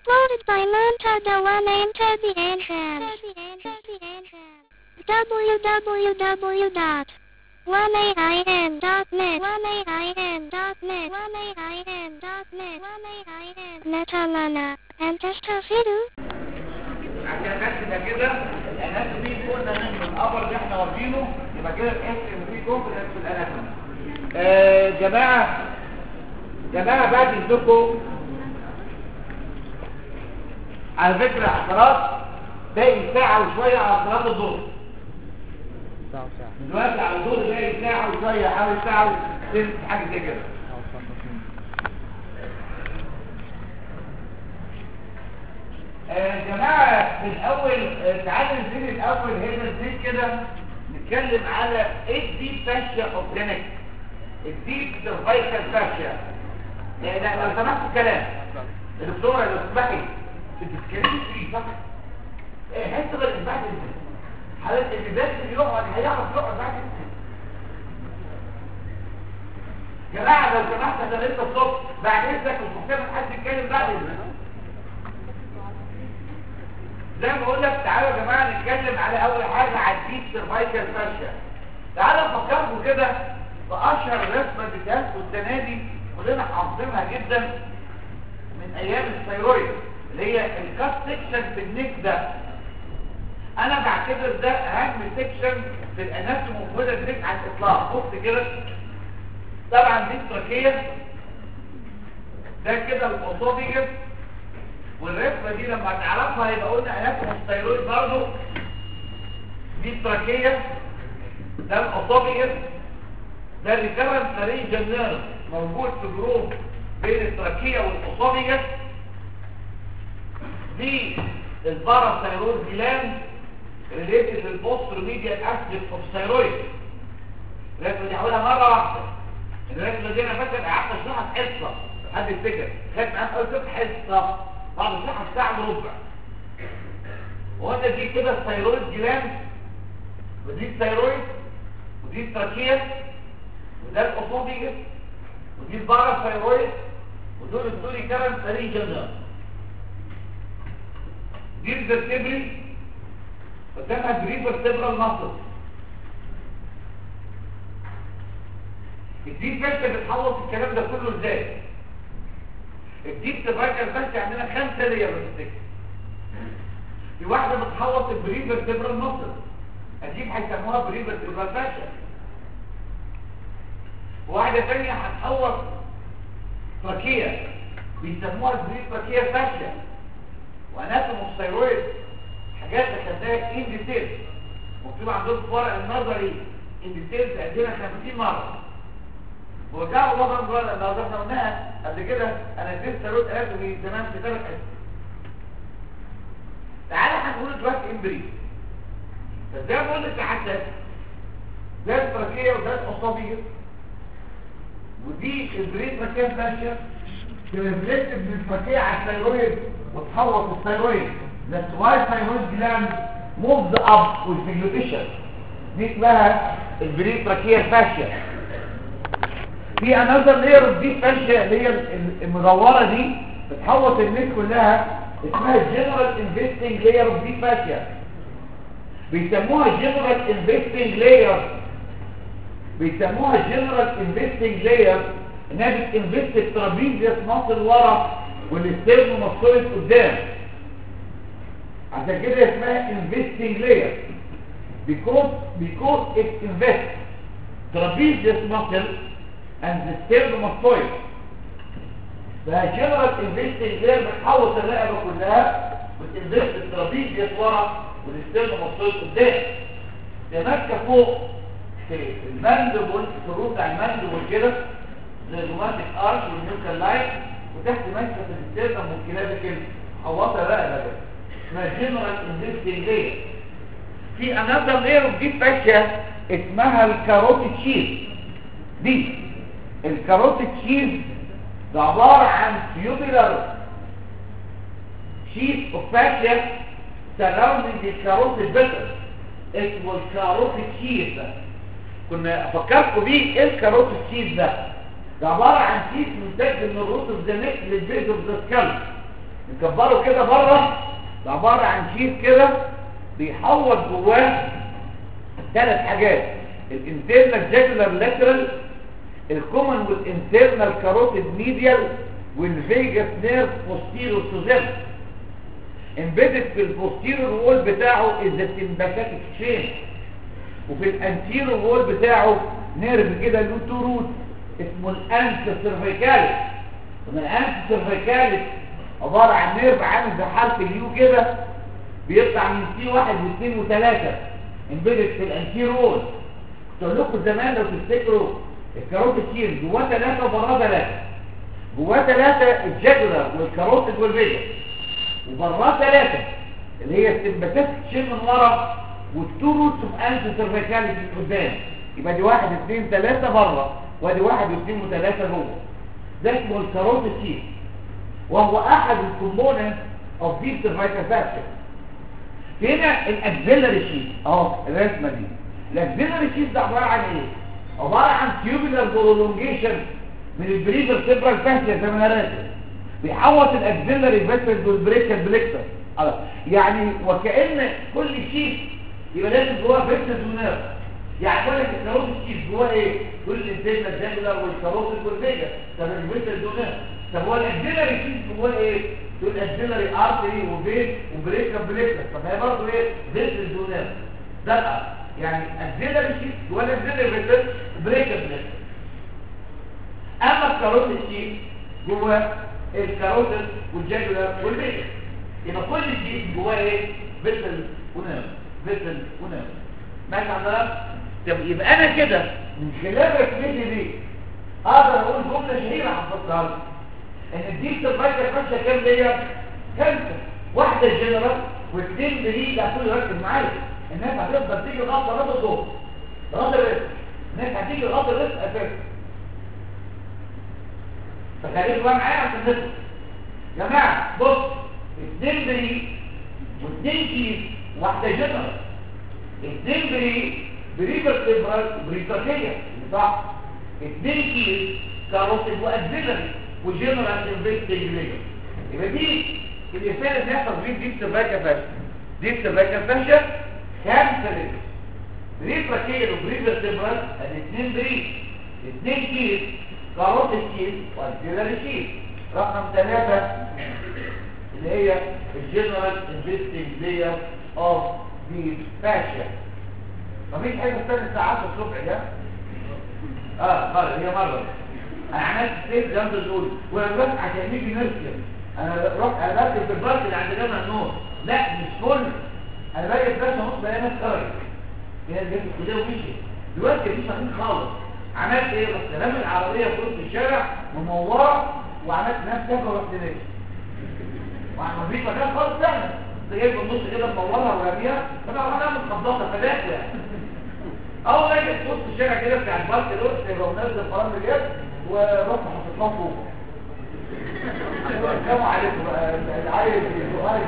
Uploaded by Montada One Enter the Entrance. www.1ain.net 1ain.net 1ain.net Netalana. And Testafidu. عشان بس يبقى كده الاناتومي قلنا ان الابر اللي احنا واخدينه يبقى كده الاس ام في كونفدنس في الاناتومي آه جماعه جماعه بعد اذنكم على فكره حضرات باقي ساعه وشويه على صلاه الظهر ساعة وساعة دلوقتي على الظهر باقي ساعه وشويه حوالي ساعه وثلث حاجه زي كده أو خمسين آه، جماعة في الأول آه، تعالوا نبتدي الأول هنا نبتدي كده نتكلم على ايه الديب فاشيا اوبجانيك الديب سيرفايكال فاشيا لا لا لو سمحت كلام الدكتورة لو تسمحي بتتكلمي فيه صح؟ ايه حس غير بعد حضرتك اللي بس اللي يقعد هيعرف يقعد بعد جماعة لو سمحت انا لسه الصبح بعد اذنك مش محتاج حد يتكلم بعد اذنك زي ما بقول لك تعالوا يا جماعه نتكلم على اول حاجه على الديب سيرفايكال فاشيا تعالوا نفكركم كده باشهر رسمه بتاعت السنه دي كلنا حافظينها جدا من ايام الثيرويد اللي هي الكات سيكشن في النيك ده انا بعتبر ده اهم سيكشن في الاناتومي موجوده النيك على الاطلاق بص كده طبعا دي التراكيه ده كده الاسوفيجس والرسمه دي لما تعرفها يبقى قلنا اناتوم الثيرويد برضه دي التراكيه ده الاسوفيجس ده الريكرنت لارينجال نيرف موجود في جروب بين التراكيه والاسوفيجس دي الباراثيرويد جلاند ريليتد للبوستر ميديال اسيد اوف ثيرويد الرسمه دي هقولها مره واحده الرسمه دي انا فاكر قعدت اشرحها في حصه حد يفتكر خدت معاك قلت حصه بعد الصحة الساعة وربع وانت دي كده الثيرويد جلاند ودي الثيرويد ودي التراكية وده الاسوفيجس ودي الباراثيرويد ودول الدوري كرم سري جدا دي الفرتبري قدامها بريفرتبرال ماسل الدي فاشة بتحوط الكلام ده كله ازاي الديب سيرفايكال فاشيا عندنا خمسه لير بتفتكر في واحده بتحوط البريفر تبرال مصر اكيد هيسموها بريفر تبرال فاشيا واحده ثانيه هتحوط تراكيه بيسموها البريف تراكيه فاشيا واناتوم الثيرويد حاجات خدناها ان ديتيلز مكتوب عندكم في ورق النظري ان ديتيلز عندنا 50 مره وجاء الله سبحانه وتعالى لو احنا قلناها قبل كده انا اديت ثالوث اناتومي زمان في ثلاث حصص تعالى هنقول دلوقتي امبري فازاي بقول لك حتى ده التراكيه وده الاصابيه ودي البريد مكان ماشيه ترفلكت من التراكيه على الثيرويد وتحوط الثيرويد That's why thyroid gland moves up with the دي اسمها البريد تراكيه فاشيه في انذر لير دي فاشيه اللي هي المدوره دي بتحوط النت كلها اسمها جنرال انفستنج لاير اوف دي فاشيه بيسموها جنرال انفستنج لاير بيسموها جنرال انفستنج لاير انها بتنفست الترابيزيوس مصل ورا والاسترن مصلت قدام عشان كده اسمها انفستنج لاير because because it invests trapezius muscle and the sternum فجنرال انفستنج غير بتحوط الرقبه كلها وتنفست الترابيزيوس ورا والستيرنم مصطوي قدام ده ماسكه فوق في الماندبل في الروت بتاع الماندبل كده زي الروماتيك ارش والنيوكال لاين وتحت ماسكه في الستيرنم والكلاب كده حوطه الرقبه كده اسمها جنرال انفستنج غير في انذر لير اوف ديب فاشيا اسمها الكاروتيد شيز دي الكاروتيد شيز ده عبارة عن tubular sheet of fascia surrounding the carotid vessel اسمه الكاروتيد شيز كنا افكركم بيه ايه الكاروتيد شيز ده ده عبارة عن شيز ممتد من الروت اوف ذا نيك للبيز اوف ذا سكالب نكبره كده بره ده عباره عن شيت كده بيحوط جواه ثلاث حاجات الانترنال جاكولار لاترال الكومن والانترنال كاروتيد ميديال والفيجاس نيرف بوستيريور تو ذم امبيدد في البوستيريور وول بتاعه از السمباثيك تشين وفي الانتيريور وول بتاعه نيرف كده له تو روت اسمه الانس سيرفيكاليس ومن الانس سيرفيكاليس عباره عن نيرف عامل زي حرف اليو كده بيطلع من سي واحد واثنين وثلاثه امبيدد في الانتيريور وول كنت اقول لكم زمان لو تفتكروا الكاروت تشيل جواه ثلاثه وبراه ثلاثه جواه ثلاثه الجاكولار والكاروتيد والفيجا وبراه ثلاثه اللي هي السمباتيك تشيل من ورا والتو روتس اوف انس سيرفيكاليس من قدام يبقى دي واحد اثنين ثلاثه بره وادي واحد واثنين وثلاثه جوه ده اسمه الكاروت تشيل وهو احد الكومبوننت اوف ديب سيرفيكال فاكتور هنا الاكزيلري شيت اهو الرسمه دي الاكزيلري شيت ده عباره عن ايه عباره عن تيوبولار برولونجيشن من البريفر سيبرال فاشيا زي ما انا راسم بيحوط الاكزيلري فيسل والبريكال بليكتر يعني وكأن كل شيت يبقى لازم جواه فيسل ونيرف يعني كل الكاروت الشيت جواه ايه كل الانترنال الجاكولار والكاروت والفيجا طب الفيسل ونيرف طب هو الاكزيلري شيت جواه ايه دول اكزيلري ارتري وفين وبريكال بليكتر طب هي برضه ايه فيسل ونيرف ده الأرض. يعني اكزيلري شيت جواه الاكزيلري فيسل بريكال بليكتر اما الكاروت الشيت جوه الكاروتيد والجاكولار والبيتا يبقى كل شيء جواه ايه فيتل ونام فيتل ونام ماشي عندنا طب يبقى انا كده من خلال رسمتي دي اقدر اقول جمله شهيره حفظتها لكم ان الديب سيرفايكال فاشيا كام ليا خمسه واحده جنرال واثنين بري ده كله ركز معايا الناس هتفضل تيجي لغايه صلاه الظهر لغايه الرزق الناس هتيجي لغايه الرزق اساسا فخليكوا بقى معايا عشان نفهم يا جماعه بص اثنين بري واثنين كيس واحده جنرال اثنين بري بريفر سيبرال بريتاكيه صح اثنين كيس كاروتيد واكزيلري وجنرال انفستيجيشن يبقى دي الرساله اللي نحفظ بيه دي سيرفايكا فاشا دي سيرفايكا فاشا خمسه لتر بريتاكيه وبريفر سيبرال الاثنين بري اثنين كيس كاروت الشيل والجلال الشيل رقم ثلاثة اللي هي الجنرال انفستنج لير اوف دي فاشيا مفيش حاجة استنى الساعات الصبح ده اه مرة هي مرة انا عملت سيف زي ما انت تقول وانا بس عشان يجي نرسم انا رحت انا بكتب في البارك اللي عند جامع النور لا مش كل انا باجي في درس ونص بلاقي ناس خرجت هي اللي جت الكليه ومشي دلوقتي مش فاهمين خالص عملت ايه بس رمي العربيه في وسط الشارع منوره وعملت نفسي ورحت ماشي وما فيش مكان خالص فعلا كنت جايب النص كده مدورها ورميها فانا راح اعمل خبطه فداك يعني اول ما جيت في وسط الشارع كده بتاع البارك دول يبقى منزل فرامل جاب ورحت حطيتها فوق السلام عليكم بقى العيل الصغير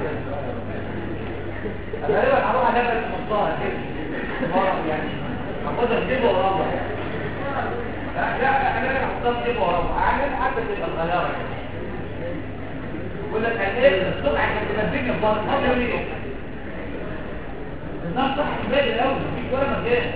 ده غالبا هروح انبت نصها كده يعني هاخدها في جيبه وراه لا لا انا انا هحطها في جيبه وراه اعمل حتى تبقى صغيره يقول لك ايه الصبح عشان تنبيني في بطن هذا ليه الناس صح بالي الاول مفيش ولا مكان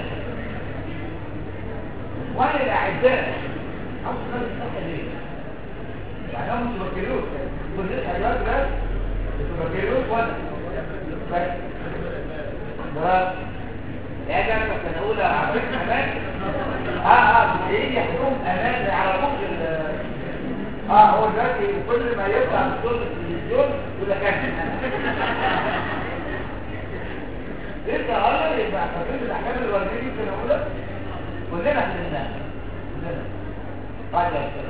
وانا الاعزاء عاوز خالص الصحه ليه يعني هم مش بكيلوش كل الحاجات بس مش بكيلوش ولا بس ده يا جماعه كان اقول عبد امان اه اه ايه يحكم امان على مخ اه هو دلوقتي كل ما يطلع من صوت التلفزيون يقول لك انا انت غلط يبقى حبيب الاحكام الورديه دي في الاولى كلنا حللناها كلنا بعد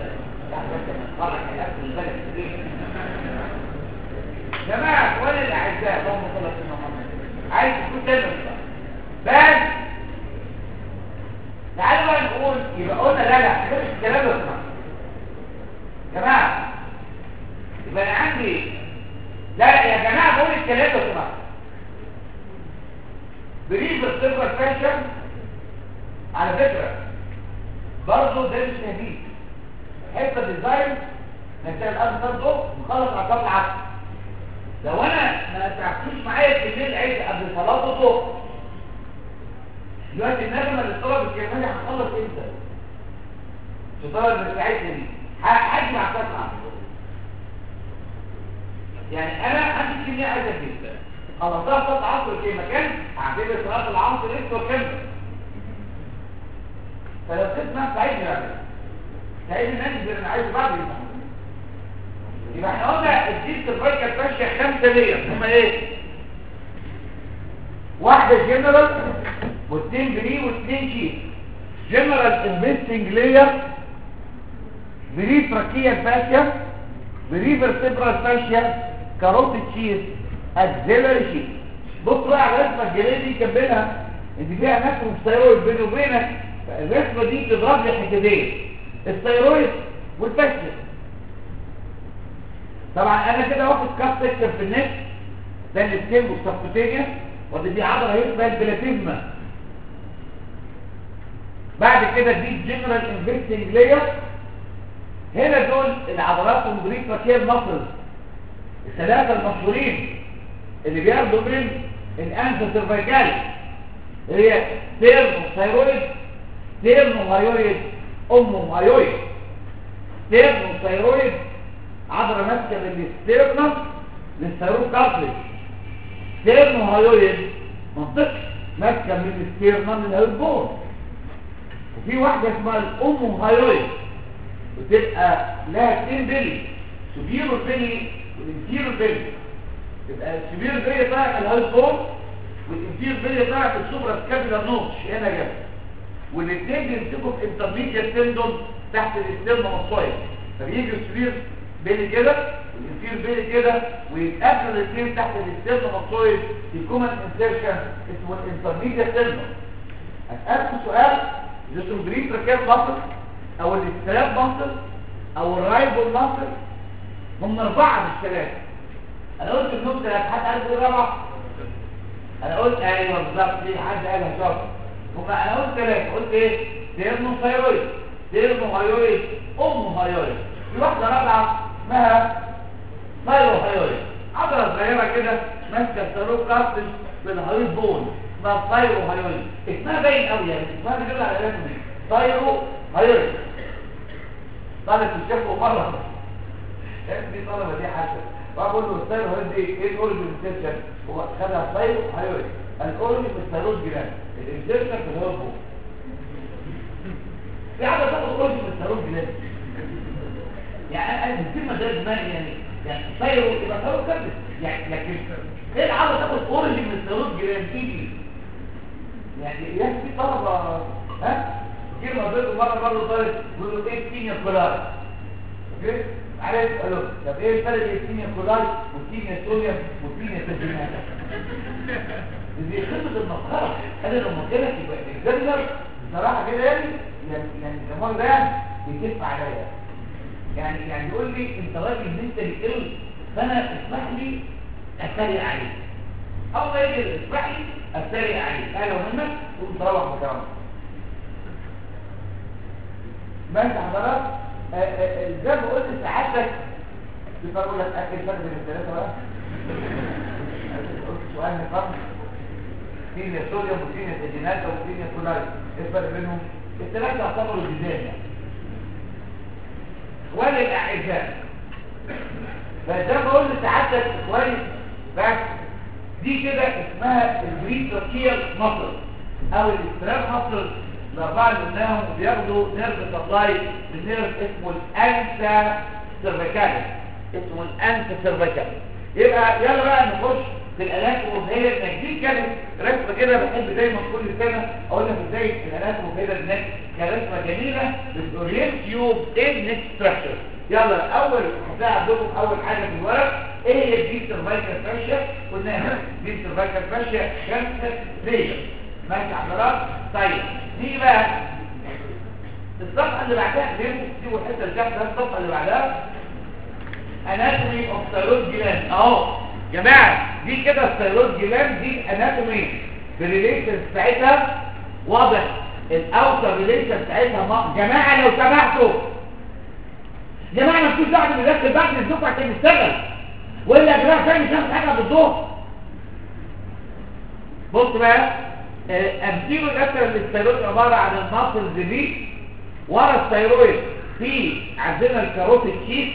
جماعة اخواني الاعزاء اللهم صل على محمد عايز تكون تمام بس تعالوا بقى نقول يبقى قلنا لا لا مش الكلام ده اسمع جماعة يبقى انا عندي لا لا يا جماعة بقول الكلام ده اسمع بريف الصفر فاشن على فكرة برضه ده مش تهديد حته ديزاين نحتاج الارض برضه نخلص على الطب العكس لو انا ما تعبتوش معايا بالليل عيد قبل صلاه الظهر دلوقتي النغمه اللي طلب الكلمه هتخلص امتى؟ تطلب بتاعتها دي هجمع قطعه يعني انا عندي كميه عايزه جدا خلصتها صلاه عصر في مكان هعتبر صلاه العصر لسه وكمل فلو تسمع سعيد يعني سعيد الناس اللي انا عايزه بعد يسمع يبقى احنا قلنا الجيل الفايكال فاشيا خمسه لير هما ايه واحده جنرال واثنين بري واثنين شيت جنرال انفستنج لير بري تراكيا فاشيا بري فيرتبرال فاشيا كاروتيد شيت اكزيلري شيت بص بقى على الرسمه الجليه دي كملها ان فيها نفس الثيرويد بيني وبينك الرسمه دي تضرب لي حتتين الثيرويد والفاشيا طبعا انا كده واخد كاف سكشن في النك ده السكين والسبكوتينيا ودي دي عضله هي اسمها البلاتيزما بعد كده دي جنرال انفستنج لاير هنا دول العضلات البريفراكيال ماسلز الثلاثه المشهورين اللي بياخدوا من الانسا سيرفيكال هي ستيرنو ثايرويد ستيرنو هايويد امو هايويد ستيرنو ثايرويد عضلة ماسكة من الستيرنم للثيرويد كارتلج ستيرنو هايويد منطقة ماسكة من الستيرنم للهيربون وفي واحدة اسمها الأم هايويد بتبقى لها اتنين بلي سبيرو بلي والانتيرو بلي تبقى السبيرو بلي بتاعت الهيربون والانتيرو بلي بتاعت السوبرا سكابيلا نوتش هنا جنب والاثنين بيمسكوا في انترميديت تندون تحت الاسترنم الصايد فبيجي السبير بيلي كده والانفير بيلي كده ويتقابلوا الاثنين تحت الاسترنم الصايد في كومن انسيرشن اسمه الانترميديت تندون اسالكم سؤال اسمه بريف ركاب مصر او الاستراب مصر او الرايبول مصر هم اربعه مش ثلاثه انا قلت انهم ثلاثه حد عارف ايه الرابعه انا قلت ايوه بالظبط ليه حد قالها شاطر هم انا قلت ثلاثه قلت ايه ديرمو ثايرويد ديرمو هايويد ام هايويد في واحده رابعه اسمها ثايرو هايويد عضله صغيره كده ماسكه الثيرويد كارتج بالهايويد بون اسمها ثايرو هايويد اسمها باين قوي يعني اسمها بيدل على الاسم ثايرو هايويد طالب الشيخ مره دي طلبه دي حاجه بقول له الثايرو هايويد دي ايه الاوريجن سيكشن هو خدها ثايرو هايويد الاوريجن في الثيرويد جلاند الانسيرشن في الهرمون في حاجه تاخد اوريجن من الثيرويد جلاند يعني انا الكلمه ده دماغي يعني يعني ثيرو يبقى ثيرو كبد يعني لكن ايه العاده تاخد اوريجن من الثيرويد جلاند تيجي يعني يا في طلبه ها كلمه بيقول مره برضه طالب بيقول له ايه كينيا كولاي اوكي عارف قالوا طب ايه الفرق بين الكينيا كولاي والكينيا سوليوم والكينيا تجينات دي خطه المسخره انا لما قلت لك يبقى الجنر بصراحه كده يعني يعني يعني الجمال ده يعني بيكف عليا يعني يعني يقول لي انت راجل ان انت بتقل فانا اسمح لي اتريق عليك او ما يجي اسمح لي اتريق عليك انا ومنك تقوم تروح مكانك ماشي حضرتك زي ما قلت سعادتك بيقول لك اكل الفرق بين الثلاثه بقى قلت سؤال نقاط كيميا صوديوم وكيميا تجينات وكيميا كولاي ايه الفرق بينهم الثلاثه يعتبروا جزام يعني اخواني الاعزاء فزي ما قلت سعادتك كويس بس دي كده اسمها البريتوكيال مصر او الاستراب مصر الاربعه اللي قلناهم بياخدوا نيرف سبلاي من نيرف اسمه الانسا سيرفيكالي اسمه الانسا سيرفيكالي يبقى يلا بقى نخش في الاناتوم هي دي كانت رسمه كده بحب دايما كل سنه اقول لك ازاي الاناتوم كده هناك كرسمه جميله بتورينت يو ان نيكست ستراكشر يلا اول هتلاقي عندكم اول حاجه في الورق ايه هي الدي سيرفايكال فاشيا قلنا دي سيرفايكال فاشيا خمسه ليجر ماشي حضرات طيب نيجي بقى الصفحه اللي بعدها ليه تسيبوا الحته اللي تحت الصفحه اللي بعدها اناتومي اوف ثايرويد جلاند اهو جماعه دي كده الثايرويد جلاند دي اناتومي بالريليشن بتاعتها واضح الاوتر ريليشن بتاعتها ما جماعه لو سمحتوا جماعه ما فيش داعي نركز بعد الدفعه عشان نشتغل ولا يا جماعه تاني شخص حاجه بالظهر بص بقى امثيله الاكثر للثيرويد عباره عن الماسلز دي ورا الثيرويد في عندنا الكاروتيد شيت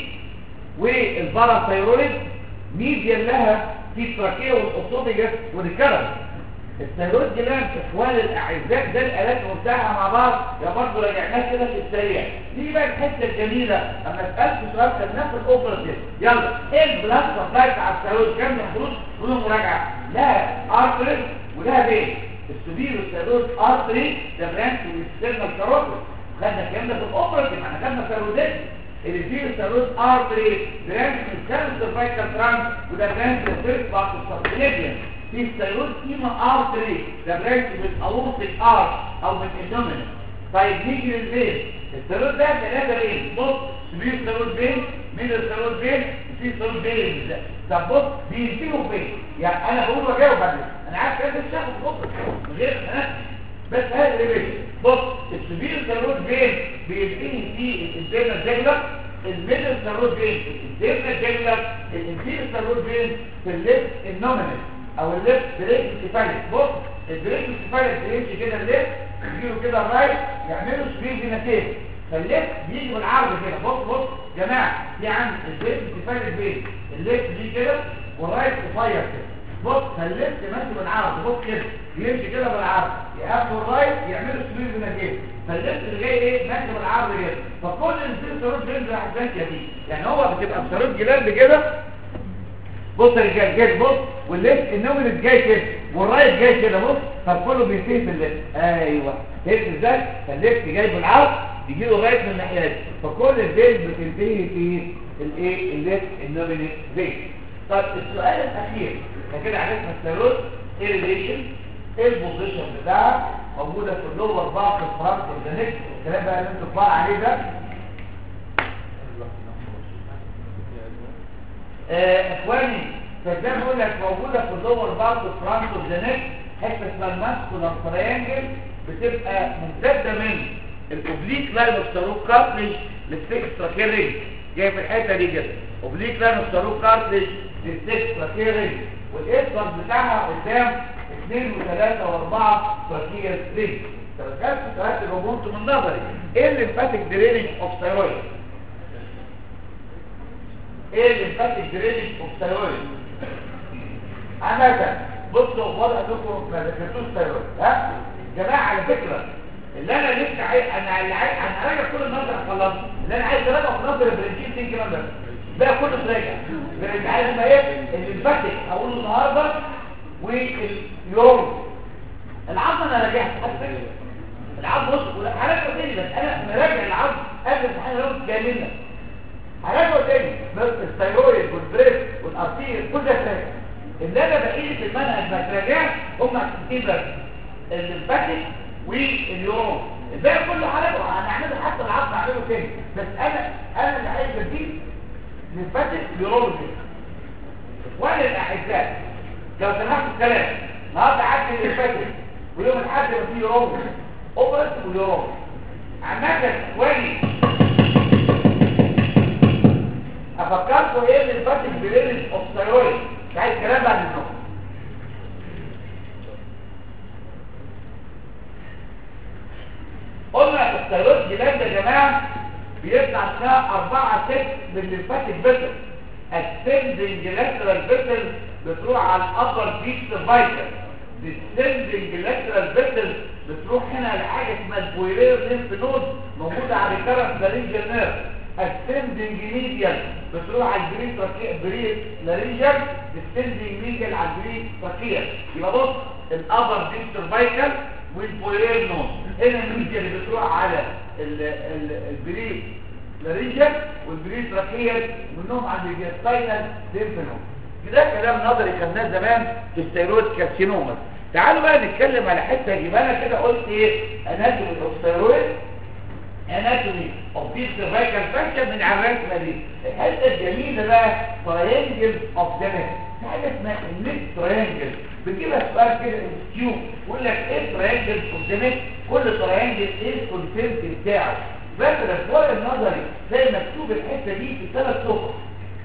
والباراثيرويد ميديا لها في التراكيه والاوسوفيجاس والكرم الثيرويد جلاند اخوان الاعزاء ده الالات مرتاحه مع بعض يا برضه رجعناه كده في السريع دي بقى الحته الجميله اما سالت سؤال كان نفس الاوبراتيف يلا ايه البلاد سبلاي بتاع الثيرويد كام المفروض كل مراجعه لها ارتري ولها بين السبيل والثيرويد ارتري ده برانش والسيرنال كاروتيد خدنا الكلام ده في الاوبراتيف احنا خدنا ثيرويدات اللي فيه الثيرويد ارتري برانش من كام سيرفايكال ترانس وده برانش الفيرست بارت السبليفيان في الثيرويد كيما ارتري ده برانش من اورتيك ارت او من الدومينال طيب نيجي للبين الثيرويد ده ثلاثه بين بص سبيل الثيرويد بين من الثيرويد بين في الثيرويد بين طب بص بينتهوا بين يعني انا بقول واجاوب بعدين انا عارف كده الشخص بص من غير انا بس هذا اللي بين بص السبيل الثيرويد بين بينتهي في الدينا الجلد الميدل ثيرويد بين الدينا الجلد الانتير ثيرويد بين في الليفت النومينال او الليفت بريك سيفاليك بص البريك سيفاليك بيمشي كده الليفت يجيله كده الرايت يعملوا سبيد جيناتيف فالليفت بيجي بالعرض كده بص بص جماعه في عند البريك سيفاليك بين الليفت بيجي كده والرايت قصير كده بص فالليفت ماشي بالعرض بص كده يمشي كده بالعرض يقابلوا الرايت يعملوا سبيد جيناتيف فالليفت اللي جاي ايه ماشي بالعرض كده فكل الانسان ثيرويد بينزل على الزنكه دي يعني هو بتبقى ثيرويد جلاند كده بص يا رجال جاي بص والليفت النومينال جاي كده والرايت جاي كده بص فكله بينتهي في الليفت ايوه فهمت ازاي فالليفت جاي بالعرض يجي له رايت من الناحيه دي فكل البيز بتنتهي في الايه الليفت النومينال بيز طب السؤال الاخير احنا كده عرفنا الثيرويد ايه ريليشن ايه البوزيشن بتاعها موجوده في اللور بارت الفرنت والنكس الكلام بقى اللي انتوا بقى عليه ده آه اخواني فزي ما بقول لك موجوده في اللور بارت فرانت اوف ذا نيك حته اسمها الماسكولار تريانجل بتبقى ممتده من الاوبليك لاين اوف ساروك كارتليج للسكس تراكيرنج جاي في الحته دي كده اوبليك لاين اوف ساروك كارتليج للسكس تراكيرنج والاسفل بتاعها قدام 2 و3 و4 تراكير رينج طب كانت سؤال الروبونت من نظري ايه الليمفاتيك درينج اوف ثايرويد ايه الليمفاتيك درينج اوف ثايرويد عامه بصوا واضح لكم ما ذكرتوش ثايرويد ها جماعه على فكره اللي انا لسه عايز انا اللي عايز انا راجع كل النظر خلصت اللي انا عايز اراجع في نظر البرنجين تيجي كمان بس بقى كله تراجع برنج عايز ما ايه الليمفاتيك هقوله النهارده واليوم العظم انا راجعت العظم بص حركه تاني بس انا مراجع العظم قبل امتحان اليوم كاملا حركه تاني بس الثايرويد والبريس والارتير كل ده تراجع اللي انا بقيه المنهج ما تراجعش هم حاجتين بس الليمفاتيك واليوم الباقي كله حركه هنعمله حتى العظم هعمله تاني بس انا انا اللي عايز اديك ليمفاتيك يورولوجي وانا الاعزاء لو سمحت الكلام النهارده عدي اللي فاتت ويوم الاحد يبقى فيه يوم اوبرت ويوم عامه اخواني افكركم ايه اللي فاتت بريلز اوف ثايرويد مش عايز كلام بعد النوم قلنا الثايرويد جلاند يا جماعه بيطلع فيها اربعه ست من الليمفاتيك فيسل السندنج لاترال فيسل بتروح على الابر ديب سيرفايكل السندنج لاترال فيسل بتروح هنا لحاجه اسمها البويرير ليمف نود موجوده على الكرنت لارينجال نيرف السندنج ميديال بتروح على البري بري لارينجال السندنج ميديال على البري تراكيال يبقى بص الابر ديب سيرفايكل والبويرير نود هنا الميديا اللي بتروح على البري لارينجال والبري تراكيال منهم عند الجستاينال ليمف نود ده كلام نظري خدناه زمان في الثيرويد كارسينوما تعالوا بقى نتكلم على حته يبقى انا كده قلت ايه اناتومي اوف ثيرويد اناتومي اوف دي سيرفايكال فانكشن من على الرسمه دي الحته الجميله بقى تراينجل اوف ذا في حاجه اسمها النت تراينجل بتجيبها سؤال كده انستيو يقول لك ايه تراينجل اوف ذا كل تراينجل ايه الكونسنت بتاعه فاكر الصور النظري زي مكتوب الحته دي في ثلاث صفر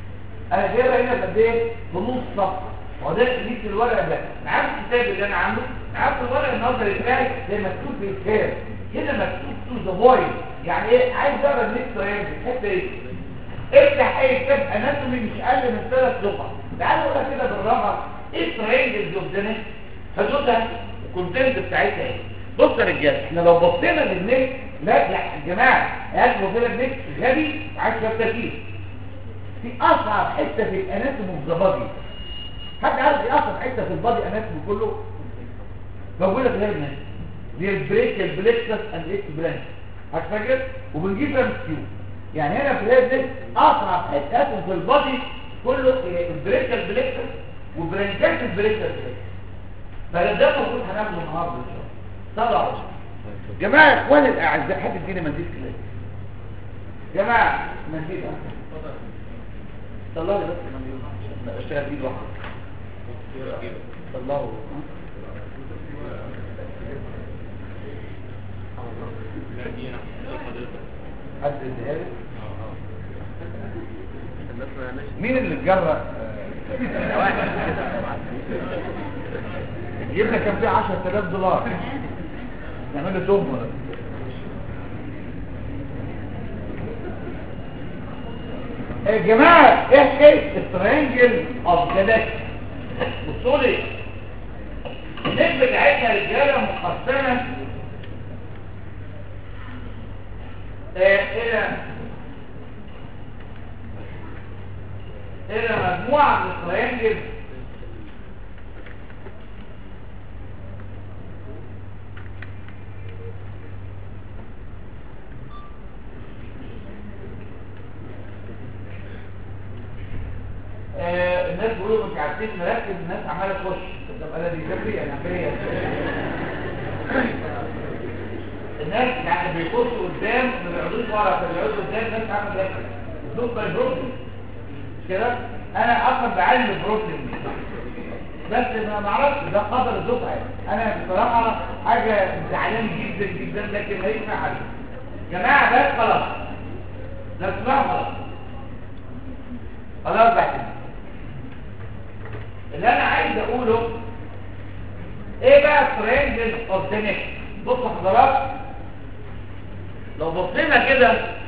انا جايبها هنا قد ايه في نص صفحه وده ليك الورق ده انا عارف الكتاب اللي انا عامله أنا عارف الورق النظري بتاعي زي مكتوب بالكتاب هنا مكتوب تو ذا بوينت يعني ايه عايز اقرا النكست ترينجل الحته ايه افتح اي كتاب اناتومي مش اقل من ثلاث صفح تعالوا اقولها كده بالراحه ايه الترينجل قدامك حدودها الكونتنت بتاعتها ايه بص يا رجاله احنا لو بصينا للنكست لا لا يا جماعه هات بصينا للنكست غبي عايز تركيز في اصعب حته في الاناتومي اوف ذا بادي حد عارف ايه اصعب حته في البادي اناتومي كله موجوده في هنا دي البريك البليكسس اند اكس برانش هتفكر وبنجيب رمز كيو يعني هنا في الهيد دي اصعب حته في البادي كله البريك البليكسس وبرانشات البريك البليكسس فده المفروض هنعمله النهارده ان شاء الله طبعا جماعه اخواني الاعزاء حد يديني منديل كده جماعه منديل طلعوا لي بس المنديل عشان اشتغل بايد واحده طلعوا حد الدهالي مين اللي اتجرأ جبنا كان فيه 10000 دولار نعمل له تهمه ده. يا جماعه ايه حكايه الترينجل اوف ذا نيك بصوا لي النيك بتاعتنا رجاله مقسمه آه، الى الى مجموعه من الترينجل آه، الناس بيقولوا مش عارفين نركز الناس عماله تخش طب انا دي جبري انا عمليه الناس يعني بيخشوا قدام ما بيقعدوش ورا فبيقعدوا قدام الناس عامله تركز دوك باي بروبلم مش كده انا اصلا بعلم البروبلم دي بس ما معرفش ده قدر الدفعه انا بصراحه حاجه زعلان جدا جدا لكن ما ينفع حاجه جماعه بس خلاص ده اسمها خلاص خلاص بقى كده. اللي انا عايز اقوله ايه بقى الترينجل اوف ذا نيك بصوا حضرات لو بصينا كده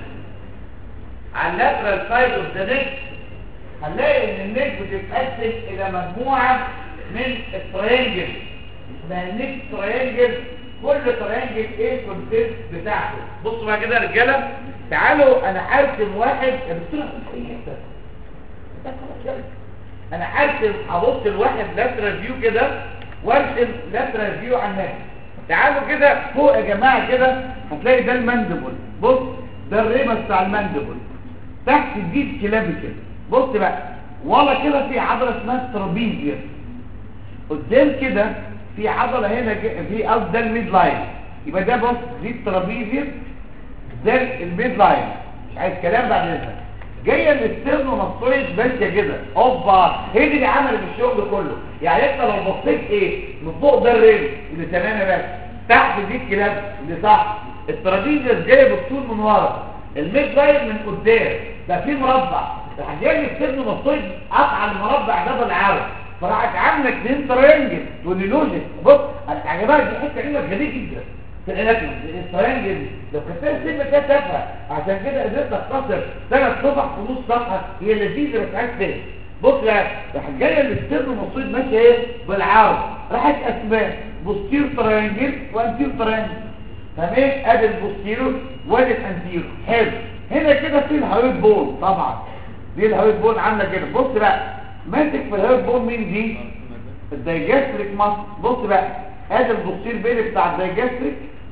على اللاترال سايد اوف ذا نيك هنلاقي ان النيك بتتقسم الى مجموعه من الترينجل اسمها النيك ترينجل كل ترينجل ايه الكونسيست بتاعته بصوا بقى كده يا رجاله تعالوا انا هرسم واحد يا دكتور هتقول في اي حته ده خلاص يلا. انا هرسم هبص الواحد لاترال فيو كده وارسم لاترال فيو على الناس تعالوا كده فوق يا جماعه كده هتلاقي ده الماندبل بص ده الريبه بتاع الماندبل تحت دي الكلافيكل بص بقى ورا كده في عضله اسمها الترابيزيا قدام كده في عضله هنا ك- في قصد ده الميد لاين يبقى ده بص دي الترابيزيا ده الميد لاين مش عايز كلام بعد اذنك جايه الاسترنوماستويد ماشيه كده اوبا هي دي اللي عملت الشغل كله يعني انت لو بصيت ايه من فوق ده الريل اللي تمام بس تحت دي الكلاب اللي صح الترابيزيا جايه بالطول من ورا الميد لاين من قدام ده في مربع راح جاي الاسترنوماستويد قطع المربع ده بالعرض فراحت عامله اتنين ترينجل تقول لي لوجيك بص انا عجبها دي حته كده جميله جدا في الاناتومي الترينجل لو كانت السلمه كانت تافهه عشان كده قدرت اختصر ثلاث صفح في نص صفحه هي لذيذه بس عايز فهم بص بقى راح جايه الاسترنوماستويد ماشيه ايه بالعرض راحت اسماء بوستير ترينجل وانتير ترينجل تمام ادي البوستيرو وادي الانتيرو حلو هنا كده في الهايد بون طبعا دي الهايد بون عامله كده بص بقى ماسك في الهايد بون مين دي الدايجاستريك ماسك بص بقى ادي البوستير بيلي بتاع الدايجاستريك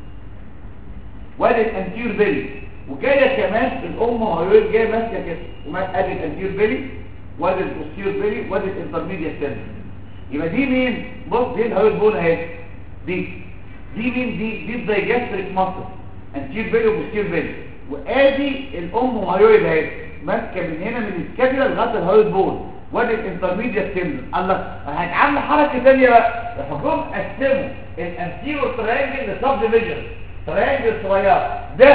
وادي الانتير بيلي وجايه كمان الام هايويد جايه ماسكه كده وما ادي الانتير بيلي وادي البوستير بيلي وادي الانترميديت سيل يبقى دي مين بص دي الهايويد بون اهي دي دي مين دي دي الدايجاستريك ماسل انتير بيلي وبوستير بيلي وادي الام هايويد اهي ماسكه من هنا من السكابيلا لغايه الهايويد بون وادي الانترميديت سيل الله هتعمل حركه ثانيه بقى الحكوم قسموا الانتيرو ترينجل لسب ديفيجن ترينجل صغير ده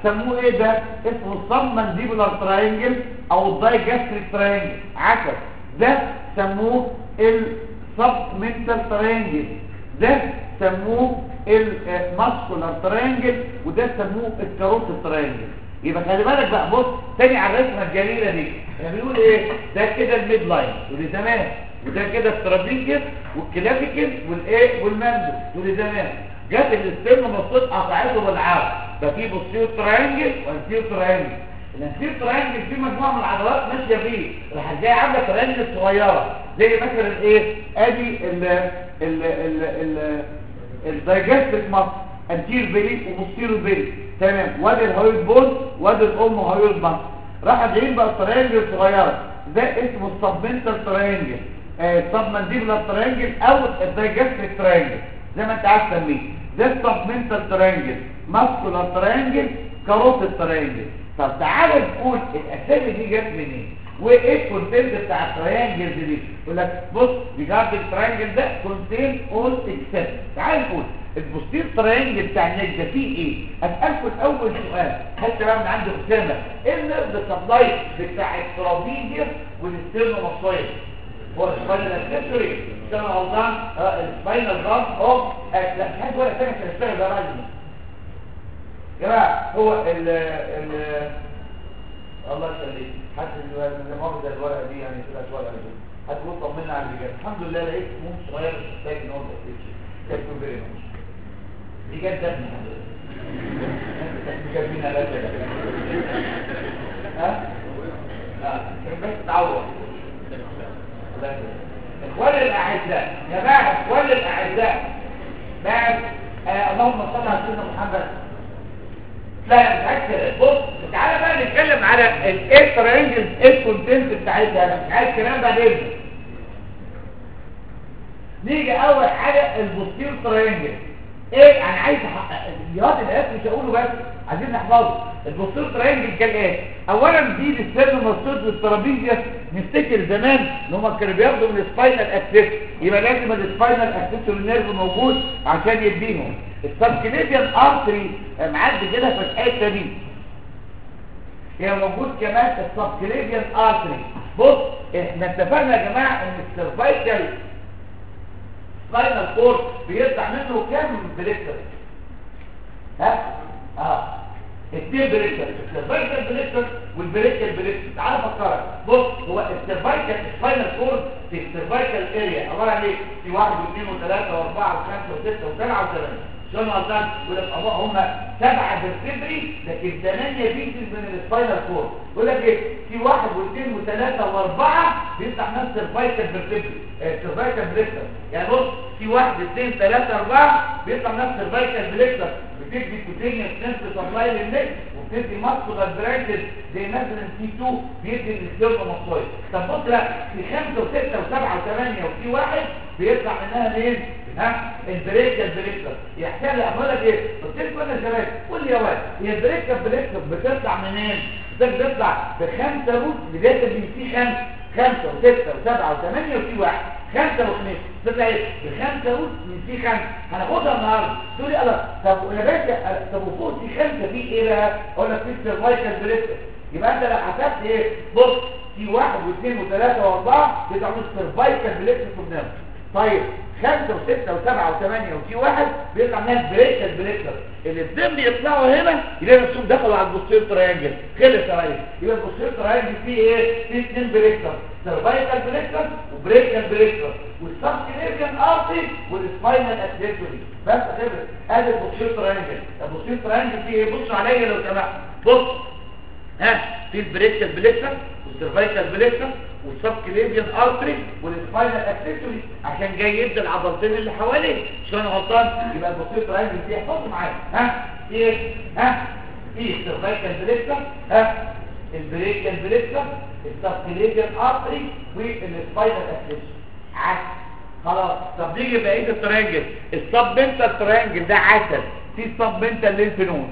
سموه ايه ده اسمه السبمنديبولار تراينجل او الدايجاستريك تراينجل عسل ده سموه السبمنتال تراينجل ده سموه الماسكولار تراينجل وده سموه الكاروت تراينجل يبقى خلي بالك بقى بص تاني على الرسمه الجميله دي احنا بنقول ايه ده كده الميد لاين ودي زمان وده كده الترابينجل والكلافيكل والايه والماندو ودي زمان جت الاسترن مصوت قطعته بالعرض ده في بوستير تراينجل وانتير تراينجل الانتير تراينجل فيه مجموعه من العضلات ماشيه فيه راح جاي عامله تراينجل صغيره زي مثلا ايه ادي ال ال ال ال الدايجستيك ماسل انتير بيلي وبوستيرو بيلي تمام وادي الهايويد بون وادي الام هايويد ماسل راح جايين بقى التراينجل صغيره ده اسمه السبمنتال تراينجل السبمنديبولار تراينجل او الدايجستيك تراينجل زي ما انت عايز تسميه ده السبمنتال تراينجل ماسكولار تراينجل كاروتيد تراينجل طب تعالى نقول الاسامي دي جت منين وايه الكونتنت بتاع التراينجل دي يقول لك بص ريجارد التراينجل ده كونتين اول اكسبت تعال نقول البوستير تراينجل بتاع النيك ده فيه ايه اسالكم الاول سؤال خدت بقى من عند اسامه ايه النرد سبلاي بتاع الترابيزيوس والستيرنوماسويد هو السباينال اكسسوري كما غلطان السباينال جارد اوف لا مش عايز ورقه ثانيه عشان اشتغل ده راجل يا جماعه هو ال ال الله يخليك حد اللي مؤاخذه الورقه دي يعني طلعت ورقه دي حد يقول طمنا على الرجال الحمد لله لقيت مو صغير مش محتاج ان هو ثانك يو فيري ماتش دي جت دم الحمد لله انت جايبينها لا ها اه بس تعوض اخواني الاعزاء يا جماعه اخواني الاعزاء بعد آه اللهم صل على سيدنا محمد لا مش عايز كده بص تعالى بقى نتكلم على الايه ترينجلز ايه الكونتنت بتاعتها انا مش عايز كلام بعدين نيجي اول حاجه البوستير ترينجل ايه انا عايز احقق الرياض الاسم مش هقوله بس عايزين نحفظه البوستير ترينجل كان ايه اولا دي السيرن المرصود والترابيزيا نفتكر زمان ان هم كانوا بياخدوا من السباينال اكسس يبقى لازم السباينال اكسس والنيرف موجود عشان يديهم السبكليفيان ارتري معدي كده في الحته دي هي موجود كمان السبكليفيان ارتري بص احنا اتفقنا يا جماعه ان السيرفايكال سباينال كورد بيطلع منه كام بريكتر ها اه اثنين بريكتر السيرفايكال بريكتر والبريكتال بريكتر تعال فكرك بص هو السيرفايكال سباينال كورد في السيرفايكال اريا عباره عن ايه في واحد واثنين وثلاثه واربعه وخمسه وسته وسبعه وثمانيه شلون غلطان يقول لك ابو هم سبعه بالفبري لكن ثمانيه بيسز من السباينال كورد يقول لك ايه في واحد واثنين وثلاثه واربعه بيطلع نفس الفايتال بالفبري السيرفايكال بريكتر يعني بص في واحد اثنين ثلاثه اربعه بيطلع نفس الفايتال بريكتر بتدي كوتينيوس نفس سبلاي للنك وبتدي ماسكولار برانشز زي مثلا سي 2 بيدي السيرفوماسويد طب بص لا في 5 و6 و7 و8 وفي واحد بيطلع منها مين ها البريكال بريكتر يحتاج اقول لك ايه قلت لك انا زمان قول لي يا واد هي البريكال بريكتر بتطلع منين بتطلع بخمسه روت بدايه من في خمسه خمسه وسته وسبعه وثمانيه وفي واحد خمسه واثنين تطلع ايه بخمسه روت من في خمسه هناخدها النهارده تقول لي الله طب يا باشا طب وفوق في خمسه في ايه بقى اقول لك في السيرفايكال بريكتر يبقى انت لو حسبت ايه بص في واحد واثنين وثلاثه واربعه بيطلعوا السيرفايكال بريكتر قدام طيب خمسة وستة وسبعة وثمانية وفي واحد بيطلع منها بريكتر بريكتر الاثنين بيطلعوا هنا يلاقي نفسهم دخلوا على البوستير تريانجل خلص يا ريس يبقى البوستير تريانجل فيه ايه؟ فيه اثنين بريكتر سيرفايكال بريكتر وبريكتر بريكتر والسبكليفيان ارتي والسباينال اكسسوري بس خبر ادي البوستير تريانجل البوستير تريانجل فيه ايه؟ بصوا عليا لو سمحت بص ها في البريكتر بريكتر والسيرفايكال بريكتر والسبكليفيان ارتري والسباينال اكسسوري عشان جاي يدي العضلتين اللي حواليه مش انا غلطان يبقى البسيط رايجل دي احفظوا معايا ها ايه ها ايه السيرفايكال بريكتر ها البريكال بريكتر السبكليفيان ارتري والسباينال اكسسوري عسل خلاص طب نيجي بقيه الترينجل السبمنتال ترينجل ده عسل في سبمنتال لينف نود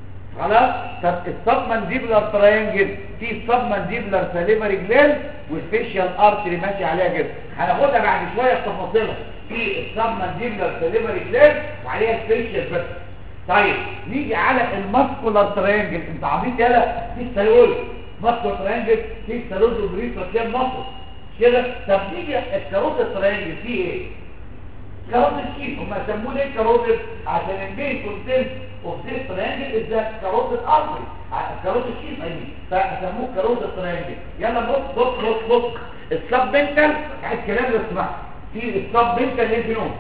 خلاص طب السبمنديبلر تراينجل في السبمنديبلر ساليفري جلاند والفيشيال ارتري ماشي عليها كده هناخدها بعد شويه في تفاصيلها في السبمنديبلر ساليفري جلاند وعليها الفيشيال بس طيب نيجي على الماسكولار ترينجل انت عبيط يالا في ستايرويد ماسكولار ترينجل في ستايرويد وبريد فكان مصر كده طب نيجي الكاروت الترينجل فيه ايه كاروت الشيف هم سموه ليه كاروت عشان المين كونتنت اوف ذيس ترينجل از ذات كاروت الارتري كاروت الشيف اي فسموه كاروت الترينجل يلا بص بص بص بص السب بنتال عايز كلام لو سمحت في السب بنتال لينفينوم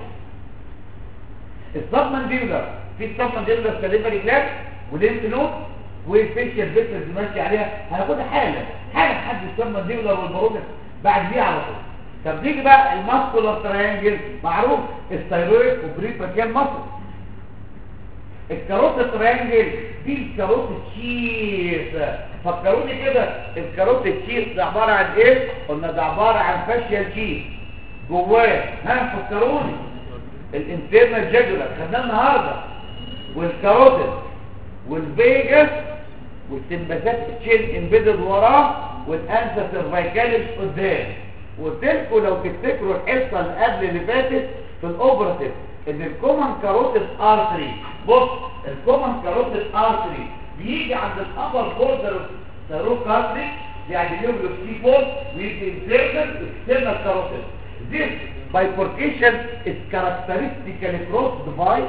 السب مانديبولار في السب مانديبولار سليفري جلاند ولينف نود والفيشيال فيكتورز ماشي عليها هناخدها حالا حالا حد السب مانديبولار والبارومتر بعد دي على طول طب نيجي بقى الماسكولار تريانجل معروف الثايرويد وبريفاكيال ماسل الكاروت تريانجل دي الكاروت تشيز فكروني كده الكاروت تشيز ده عباره عن ايه قلنا ده عباره عن فاشيال تشيز جواه ها فكروني الانترنال جاجولار خدناه النهارده والكاروتيد والفيجاس والسمباثات تشين امبيدد وراه والانسا سيرفايكاليس قدام قلت لكم لو تفتكروا الحصه اللي قبل اللي فاتت في الاوبراتيف ان الكومن كاروتيد ارتري بص الكومن كاروتيد ارتري بيجي عند الابر بوردر ساروك ارتري يعني نيوبلو سي 4 ويجي انترنال اكسترنال كاروتيد This bifurcation is characteristically crossed by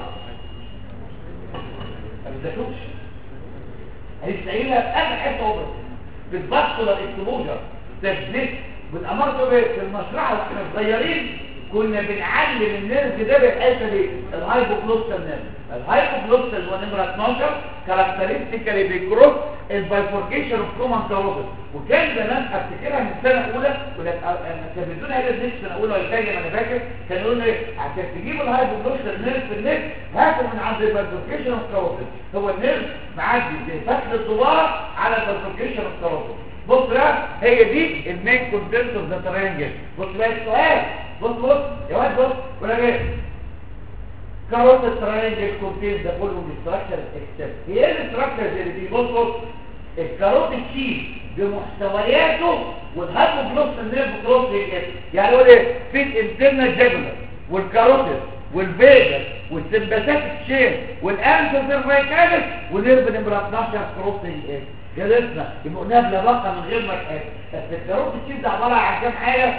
ما بتذاكروش هيستعيلها في اخر حته اوبراتيف بالباسكولار اكسبوجر تجديد بالامارة في المشرحة واحنا صغيرين كنا بنعلم النيرف ده بالحته دي الهايبوكلوستال نيرف الهايبوكلوستال هو نمره 12 كاركترستيكالي بيكروس البايفوركيشن اوف كومن كاروتيد وكان زمان افتكرها من سنه اولى ولا كان بدون هذا النيرف سنه اولى ولا ثانيه انا فاكر كان يقول لي عشان تجيب الهايبوكلوستال نيرف في النيرف هاته من عند البايفوركيشن اوف كاروتيد هو النيرف معدي زي فتح الدباره على البايفوركيشن اوف كاروتيد بص بقى هي دي المين كونتنت اوف ذا ترينجل بص بقى السؤال بص بص يا واد بص ولا ايه كاروت الترينجل كونتين ذا فولوينج ستراكشر اكسبت هي الاستراكشرز اللي دي بص بص الكاروت الشيف بمحتوياته والهايبوجلوس النيرف كروس يعني يقول ايه في الانترنال جاجولار والكاروتيد والفيجاس والسمباثيك تشين والانسر سيرفايكالس ونيرف نمره 12 كروس ايه جلسنا يبقى قلناها بلا بقى من غير ما تحس بس الكاروت الشيف ده عباره عن كام حاجه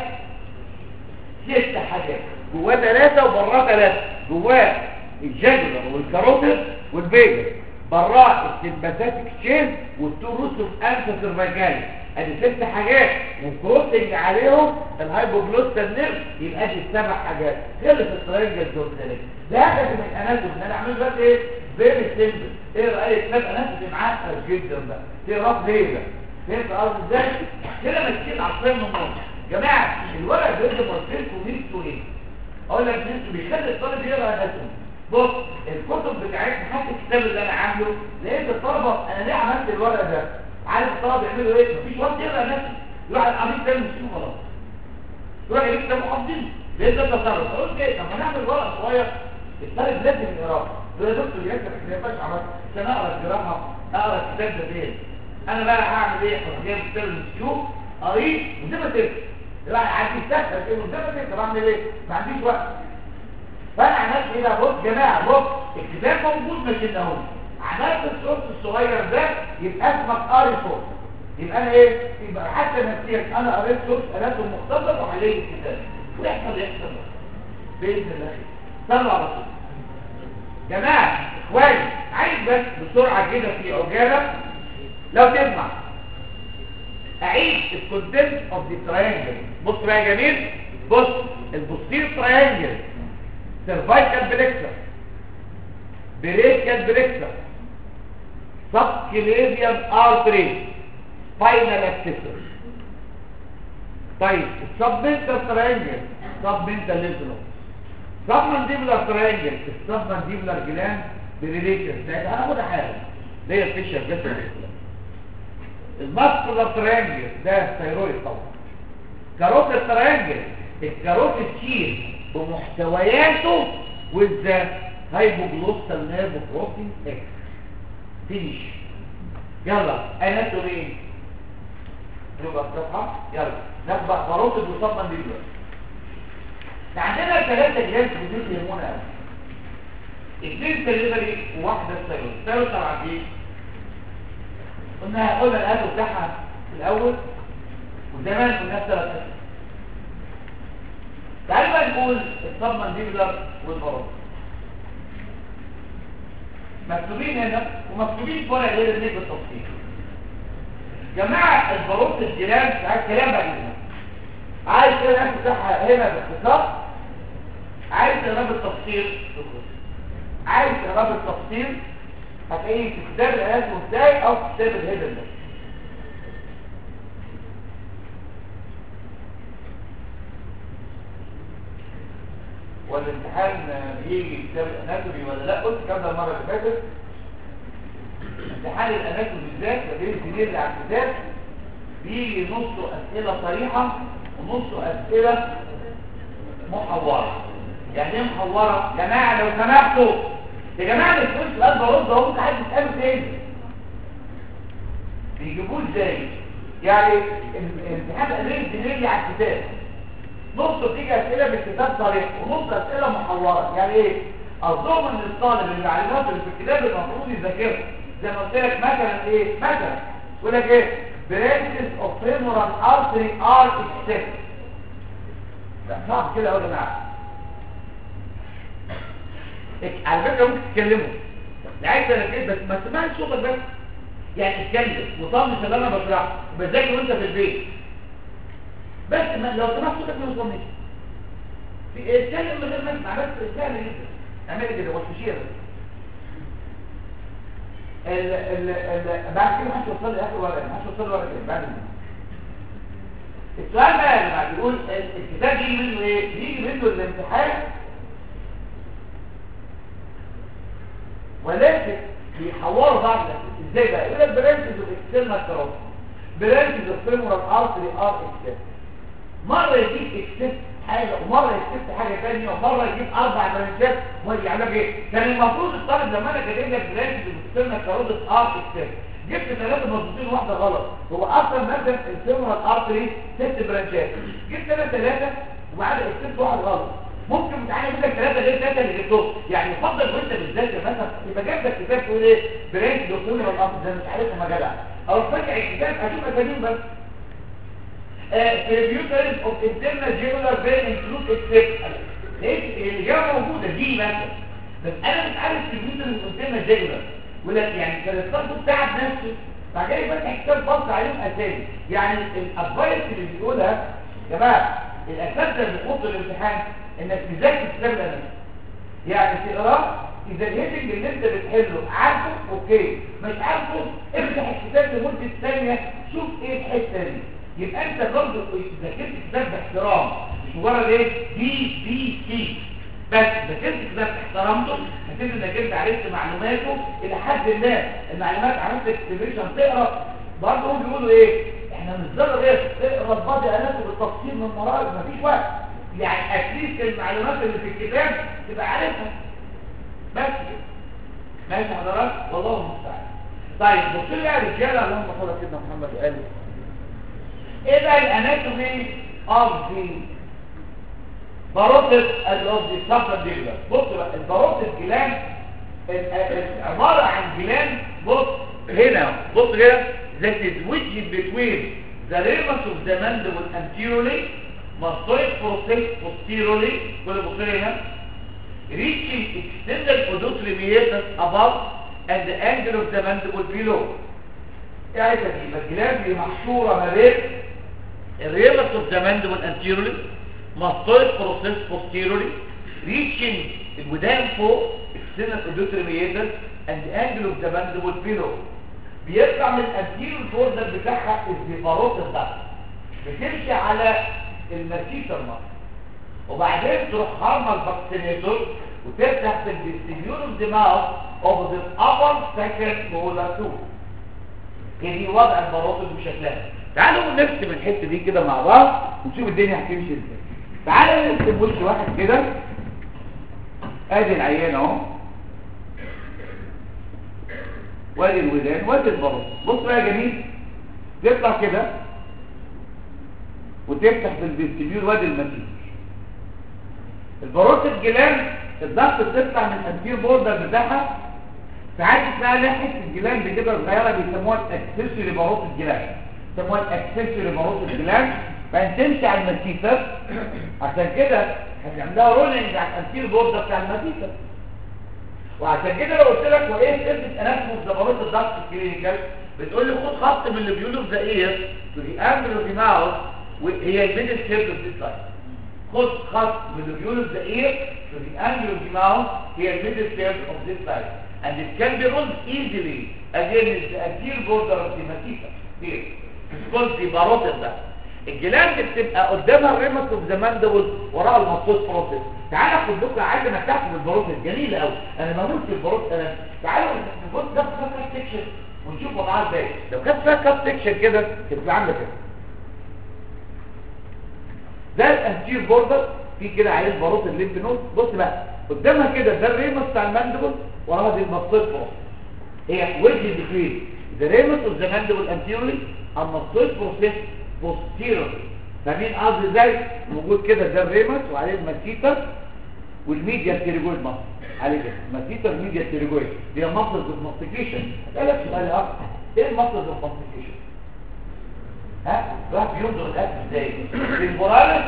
ست حاجات جواه ثلاثه وبراه ثلاثه جواه الجاجولار والكاروتيد والفيجاس براه السمباثيك تشين والتوروس انسر سيرفايكالس ادي ست حاجات وكروسنج عليهم الهايبوجلوستال نيرف يبقى دي سبع حاجات خلص الترينجل دول ثلاثه ده هدف من الاناتومي ان انا اعمل بس ايه فيري سيمبل ايه رايك كتاب اناتومي معقد جدا بقى تقرا ليه بقى فهمت قصدي ازاي كده ماشيين عصرين من النص جماعه الورق ده اللي بصيت وميزته ايه اقول لك ميزته بيخلي الطالب يقرا اناتومي بص الكتب بتاعتنا حتى الكتاب اللي انا عامله لقيت الطلبه انا ليه عملت الورق ده عارف الطلبه يعملوا ايه مفيش وقت يقرا نفسه يروح القميص تاني مش خلاص يروح يجيب كتاب محافظين ليه ده تصرف اقول ايه طب ما نعمل ورق صغير الطالب لازم يقراه يقول يا دكتور يا ما ينفعش عملت عشان اقرا الجراحه اقرا الكتاب ده فين انا بقى هعمل ايه هروح جايب كتاب المسيو قريت وزي ما تبقى راح عندي سهله كده وزي ما تبقى بعمل ايه ما عنديش وقت فانا عملت ايه بقى بص يا جماعه بص الكتاب موجود ما شلناهوش عملت الصوت الصغير ده يبقى اسمك قاري صوت يبقى انا ايه يبقى حتى نفسيا انا قريت صوت الاته المختصر وعليه الكتاب ويحصل يحصل باذن الله صلوا على طول جماعه اخواني عايز بس بسرعه كده في عجاله لو تسمع اعيد الكونتنت اوف ذا تراينجل بص بقى يا جميل بص البوستير تراينجل سيرفايكال بليكسر بريكال بليكسر سبكليفيان ارتري سباينال اكسسور طيب السبمنتال تراينجل سبمنتال ليزنو سبمنديبولار تراينجل السبمنديبولار جلاند بريليشن ده هناخدها حاجه دي الفيشر بس الماسكولار تراينجل ده الثيرويد طبعا كاروت التراينجل الكاروت التشيل بمحتوياته والذات هايبوجلوستال نيرف بروتين اكس فينيش يلا اناتومي نبقى الصفحه يلا ناخد بقى كاروتيد وصاب مانديبولار عندنا ثلاثه جهاز بيديك هرمون قوي اثنين سليفري وواحده ستايروس ستايروس طبعا ايه قلنا قلنا القلب بتاعها في الاول وزمان كنا ثلاث اسئله تعالوا بقى نقول الصب مانديبولار والبروز مكتوبين هنا ومكتوبين في ورقه غير النيل بالتفصيل جماعه البروز الجيران عايز كلام بقى هنا عايز كده الناس بتاعها هنا باختصار عايز تقرا بالتفصيل عايز تقرا بالتفصيل هتلاقيه في كتاب الآيات والداي أو في كتاب الهدن ده والامتحان بيجي كتاب الاناتومي ولا لا قلت الكلام ده المره اللي فاتت امتحان الاناتومي بالذات غير الجنيه اللي على الكتاب بيجي نصه اسئله صريحه ونصه اسئله محوره يعني ايه محوره جماعه لو سمحتوا يا جماعه الفلوس سؤال برد اهو حد يساله تاني بيجيبوه ازاي يعني الامتحان الادريس الدينيه على الكتاب نص بتيجي اسئله بالكتاب صريح ونص اسئله محوره يعني ايه قصدهم ان الطالب المعلومات اللي في الكتاب المفروض يذاكرها زي ما قلت لك مثلا ايه مثلا يقول لك ايه branches of femoral artery are except لا صعب كده يا جماعه على فكره ممكن تتكلموا عايز تركز بس ما تسمعش صوتك بس يعني اتكلم وطنش اللي انا بشرحه وبذاكر وانت في البيت بس ما لو سمعت صوتك ما يوصلنيش في اتكلم من غير ما اسمع بس سهل جدا اعملي كده وشوشيه بس ال ال ال بعد كده مش هتوصل لي اخر ورقه مش هتوصل لي ورقه بعد كده السؤال بقى اللي بعد يقول الكتاب يجي منه ايه يجي منه الامتحان ولكن بيحوروا بعض ازاي بقى يقول لك برانشز اوف اكسترنال كاروتيد برانشز اوف فيمورال ارتري ار اكسبت مره يجيب اكسبت حاجه ومره يكتب حاجه ثانيه ومره يجيب اربع برانشات ويجي لك ايه كان المفروض الطالب لما انا كاتب لك برانشز اوف اكسترنال كاروتيد ار اكسبت جبت ثلاثه مظبوطين واحده غلط هو اصلا مثلا الفيمورال ارتري ست برانشات جبت انا ثلاثه وبعد اكتبت واحد غلط ممكن متعين منك ثلاثة غير ثلاثة اللي جبتهم يعني يفضل وانت بتذاكر مثلا يبقى جاب لك كتاب تقول ايه برنس دكتور من الامر ده مش عارفهم يا جدع او فاكر الكتاب اشوف اساميهم بس تريبيوترز اوف انترنال جيولار فين انكلود اكسبت لقيت الاجابه موجوده دي مثلا بس انا مش عارف تريبيوترز اوف انترنال جيولار ولا يعني كان الطالب بتاعب نفسه بعد كده فتح كتاب بص عليهم اسامي يعني الادفايس اللي بيقولها يا جماعه الاساس اللي بيحط الامتحان انك تذاكر كتاب الاناتومي يعني تقراه اذا الهيدنج اللي انت بتحله عارفه اوكي مش عارفه افتح الكتاب لمده ثانيه شوف ايه الحته دي يبقى انت برضه ذاكرت كتاب باحترام مش مجرد ايه بي بي سي بس ذاكرت كتاب احترمته هتبقى انك انت عرفت معلوماته الى حد ما المعلومات عملت اكسبريشن تقرا برضه هم بيقولوا ايه احنا مش ضروري ايه تقرا البادي اناتومي بالتفصيل من مراجع مفيش وقت يعني اتليست المعلومات اللي في الكتاب تبقى عارفها بس كده ماشي حضرتك والله المستعان طيب بصوا لي يا رجاله اللهم صل على سيدنا محمد وقال ايه بقى الاناتومي اوف ذا باروتس اوف ذا سبتر ديجلر بص بقى الباروتس جلاند عباره عن جلاند بص هنا بص كده that is which between the ramus of the mandible anteriorly mastoid process posteriorly كل بص هنا reaching extended auditory meatus above and the angle of the mandible below ايه عايزه دي الجلاند دي محشوره ما بين الريمس اوف ذا mandible anteriorly mastoid process posteriorly reaching الودان فوق extended auditory meatus and the angle of the mandible below بيطلع من الانتيريور بوردر بتاعها الزيباروت الضغط بتمشي على المسيس المصر وبعدين تروح هارما الفاكسينيتور وتفتح في الديستريبيور الدماغ اوف ذا ابر سكند مولر تو دي وضع الباروت بشكلها تعالوا نرسم الحته دي كده مع بعض ونشوف الدنيا هتمشي ازاي تعالوا نرسم وش واحد كده ادي العيان اهو وادي الودان وادي البروس بص بقى يا جميل تطلع كده وتفتح في الفيستيبيول وادي المسيح البروس الجلان الضغط بتطلع من الانتير بوردر بتاعها ساعات اسمها ناحيه الجلاند كده صغيره بيسموها الاكسسوري باروت الجلاند بيسموها الاكسسوري باروت الجلاند فانت تمشي على المسيتر عشان كده هتعملها رولينج على الانتير بوردر بتاع المسيتر وعشان كده لو قلت لك وايه سيرفيس اناتومي زبرات الضغط الكلينيكال بتقول لي خد خط من اللي بيقولوا في اير تو ذا انجل اوف ذا ماوث وهي الميدل شيب اوف ذيس لاين خد خط من اللي بيقولوا في اير تو ذا انجل اوف ذا ماوث هي الميدل شيب اوف ذيس لاين and it can be ruled easily against the anterior border of the masseter here because the baroted ده الجلاند بتبقى قدامها الريمس اوف ذا ماندبل وراها المصوص بروسيس تعالى خد لكم عايز انا تحت البروسيس جميله قوي انا ما قلتش البروسيس انا تعالوا نبص ده في كات سيكشن ونشوف وضعها ازاي لو كانت فيها كات سيكشن كده تبقى عامله كده ده الانتير بوردر في كده عليه الباروت الليمف نود بص بقى قدامها كده ده الريمس بتاع الماندبل وراها دي المصوص بروسيس هي وجه ديكريز the ramus of the mandible anteriorly and muscle process posteriorly فاهمين قصدي ازاي موجود كده ده الريمس وعليه المسيتر والميديا تيريجويد مصر عليه كده مسيتر ميديا تيريجويد دي مصر الماستيكيشن اسالك سؤال اخر ايه المصر الماستيكيشن ها راح بينظر الاكل ازاي البورالس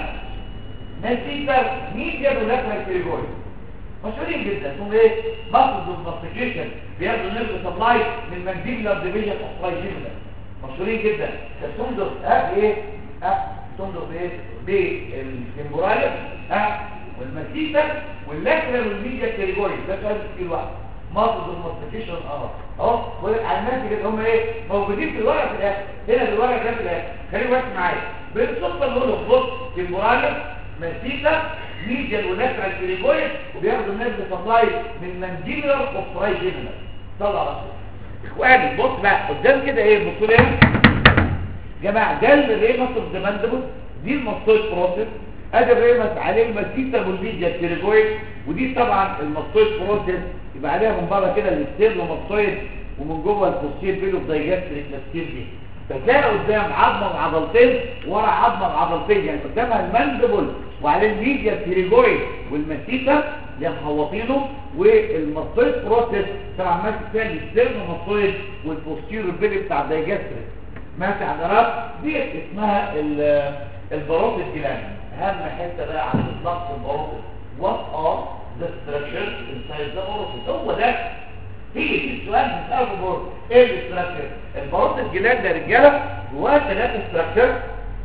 مسيتر ميديا ولاترال تيريجويد مشهورين جدا اسمهم ايه مصر الماستيكيشن بياخدوا نيرف سبلاي من مانديبلر ديفيجن اوف ترايجيمنال مشهورين جدا تنظر ها ايه ها تنظر بايه بالتمبوراليس ها والمسيتر واللاترال والميديا كاريجوري ده سؤال في الوقت مصر الماستيكيشن اه اهو بقول لك على الناس كده هم ايه موجودين في الورق في الاخر هنا في الورق ده في الاخر خليك بس معايا بالصدفه نقول لهم بص تمبوراليس مسيتر ميديال ولاترال كاريجوري وبياخدوا نيرف سبلاي من مانديبلر اوف ترايجيمنال طلع على طول اخواني بص بقى قدام كده ايه بصوا ليه جماعه ده الريمس اوف ذا ماندبل دي الماستويد بروسيس ادي الريمس عليه المسيتر والميديا التيريجويد ودي طبعا الماستويد بروسيس يبقى عليها من بره كده الستيرنوماستويد ومن جوه البوستير بيلو دايجاستريك تفكير دي فتلاقي قدام عظمه وعضلتين ورا عظمه وعضلتين يعني قدامها الماندبل وعليه الميديا التيريجويد والمسيتر اللي محوطينه والماستويد بروسيس طبعا ماسك فيها الستيرنوماستويد والبوستير بيلو بتاع الدايجاستريك ماشي حضرات دي اسمها الباروت الجلاني اهم حته بقى عن اطلاق الباروت وات ار ذا ستراكشر انسايد ذا باروت هو ده هي دي السؤال بتاع الباروت ايه الاستراكشر الباروت الجلاني ده يا رجاله جواه ثلاثه ستراكشر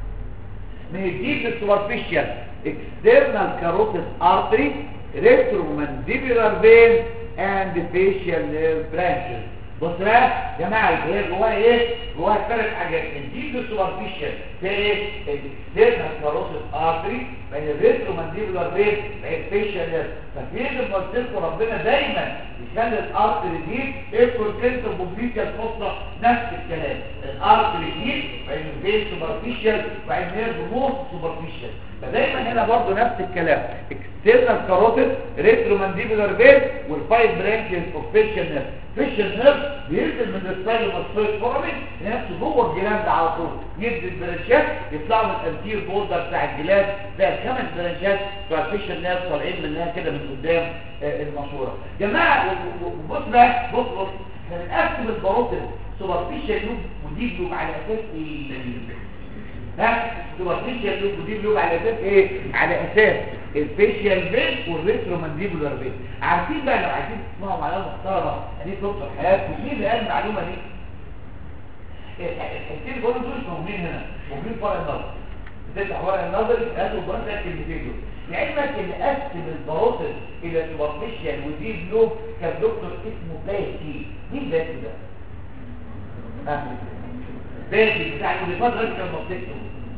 من الديب للسوبرفيشال اكسترنال كاروتيد ارتري ريترومانديبولار فين اند فيشال نيرف برانشز بص بقى يا جماعه هي جواها ايه جواها ثلاث حاجات الديب سوبرفيشال في ايه الاكسترنال كاروتيد ارتري بين الريترو مانديبولار فين بين الفيشال نيرف ففين لما قلت لكم ربنا دايما يخلي الارتري دي الكونتنتر بوفيشال فوسطى نفس الكلام الارتري دي بين الفين سوبرفيشال وبين نيرف موست سوبرفيشال فدايما هنا برضه نفس الكلام اكسترنال كاروتيد ريترو مانديبولار فين والفايف برانشز اوف فيشال نيرف فيشل نيرف بينزل من السايلو ماسويد فورامين نفسه جوه الجلاند على طول يدي البرانشات يطلعوا من الانتير بوردر بتاع الجلاند ده الخمس برانشات بتوع الفيشل نيرف طالعين منها كده من قدام آه الماسوره جماعه بص بقى بص بص احنا بنقسم الباروتين سوبرفيشال لوب وديب لوب على اساس ايه ها سوبرفيشال لوب وديب لوب على اساس ايه على اساس الفيشيال فين والريترو مانديبولار فين عارفين بقى لو عايزين تسمعوا معلومه محترمه دي تبقى حياتكم مين اللي قال المعلومه دي الحاجتين اللي بقولهم دول مش موجودين هنا موجودين في ورق النظر بتفتح ورق النظر هاتوا الجوان ده الكلمتين دول لعلمك اللي قسم الباروتين الى سوبرفيشال وديب لوب كان دكتور اسمه باسي مين باسي ده؟ ها باسي بتاع الفتره اللي كان مصدقته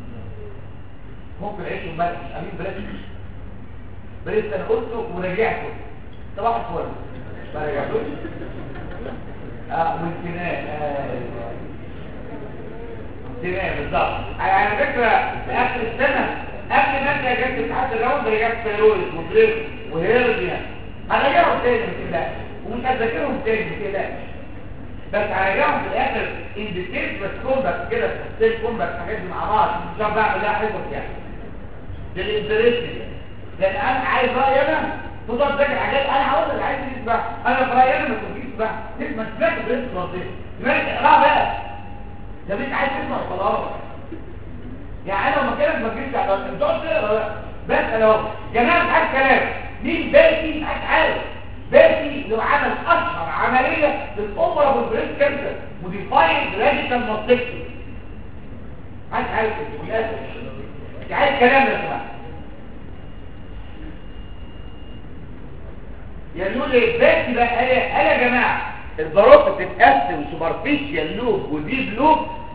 ممكن عيشه ملح امين بلاش بلاش انا قلته ورجعته صباح الفل ما رجعتوش اه والسنان آه. سنان بالظبط على فكره في اخر السنه قبل ما انت جبت امتحان الراوند رجعت فيروز وبريف وهيرنيا هرجعهم تاني ما تقلقش ومش هذاكرهم تاني ما تقلقش بس هرجعهم في الاخر انديكيت بس كومباك كده ستيل كومباك حاجات دي مع بعض مش هعرف بعمل لها حفظ يعني ده الانترست لان انا عايز رايي انا تقعد تذاكر حاجات انا هقول لك عايز تسبح انا في رايي انا ما تجيش تسبح تسمع سمعت برنس رصيد سمعت اقرا بقى ده انت عايز تسمع خلاص يعني انا لو مكانك ما تجيش على انت تقعد تقرا بقى بس انا اهو جماعه مش عارف كلام مين باقي مش عارف باقي لو عمل اشهر عمليه للاوبرا والبريست كانسر موديفايد راديكال ماستكتومي عايز عايز للاسف مش عايز كلام يا جماعه يقولوا لي باقي بقى قال قال يا جماعه الباروت بتتقسم سوبرفيشال لوب وديب لوب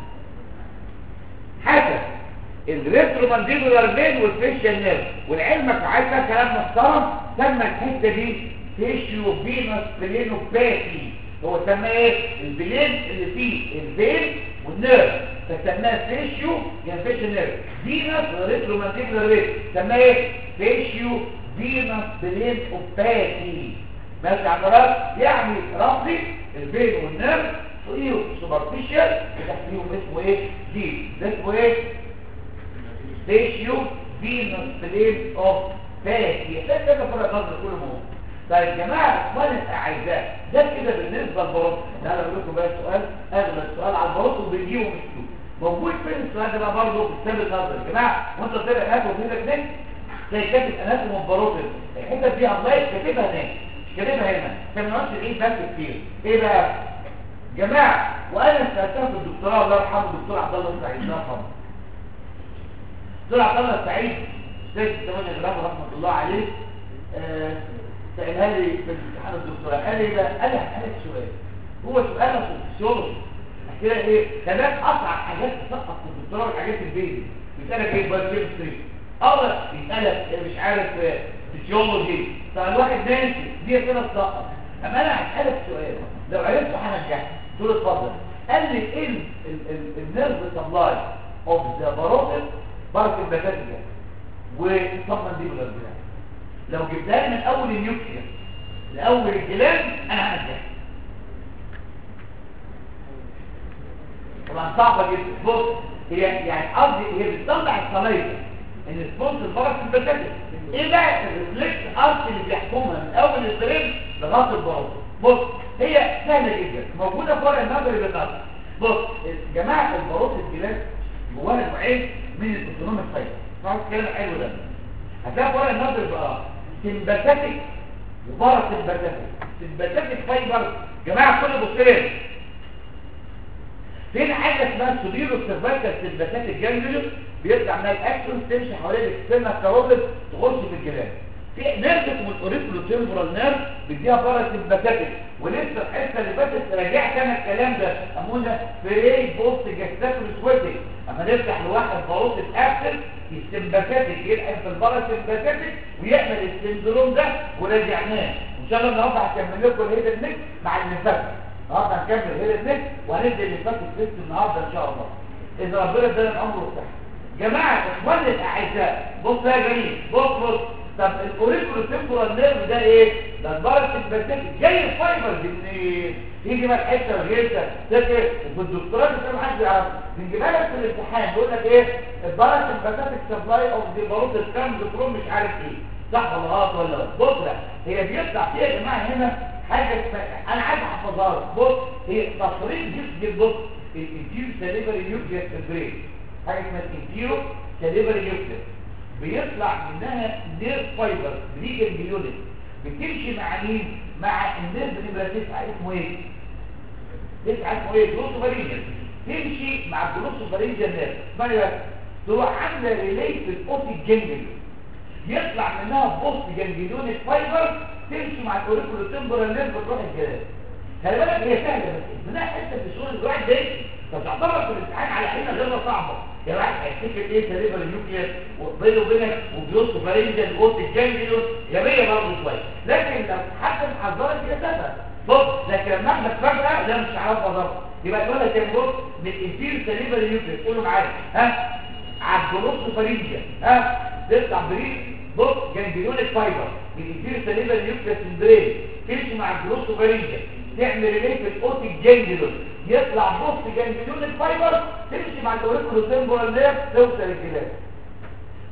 حسب الريترو مانديبولار فين والفيشال نيرف والعلمك عايز بقى كلام محترم سمى الحته دي تيشيو فينوس بلينوباثي هو سماه ايه البلين اللي فيه الفين والنيرف فسماه فيشيو يعني فيشال نيرف فينوس ريترو مانديبولار فين سماه ايه فيشيو فينوس بلينوباثي ماشي عضلات يعني راسي الفين والنيرف فوقيهم سوبرفيشال وتحتيهم اسمه ايه دي ده اسمه ايه ratio venous plane of fatty ده كده فرق نظر كل مهم طيب يا جماعه اخواني الاعزاء ده كده بالنسبه للبروت تعالوا اقول لكم بقى سؤال اغلى سؤال على البروت وبنجيبه مش فيه موجود فين السؤال ده بقى برضه في كتاب النظر يا جماعه وانت طالع هناك وفي لك نك زي كاتب اناتوم البروت الحته دي الله كاتبها هناك مش كاتبها هنا كان نقص ايه بس كتير ايه بقى جماعه وانا سالتها في الدكتوراه الله يرحمه الدكتور عبد الله سعيد الله يرحمه دكتور عبد الله السعيد زي 8 جرام رحمه الله عليه آه، سألها لي في امتحان الدكتوراه قال لي بقى قال لي هسألك سؤال هو سؤال في الفسيولوجي كده ايه كمان اصعب حاجات تسقط في الدكتوراه والحاجات البيزك بيسألك ايه بايوكيمستري اول يسألك إيه مش عارف آه، فسيولوجي فالواحد ناسي دي كده تسقط اما انا هسألك سؤال لو عرفته هنجحك تقول اتفضل قال لي ايه النيرف سبلاي اوف ذا باروتيد بارك البكاتيريا وصمم دي بالارجلان لو جبتها من اول النيوكليا لاول الجلان انا هنجح طبعا صعبه جدا بص هي يعني قصدي هي بتطلع الصلايه ان سبونس البارك البكاتيريا ايه بقى الريفلكس ارت اللي بيحكمها من اول السرير لغايه البارك بص هي سهله جدا موجوده في ورق النظري بتاعتها بص يا جماعه الباروت الجلان جواها نوعين من الاوتونوميك فايبر طبعا الكلام حلو ده هتلاقي ورق النظر بقى سمباتيك وبارا سمباتيك سمباتيك فايبر جماعه كل بصين فين حاجه اسمها سوبيرو سيرفايكال سمباتيك جانجليو بيطلع من الاكسون تمشي حوالين الاكسترنال كاروتيد تخش في الجلاد في نيرف اسمه الاوريكولو تمبرال نيرف بيديها بارا سمباتيك ولسه الحته اللي فاتت راجعت انا الكلام ده قامونا فري بوست جاستاكول سويتنج اما نفتح لواحد باروت الابسل السمباتيك يلحق في البارا سمباتيك ويعمل السندروم ده ورجعناه ان شاء الله النهارده هكمل لكم الهيد النك مع الليمفاتيك النهارده هنكمل الهيد النك وهنبدا الليمفاتيك تيست النهارده ان شاء الله اذا ربنا ادانا الامر والصحه جماعه اخواني الاعزاء بص يا جميل بص بص طب الاوريكولو تمبورال نيرف ده ايه ده البارا سمباتيك جاي الفايبر دي منين يجي بقى الحته الغيرة تذكر في الدكتوراه اللي ما حد يعرف بنجيبها لك في الامتحان بيقول لك ايه البارا سمباتيك سبلاي اوف دي باروت الكامز فروم مش عارف ايه صح ولا غلط ولا لا بص لا هي بيطلع فيها يا جماعه هنا حاجه اسمها انا عايز احفظها لك بص هي تصريف جسم بص الانتيرو سليفري نيوكليس في البرين حاجه اسمها الانتيرو سليفري نيوكليس بيطلع منها نير فايبر بريجن يونت بتمشي مع مين مع النيرف نمره 9 اسمه ايه 9 اسمه ايه جلوسوفارينجن تمشي مع الجلوسوفارينجن نيرف اسمها ايه تروح عامله ريلي في الاوتيك جنجل يطلع منها بوست جنجليونيك فايبر تمشي مع الاوريكولو تمبرال نيرف تروح الجهاز خلي بالك هي سهله بس منها حته في الصوره الواحد ده فتعتبر في الامتحان على حين غير صعبه يا واحد هيفتكر ايه سليبر النيوكليس وبينه وبينك وبيوصف فرنجل وقلت الجنجليون يا بيه برضه شويه لكن لو حد محذرك كده سهل بص لكن لما احنا فجاه لا مش هعرف اضرب يبقى تقول لك يا بص من الانتير سليبر النيوكليس قولوا معايا ها على الجلوس فرنجل ها تطلع بريد بص جنجليونيك فايبر من الانتير سليبر النيوكليس ممبرين تمشي مع الجلوس فرنجل تعمل ريليت في الاوتيك جنجليون يطلع بوست جنجليون الفايبر تمشي مع الاوريكولو تمبورال نيرف توصل الجلاس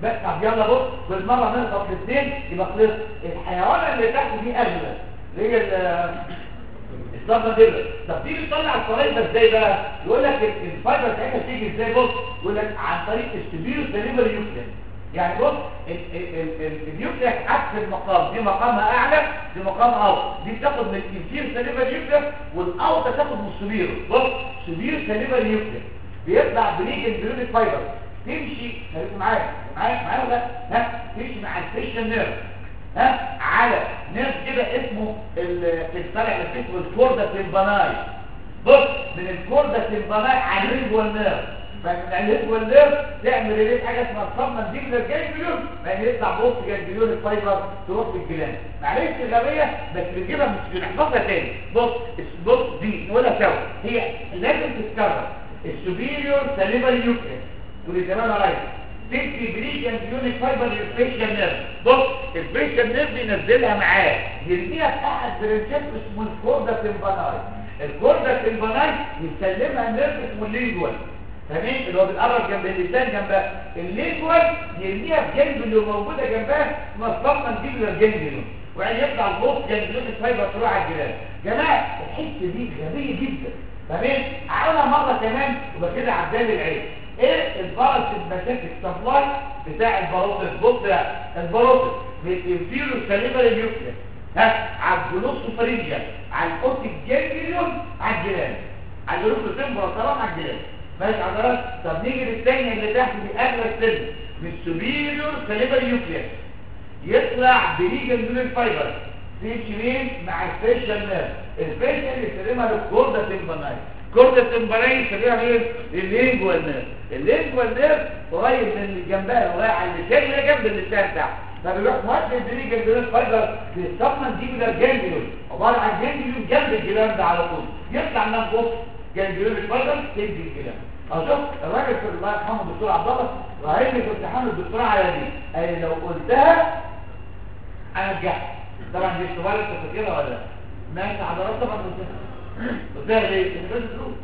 بس طب يلا بص بالمره نخلص الاثنين يبقى خلص الحيوان اللي تحت دي اغلى اللي هي ال- الصدمه دي طب تيجي تطلع الفرايده ازاي بقى يقول لك ال- الفايبر بتاعتها بتيجي ازاي بص يقول لك عن طريق السبيرو سليبر يوكليس يعني بص ال- ال- ال- ال- اليوكليس عكس المقام دي مقامها اعلى دي مقامها اوطى دي بتاخد من الانفير سليبر يوكليس والاوطى تاخد من السبيرو بص سبيرو سليبر يوكليس بيطلع بريجن بريونيك فايبر تمشي خليكم معايا معايا معايا ولا لا؟ ها تمشي مع الفيشن نيرف ها على نيرف كده اسمه ال- في الطالع اللي اسمه الكوردا تمباناي بص من الكوردا تمباناي على الريجوال نيرف فمن الريجوال نيرف تعمل ايه حاجه اسمها الصمم دي من الجانجليون يعني يطلع بص جانجليون الفايبر تروح للجلاند معلش غبيه بس بنجيبها مش بنحفظها تاني بص بص دي نقولها سوا هي لازم تتكرر السوبيريور سليبري يوكليس تقولي تمام يا ريس تدي بريجن يونيك فايبر للفيشن نيرف بص الفيشن نيرف بينزلها معاه يرميها في احد برنشات اسمه الكوردا تمباناي الكوردا تمباناي يسلمها النيرف اسمه اللينجوال تمام اللي هو بيتقرب جنب اللسان جنبها اللينجوال يرميها في جنب اللي موجوده جنبها اسمها الصفمه دي الجنجلون وبعدين يطلع البوست جنجلون الفايبر تروح على الجيران جماعه الحته دي غبيه جدا تمام عاولها مره كمان يبقى كده عدال العين ايه البارس المسافه سبلاي بتاع الباروتس بص بقى الباروتس بالانفيرو سليبر اليوكليس ها على الجلوس فرينجا على الاوتيك جانجليون على الجيران على الجلوس تمبرا على الجيران ماشي حضرتك طب نيجي للثانيه اللي تحت دي اغلى سن من سوبيريور سليبر يوكليس يطلع بريجن دول الفايبر تمشي مين مع الفيشل نيرف الفيشل يسلمها للكوردا تمباناي كوردا تمباناي يسلمها مين اللينجوال نيرف اللينجوال نيرف قريب من اللي جنبها ورايح على اللسان اللي جنب اللسان بتاعه فبيروح مؤدي البريجن دول الفايبر بيستقمن دي من الجانجلون عباره عن جانجلون جنب الجلان ده على طول يطلع من بص جانجلون الفايبر تدي الجلان اشوف الراجل في الله يرحمه الدكتور عبد الله وقال لي في امتحان الدكتوراه على دي قال لي لو قلتها انا نجحت طبعا دي اختبار انت فاكرها ولا لا ماشي حضرتك طبعا قلتها قلتها ليه؟ ان ده دروس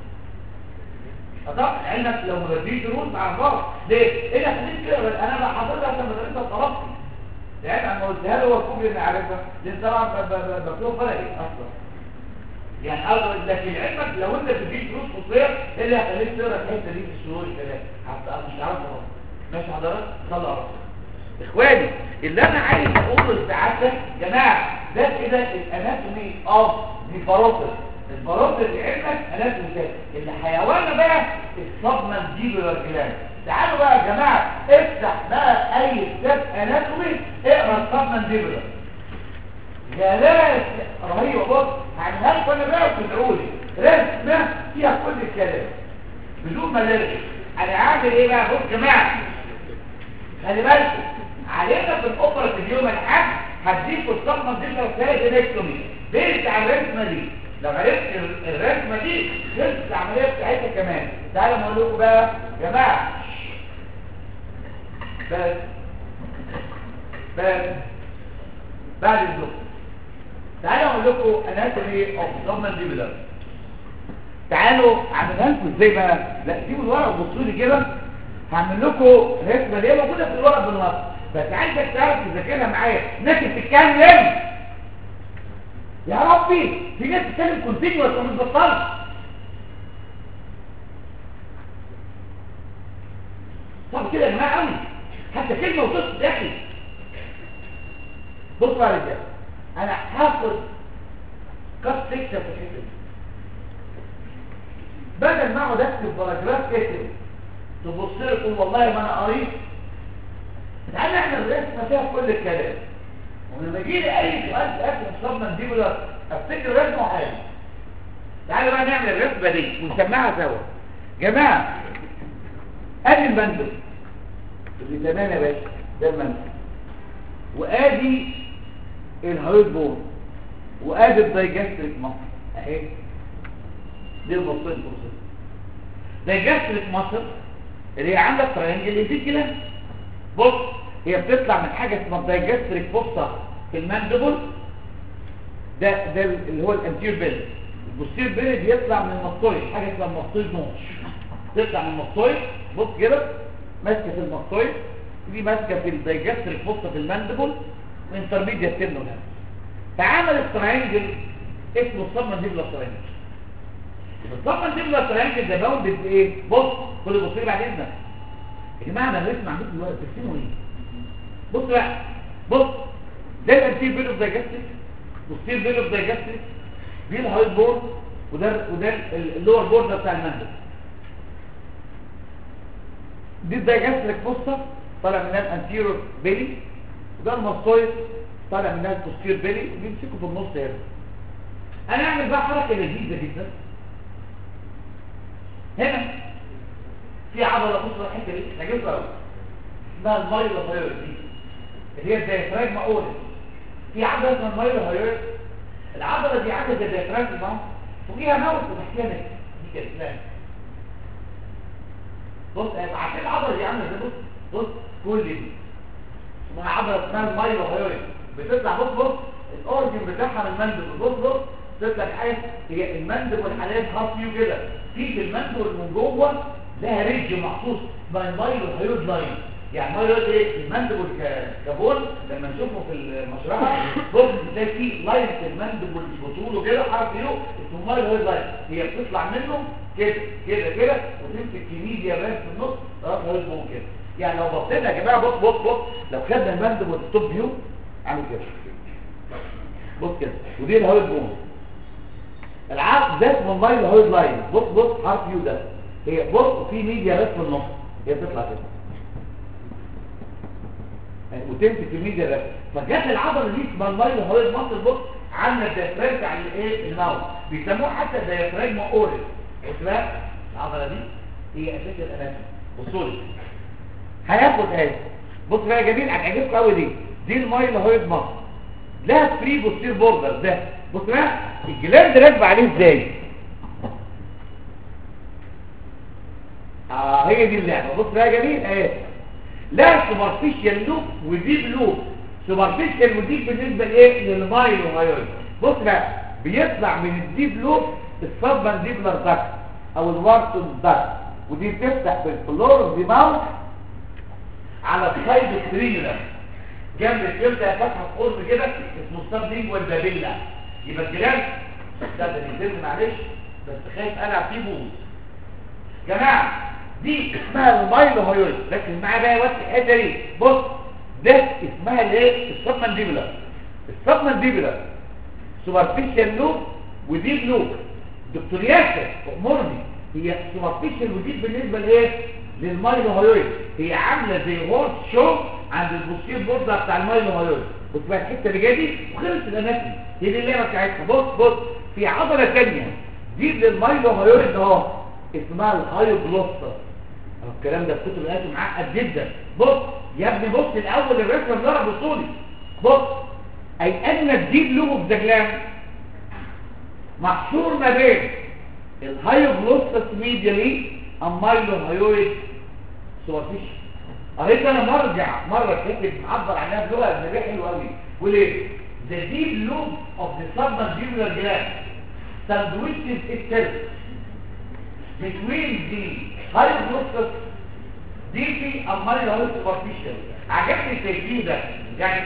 طبعا علمك لو ما بديش دروس ما اعرفهاش ليه؟ ايه اللي خليك كده انا بقى حضرتك عشان مدرسه وطلبتي لان انا قلتها له هو الكوبري اللي عارفها لان طبعا بكتب فرق ايه اصلا يعني اقدر لكن علمك لو انت بتديش دروس خصوصيه ايه اللي هيخليك تقرا الحته دي في الشهور الثلاثه حتى مش عارف ماشي حضرتك صلى على رسول اخواني اللي انا عايز اقوله لسعادتك يا جماعه ده كده الاناتومي اوف الباروتس الباروتس اللي علمك اناتومي كده الحيوان بقى الصدمه الديبولار جلاند تعالوا بقى يا جماعه افتح بقى اي كتاب اناتومي اقرا الصدمه الديبولار جلالة رهيبة بص هعملها لكم انا بقى وتدعوا لي رسمة فيها كل الكلام بدون ما نرجع انا عامل ايه بقى بص يا جماعه خلي بالكم علينا في الاوبرا في يوم الاحد هديكوا الصدمه دي ثلاث نكتومي بيرت على الرسمه دي لو عرفت ال- الرسمه دي خلصت العمليه بتاعتها كمان تعالوا اقول لكم بقى يا جماعه بس بس بعد الظهر تعالوا اقول لكم اناتومي اوف ضمن ديبلر تعالوا اعملها لكم ازاي بقى لا سيبوا الورق وبصوا لي كده هعمل لكم رسمه دي موجوده في الورق بالنص بس عايزك تعرف تذاكرها معايا ناس بتتكلم يا ربي في ناس بتتكلم كونتينيوس وما بتبطلش طب كده يا جماعه قوي حتى كلمه وتصل يا اخي بصوا يا رجاله انا هاخد كات سكشن في الحته دي بدل ما اقعد اكتب باراجراف كتب تبص لي تقول والله ما انا قريت تعالى احنا الرسمه فيها كل الكلام ولما يجي لي اي سؤال في اخر الصدمه دي ولا افتكر رسمه حاجه تعالى بقى نعمل الرسمه دي ونسمعها سوا جماعه ادي المندل اللي تمام يا باشا ده المندل وادي الهايد بون وادي الدايجستريك مصر اهي دي البطين فرصة دايجستريك مصر اللي هي عندك ترينجل اللي فيه كده بص هي بتطلع من حاجة اسمها الدايجستريك فوسا في الماندبل ده ده اللي هو الانتير بيلد البوستير بيلد يطلع من المطوي حاجة اسمها المطوي نوش تطلع من المطوي بص كده ماسكة في المطوي دي ماسكه في الدايجستريك فوسطه في الماندبل وانترميديت تندون هنا فعمل تراينجل اسمه السبمنديبلر تراينجل السبمنديبلر تراينجل ده باوندد بايه بص كل بص لي بعد اذنك يا جماعه انا لسه عندكم دلوقتي ترسموا ايه بص بقى بص ده الانتير بيل اوف دايجستريك والستير بيل اوف دايجستريك دي الهايد بورد وده وده اللور بورد بتاع الماندبل دي الدايجستريك فوسطه طالع منها الانتيرور بيلي وده الماستويد طالع منها البوستير بيلي وبيمسكوا في النص هنا انا اعمل بقى حركه لذيذه جدا هنا في عضله بص الحته دي تعجبكم قوي اسمها المايلو هايوريد دي اللي هي الدايفراجما اوريس في عضله اسمها المايلو هايوريد العضله دي عضله الدايفراجما فوقيها ماوس وتحتيها نك دي كده اسمها بص عشان العضله دي عامله ازاي بص بص كل دي اسمها عضله اسمها المايلو هايوريد بتطلع بص بص الاورجن بتاعها من المندب بص بص تطلع حاجه هي المندب والحالات خاص فيه كده في في المندب من جوه لها ريدج مخصوص اسمها المايلو هايوريد لاين يعني المايلو هايوريد ايه المندب والكابول لما نشوفه في المشرحه بص تلاقي فيه لاين في المندب والبطول وكده حرف يو اسمه مايلو هايوريد لاين هي بتطلع منه كده كده كده وتمسك كميديا بس في النص خلاص هايوريد بون كده يعني لو بصينا يا جماعه بص بص بص لو خدنا المندب والستوب فيو عامل كده بص كده ودي الهايد بون العقد ده اسمه المايل هايد لاين بص بص حرف يو ده هي بص في ميديا بس في النص هي بتطلع كده يعني وتمسك الميديا بس فجت العضله دي اسمها المايل هايد مصر بص عامله الديافراجم بتاع الايه الماوس بيسموها حتى ديافراجم اوريس اسمها العضله دي هي اساس الاناتومي بصوا لي هياخد ايه بص بقى يا جميل هتعجبكم قوي دي دي المايل هايد مصر لها فري بوستير بوردر ده بص بقى الجلاند راكبه عليه ازاي اه هي دي اللعبه بص بقى يا جميل اهي لا سوبرفيشال لوب وديب لوب سوبرفيشال وديب بالنسبه لايه للمايل هايد بص بقى بيطلع من الديب لوب السبمنديبلر داكت او الوارتون داكت ودي بتفتح في الفلور دي ماوث على السايد التريجولار جنب الجلد فتحه قرب كده اسمه ستاندينج والبابيلا يبقى الجلال ده ده بيتم معلش بس خايف العب فيه بوز جماعه دي اسمها المايلو هايوريد لكن معايا بقى وقت الحته دي بص ده اسمها الايه السبمنديبولار السبمنديبولار سوبرفيشال لوب وديب لوب دكتور ياسر امرني هي سوبرفيشال وديب بالنسبه لايه للمايلو هايوريد هي عامله زي هورس شو عند البوستير بوردة بتاع المايلو هايوريد بص بقى الحته اللي جايه دي وخلص الاناتومي هي دي اللعبه بتاعتها بص بص في عضله ثانيه دي للمايلو هايوريد اهو اسمها الهايوجلوستر الكلام ده في كتب الاناتومي معقد جدا بص يا ابني بص الاول الرسمه اللي انا بصولي بص اي ان الديب لوب اوف ذا جلاند محشور ما بين الهايوجلوستس ميديالي المايلو هايوريد سوبرفيشال قريت انا مرجع مره كاتب معبر عنها بلغه اجنبيه حلوه قوي بيقول ايه the deep loop of the submandibular gland sandwiches itself between the hyoglossus deeply and malleolus superficial عجبني التشبيه ده يعني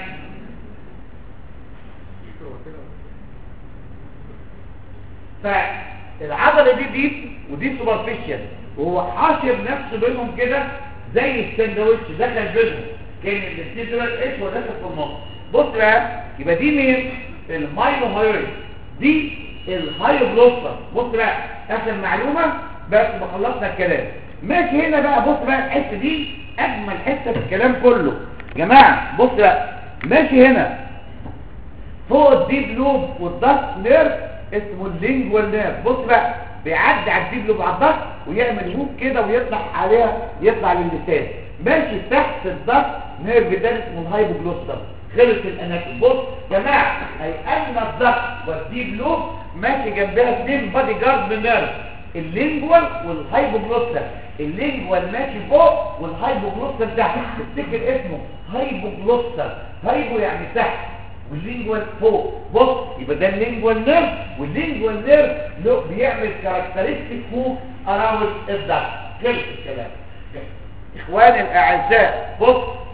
فالعضله دي ديب ودي سوبرفيشال وهو حاشر نفسه بينهم كده زي السندوتش دخل بينهم كان الاثنين دول ايش ودخل في النص بص بقى يبقى دي مين المايلو هايوريد دي الهايوبلوستر بص بقى اخر معلومه بس ما خلصنا الكلام ماشي هنا بقى بص بقى الحته دي اجمل حته في الكلام كله يا جماعه بص بقى ماشي هنا فوق الديب لوب والضغط نيرف اسمه اللينجوال نيرف بص بقى بيعدي على الديب لوب على الضغط ويعمل هوب كده ويطلع عليها يطلع للسان ماشي تحت الضغط نيرف ده اسمه الهايبوجلوستر خلص الاناتوم بص يا جماعه اي ان الضغط والديب لوب ماشي جنبها اثنين بادي جارد نيرف اللينجوال والهايبوجلوستر اللينجوال ماشي فوق والهايبوجلوستر تحت تفتكر اسمه هايبوجلوستر هايبو يعني تحت واللينجوال فوق بص يبقى ده اللينجوال نيرف واللينجوال نيرف له بيعمل كاركترستيك هوك اراوند الضغط خلص الكلام اخواني الاعزاء بص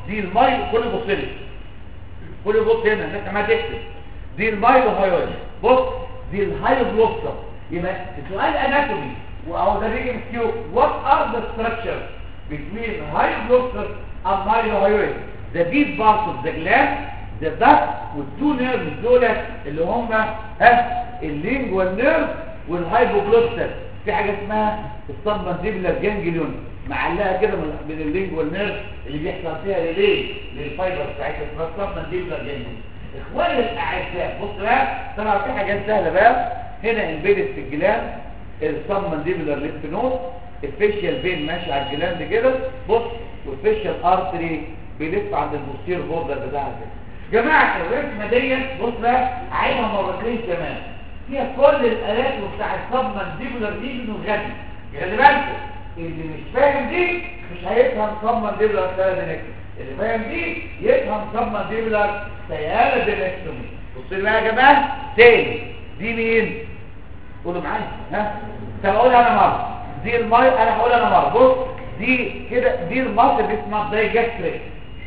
دي المايل كل بص لي كل بص هنا انت ما تكتب دي المايلو هايويد بص دي الهايو بلوستر يبقى سؤال اناتومي او ده بيجي من كيو what are the structures between high bluster and myelohyoid the deep part of the gland the duct والتو نيرفز دول اللي هم ها اللينجوال نيرف والهايبوجلوستر في حاجه اسمها السبمنديبلر جانجليون معلقه كده من من اللينجوال نيرف اللي بيحصل فيها ريلي للفايبر بتاعتها اسمها السبمنديبلر جانجليون اخواني الاعزاء بص بقى طبعا في حاجات سهله بقى هنا امبيدد في الجلاند السبمنديبلر ليمف نود الفيشيال فين ماشي على الجلاند كده بص والفيشيال ارتري بيلف عند البوستير بوردر بتاعها كده جماعه الرسمه ديت بص بقى عينها مرتين كمان فيها كل الالات بتاع السبمنديبلر دي من غني خلي بالكم اللي مش فاهم دي مش هيفهم سبمنديبلر سيالة اللي فاهم دي يفهم سبمنديبلر سيالة دينكتومي بص لي بقى يا جماعه تاني دي مين قولوا معايا ها طب اقولها انا مره دي الماي انا هقولها انا مره بص دي كده دي المصل اللي اسمها دايجاستريك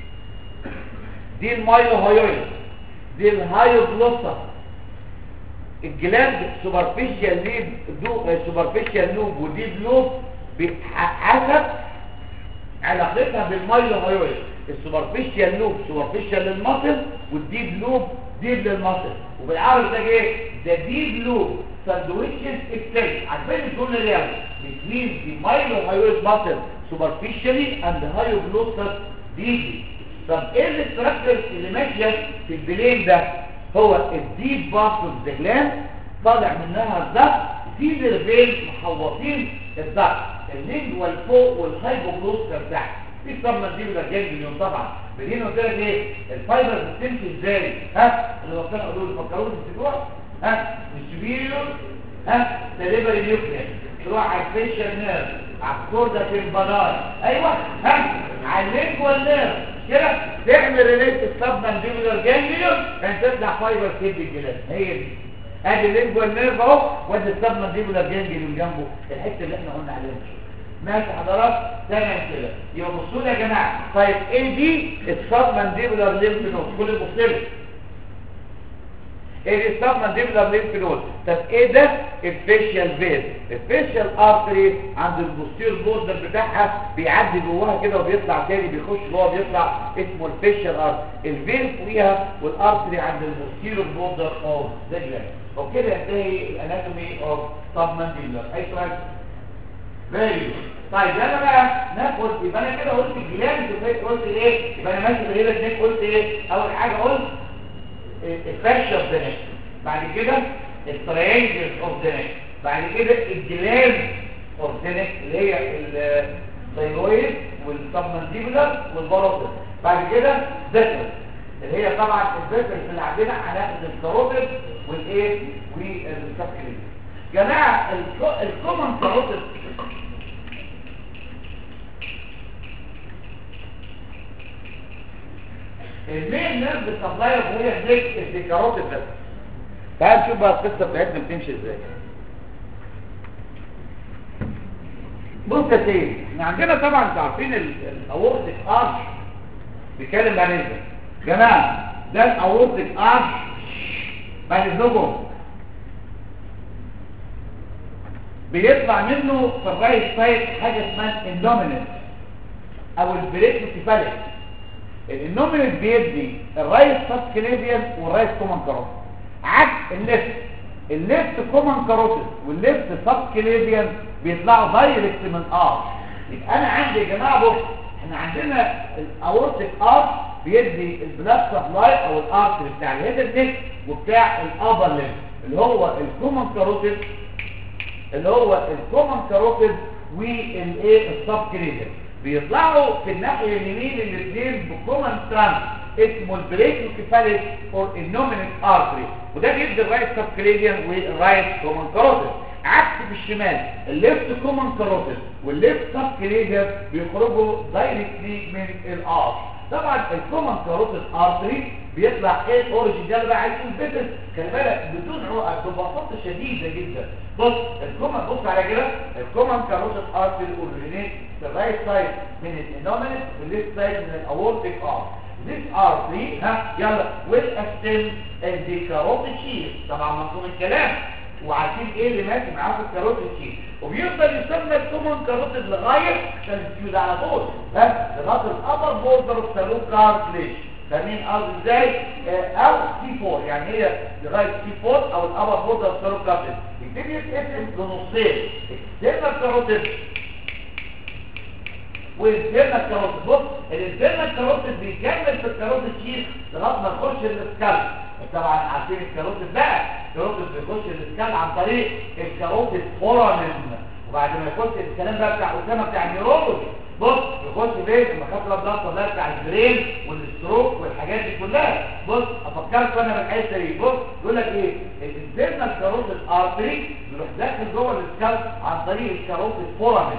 دي المايلو هايويد دي الهايو بلوسا الجلاند سوبرفيشال ليب دو سوبرفيشال لوب وديب لوب حسب علاقتها بالمايلو هايويد السوبرفيشال لوب سوبرفيشال للمصل والديب لوب ديب للمصل وبالعربي ده ايه ده ديب لوب ساندويتشز اكستنس عارفين الجمله اللي يعني between the myelohyoid muscle superficially and the hyoglossal deeply طب ايه الاستراكشر اللي ماشيه في البلين ده هو الديب باس اوف ذا جلاند طالع منها الضغط في نيرفين محوطين الضغط اللينجوال فوق والهايبوجلوسال تحت في سبمنديبولار جانجليون طبعا بدينا قلت لك ايه الفايبر بتمشي ازاي ها اللي وصلنا قالوا لي فكروني في الاسبوع ها السبيريور ها سليبري نيوكليس تروح على الفيشال نيرف على الكوردا تمباناي ايوه ها على اللينجوال نيرف كده تعمل ريليت السبمنديبولار جانجليون عشان تطلع فايبر كيد الجلاند هي دي ادي اللينجوال نيرف اهو وادي السبمنديبولار جانجليون جنبه الحته اللي احنا قلنا عليها ماشي حضرات تمام كده يبقى بصوا لي يا جماعه طيب ايه دي السبمنديبولار ليمف نود كل بصوا لي ايه دي السبمنديبولار ليمف نود طب ايه ده الفيشيال فين الفيشيال ارتري عند البوستير بوردر بتاعها بيعدي جواها كده وبيطلع تاني بيخش جوه بيطلع اسمه الفيشيال ارتري الفين فوقيها والارتري عند البوستير بوردر اوف ذا جلاند وبكده ينتهي الاناتومي اوف سبمنديبولار اي سؤال فيري طيب يلا بقى ناخد يبقى انا كده قلت الجلاند قلت ايه يبقى انا ماشي بهيلة اتنين قلت ايه اول حاجه قلت الفاشيا اوف ذا نيك بعد كده التريانجل اوف ذا نيك بعد كده الجلاند اوف ذا نيك اللي هي الثايرويد والسبمنديبولار والباروتيد بعد كده ذكر اللي هي طبعا الذكر اللي عندنا هناخد الكاروتيد والايه والسبكليد جماعه الكومن كاروتيد المين نيرف سبلاير وهي هناك الكاروتيد بس تعال نشوف بقى القصه بتاعتنا بتمشي ازاي بص يا سيدي احنا عندنا طبعا انتوا عارفين الاورتيك ارش بيتكلم عن ايه جماعه ده الاورتيك ارش بعد اذنكم بيطلع منه في الرايت سايد حاجه اسمها اندوميننت او البريكوسيفاليك النومينال بيدي الرايت سبكليفيان والرايت كومن كاروتيد عكس الليفت الليفت كومن كاروتيد والليفت سبكليفيان بيطلعوا دايركت من ار يبقى انا عندي يا جماعه بص احنا عندنا الاورتيك ار بيدي البلاد سبلاي او الارتري بتاع الهيد نيك وبتاع الابر ليفت اللي هو الكومن كاروتيد اللي هو الكومن كاروتيد والايه السبكليفيان بيطلعوا في الناحية اليمين الاثنين بكومن ترانس اسمه البريكوكيفاليك اور النومينيك ارتري وده بيدي الرايت سبكليديان والرايت كومن كاروتيد عكس في الشمال الليفت كومن كاروتيد والليفت سبكليديان بيخرجوا دايركتلي من الارش طبعا الكومن كاروتيد ارتري بيطلع ايه الاوريجين ده بقى عايز البيتس خلي بالك بدون عقد ببساطه شديده جدا بص الكومن بص على كده الكومن كاروتيد ارتري اوريجينيت في الرايت سايد من الانومينس والليفت سايد من الاورتيك ارت This artery ها يلا will extend in the carotid sheath طبعا مفهوم الكلام وعارفين ايه اللي ماشي معاه في الكاروتيد شيت وبيفضل يسمى الكومن كاروتيد لغايه عشان الفيو ده على طول ها لغايه الابر بوردر اوف سالون كارتليج فاهمين قصدي ازاي آه، او سي 4 يعني هي لغايه سي 4 او الابر بوردر اوف سالون كارتليج يبتدي يتقسم لنصين اكسترنال كاروتيد والانترنال كاروتيد بص الانترنال كاروتيد بيكمل في الكاروتيد شيت لغايه ما يخش الاسكالب طبعا عارفين الكاروتيد بقى الكاروتيد بيخش الاسكال عن طريق الكاروتيد فورامين وبعد ما يخش الكلام بقى بتاع اسامه بتاع النيورولوجي بص يخش فين المخاطره الضغط ده بتاع البرين والستروك والحاجات دي كلها بص افكرك انا بالحته دي بص يقول لك ايه الانترنال كاروتيد ارتري يروح داخل جوه الاسكال عن طريق الكاروتيد فورامين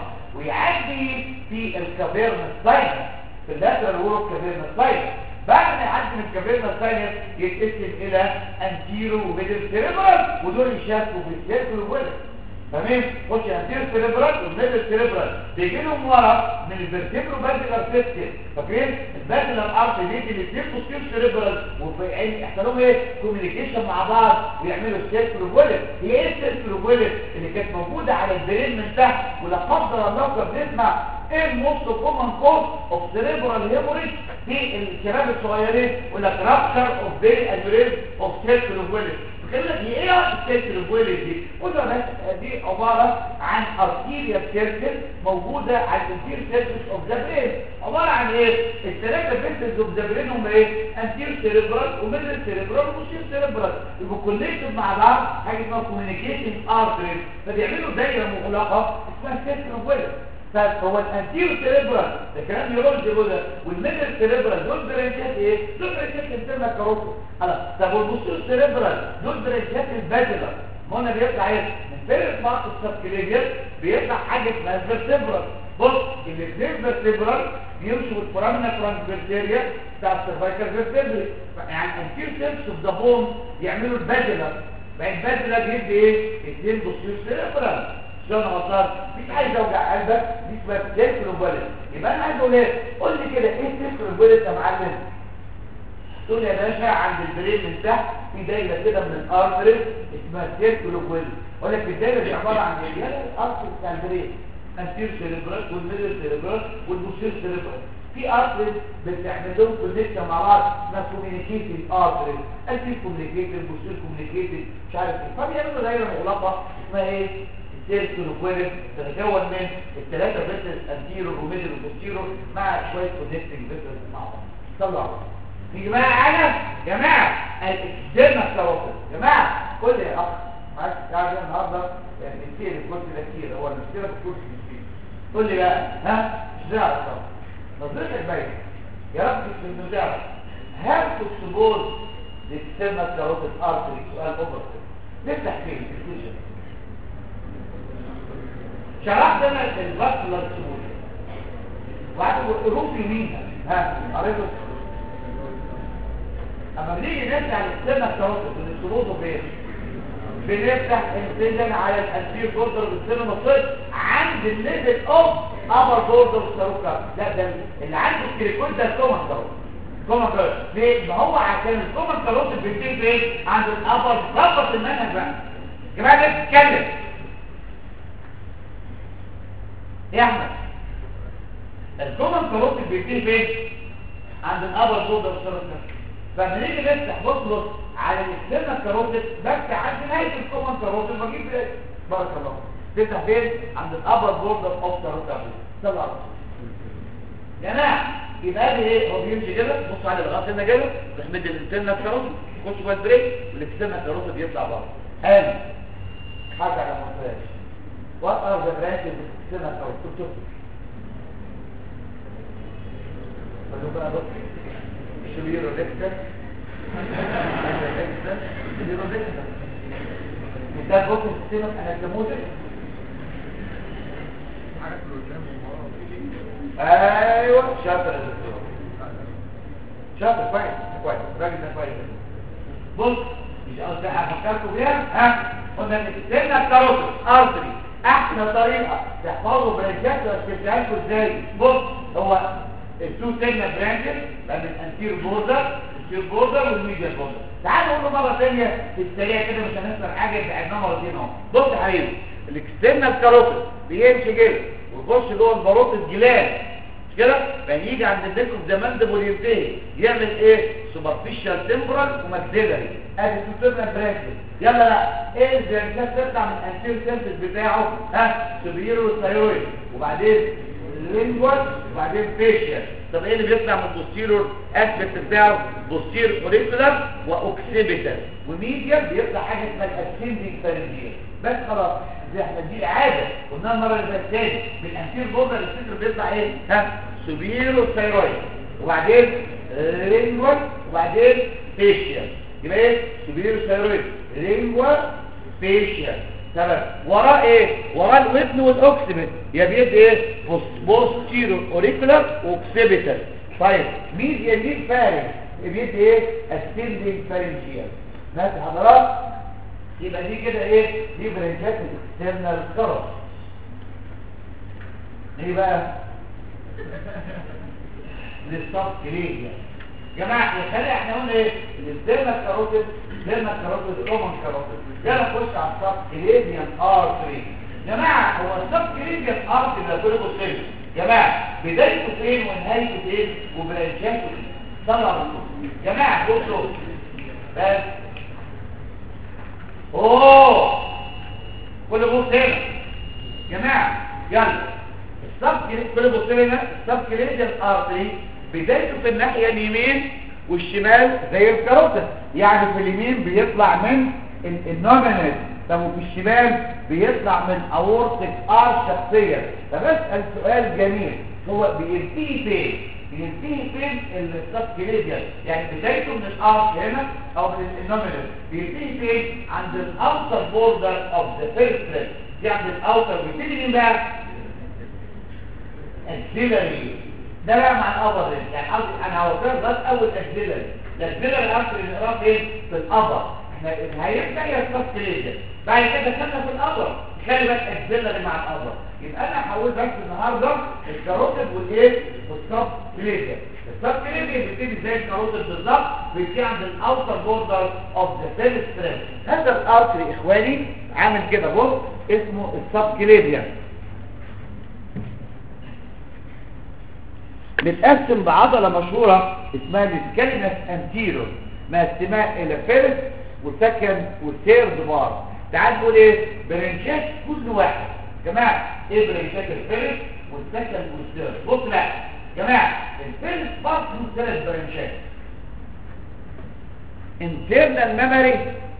ويعدي في الكافيرن ساينس في اللاترال وول كافيرن ساينس بعد ما يعدي من الكافيرنا ساينس يتقسم الى انتيرو وميدل سيريبرال ودول يشاركوا في السيركل والولد تمام خش انتيرو سيريبرال والميدل سيريبرال بيجي لهم ورا من الفيرتيبرو بازلر سيستم فاكرين البازلر ارت بيجي الاثنين بوستير سيريبرال ويحصلوا ايه كوميونيكيشن مع بعض ويعملوا السيركل والولد هي ايه السيركل والولد اللي كانت موجوده على البرين من تحت ولا قدر الله كنا بنسمع ايه الموست كومن كوز اوف سيريبرال هيموريج في الشباب الصغيرين يقول لك رابشر اوف بيري انوريزم اوف سيركل اوف ويلز فكرة لك هي ايه السيركل اوف ويلز دي قلنا بس دي عبارة عن ارتيريا سيركل موجودة على الانتير سيركل اوف ذا برين عبارة عن ايه الثلاثة بنتز اوف ذا برين هم ايه انتير سيريبرال وميدل سيريبرال وموشير سيريبرال يبقوا كوليكتد مع بعض حاجة اسمها كوميونيكيشن ارتريز فبيعملوا دايرة مغلقة اسمها سيركل اوف ويلز فهو الانتيرو سيريبرال ده كلام نيورولوجي ده والميدل سيريبرال دول برانشات ايه دول برانشات السيرما كاروتيد خلاص طب والبوستيرو سيريبرال دول برانشات البازلر ما قلنا بيطلع ايه من فيرس مارك السبكليفير بيطلع حاجه اسمها الفيرتبرال بص الاثنين فيرتبرال بيمشوا بالفورامنا ترانسفيرتيريا بتاع السيرفايكال فيرتبري يعني الانتيرو سيرفس اوف ذا بون يعملوا البازلر بقى البازلر يدي ايه اثنين بوستيرو سيريبرال شلون غلطان مش عايز اوجع قلبك دي اسمها سيركل الولد يبقى انا عايز اقول ايه قول لي كده ايه سيركل الولد يا معلم تقول لي يا باشا عند البرين من تحت في دايره كده من الارتري اسمها سيركل الولد اقول لك الدايره دي عباره عن ايه الارتري بتاع البرين الانتير سيريبرال والميدل سيريبرال والبوستير سيريبرال في ارتريز بتعمل لهم كونكشن مع بعض اسمها كوميونيكيتنج ارتريز انتير كوميونيكيتنج بوستير كوميونيكيتنج مش عارف ايه فبيعملوا دايره مغلقه اسمها ايه سيركل وكويرك تتكون من الثلاثه فيترز انتيرو وميدل وبوستيرو مع شويه كونكتنج فيترز مع بعض صلوا على يا جماعه انا جماعه الاكسترنال كاروتيد جماعه كل يا اخ معاك قاعد النهارده يعني كتير الكورس ده كتير هو المشكله في الكورس مش فيه قول لي بقى ها مش تعرف طبعا نظرتك باينه يا رب انه تعرف هل تكسبوز الاكسترنال كاروتيد ارتري سؤال اوفر نفتح فين الكونجكشن شرحت انا الفاسكولار سمول وبعد الروف يمين ها قريته اما بنيجي نفتح الاكسترنال كاروتيد بنسروده فين بنفتح انسجن على الانتير بوردر بالسينما صيد عند الليفل اوف ابر بوردر الساروكا لا ده اللي عنده الكريكول ده الكومن كاروتيد كومن كاروتيد ليه؟ ما هو عشان الكومن كاروتيد بيبتدي فين؟ عند الابر ظبط المنهج بقى يا جماعه ده بتتكلم يا احمد الكومن كاروتيد بيبتدي فين؟ عند الابر بوردر الساروكا فلما نيجي نفتح بص بص على الاكسترنال كاروتيد بفتح عند نهايه الكومن كاروتيد بجيب ايه بارك الله تفتح فين عند الابر بوردر اوف كاروتيد صلى على يا جماعه يبقى دي ايه هو بيمشي كده بص على الغاز هنا كده تحمد الانترنال كاروتيد يخش جوه البريك والاكسترنال كاروتيد يطلع بره حلو حاجه على ما تنساش وات ار ذا برانشز الاكسترنال كاروتيد شوف بقى بص شبيرو ديكتر شبيرو ديكتر ده بص السيستم انا النموذج ايوه شاطر يا دكتور شاطر كويس كويس الراجل ده كويس بص مش قصدي افكركم بيها ها قلنا ان السنه الكاروتيد ارتري احسن طريقه تحفظوا برانشات وتشتغلوا لكم ازاي بص هو التو سنه برانشز من الانتير بوردر الانتير بوردر والميديال بوردر تعالوا نقول مره ثانيه في السريع كده مش هنخسر حاجه يبقى عندنا مرتين اهو بص يا حبيبي الاكسترنال كاروتيد بيمشي كده ويخش جوه الباروت الجلال مش كده فيجي عند النيك اوف ذا ماندبل ينتهي يعمل ايه سوبرفيشال تمبرال وماكسيلري ادي سوبرنا براكتس يلا لا ايه البرانشات تطلع من الانتير سيرفيس بتاعه ها سوبيرو ثايرويد وبعدين لينجوال وبعدين فيشيال طب ايه اللي بيطلع من البوستيرور اسبكت بتاعه بوستير اوريكولار واوكسيبيتال وميديال بيطلع حاجه اسمها الاسندنج فارنجيال بس خلاص دي احنا دي اعاده قلنا المره اللي فاتت تاني من الانتير بوردر الفكر بيطلع ايه ها سوبيرو ثايرويد وبعدين لينجوال وبعدين فيشيال يبقى ايه سوبيرو ثايرويد لينجوال فيشيال تمام وراه ايه وراه الودن والاوكسيمنت يا بيد ايه بوستيرو اوريكولار واوكسيبيتال طيب مين يمين فارنج بيد ايه اسندنج فارنجيال ماشي حضرات يبقى دي كده ايه دي برنشات الاكسترنال كارس ايه بقى للصف كليه جماعه يخلي احنا قلنا ايه الاكسترنال كاروتيد الاكسترنال كاروتيد كومن كاروتيد يلا نخش على الصف كليديان ارتري جماعه هو الصف كليديان ارتري ده كله بصين جماعه بدايته فين ونهايته فين وبرانشاته فين صلوا على الرسول جماعه بصوا بس اوه كل بص هنا جماعه يلا السب كل بص هنا السب كليديان ارتري بدايته في الناحيه اليمين والشمال زي الكاروتة يعني في اليمين بيطلع من النومينال طب وفي الشمال بيطلع من اورتك ار شخصيا فبسأل سؤال جميل هو بينتهي فين بينتهي فين السب كليديان يعني بدايته من الارش هنا او من النومينال بينتهي فين عند الاوتر بوردر اوف ذا فيرست دي عند الاوتر بيبتدي مين بقى الزيلري ده بقى مع الابر يعني قصدي انا هوصل لغايه اول اكسيلري الاكسيلري الاصل اللي نقراه فين في الابر احنا هيبدا يصف كليجن بعد كده دخلنا في الابر خلي بالك اكسيلري مع الابر يبقى انا هقول بس النهارده الكاروتيد والايه والسب كليجن السب كليجن بيبتدي زي الكاروتيد بالظبط بيبتدي عند الاوتر بوردر اوف ذا سيل ستريم هذا الارتري اخواني عامل كده بص اسمه السب كليجن متقسم بعضلة مشهورة اسمها الاسكالينس انتيرو مقسماه الى فيرست وسكند وثيرد بار تعال نقول ايه برنشات كل واحد جماعة ايه برنشات الفيرست والسكند والثيرد بص بقى جماعة الفيرست بار له ثلاث برنشات internal memory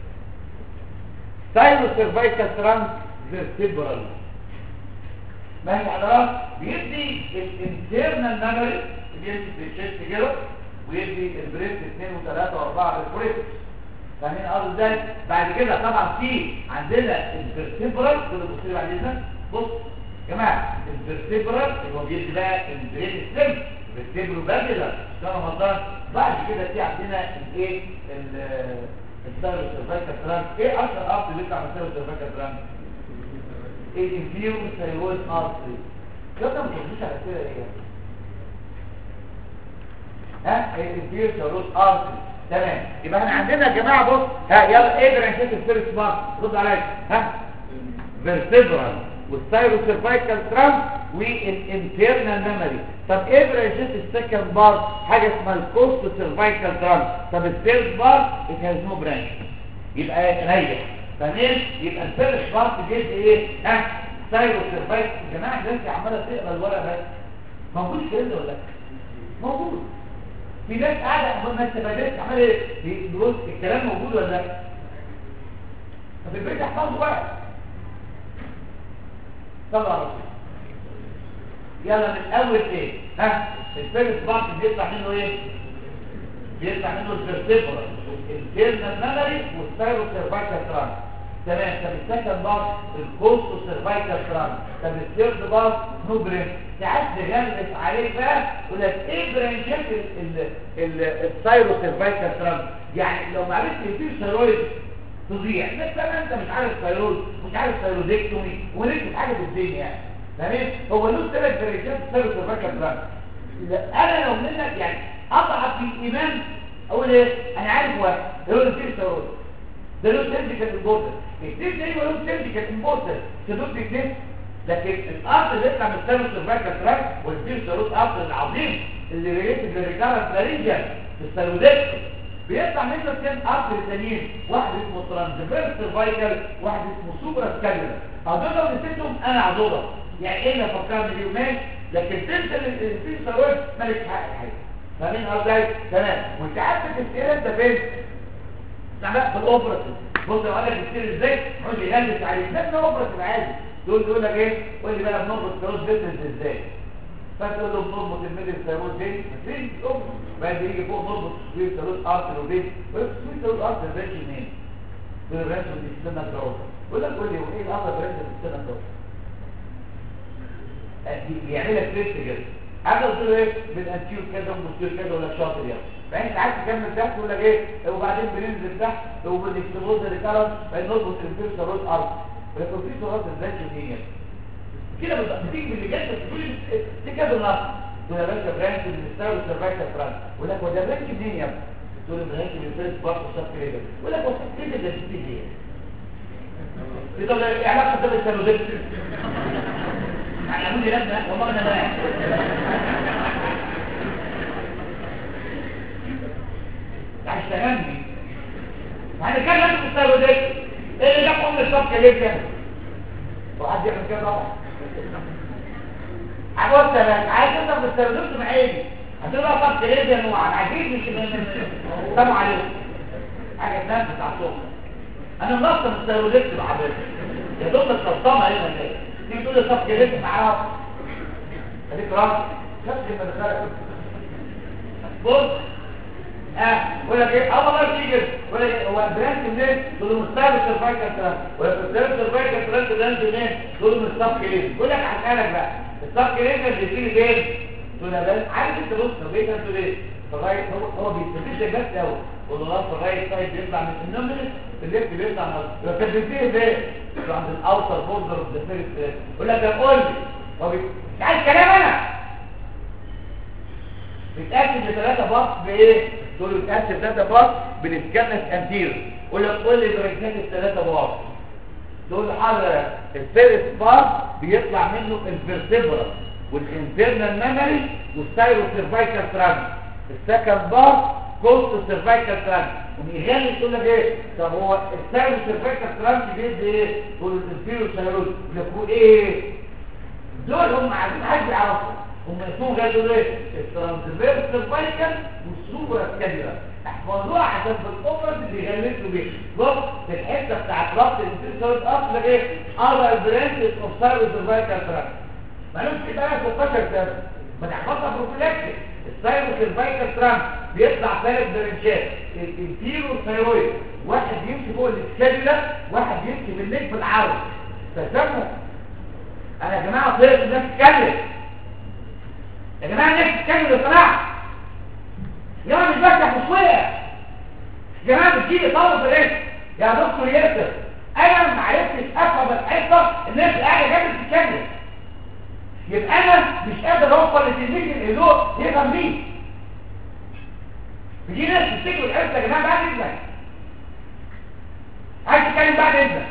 stylocervical trunk vertebral ماشي حضرات بيدي الانترنال ميموري بيدي في الشيست كده ويدي البريست 2 و3 و4 بالبريست فاهمين قصدي ازاي بعد كده طبعا في عندنا الفيرتيبرال كل بصوا بعد اذنك بص يا جماعه الفيرتيبرال اللي هو بيدي بقى البرين ستيم الفيرتيبرال باجلر سنه رمضان بعد كده في عندنا الايه السيرو سيرفايكال ترانك ايه اشهر ارض بيطلع من السيرو سيرفايكال ترانك الانفيرو ثايرويد ارتري كده ما تقولوش على كده ايه ها الانفيرو ثايرويد ارتري تمام يبقى احنا عندنا يا جماعه بص ها يلا ايه برانشات الفيرست مارك رد عليا ها فيرتبرال والثايرو سيرفايكال ترامب والانترنال ميموري طب ايه برانشات السكند بار حاجه اسمها الكوست سيرفايكال ترامب طب الثيرد بار ات هاز نو برانش يبقى ريح فاهمين يبقى الفيرست بارت جزء ايه ها ثايرو سيرفايكال يا جماعه ده انت عماله تقرا الورقه بس موجود الكلام ده ولا لا موجود في ناس قاعده اول ما انت بدات عمال ايه بيقول الكلام موجود ولا لا طب البيت احفظه بقى طلع على طول يلا من اول ايه ها الفيرست بارت بيطلع منه ايه بيطلع منه الفيرتيبرال الانترنال ميموري والثايرو سيرفايكال ترانس تمام طب السكند بار الكوست سيرفايكال ترانس طب الثيرد بار نو برين ساعات تغلس عليك بقى يقول لك ايه برانشات السايرو سيرفايكال ترانس يعني لو ما عرفتش يصير ثيرويد تضيع مثلا انت مش عارف ثيرويد مش عارف ثيرويدكتومي ونكتب حاجه في الدنيا يعني تمام هو له ثلاث برانشات السايرو سيرفايكال ترانس انا لو منك يعني اضعف في الايمان اقول ايه انا عارف واحد هو اللي فيه ثيرويد ده له سيرجيكال امبورتنس الاثنين ده له سيرجيكال امبورتنس تدوس الاثنين لكن الارض اللي يطلع من السيرو سيرفايكال تراك والفير ثيرويد ارض العظيم اللي ريليتد للريكارنت لارينجال في الثيرويدكتوم بيطلع منه اثنين ارض ثانيين واحد اسمه ترانسفيرس سيرفايكال واحد اسمه سوبرا سكالولار هدول لو نسيتهم انا عضله يعني ايه اللي فكرني بيه ماشي لكن تنسى الفير ثيرويد مالك حق حاجه فاهمين قصدي تمام وانت عارف الاسئله انت فين تعال في الاوبراتيف بص لو قال لك بتصير ازاي يقول لي غلس عليك نفس الاوبراتيف عادي دول يقول لك ايه قول لي بقى بنربط كروس بيزنس ازاي فتقول له بنربط الميدل ثيرويد دي فين الاوبراتيف بعد يجي فوق نربط سويت ثيرويد ارتر وبيت سويت ثيرويد ارتر ده منين دول الرانش دي السنه الجوه يقول لك قول لي هو ايه الارتر برانش في السنه الجوه بيعمل لك تيست كده عارف قلت له ايه بالانتيور كذا ومستير كذا ولا شاطر يعني فانت عايز تكمل تحت يقول لك ايه وبعدين بننزل تحت وبنكتبوز اللي كرم بعدين نربط الفير سروت ارض ولكن في سروت ازاي دي كده بالظبط بتيجي من اللي جاي تقول دي كده النص تقول يا باشا برانش من الستار والسيرفايكال فرانش يقول لك هو ده برانش منين يا ابني تقول له برانش من الفيرست بارت وشاب كريجر يقول لك هو كده ده دي ليه دي طب ايه علاقه ده بالسيرودكت يعني اقول لي لا والله انا لا عايز تهمني يعني كان لازم تستاهلوا ده ايه اللي جاب ام الصفقه ليه كده وحد يعمل كده طبعا عبوات تمام عايز انت ما تستخدمش معايا هتبقى صفقه ليه ده نوع عجيب مش سامع عليه حاجه تنام بتاع الصبح انا ملصم السيرودكت بعبد يا دوب الصمصمه هنا جايه تيجي تقول لي صفقه ليه معاها اديك راس نفس ما دخلت بص اه ولا لك ايه اه والله تيجي ولا إيه؟ هو البراند منين دول مستوى السيرفايكال ترانس ولا مستوى السيرفايكال ترانس ده منين دول من الصف كلين يقول لك هسالك بقى الصف كلين اللي بيجي فين دول بس عارف انت بص لو جيت انت ليه فغايه هو هو بيستفيد بس قوي والله فغايه طيب بيطلع من النمل الليفت بيطلع من لو كان بينتهي فين عند الاوتر بوردر اوف ذا فيرست يقول لك ده قول لي هو مش عايز كلام انا بيتاكد بثلاثه باص بايه تقول له بيتاكد بثلاثه باص بالسكانس انتير قول له قول لي بريكات الثلاثه باص تقول له حضرتك الفيرست باص بيطلع منه الفيرتبرا والانترنال ميموري والسايرو سيرفايكال ترانس السكند باص كوست سيرفايكال ترانس وبيغلي تقول لك ايه طب هو السايرو سيرفايكال ترانس بيدي ايه تقول له الانفيرو سايروس يقول ايه دول هم عايزين حد يعرفهم هم اسمهم غير دول ايه الترانسفيرس سيرفايكال والسوبر سكاليرا احفظوها عشان في الاوبرا بيغلسوا بيه بص في الحته بتاعت ربط الانترنال اصل ايه اذر برانشز اوف سايرو سيرفايكال ترانس مالوش في بقى 16 سنه ما تحفظها بروفيلاكسيس السايرو سيرفايكال ترانس بيطلع ثلاث برانشات الانتيرو ثايرويد واحد يمشي فوق السكاليرا واحد يمشي بالنجم في العرض تفهموا انا يا جماعه طلعت الناس تتكلم يا جماعه الناس تتكلم يا صلاح يا جماعه مش بفتح مش وقع يا جماعه بتجيلي طلب في الرزق يا دكتور ياسر انا ما عرفتش افهم الحصه الناس قاعده جنبي بتتكلم يبقى انا مش قادر اوصل لتلميذ الهدوء يفهم مين بيجي ناس تفتكروا الحصه يا جماعه بعد اذنك عايز تتكلم بعد اذنك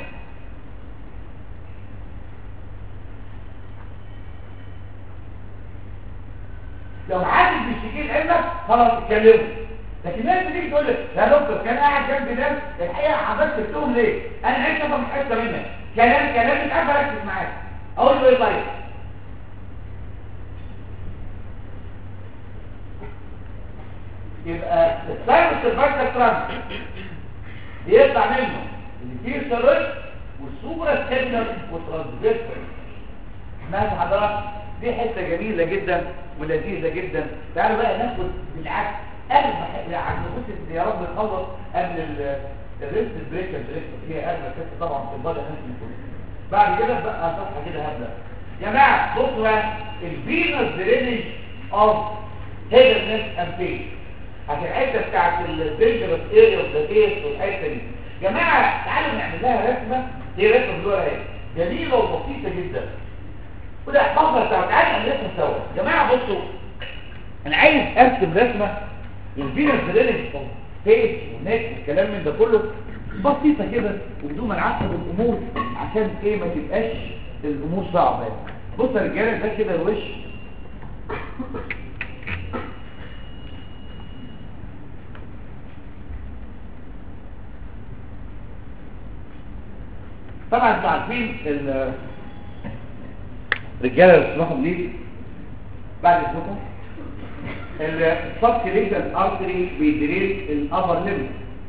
لو حد بيشتكي لعلمك خلاص اتكلموا لكن الناس بتيجي تقول لك يا دكتور كان قاعد جنب ناس الحقيقه حضرتك سبتهم ليه انا عايز افهم حته منك كلام كلام مش عارف اركز معاك اقول له ايه طيب يبقى السايبر سيرفايكال ترانس بيطلع منه الكير سيرش والسوبرا سكيلر والترانسفيرسال ماشي حضرتك دي حته جميله جدا ولذيذه جدا تعالوا بقى ناخد بالعكس اغلى حاجه يعني بص يا رب نخلص قبل ال- الريست بريكر بريك هي اغلى كاس طبعا في البادي هنسمي كله بعد كده بقى صفحه كده هبدا يا جماعه بصوا بقى الفينوس درينج اوف هيدرنس اند بين الحته بتاعت الدينجرس اريا اوف ذا فيس والحته دي يا جماعه تعالوا نعمل لها رسمه هي رسمه بالورقه اهي جميله وبسيطه جدا وده احفظها تعالوا تعالوا نعمل رسمه سوا يا جماعه بصوا انا عايز ارسم رسمه الفينوس درينج اوف فيس ونك والكلام من ده كله بسيطه كده وبدون ما نعقد الامور عشان ايه ما تبقاش الامور صعبه يعني. بص يا رجاله ده كده الوش طبعا انتوا عارفين ال- الرجاله اللي بتروحوا ليه بعد اذنكم السب كليجال ارتري بيدريس الابر ليمب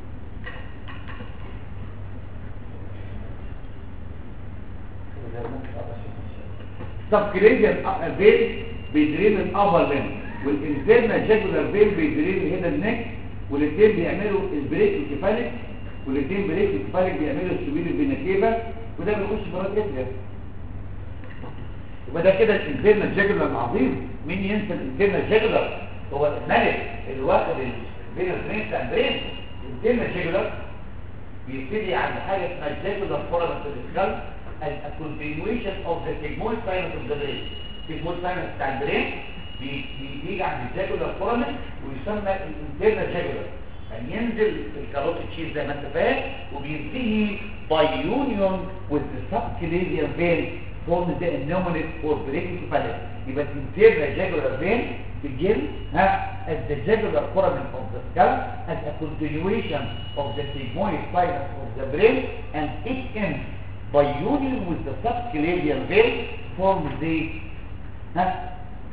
سب كليجال فين بيدرين الابر ليمب والانترنال جاكولار فين بيدرين هنا النك والاثنين بيعملوا البريك الكفالك والاثنين بريك الكفالك بيعملوا السبيل البيناكيبا وده بيخش براد اتريا يبقى ده كده الانترنال جاكولار العظيم مين ينسى الانترنال جاكولار هو الملك اللي واخد الفينوس برين اند برين الانترنال جاكولار بيبتدي عند حاجه اسمها الجاكولار فورامنت الاسكال الكونتينيويشن اوف ذا سيجمويد ساينس اوف ذا برين السيجمويد ساينس بتاع البرين بي- بي- بيجي عند الجاكولار فورامنت ويسمى الانترنال جاكولار يعني ينزل الكاروتيد شيز زي ما انت فاهم وبينتهي باي يونيون with the subclavian vein forms the innominate or brachycephalic يبقى الانترنال جاكولار vein begin ها as the jugular foramen of the skull as a continuation of the sigmoid sinus of the brain and it ends by union with the subclavian vein forms the ها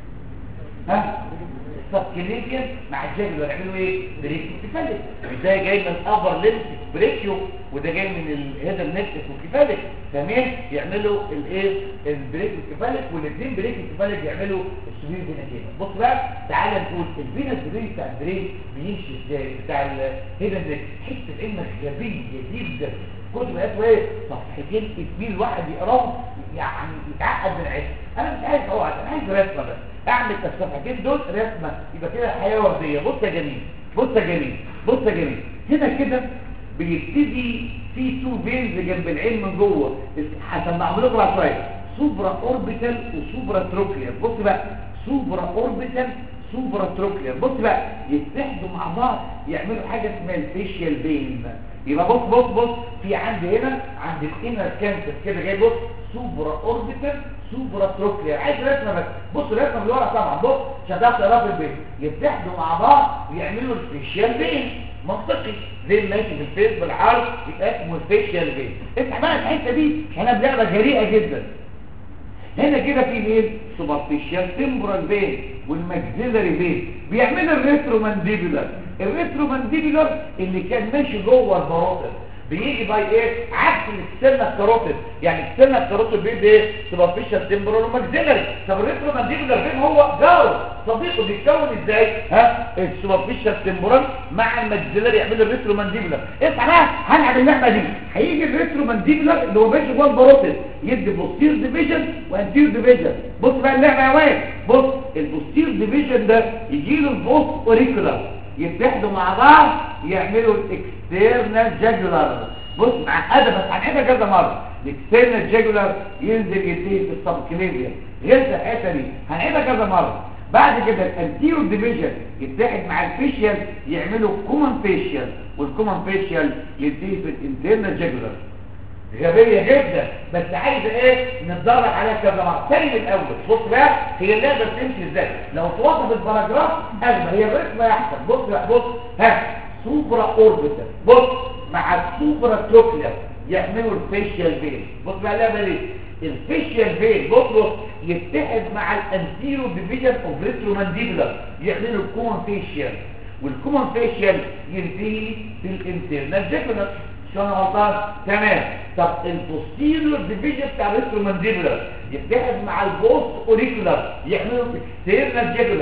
ها السبكليفيان مع الجاجلر يعملوا ايه بريكيو كفالك ده جاي من الابر ليمف بريكيو وده جاي من الهيدر نكتس وكفالك تمام يعملوا الايه البريكيو كفالك والاثنين بريكيو كفالك يعملوا السبيل فينا كده بص بقى تعالى نقول الفينس برين بتاع البرين بيمشي ازاي بتاع الهيدر نكتس حته علمك غبيه جدا كتب قالت ايه صفحتين تكميل واحد يقراهم يعني يتعقد من عيش انا مش عايز اقعد انا عايز رسمه بس اعمل الصفحتين دول رسمه يبقى كده حياه ورديه بص يا جميل بص يا جميل بص يا جميل هنا كده بيبتدي في تو فينز جنب العين من جوه هسمعهم لكم بعد شويه سوبرا اوربيتال وسوبرا تروكلير بص بقى سوبرا اوربيتال سوبرا تروكلير بص بقى يتحدوا مع بعض يعملوا حاجه اسمها الفيشيال بين يبقى بص بص بص في عندي هنا عند الانر كانسر كده جاي بص سوبرا اوربيتال سوبرا تروكلير عايز رسمه بس بص الرسمه اللي ورا طبعا بص عشان تعرف تقراها في البيت يتحدوا مع بعض ويعملوا الفيشيال بين منطقي زي اللي ماشي في الفيس بالعرض يبقى اسمه الفيشيال بين افتح بقى الحته دي احنا بلعبه جريئه جدا هنا كده في مين سوبرفيشال تمبرال فين والماكسيلاري فين بيعملوا الريترومانديبولار الريترومانديبولار اللي كان ماشي جوه الباروتر بيجي باي ايه عكس الاكسترنال كاروتيد يعني الاكسترنال كاروتيد بيدي ايه سوبرفيشال تمبرال وماكسيلاري طب الريترومانديبولار فين هو جاو صديقه بيتكون ازاي ها السوبرفيشال تمبرال مع الماكسيلاري يعملوا الريترومانديبولار اسمع بقى هنلعب اللعبه دي هيجي الريترومانديبولار اللي هو ماشي جوه الباروتيد يدي بوستير ديفيجن وانتير ديفيجن بص بقى اللعبه يا واد بص البوستير ديفيجن ده يجي له البوست اوريكولار يتحدوا مع بعض يعملوا الاكسترنال جاجولار بص معقده بس هنعيدها كذا مره الاكسترنال جاجولار ينزل ينتهي في السبكليفيا غير الحته دي هنعيدها كذا مره بعد كده الانتيرو ديفيجن يتحد مع الفيشيال يعملوا كومن فيشيال والكومن فيشيال ينتهي في الانترنال جاجولار غبية جدا بس عايزة ايه نتدرب عليها كذا مرة تاني من الاول بص بقى هي اللعبة بتمشي ازاي لو توصف الباراجراف اغلى هي الرسمة يحسن بص بقى بص ها سوبرا اوربيتال بص مع السوبرا تروكلير يعملوا الفيشيال فين بص بقى اللعبة دي الفيشيال فين بص بص يتحد مع الانتيرو ديفيجن اوف ريترومانديبولار يعملوا الكومن فيشيال والكومن فيشيال ينتهي في الانترنال جاكولار شو انا غلطان تمام طب البوستيريور ديفيجن بتاع الريترومانديبولار يتحد مع البوست اوريكولار يعملوا اكسترنال جاكولار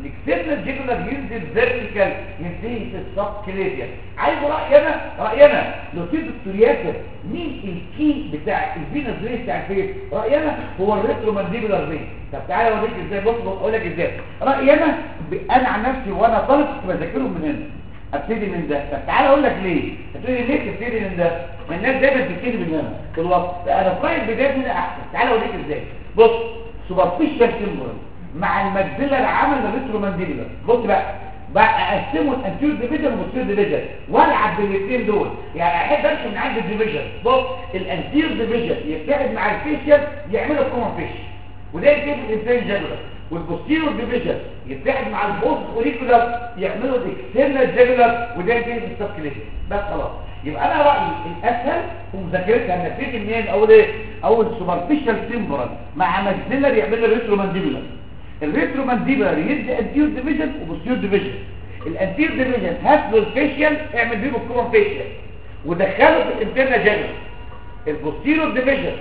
والاكسترنال جيجولار ينزل فيرتيكال ينتهي في السب كليديا عايز راينا راينا لو في دكتور ياسر مين الكي بتاع الفينس ريس بتاع الفيس راينا هو الريترو مانديبولار ريس طب تعالى اوريك ازاي بص بص اقول لك ازاي راينا ب- انا عن نفسي وانا طالب كنت بذاكرهم من هنا ابتدي من ده طب تعالى اقول لك ليه هتقولي ليه تبتدي من ده ما الناس دايما بتبتدي من هنا في الوسط لا، انا في رايي البدايه هنا احسن تعالى اوريك ازاي بص سوبرفيشال سيمبل مع المجدلة عمل الريترو مانديبولار بص بقى بقى اقسمه الانتيور ديفيجن والبوستير ديفيجن والعب بالاثنين دول يعني احب امشي من عند الديفيجن بص الانتيور ديفيجن يتحد مع الفيشيال يعملوا كومن فيش وده يتم الانسان جدول والبوستيرور ديفيجن يتحد مع البوست اوريكولار يعملوا الاكسترنال جدول وده يتم السبكليشن بس خلاص يبقى انا رايي الاسهل في مذاكرتها ان ابتدي منين اول ايه اول سوبرفيشال سيمبرال مع ماكسيلر يعملوا ريترو مانديبولار الريترو مانديبولار يدي انتيور ديفيجن وبوستيرور ديفيجن الانتيور ديفيجن هات له الفيشيال اعمل بيه الكومن فيشيال ودخله في الانترنال جدول البوستيرور ديفيجن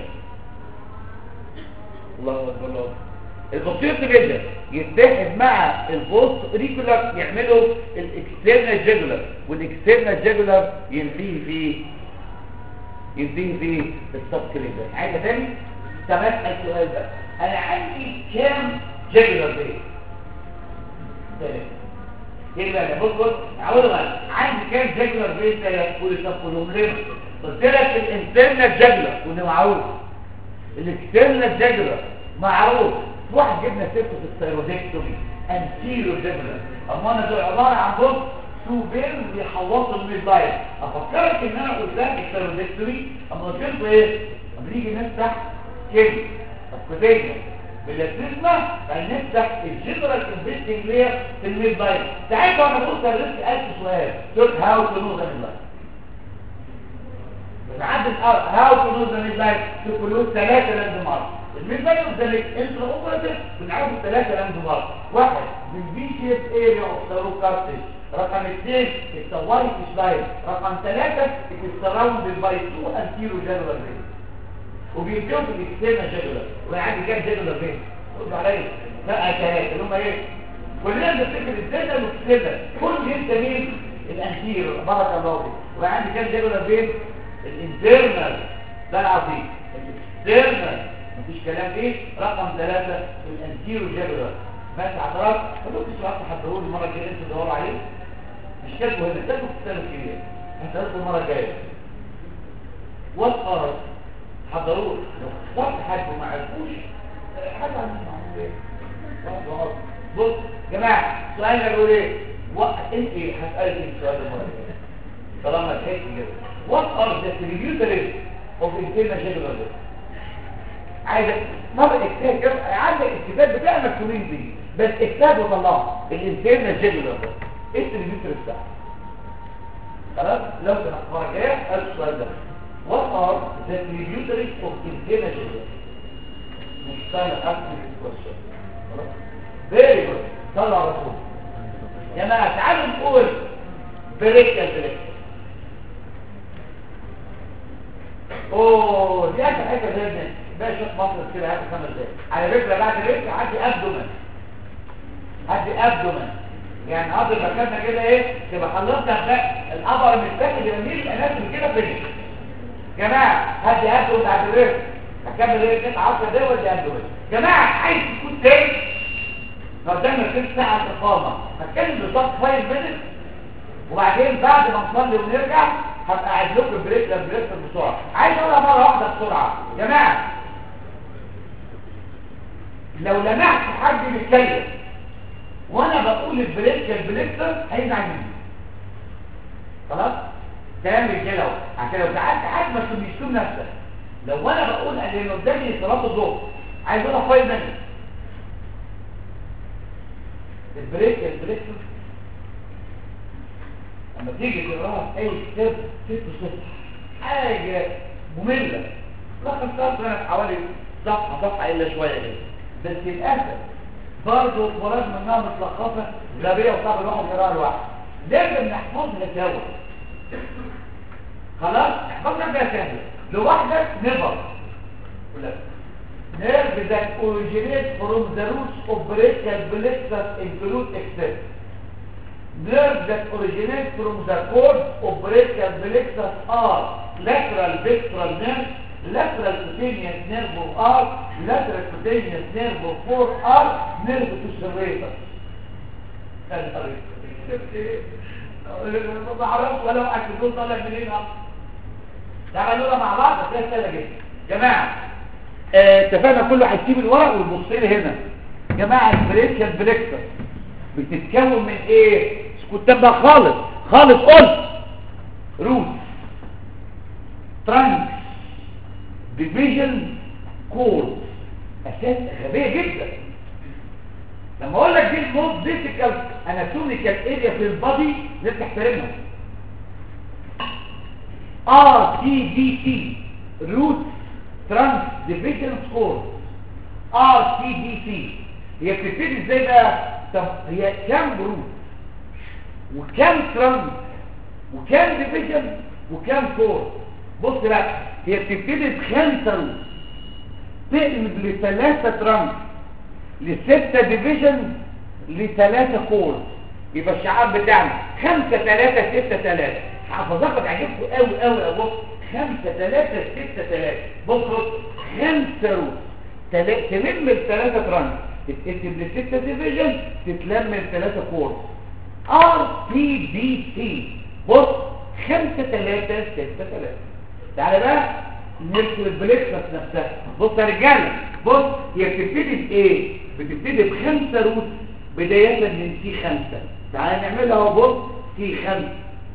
الله اكبر الله أكبر. البوستيرور ديفيجن يتحد مع البوست ريكولار يعملوا الاكسترنال جيجولار والاكسترنال جيجولار ينتهي في ينتهي في السب كليفر عايزه تاني طب اسال السؤال ده انا عندي كام جيجولار بيه ثلاثة يبقى ده بص بص عاوز غلط عندي كام جيجولار بيه ثلاثة كل طب كلهم ليه قلت لك الانترنال جيجولار وده معروف الاكسترنال جاجولار معروف واحد جبنا سيرته في الثيرودكتومي انتيرو جاجولار اما انا دول عباره عن بص سوبين بيحوطوا الميد لاين افكرك ان انا قلت لك الثيرودكتومي اما قلت لكم ايه اما نيجي نفتح كده الكوتيجن بالاسمه فنفتح الجنرال انفستنج لير في الميد لاين ساعتها انا بص الريسك 1000 سؤال قلت هاو تو نو ذا ميد لاين بتعدل هاو تو نو ذا ميد لاين تقولوا ثلاثه لاند مارك الميد لاين قدامك انت اوبراتيف بنعرف ثلاثه لاند مارك واحد بالبي سي اف اريا اوف ساروكارتج رقم اثنين السوايت سلايد رقم ثلاثه السراوند باي تو انتيرو جانولار فين وبينتهوا في الاكسترنال جانولار وانا عندي كام جانولار فين قولوا عليا لا ثلاثه اللي هم ايه كلنا بنفتكر الزيادة والاكسترنال كل انت مين الانتيرو بارك الله فيك وعندي كام جانولار فين الانترنال ده العظيم الاكسترنال مفيش كلام فيه رقم ثلاثة الانتيرو جابلر بس عضلات فدوك السؤال تحضروا لي المره الجايه انتوا تدوروا عليه مش كاتبه هنا كاتبه في الكتاب الكبير هتدرسوا المره الجايه وات ار حضروا لو اخترت حد وما عرفوش حد عن المعلومات بص يا جماعه السؤال ده بيقول ايه وقت انت هسالك السؤال ده المره الجايه طالما لحقت كده what are the tributaries of internal general عايزك مرة اكتاب كده عندك الكتاب بتاع مكتوبين دي بس اكتاب وطلعه الانترنال جنرال ده ايه التريبيوتري بتاعه خلاص لو كان اخبار جايه قال السؤال ده what are the tributaries of internal general مش سهل اسال الكويشن خلاص very good طلع على طول يا جماعه تعالوا نقول بريكال بريكال اوه دي اخر حته جدا بقى شوف مصر كده هات خمس دقايق على فكره بعد الريك عدي ابدومن عدي ابدومن يعني قبل مكاننا كده ايه تبقى خلصت الابر من الباك اللي بنيل الناس كده فينيش جماعه هدي ابدومن بعد الريك هكمل ايه كده 10 دقايق ودي ابدومن جماعه عايز تكون تاني قدامنا ست ساعه اقامه هتكلم بالظبط 5 مينت وبعدين بعد ما نصلي ونرجع هبقى قاعد لكم بريك بريك بسرعه عايز اقولها مره واحده بسرعه يا جماعه لو لمحت حد بيتكلم وانا بقول البريك البريكتر هيزعل مني خلاص كلام رجاله اهو عشان لو زعلت حد ما تشتم نفسك لو انا بقول ان اللي قدامي صلاه الظهر عايز اقولها فايف مينت البريك البريكتر لما تيجي تقراها في اي كتاب ست صفحة حاجة مملة رقم صفحة حوالي صفحة صفحة الا شوية كده بس للأسف برضه برغم انها متلخصة غبية وصعب الواحد يقراها لوحده لازم نحفظها سوا خلاص نحفظها بقى سهلة لوحدك نبر nerve that originates from the roots of brachial plexus include except nerve that originates from the cords of brachial plexus are lateral ventral nerve lateral cutaneous nerve of R lateral cutaneous nerve of 4 R nerve to serratus ما بعرفش ولا واحد في دول طالع منين اصلا تعالوا مع بعض هتلاقي سهله جدا جماعه آه، اتفقنا كل واحد يسيب الورق ويبص لي هنا جماعه البريكشن بليكتر بتتكون من ايه كنت بقى خالص خالص قلت روت ترانك ديفيجن كورد اساس غبيه جدا لما اقول لك دي الموت ديفيكالت اناتوميكال اريا في البادي لازم تحترمها ار تي دي تي روت ترانس ديفيجن سكور ار تي دي تي هي بتبتدي ازاي بقى طب هي كام روت وكام ترانس وكام ديفيجن وكام كور بص بقى هي بتبتدي بخمسه روت تقلب لثلاثه ترانس لستة ديفيجن لثلاثة كور يبقى الشعار بتاعنا خمسة ثلاثة ستة ثلاثة حافظاك عجبكم قوي قوي قوي خمسة ثلاثة ستة ثلاثة بص بص خمسة روت تلا- تلم الثلاثة ترانس تتكتب لستة ديفيجن تتلم الثلاثة كور ار بي دي سي بص خمسة ثلاثة ستة ثلاثة تعالى بقى نرسم البليكسس نفسها بص يا رجاله بص هي بتبتدي بايه بتبتدي بخمسه روت بدايه من سي خمسة تعالى نعملها اهو بص سي خمسة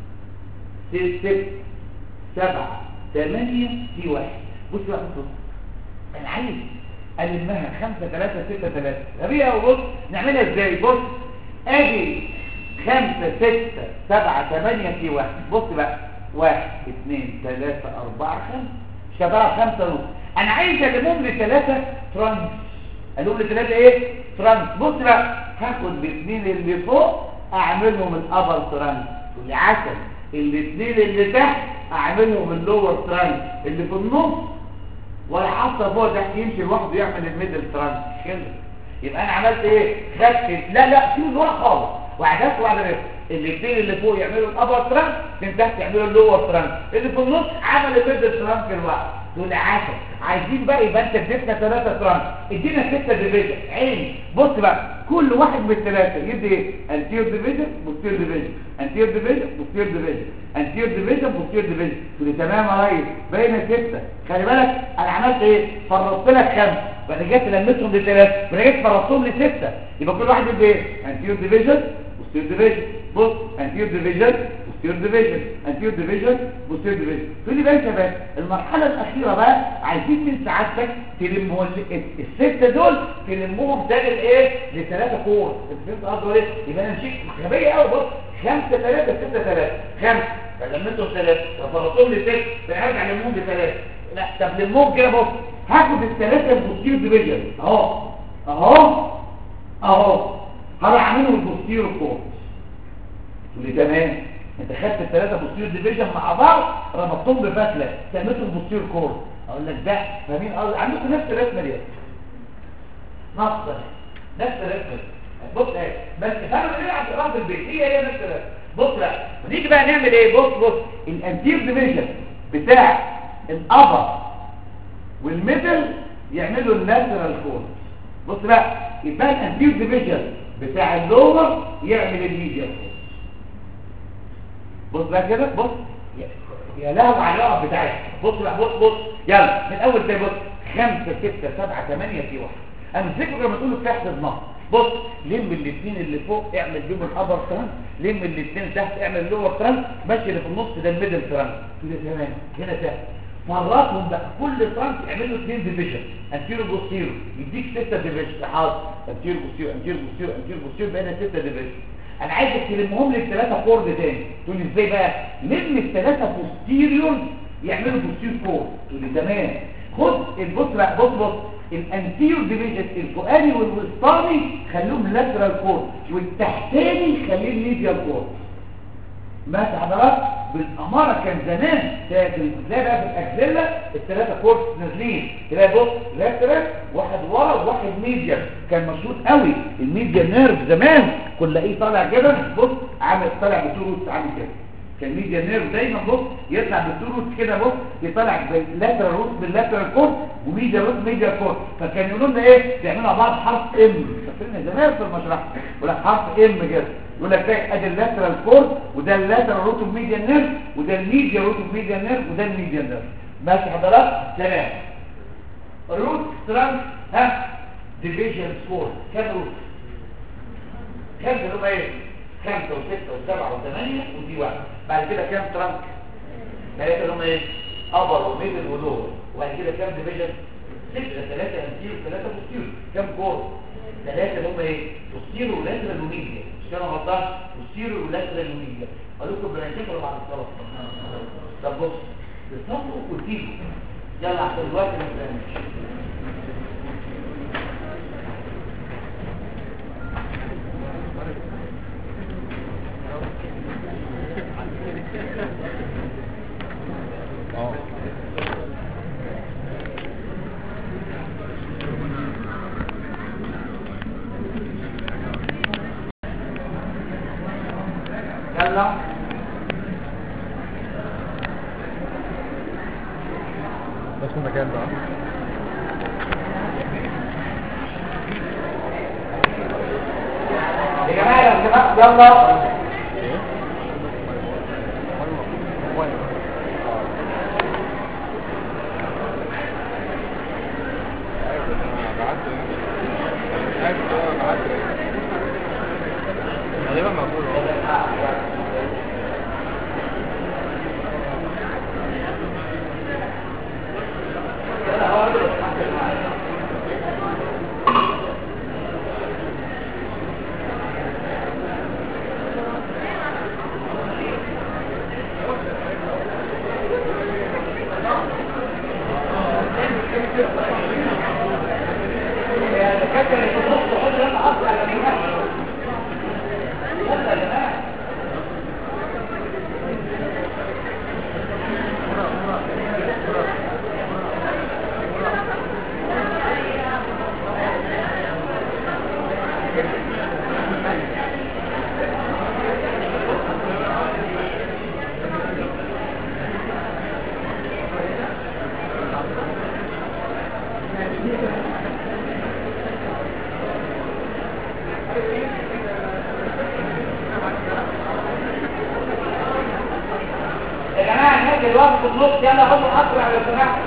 سي ست سبعة ثمانية سي واحد بص بقى بص انا عايز المها خمسة ثلاثة ستة ثلاثة غبية اهو بص نعملها ازاي بص ادي خمسة ستة سبعة ثمانية سي واحد بص بقى واحد اثنين ثلاثة أربعة خمسة شباب خمسة نص أنا عايز ألمهم لثلاثة ترانس ألمهم لثلاثة إيه؟ ترانس بص بقى هاخد الاثنين اللي فوق أعملهم الأبر ترانس واللي عسل الاثنين اللي تحت أعملهم اللور ترانس اللي في النص ولا حتى فوق تحت يمشي لوحده يعمل الميدل ترانس كده يبقى أنا عملت إيه؟ خدت لا لا سيب الورق خالص وعدت وعدت الاثنين اللي فوق يعملوا الابر ترانك من تحت يعملوا اللور ترانك اللي في النص عمل الميدل ترانك الواحد دول عشرة عايزين بقى يبقى انت اديتنا ثلاثة ترانك ادينا ستة ديفيجن عيني بص بقى كل واحد من الثلاثة يدي ايه انتير ديفيجن بوستير ديفيجن انتير ديفيجن بوستير ديفيجن انتير ديفيجن بوستير ديفيجن تقول لي تمام يا ريس باينه ستة خلي بالك انا عملت ايه فرطت لك خمسة بعد جيت لميتهم لثلاثة بعد جيت فرطتهم لستة يبقى كل واحد يدي ايه انتير ديفيجن بوستير ديفيجن بص انتير ديفيجن بوستير ديفيجن انتير ديفيجن بوستير ديفيجن تقول لي بقى يا شباب المرحله الاخيره بقى عايزين من سعادتك تلمهم السته دول تلمهم تاني لايه لثلاثه كور انت فهمت قصدي ايه يبقى انا مشيت غبيه قوي بص خمسه ثلاثه سته ثلاثه خمسه فلمتهم ثلاثه ففرطتهم لست فهرجع لمهم بثلاثه لا طب لمهم كده بص هاخد الثلاثه البوستير ديفيجن اهو اهو اهو هروح اعملهم البوستير كور تقول لي تمام انت خدت الثلاثه بوستير ديفيجن مع بعض ربطتهم بفتله سميتهم بوستير كور اقول لك ده فاهمين قصدي عندكم نفس الرسمه دي نفس نفس الرسمه بص اهي بس فاهم ليه على راس البيت هي هي نفس الرسمه بص بقى ونيجي بقى نعمل ايه بص بص الانتير ديفيجن بتاع الابر والميدل يعملوا الناترال كور بص بقى يبقى الانتير ديفيجن بتاع اللور يعمل الميديا بص بقى كده بص يا لهو على الوقف بتاعتك بص بقى بص بص يلا من اول زي بص خمسة ستة سبعة ثمانية في واحد انا فكرة لما تقول له تحت النهر بص لم الاثنين اللي فوق اعمل بيهم الابر ترانس لم الاثنين تحت اعمل اللور ترانس ماشي اللي في النص ده الميدل ترانس تقول لي تمام هنا تحت مراتهم بقى كل ترانس يعمل له اثنين ديفيجن انتيرو بوستيرو يديك ستة ديفيجن حاضر انتيرو بوستيرو انتيرو بوستيرو انتيرو بوستيرو بقينا ستة ديفيجن انا عايزك تلمهم لي الثلاثه كورد تاني تقول لي ازاي بقى لم الثلاثه بوستيريور يعملوا بوستير كورد تقول لي تمام خد البص بقى بص بص الانتيور ديفيجن الفوقاني والوسطاني خليهم لاترال كورد والتحتاني خليه ميديال كورد ماشي حضرتك بالاماره كان زمان فاكر تلاقي بقى في الاكزيلا الثلاثه كورس نازلين تلاقي بص لاترال واحد ورا وواحد ميديا كان مشهور قوي الميديا نيرف زمان كل لاقيه طالع كده بص عامل طالع بتوروت عامل كده كان ميديا نيرف دايما بص يطلع بالتوروت كده بص يطلع باللاترال روت باللاترال كورد وميديا روت ميديا كورد فكان يقولوا لنا ايه بيعملوا على بعض حرف ام فاكرين زمان في المشرحه يقول لك حرف ام كده يقول لك ده ادي اللاترال كورد وده اللاترال روت اوف ميديا نيرف وده الميديا روت اوف ميديا نيرف وده الميديا نيرف ماشي حضرتك تمام روت ترانك ها ديفيجن سكور كام روت كام اللي هم ايه خمسة وستة وسبعة وثمانية ودي واحد بعد كده كام ترانك ثلاثة اللي هم ايه ابر وميدل ولور وبعد كده كام ديفيجن ستة ثلاثة انتير وثلاثة بوستير كام كور ثلاثة اللي هم ايه بوستير ولاترال وميديا مش كده غلطان بوستير ولاترال وميديا قالوا لكم برانشات ولا بعد الصلاة طب بص بالصفر وتيجوا يلا عشان الوقت ما نتلمش اه يلا بس المكان بقى يا جماعة لو سمحت يلا غالبا مقبول يا دكاترة اللي في النص خد لنا أصل على الجماعة يلا يا جماعة يا جماعة الناس اللي واقفة في النص يلا خدوا أسرع لو سمحت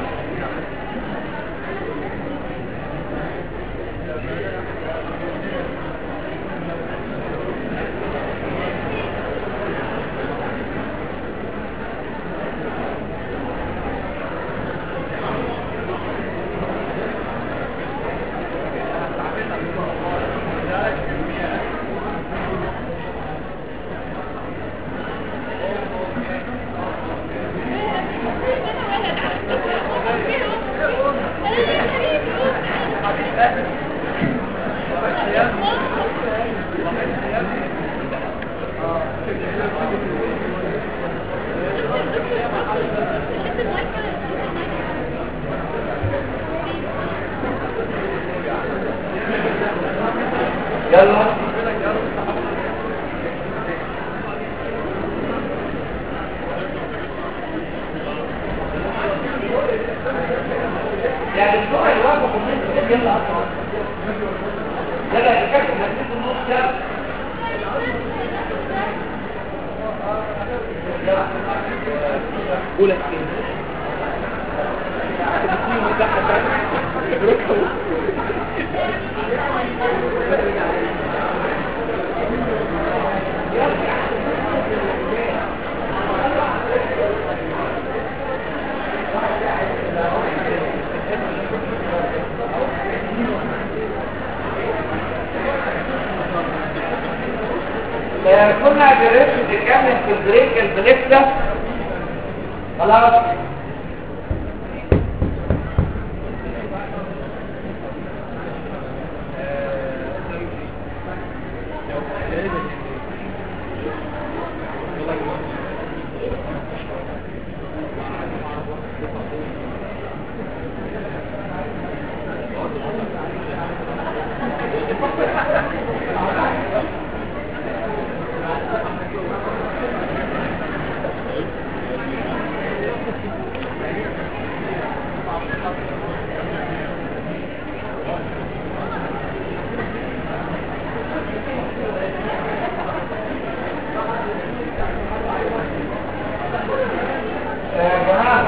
يلا يا دكتور اللي واقفة في النص يلا أسرع يلا يا دكاترة اللي في النص يلا قول كده كنا درست بنتكلم في البريك البليكتا خلاص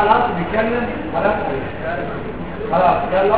خلاص بيتكلم خلاص خلاص يلا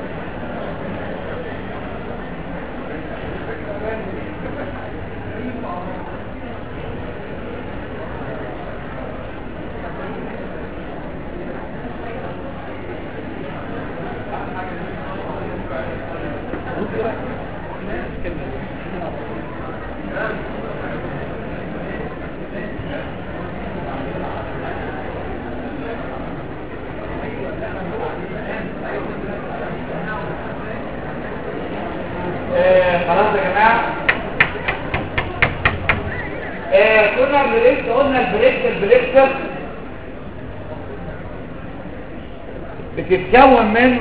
آه، خلاص يا جماعة آه، كنا بريكت قلنا البريكت البريكتر بتتكون من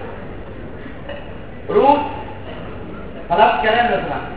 روت خلاص كلام يا جماعة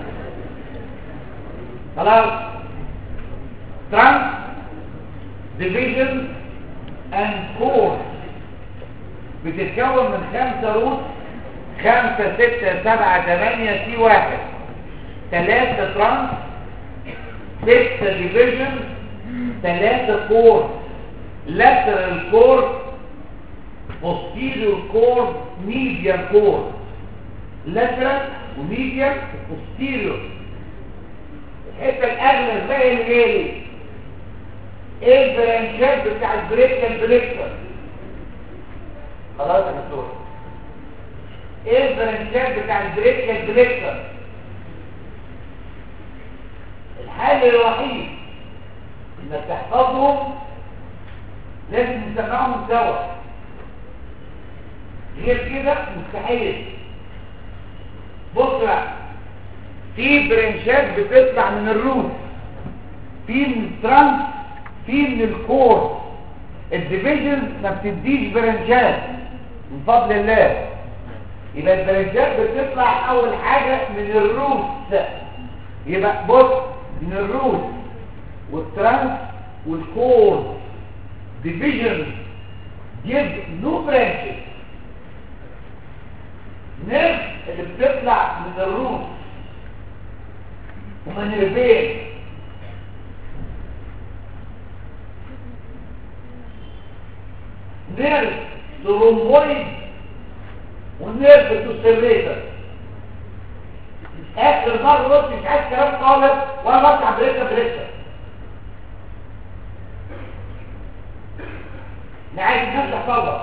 خلاص ترانس ديفيجن اند كور بتتكون من خمسة روت خمسة ستة سبعة ثمانية سي واحد ثلاثة ترانس ستة ديفيجن ثلاثة كور lateral كور posterior كور medial كور lateral وميديال posterior الحتة الأغلى زي الغالي ايه البرانشات بتاع البريكال بريكتر خلاص يا دكتور ايه البرانشات بتاع البريكال بريكتر الحل الوحيد انك تحفظهم لازم نسمعهم سوا غير كده مستحيل بص بقى في برانشات بتطلع من الروت في من الترانس في من الكور الديفيجن ما بتديش برانشات من فضل الله يبقى البرانشات بتطلع اول حاجه من الروت يبقى بص من الروت والترانس والكور division give no branches نيرف اللي بتطلع من الروت هما نيرفين نيرف ترومبويد ونيرف توسيريتر اخر مره قلت مش عايز كلام خالص وانا بطلع بريكه بريكه انا عايز الناس تحفظها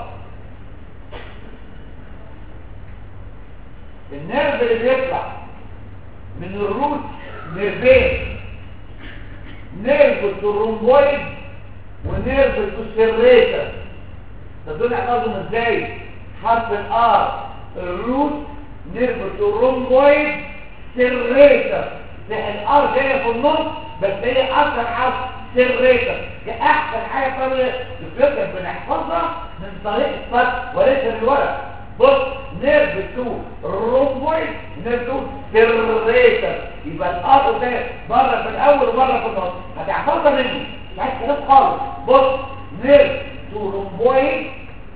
النيرف اللي بيطلع من الروت نيرفين نيرف الترومبويد ونيرف التوسيريتر تدول احفظهم ازاي حرف الار الروت نيرف الترومبويد سيريتر ده الار جايه في النص بس هي اكتر حرف سيريتر دي احسن حاجه طريقه الفكره بنحفظها من طريق الفتح وليس من الورق بص نيرف 2 رومبويد نيرف 2 سيريتر يبقى الار ده مره في الاول ومره في النص هتحفظها مني مش عايز كلام خالص بص نيرف 2 رومبويد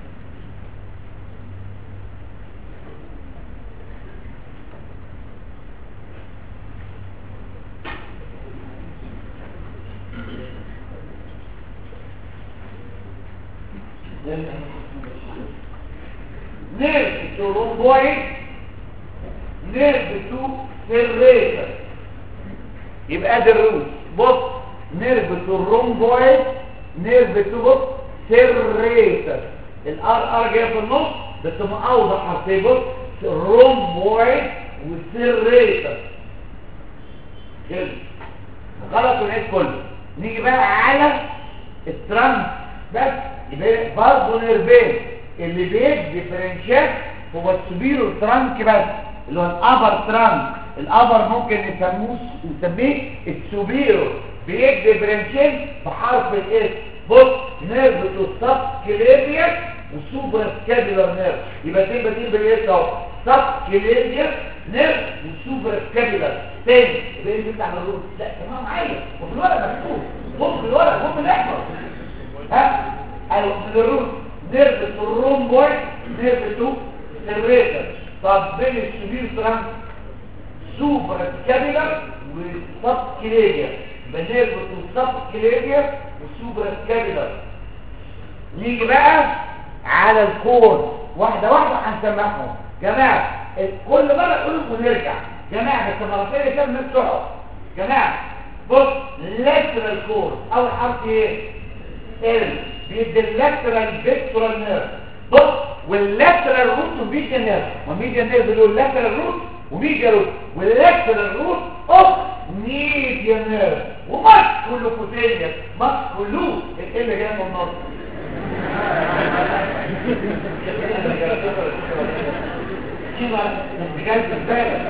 نيرف تو رومبويد نيرف تو سيريتر يبقى ده الروت بص نيرف تو رومبويد نيرف تو بص سيريتر الار ار جايه في النص بس اوضح حرفين بص رومبويد وسيريتر كده غلط ونعيد كله نيجي بقى على الترانس بس يبقى برضه نيرفين اللي بيدي فرنشات هو السوبيرو ترانك بس اللي هو الابر ترانك الابر ممكن نسموه نسميه السوبيرو بيدي برنشين بحرف الاس بص نيرف تو سب كليبيا وسوبر سكابيلر نيرف يبقى دي بديل بالاس اهو سب كليبيا نيرف وسوبر سكابيلر تاني يبقى انت بتاع الروت لا تمام معايا وفي الورق مكتوب بص في الورق ممكن نحفظ ها ايوه من الروت نيرف الرومبويد نيرف تو سيريتر طب بين السوبير ترانس سوبر سكابيلر وسب كليبيا يبقى نيرف تو سب كليبيا وسوبر سكابيلر نيجي بقى على الكور واحده واحده هنسمعهم جماعه كل مره نقول ونرجع جماعه بس مرتين كده الناس تقعد جماعه بص lateral كور اول حرف ايه ال بيدي اللاترال فيكتورال نيرف بص واللاترال روت وميديان نيرف وميديان نيرف بيقول لاترال روت وميديان روت واللاترال روت اوف ميديان نيرف وماسكولو كوتينيا ماسكولو ايه اللي جاي من النص بجد بالك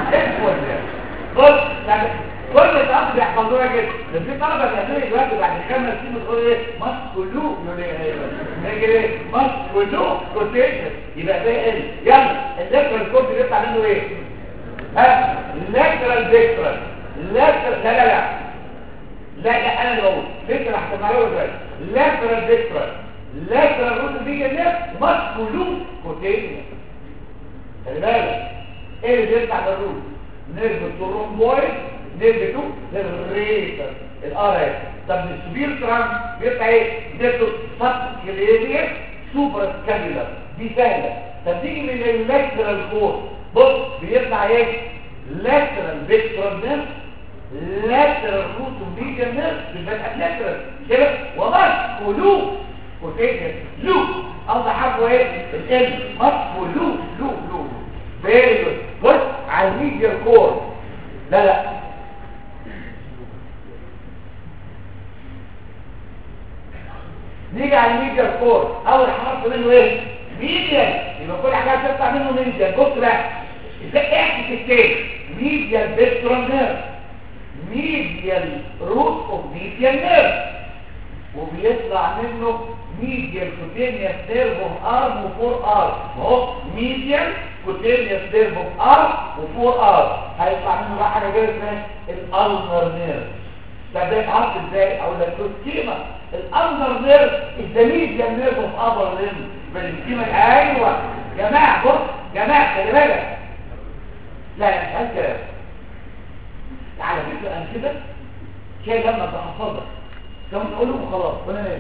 بص يعني كل الأخ بيحفظوها كده بس في طلبة بيعملوا دلوقتي بعد خمس سنين بتقول ايه ماسكولو يقول ايه نيجي ايه ماسكولو كوتيشن يبقى ده ايه يلا الليترال كورد بيطلع منه ايه ها الليترال فيكتورال الليترال لا لا لا لا لا انا اللي بقول فكره احتماليه دلوقتي الليترال فيكتورال الليترال روت بيجي هنا ماسكولو كوتيشن خلي بالك ايه اللي بيطلع من الروت نيرف الترومبويد نيرف 2 الريتر الار اس طب السبير ترانس بيطلع ايه نيرف سبكليريا سوبر سكابيلر دي سهله طب تيجي من اللاترال كور بص بيطلع ايه لاترال فيكتورال نيرف لاترال روت ميديان نيرف بيبقى لاترال كده وماسكولو كوتيجن لو الله حرفه ايه ال ماسكولو لو لو فيري جود بص على الميديا كور لا لا نيجي على الميديا كور اول حرف منه ايه ميديا يبقى كل حاجه بتطلع منه ميديا بص بقى ازاي احكي التاني ميديا فيكتورال نيرف ميديا روت اوف ميديا نيرف وبيطلع منه ميديال كوتينيوس نيرف اوف ارم وفور ار اهو ميديال كوتينيوس نيرف اوف ارم وفور ار هيطلع منه بقى حاجه كده اسمها الالنر نيرف ده ده يتحط ازاي او ده السكيما الالنر نيرف ده ميديال نيرف اوف ابر ليم بالسكيما ايوه جماعه بص جماعه خلي بالك لا لا مش عايز كلام على فكره انا كده شايل لما بحفظك كمان تقول له خلاص وانا نايم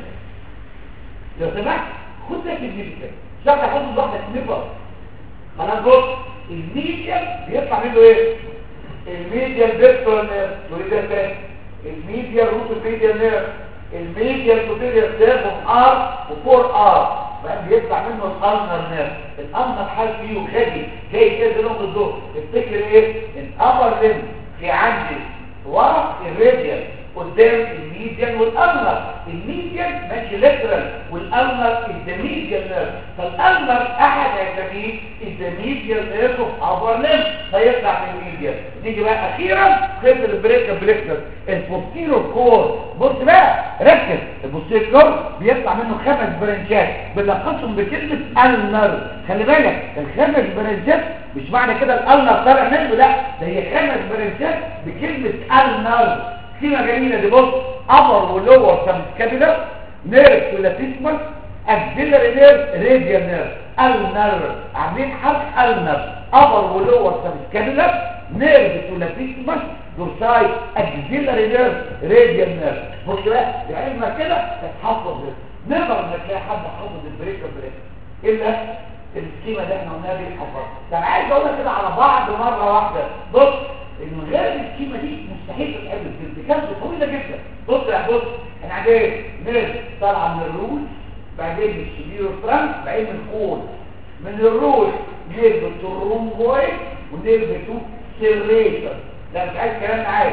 لو سمحت خد لك الميديكال شرط احط لوحدك نفر خلاص بص الميديال بيطلع منه ايه الميديال فيكتور نيرف تريد تاني الميديال روت الميديال نيرف الميديال كوتيريال نيرف اوف ار وفور ار بقى بيطلع منه الالنر نيرف الالنر حال فيه غبي جاي كده لون الظهر تفتكر ايه الابر ليم في عندي ورا الراديال قدام الميديان والألنر الميديان ماشي لترال والألنر الدميديان نيرف فالألنر أحد أساميه الدميديان نيرف اوف أبر ليم فيطلع من الميديان نيجي بقى أخيرا خيط البريكا بريكتر البوستيرو كور بص بقى ركز البوستيرو كور بيطلع منه خمس برنشات بنلخصهم بكلمة ألنر خلي بالك الخمس برنشات مش معنى كده الألنر طالع منه لا ده هي خمس برنشات بكلمة ألنر كلمة جميلة دي بص upper ولور سبسكابيلر نيرف ولاتيسمس اكسيلري نيرف راديال نيرف النر عاملين حرف النر upper ولور سبسكابيلر نيرف ولاتيسمس دورساي اكسيلري نيرف راديال نيرف بص بقى بعلمك كده تتحفظ ده نقدر انك تلاقي حد حافظ البريك بريك الا السكيمه اللي احنا قلناها دي حفظها طب عايز اقول لك كده على بعض مره واحده بص ان غير السكيمه دي مستحيل تتحفظ دي كانت طويله جدا بص يا بص احنا عندنا نيرف طالعه من الروت بعدين من الشبير فرانك بعدين من الكول من الروت نيرف الترومبويد ونيرف تو سيريتر ده مش عايز كلام عادي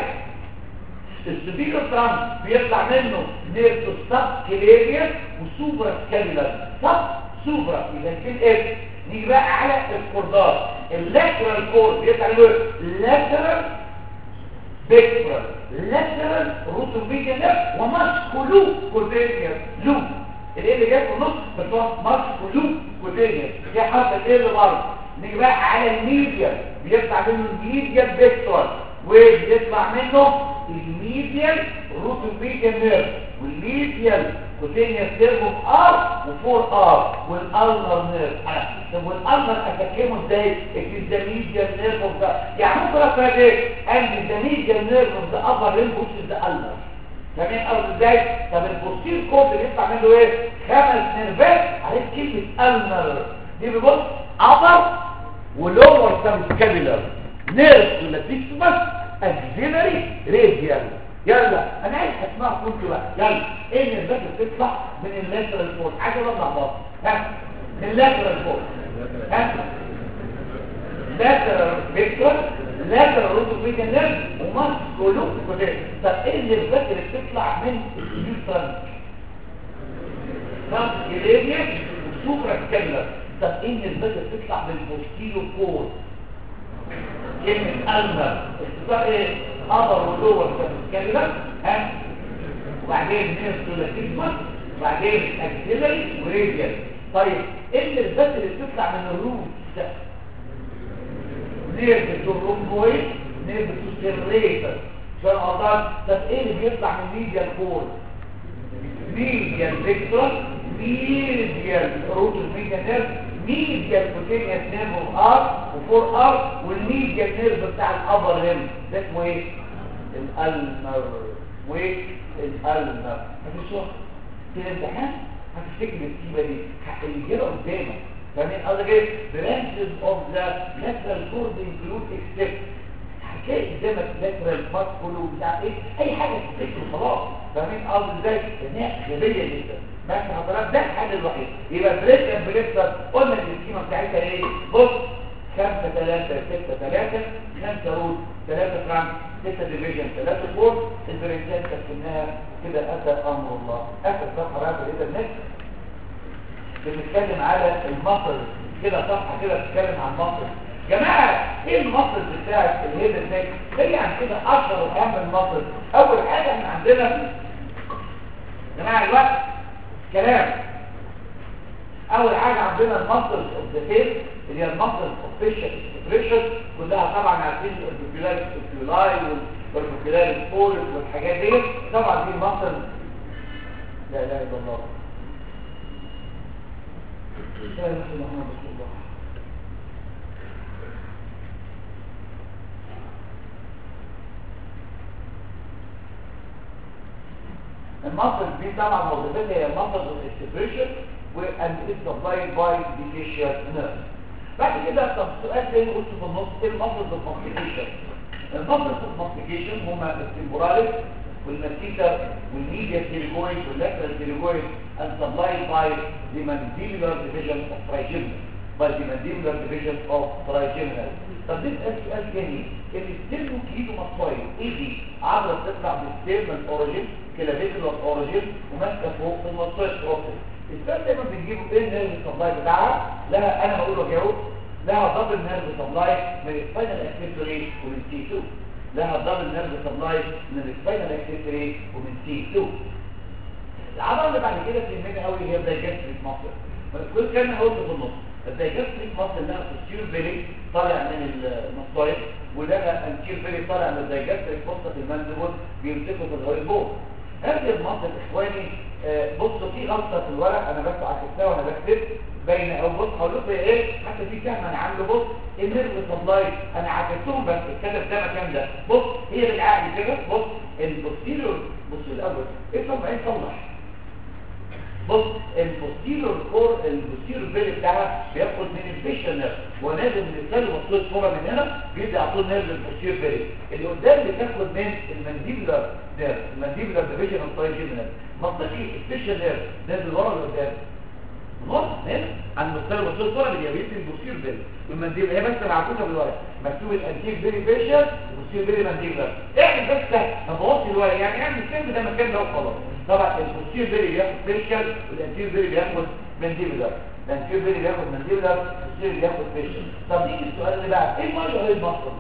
السبيرو ترانس بيطلع منه نيرف سب كليريا وسوبر سكاليلر سب سوبر يبقى كده ايه نيجي بقى على الكوردات اللاترال كورد بيطلع منه لاترال بيكترال لاترال روتوفيجن نيرف وماسكولو كوتينيوس لو الايه اللي جاي في النص بتوع ماسكولو كوتينيوس دي حرف الايه اللي بره نيجي بقى على الميديا بيطلع منه الميديا بيكترال وبيطلع منه الميديال روتوفيجن نيرف والميديال كوتينيوس نيرف اوف ار وفور ار والالنر نيرف طب والالنر اتكلمه ازاي ذا ميديال نيرف اوف ذا يعني ممكن اقول ايه and the medial nerve of the upper limb which is the ulnar فاهمين قصدي ازاي طب البوستير كورد اللي يطلع منه ايه خمس نيرفات عليه كلمه النر دي بيبص upper ولور سبسكابيلر نيرف ولا تيكسمس اكزيلري راديال يلا انا عايز اسمعكم انتوا بقى يلا ايه النيرفات اللي بتطلع من اللاترال فورس عايز اطلع بعض ها من اللاترال فورس ها لاترال فيكتور لاترال روت ميديان نيرف وماسكولو كوتين طب ايه النيرفات اللي بتطلع من النيوترال نفس الاريا وسوبرا سكابيلر طب ايه النيرفات اللي بتطلع من البوستيرو كور كلمة ألمر اختصار ايه؟ أبر ولور سكابيلر ها وبعدين نيرف سولاتيزما وبعدين اكسيلري وراديال طيب ايه النيرفات اللي بتطلع من الروت ده نيرف الرومبويد نيرف السيريتر فاهم قصدك طب ايه اللي بيطلع من ميديال كور ميديال فيكتور ميديال روت الميديال نيرف ميديال كوتينيوس نيرف اوف ار وفور ار والميديال نيرف بتاع الابر ليم ده اسمه ايه الالمر اسمه ايه الالمر هتشوف في الامتحان هتفتكر الكتيبه دي هتجيبها قدامك فاهمين قصدي ايه branches of the lateral cord include except هتلاقي قدامك lateral muscle وبتاع ايه اي حاجه تفتكر خلاص فاهمين قصدي ازاي ان هي غبيه جدا بس حضرتك ده الحل الوحيد يبقى بريك اند بريكتر قلنا السكيمه بتاعتها ايه بص 5 3 6 3 5 روت 3 فرانك 6 ديفيجن 3 فور البريكتات كتبناها كده اتى امر الله اخر صفحه بقى في الانترنت بنتكلم على المصر كده صفحة كده بتتكلم عن مصر جماعة ايه المصر بتاعت الهيد النك هي عن كده اشهر واهم المصر اول حاجة احنا عندنا جماعة الوقت كلام اول حاجة عندنا المصر الزفير اللي هي المصر اوفيشال اكسبريشن كلها طبعا عارفين البروكيولار البروكيولاي والبروكيولار الفورس والحاجات دي طبعا دي مصر لا اله الا الله لا اله الا محمد رسول الله المصل دي طبعا وظيفتها هي المصل الاكسبريشن وان ات سبلايد باي ديفيشيال نيرف بعد كده طب سؤال تاني قلت في النص ايه المصل بالكومبليكيشن المصل بالكومبليكيشن هما التمبوراليس والمسيتر والميديا تيليجويد واللاترال تيليجويد and supplied by the mandibular division of trigeminal by the mandibular division of trigeminal طب نسأل سؤال تاني الستيرنو كليدو مصايد ايه دي؟ عضلة بتطلع بالستيرنال اوريجين كلافيكولار اوريجين وماسكة فوق في المصايد بروسيس السؤال دايما بنجيبه ايه النيرف سبلاي بتاعها؟ لها انا بقول له جاوب لها دبل نيرف سبلاي من السباينال اكسسوري ومن تي 2 لها دبل نيرف سبلاي من السباينال اكسسوري ومن تي 2 العضله اللي بعد كده تهمني قوي هي الدايجستريك ماسل كل كلمه قلت في النص الدايجستريك ماسل لها بوستير بيلي طالع من المصايد ولها انتير بيلي طالع من الدايجستريك وسط المندبل بيمسكوا في الغير جوه هذه الماسل اخواني آه، بصوا في غلطه في الورق انا بس عكستها وانا بكتب بين او بص هقول لكم ايه حتى في فهم انا عامله بص النيرف سبلاي انا عكستهم بس الكتب ده مكان ده بص هي بالعقل كده بص البوستيريور بص الاول ايه طبعا ايه صلح بص البوستيريور كور البوستيريور بيل بتاعها بياخد من الفيشن نيرف ونازل من الثاني وصول صوره من هنا بيدي على طول نيرف البوستيريور بيل اللي قدام بتاخد من المانديبولار نيرف المانديبولار ديفيجن اوف ترايجيمينال منطقي الفيشن نيرف نازل ورا لقدام نص هنا عن مستوى وصول صوره اللي بيدي البوستيريور بيل والمانديبولار هي بس معكوسه بالورق مكتوب الانتيك بيري فيشن والبوستيريور بيري مانديبولار اعمل بس ما تبوظش الورق يعني اعمل السلم ده مكان ده وخلاص طبعا البوستير بيري بياخد فيشل والانتير بيري بياخد مانديبولار الانتير بيري بياخد مانديبولار والبوستير بياخد فيشل طب نيجي السؤال اللي بعد ايه الميه وايه المصل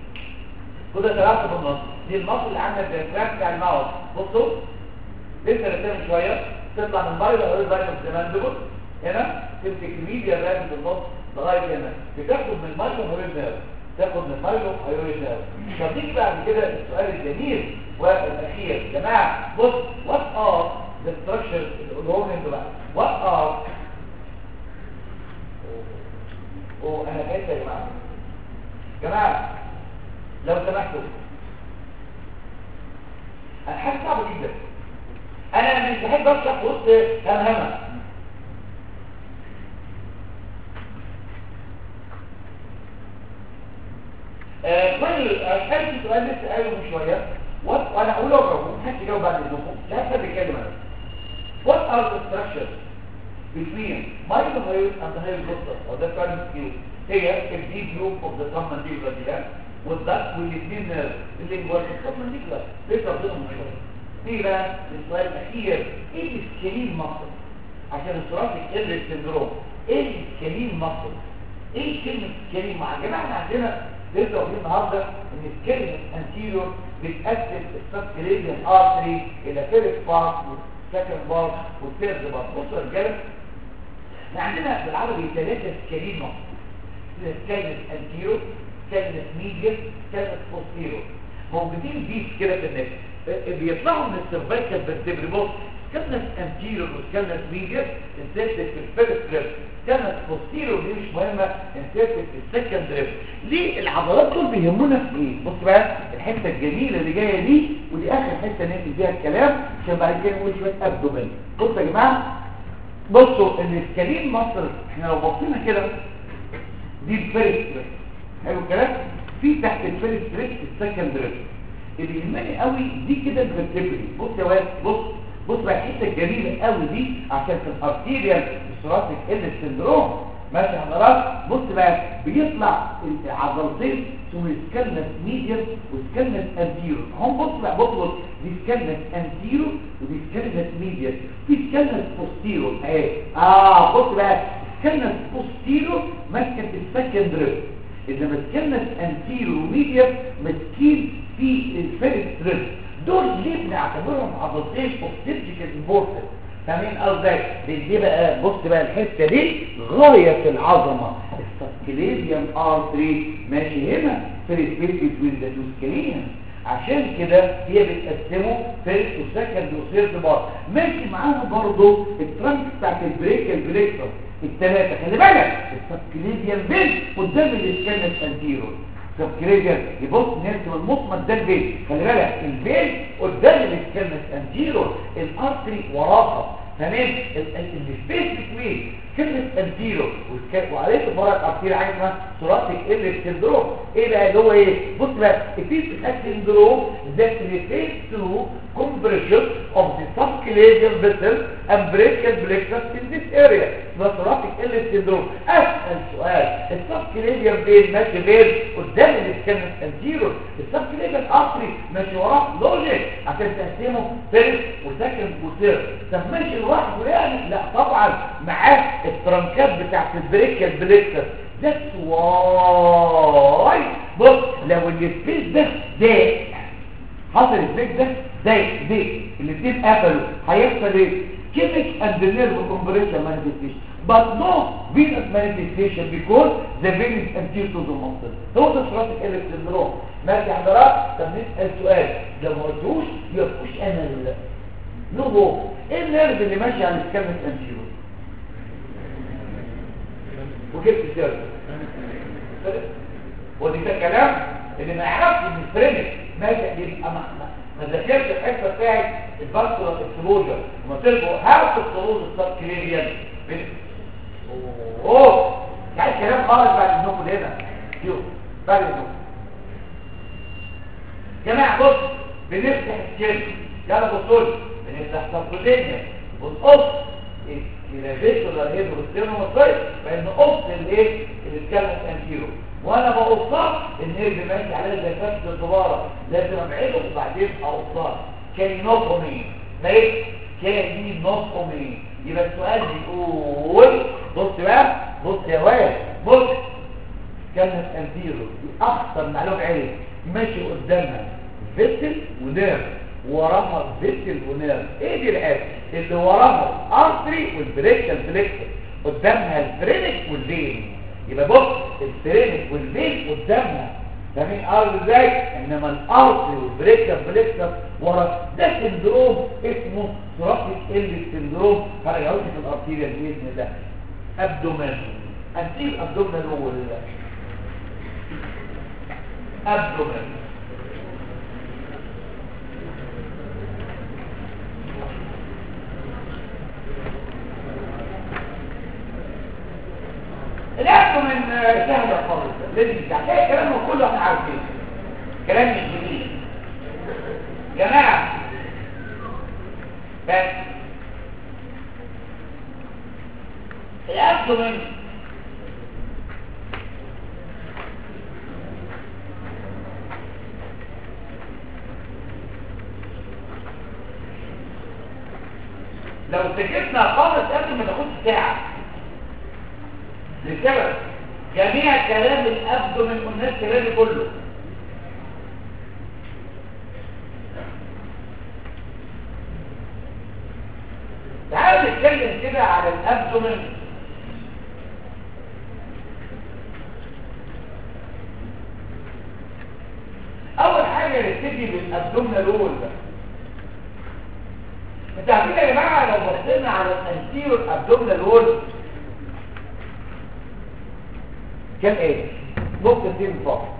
كده ثلاثه في النص دي المصل اللي عندنا الديافراجم بتاع الماوس بصوا لسه رسمه شويه تطلع من الميه وايه دايما في المانديبول هنا تمسك الميديا الراجل في النص لغايه هنا بتاخد من الميه وايه النيرف تاخد من الميه وايه النيرف طب نيجي بعد كده السؤال الجميل والاخير يا جماعه بص what are the structures اللي انتوا بقى what are اوه انا جاي يا جماعه جماعه لو سمحتوا انا حاجه صعبه جدا بص همهمه آه، كل اسالك سؤال لسه قايله من شويه وات وانا هقوله وأجاوبه محدش يجاوب بعد اذنكم مش عارف حد بيتكلم انا What are the structures between microhyoid and the hyoid or the current view هي الدي جروب of the submandibular gland والضغط والاثنين نيرف اللي جوه السبمنديبولار ليس ربنا شويه ايه بقى السؤال الاخير ايه السكرين مصر عشان الصراط الكبر سندروم ايه السكرين مصر ايه كلمه سكرين مع الجماعه احنا عندنا لسه واخدين النهارده ان الكلمه انتيريور بتقسم السبكليزيان ارتري الى فيرست بارت والسكند بارت والثيرد بارت بصوا يا رجاله احنا عندنا بالعربي ثلاثه سكرين مصر كلمه انتيريور كلمه ميديا كلمه بوستيريور موجودين بيس كده في النك بيطلعوا من السيرفايكال فيرتبري بص كلمه انتيريور وكلمه ميديا انسيرتد في الفيرست ريب كانت بوستيريور دي مش مهمه انسيرتد في السكند ريب ليه العضلات دول بيهمونا في ايه بص بقى الحته الجميله اللي جايه دي ودي اخر حته نقفل فيها الكلام عشان بعد كده نقول شويه ابدومين بصوا يا جماعه بصوا ان السكالين مصر احنا لو بصينا كده دي الفيرست ريب حلو الكلام في تحت الفيرست ريب السكند ريب اللي يهمني قوي دي كده الفيرتبري بص يا واد بص بص بقى الحته الجميله قوي دي عشان في الارتيريال الثوراسيك ال سندروم ماشي حضرتك بص بقى بيطلع عضلتين اسمهم سكالنس ميديال وسكالنس انتيرو هم بص بقى بص بص دي سكالنس انتيرو ودي سكالنس ميديال في سكالنس بوستيرو اهي اه بص بقى سكالنس بوستيرو ماسكه السكند ريب انما سكالنس انتيرو وميديال ماسكين في الفيرست ريب دول ليه بنعتبرهم عضلتين اوف سيرجيكال امبورتنت فاهمين قصدك دي بقى بص بقى الحته دي غايه العظمه السكليريان ارتري ماشي هنا في السبيس بين ذا تو سكلين عشان كده هي بتقسمه فيرست وسكند وثيرد بار ماشي معاهم برضه الترانك بتاعت البريك البريكتور الثلاثه خلي بالك السكليريان بين قدام الاسكانس انتيرور سبكريجر يبص نرسم المطمن ده البيت خلي بالك البيت قدام الاسكالنس انتيرور الارتري وراها تمام السبيس بتوين كلمه انتيرو وعليه فرق ارتيري عايز اسمها ثوراسيك ال سندروم ايه بقى اللي هو ايه بص بقى الفيس سندروم ذات ريفيرز تو compression of the subclavian vessel and brachial plexus in this area اسمها ثوراسيك ال سندروم اسال سؤال السبكليفيان فين ماشي فين قدام الاسكانس انتيرور السبكليفيان ارتري ماشي وراه لوجيك عشان تقسمه فيرست وسكند وثيرد طب ماشي لوحده يعني لا طبعا معاه الترنكات بتاعت البريكال بليكتر ذاتس واي بص لو السبيس ده ضاق حصل السبيس ده ضاق ضاق الاثنين قفلوا هيحصل ايه كيميك اند نيرف كومبريشن مانيفستيشن but no venous manifestation because the vein is anterior to the muscle هو ده صراط الالف سندروم ماشي حضرات طب نسال سؤال لو ما قلتوش يبقوش انا لا نو هو ايه النيرف اللي ماشي على السكامس انتيرو وجبت سيرف ودي ده كلام اللي ما يعرفش ان الفرينك ماشي يبقى ما ما ذاكرش الحته بتاعت الباسكولار اكسبوجر وما تلقوا هاو تختاروا السب كليريان اوه يعني كلام خالص بعد النوم هنا شوف بعد النوم جماعه بص بنفتح السيرف يلا بصوا لي بنفتح سبكوتينيا ونقص الكلافيكولار هيد والستيرنوماسايت فان قص الايه الاسكالس انتيرو وانا بقصها النيرف ماشي عليها زي فتحه الدباره لازم ابعده وبعدين اقصها كاينوتومي ماشي كاينوتومي يبقى السؤال بيقول بص بقى بص يا واد بص كلمه انتيرو دي اخطر معلومه علم ماشي قدامها فيتل ونيرف وراها فيتل ونيرف ايه دي الحاجه اللي وراها الارتري والبريكال فليكتور قدامها الفرينك والفين يبقى بص الفرينك والفين قدامها فاهمين ارض ازاي انما الارتري والبريكال فليكتور ورا ده سندروم اسمه ثوراسيك ال سندروم هرجعوش في الارتيريال باذن الله ابدومين انتير ابدومين هو اللي ابدومين الابدومين آه، سهل خالص لذيذ هتلاقي كلامه كله احنا عارفينه كلام مش جديد جماعه بس الابدومين لو سكتنا خالص قبل ما تاخد ساعة لسبب جميع كلام الابدومين قلنا كلامي كله تعالوا نتكلم كده على الابدومين اول حاجه نبتدي بالابدومينال وول ده انت عارفين يا جماعه لو بصينا على الانتيرور ابدومينال وول كام ايه نقطه دي من فوق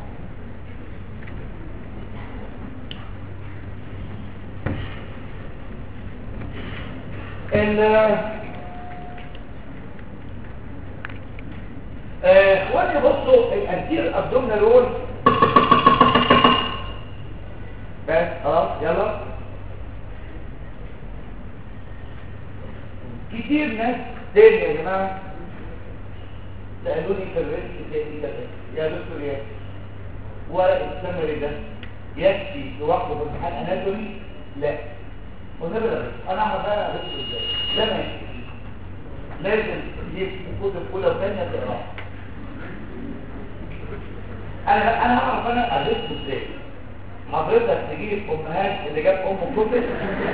ال آه، اخواني بصوا الانتير ابدومينال وول بس خلاص يلا كتير ناس تاني يا جماعه سالوني في الريسك تاني كده يا دكتور يا ورق السمري ده يكفي لوحده في امتحان اناتومي لا ونبدا بس انا اعرف بقى ادرسه ازاي ده ما يكفيش لازم تجيب كتب اولى وثانيه تقراها انا انا هعرف انا ادرسه ازاي حضرتك تجيب امهات اللي جاب ام كتب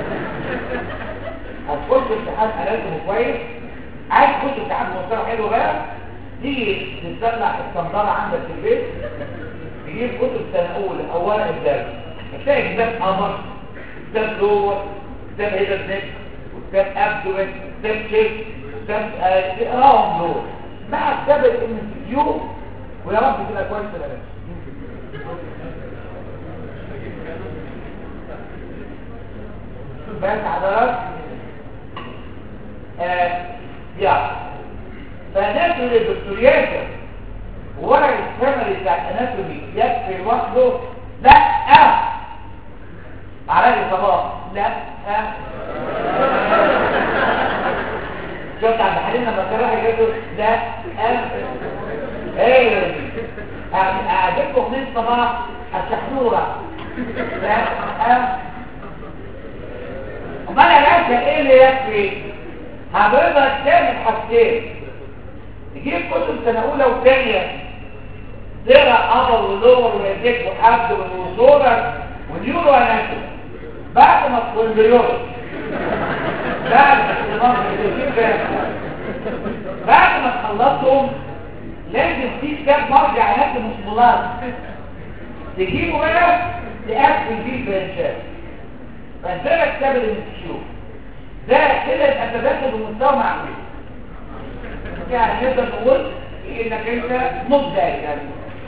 هتخش امتحان اناتومي كويس عايز تخش امتحان مستوى حلو بقى تيجي تتسلح الصندالة عندك في البيت تجيب كتب سنة أولى أو ورق الدرس هتلاقي كتاب قمر كتاب دور كتاب هيدا نك وكتاب أبدوين كتاب شيك كتاب آه، تقراهم دول مع كتاب الام كيو ويا رب تبقى كويس ولا لا بس حضرتك آه يلا فناكل الدكتوريات ورق السمري بتاع الاناتومي يكفي لوحده لا اه على صباح لا اه شفت عبد الحليم لما كان راح يقول لا اه ايه اعجبكم من صباح الشحنوره لا اه امال يا باشا ايه اللي يكفي حضرتك تعمل حاجتين تجيب كتب سنة أولى وثانية تقرا أبر ولور ويديك وحبد وصورك ونيورو أناتوم بعد ما تكون بيورو بعد بعد ما تخلصهم لازم في كتاب مرجع اناتوم اسمه تجيبه بقى تقفل فيه البرانشات فانت كتاب الانستيتيوت ده كده يبقى تدخل بمستوى معقول يعني نقدر نقول انك انت مبدع يعني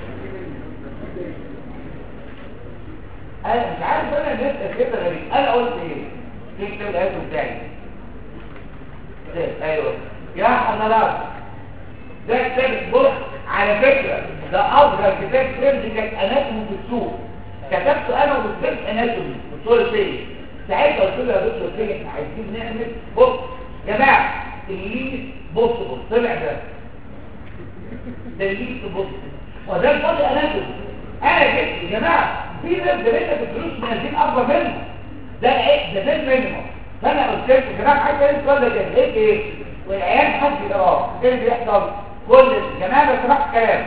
انا مش عارف انا الناس كده غريب انا قلت ايه في كتاب الايات بتاعي ده ايوه يا حضرات ده كتاب بص على فكره ده افضل كتاب سيرجيكال اناتومي في السوق كتبته انا والاستاذ اناتومي دكتور سيد ساعتها قلت له يا دكتور سيد احنا عايزين نعمل بص يا جماعه الليست بوسيبل طلع ده ده الليست بوسيبل وده الفاضي اناتومي انا جبت يا جماعه في ناس جريتها في الفلوس منزلين اكبر منه ده ايه ده ده المينيمم فانا قلت لكم يا جماعه عايز اقول السؤال ده كده ليه ايه والعيال حد يقراه ايه اللي بيحصل كل الجماعه لو سمحت كلام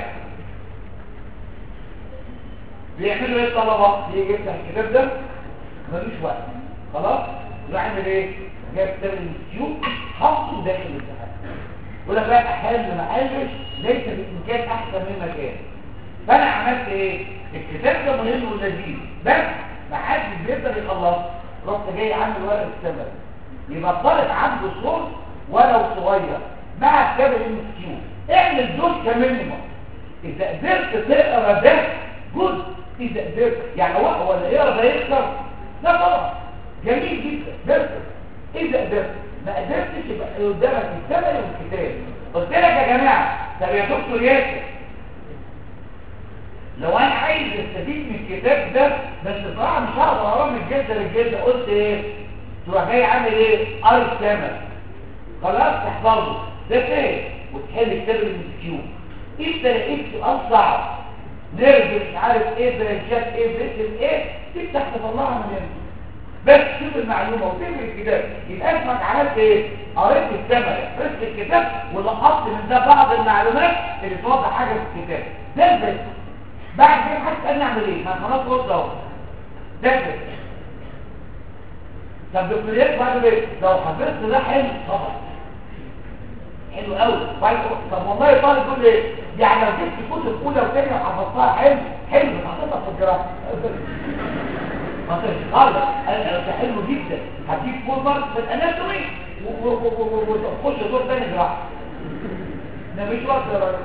بيعملوا ايه الطلبه بيجي يفتح الكتاب ده ملوش وقت خلاص يعمل ايه جاب كتاب الانستيتيوت حطه داخل الامتحان ولا بقى احيانا ما قالش ليس بامكان احسن مما كان فانا عملت ايه الكتاب ده مهم ولذيذ بس ما حدش بيقدر يخلصه رحت جاي عامل ورق السمر يبقى الطالب عنده صوت ولو صغير مع كتاب الانستيتيوت اعمل دول كمينيمم اذا قدرت تقرا ده جزء اذا قدرت يعني هو هو اللي يقرا ده يكسر لا طبعا جميل جدا بيرفكت اذا قدرت ما قدرتش يبقى قدامك الثمن والكتاب قلت لك يا جماعه طب يا دكتور دكتور ياسر لو انا عايز استفيد من الكتاب ده بس طبعا مش هقدر اقراه من الجلده للجلده قلت ايه تروح جاي عامل ايه ار سمك خلاص تحفظه ده فين وتحل كتاب الامسكيو انت لقيت سؤال صعب نرد مش عارف ايه برانشات ايه بريتم ايه تفتح تطلعها من هنا بس تشوف المعلومه وتفهم الكتاب يبقى اسمك عملت ايه قريت الثمن قريت الكتاب ولقطت من ده بعض المعلومات اللي توضح حاجه في الكتاب ده البس بعد كده حد تسالني اعمل ايه ما خلاص قلت اهو ده البس طب دكتوريات بعد ايه لو حضرت ده حلو طبعا حلو قوي بعد طب والله طالب يقول ايه يعني لو جبت كتب اولى وثانيه وحفظتها حلو حلو حطيتها في الجراحه ما خالص ده حلو جدا هديك فول مارك في الاناتومي وتخش دور تاني جراحه ده مش وقت يا راجل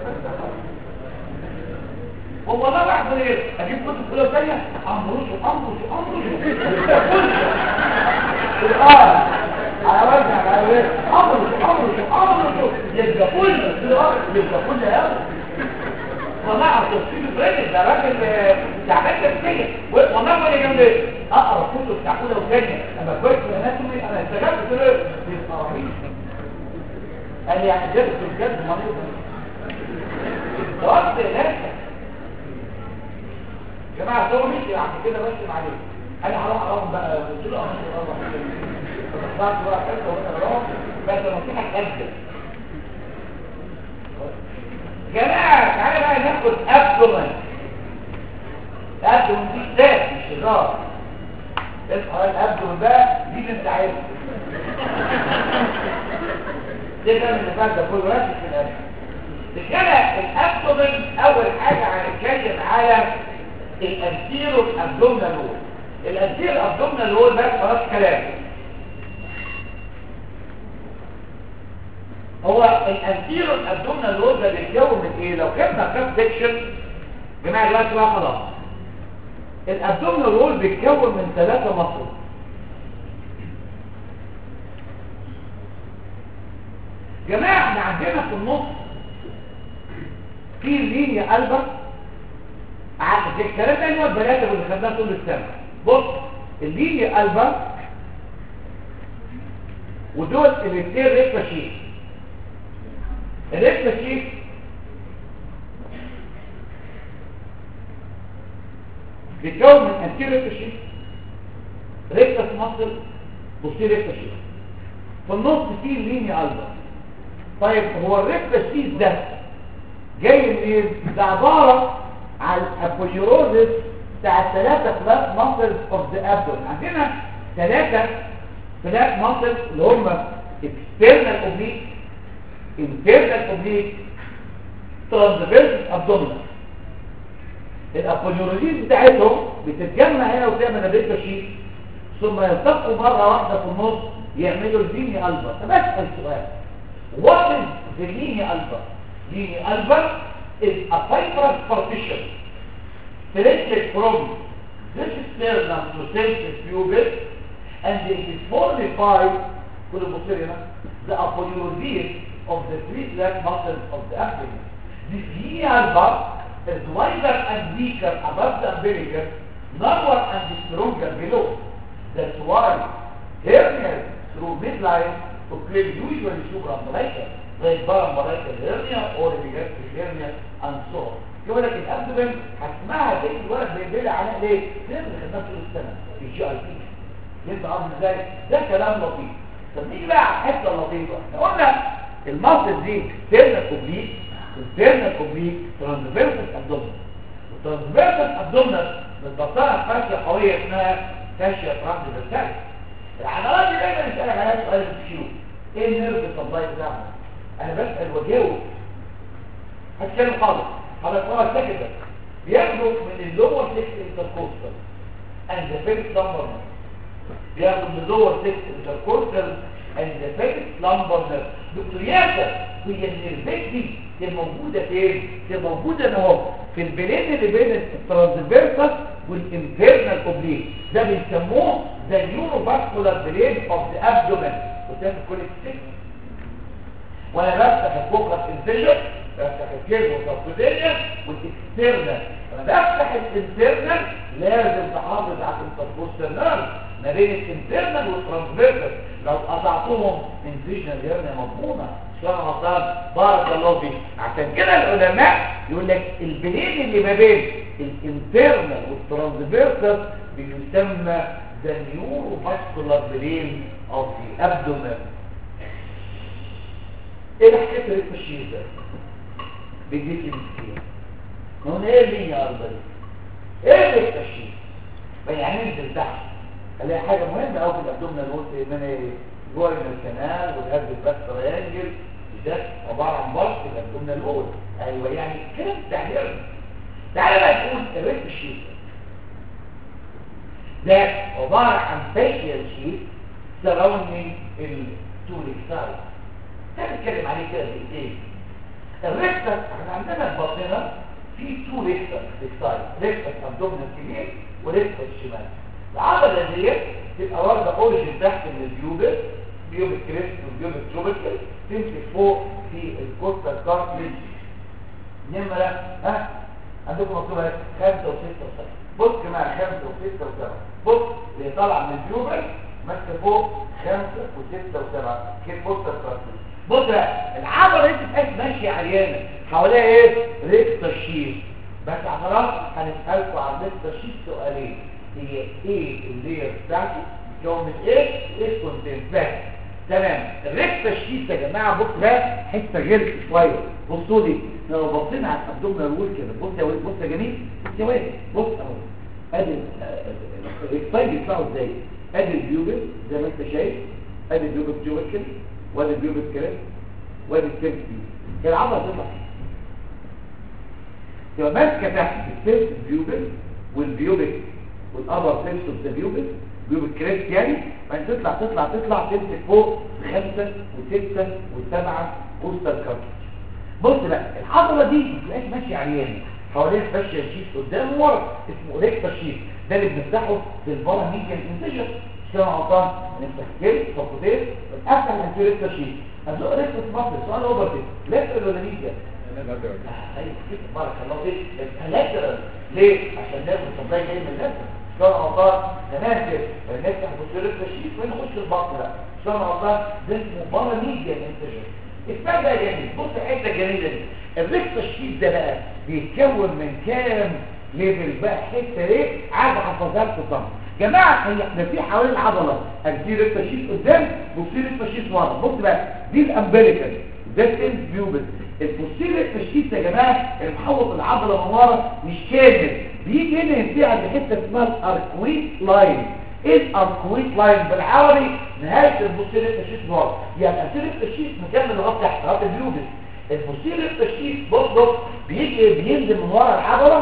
والله واحد ايه اجيب كتب اولى وثانيه امرش وامرش وامرش الان على وجه على ايه امرش وامرش وامرش يبقى كل يبقى كل قوي طلع تفصيل بريد ده راجل تعبان نفسيا والله ما جنب اقرا كتب بتاع اولى وثانيه اما كويس في الاناتومي انا استجبت له يبقى رهيب قال لي يعني جبت بجد مريض وقت نفسك يا جماعه هو مشي عشان كده بس عليه انا هروح اقوم بقى قلت له انا هروح فطلعت ورقه كده وانا بروح بس نصيحه قد جماعة تعالى بقى ناخد ابدومن الابدومن دي كتاب مش هزار اسمع الابدومن ده دي اللي انت عايزها ده كان اللي فات ده كله ركز في الابدومن رجاله الابدومن اول حاجه هنتكلم على الانتيرو ابدومينال وول الانتيرو ابدومينال وول بس خلاص كلام هو الانتيرو الابدومينال وول ده بيتكون من ايه لو جبنا كاب سيكشن جماعه دلوقتي بقى خلاص الابدومينال وول بيتكون من ثلاثه مصر جماعه احنا عندنا في النص في لينيا قلبه عكس الكلام ده اللي هو البلاته اللي خدناها طول السنه بص اللينيا قلبه ودول الاثنين ريكتا شيت الريكتا شيت بيتكون من انتير ريكتا شيت ريكتا مصل بوستير ريكتا شيت في النص فيه لينيا قلبه طيب هو الريكتا شيت ده جاي منين ده عباره عن الابوليروزس بتاع الثلاثه فلات ماسلز اوف ذا ابدومن عندنا ثلاثه فلات ماسلز اللي هم external oblique internal oblique transverse abdominal الابوليروزيس بتاعتهم بتتجمع هنا وتعمل الريكتا شيت ثم يلتقوا مره واحده في النص يعملوا الفيني البا فبسال سؤال what is the linear alba linear alba is a fibrous partition selected from this sternum to center pubis and it is formed by كل بصير هنا the aponeurosis of the three flat muscles of the abdomen this linear alba is wider and weaker above the umbilical narrower and stronger below that's why hernias through midline occur usually supraumbilical زي البارامبرايكال هيرنيا او الريجاستريك هيرنيا اند سو يقول لك الابدومن هتسمعها تيجي الولد بيدل عليها ليه؟ ليه اللي خدناها طول السنه في الجي اي بي فهمت قصدي ازاي؟ ده كلام لطيف طب نيجي بقى على الحته اللطيفه احنا قلنا الماسل دي تيرنا كوبليك التيرنا كوبليك ترانسفيرسال ابدومن والترانسفيرسال ابدومن بتبطلها فاشيه قويه اسمها فاشيه ترانسفيرسال العضلات دي دايما يسالك عليها سؤال الفيو ايه النيرف سبلاي بتاعها؟ انا بسأل وجاوب هتكلم خالص على القرار ساكت ده بياخدوا من اللور سيكس انتركوستال اند ذا فيرست لامبر بياخدوا من اللور سيكس انتركوستال اند ذا فيرست لامبر دكتور ياسر هي النيرفات دي دي موجوده فين؟ دي موجوده هنا اهو في البلين اللي بين الترانسفيرسال والانترنال اوبليك ده بيسموه ذا نيورو فاسكولار بلين اوف ذا ابدومن وتاخد كل السكس وانا بفتح الفوكس انسيجن بفتح الكلمه التفصيليه والاكسترنال انا بفتح الانترنال لازم تحافظ على الانتربوسترنال ما بين الانترنال والترانسفيرسال لو قطعتهم انفيجنال هيرنيا مضمونه شرع غلطان بارك الله فيك عشان كده العلماء يقول لك البنين اللي ما بين الانترنال والترانسفيرسال بيسمى ذا نيورو ماسكولار برين اوف ذا ابدومين ايه حكايه الريكوشيز ده بيديك المسكين هون ايه اللي يا ارض دي ايه الريكوشيز يعني ننزل تحت الاقي حاجه مهمه قوي في الابدومين قلت ان انا جوه الكنال والهرد الباك تريانجل ده عباره عن بلط الابدومين الاول ايوه يعني كلام تعبير تعالى بقى نقول الريكوشيز ده عباره عن فيشيال شيت سراوندينج التوليك سايد هنتكلم عليه كده بايديه الريكتس احنا عندنا في بطننا في تو ريكتس سايد ريكتس ابدومينال كبير وريكتس شمال العضله ديت تبقى واخده اوريجن تحت من البيوبس بيوبس كريست والبيوبس توبيكال تمسك فوق في الكوستال كارتليج نمره ها عندكم مكتوبه خمسه وسته وسبعه بص كمان خمسه وسته وسبعه بص اللي طالع من البيوبس ماسكه فوق خمسه وسته وسبعه كده كوستال كارتليج بص بقى العضله دي بتبقى ماشيه عريانه حواليها ايه ريكتا شيت بس حضرات هنسالكم عن ريكتا شيت سؤالين هي ايه اللير بتاعته بتكون من ايه وايه الكونتنت بس تمام الريكتا شيت يا جماعه بص بقى حته غير شويه بصوا لي لو بصينا على الابدومينال وول كده بص يا ولد بص يا جميل بص يا ولد بص اهو ادي الريكتاي بيطلعوا ازاي ادي البيوبل زي ما انت شايف ادي البيوبل تيوبل وادي البيوبس كريس وادي السيرك بيوبس العضله تطلع تبقى ماسكه تحت السيرك بيوبس والبيوبس والابر سيرس اوف ذا بيوبس بيوبس كريس يعني بعدين تطلع تطلع تطلع تمسك فوق خمسه وسته وسبعه كوستال كارتج بص بقى العضله دي ما بتبقاش ماشيه عريانه حوالين الفاشيا شيت قدام وورا اسمه ريكتا شيت ده اللي بنفتحه في البارا ميديان انتجر كده غلطان نفتح كده خطوتين ونفتح الانتيريكتا شيت هنزق ريكتا مصر سؤال اوفر كده لاترال ولا ميديان ايوه كده بارك الله فيك لاترال ليه عشان ناخد الصبايه جاي من اللاترال كده غلطان تمام كده نفتح الانتيريكتا شيت ونخش البطن بقى كده غلطان ده اسمه بارا ميديان انتجر اسمها بقى جميل بص الحته الجميله دي الريكتا شيت ده بقى بيتكون من كام ليفل بقى حته ايه عايز احفظها لكم طبعا جماعه هي احنا في حوالين العضله انتيريور فاشيس قدام بوستيريور فاشيس ورا بص بقى دي الامبليكال ده السنس بيوبل البوستيريور فاشيس يا جماعه المحوط العضله من ورا مش كامل بيجي هنا ينتهي عند حته اسمها الاركويت لاين ايه الاركويت لاين بالعربي نهايه البوستيريور فاشيس ورا يعني الانتيريور فاشيس مكمل لغايه تحت لغايه البيوبل البوستيريور فاشيس بص بص بيجي بينزل من ورا العضله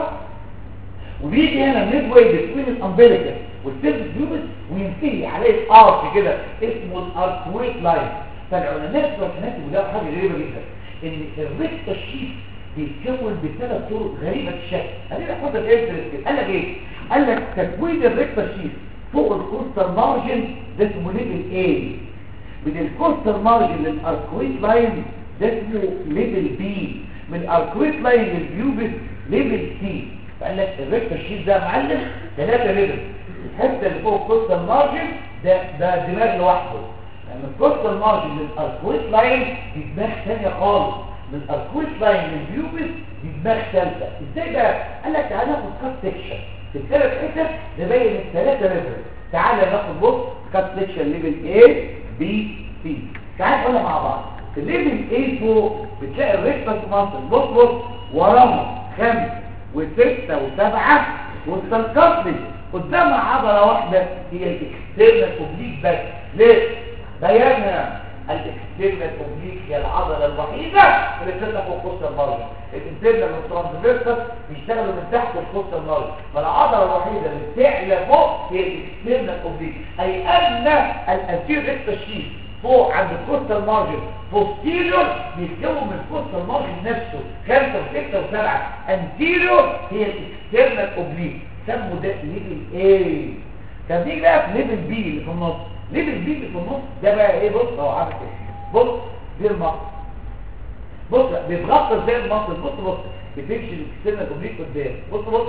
وبيجي هنا ميد واي بين الامبليكال والسيرفس بيوبس وينتهي عليه ارك كده اسمه الاركويت لاين فالعلماء بتوع الناس بيقولوا حاجه غريبه جدا ان الريكتا شيت بيتكون بثلاث طرق غريبه الشكل خلينا ناخد الانترست كده قال لك ايه قال لك تكوين الريكتا شيت فوق الكوستال مارجن ده اسمه ليفل اي من الكوستال مارجن للاركويت لاين ده اسمه ليفل بي من الاركويت لاين للبيوبس ليفل سي فقال لك الريكتا شيت ده معلم ثلاثه ليفل الحته اللي فوق الكوستال مارجن ده ده دماغ لوحده لان يعني الكوستال مارجن للاركويت لاين دي دماغ ثانيه خالص من الاركويت لاين للبيوبس دي دماغ ثالثه ازاي بقى قال لك تعالى ناخد كات سيكشن في الثلاث حتت نبين الثلاثه ليفل تعالى ناخد بص كات سيكشن ليفل A B C تعالى نقولها مع بعض الليفل A فوق بتلاقي الريكتس ماسل بص بص وراها خمسه وسته وسبعه والسلكاتلج قدامها عضله واحده هي الاكسترنال اوبليك بس ليه بيانها الاكسترنال اوبليك هي العضله الوحيده اللي بتفتح فوق القصه المرجع الانترنال والترانسفيرسال بيشتغلوا من تحت القصه المرجع فالعضله الوحيده اللي بتعلى فوق هي الاكسترنال اوبليك اي ان الانتير ريكتاشيت فوق عند الكوستال مارجن بوستيريور بيتكون من الكوستال مارجن نفسه خمسة وستة وسبعة انتيريور هي الاكسترنال اوبليك سموا ده ليفل A طب نيجي بقى في ليفل بي اللي في النص ليفل بي اللي في النص ده بقى ايه بص هو عامل كده بص دي المصر بص بيتغطى ازاي المصل بص بص بتمشي الاكسترنال اوبليك قدام بص بص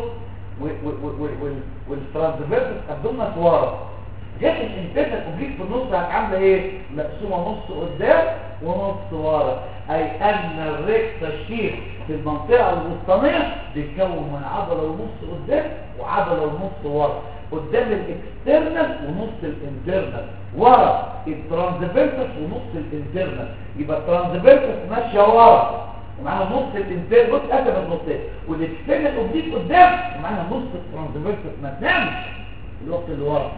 والترانسفيرس ابدومنا ورا جت الانترنال اوبليك في النص عامله ايه مقسومه نص قدام ونص ورا اي ان الريكتا شير في المنطقه الوسطانيه بيتكون من عضله ونص قدام وعضله ونص ورا قدام الاكسترنال ونص الانترنال ورا الترانسفيرس ونص الانترنال يبقى الترانسفيرس ماشيه ورا ومعاها نص الانترنال بص قسم النصين والاكسترنال اوبليك قدام ومعاها نص الترانسفيرس ما تنامش الوقت اللي ورا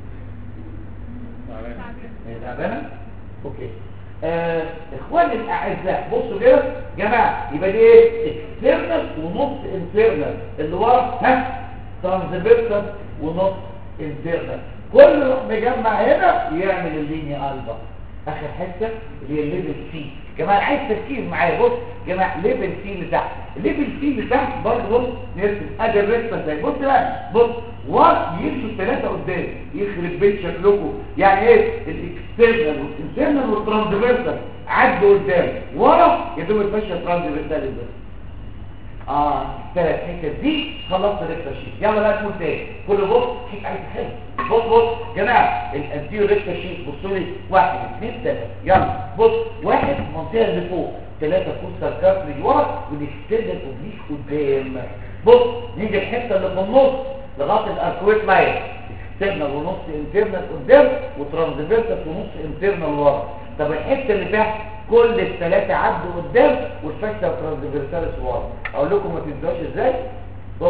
هي تعبانه اوكي آه اخواني الاعزاء بصوا كده جماعه يبقى دي ايه اكسترنال ونص انترنال اللي ورا ها ترانسفيرسال ونص انترنال كل روح مجمع هنا يعمل اللينيا البا اخر حته اللي هي الليفل سي جماعه عايز تفكير معايا بص جماعه ليفل سي اللي تحت الليفل سي اللي تحت برضه بص نرسم ادي الرسمه زي بص بقى بص وات يمشوا الثلاثه قدام يخرب بيت شكلكم يعني ايه الاكسترنال والانترنال والترانسفيرسال عدوا قدام ورا يا دوب الماشيه ترانسفيرسال بس اه الثلاث حتت دي خلصت ريكتا شيت يلا بقى نقول تاني كل بص شيك عليك حلو بص بص جماعه الانتيرو ريكتا شيت بصوا لي واحد اثنين ثلاثه يلا بص واحد المنطقه اللي فوق ثلاثه كوستال كارتريج ورا والاكسترنال اوبليك قدام بص نيجي الحته اللي في النص لغايه الاركويت لاين اكسترنال ونص انترنال قدام وترانسفيرسال ونص انترنال ورا طب الحته اللي تحت كل الثلاثه عدوا قدام والفاشة والترانسفيرسالس ورا اقول لكم ما تنساوش ازاي بص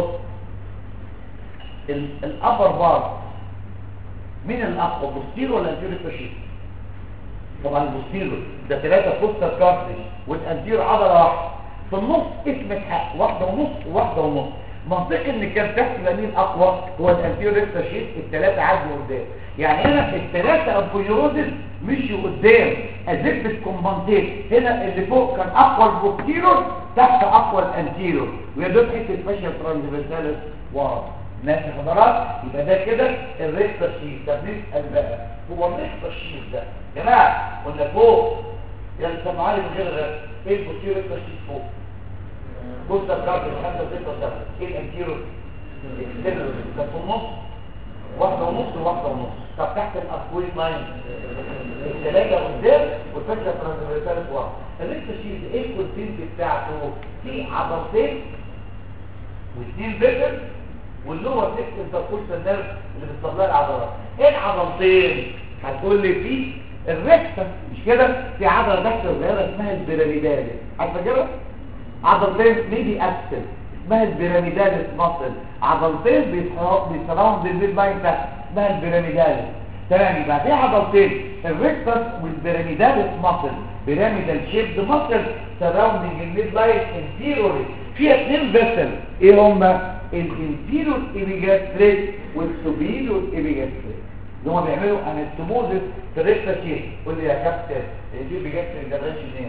الابر بار مين الاقوى بوستيرو ولا انتيرو فاشيت طبعا البوستيرو ده ثلاثه بوستر كارتريج والانتيرو عضله واحده في النص اسمك حق واحده ونص وواحده ونص منطقي ان كان تحت يبقى مين اقوى هو الانتيرو ريكتا شيت الثلاثه عدوا قدام يعني هنا الثلاثه امبويروزز مشوا قدام ازبت كومبنسيت هنا اللي فوق كان اقوى البوستيرو تحت اقوى الانتيرو ويا دوب حته فاشيا ترانسفيرسالس ورا ماشي حضرات يبقى ده كده الريكتا شيت طب نسال بقى هو الريكتا شيت ده يا جماعه قلنا فوق يلا سمعوا لي من غير غير ايه البوستيرو ريكتا شيت فوق بص ده بتاعت 5 6 7 ايه الانتيرو اكسترنال ده في النص واحده ونص وواحده ونص طب تحت الاسكويت لاين الثلاثه قدام والفكره ترانسفيرسال ورا الريكتا شيت ايه الكونتنت بتاعته في عضلتين واثنين بيتر واللور سيكت انتركورسال نيرف اللي بتصلها العضلات ايه العضلتين هتقول لي في الريكتا مش كده في عضله تحت صغيره اسمها البيراميدالي عارفه كده عضلتين ميدي اكسل اسمها البيراميداليس ماسل عضلتين بيسراوند الميد لاين تحت اسمها البيراميداليس تمام يبقى في عضلتين الريكتس والبيراميداليس ماسل بيراميدال شيبد ماسل سراوندنج الميد لاين انتيروري فيها اثنين فيسل ايه هما الانتيرور ايبيجاستريك والسوبيرور ايبيجاستريك اللي هما بيعملوا انستموزس في الريكتا شيب قول لي يا كابتن الانتيرور ايبيجاستريك ده برانش منين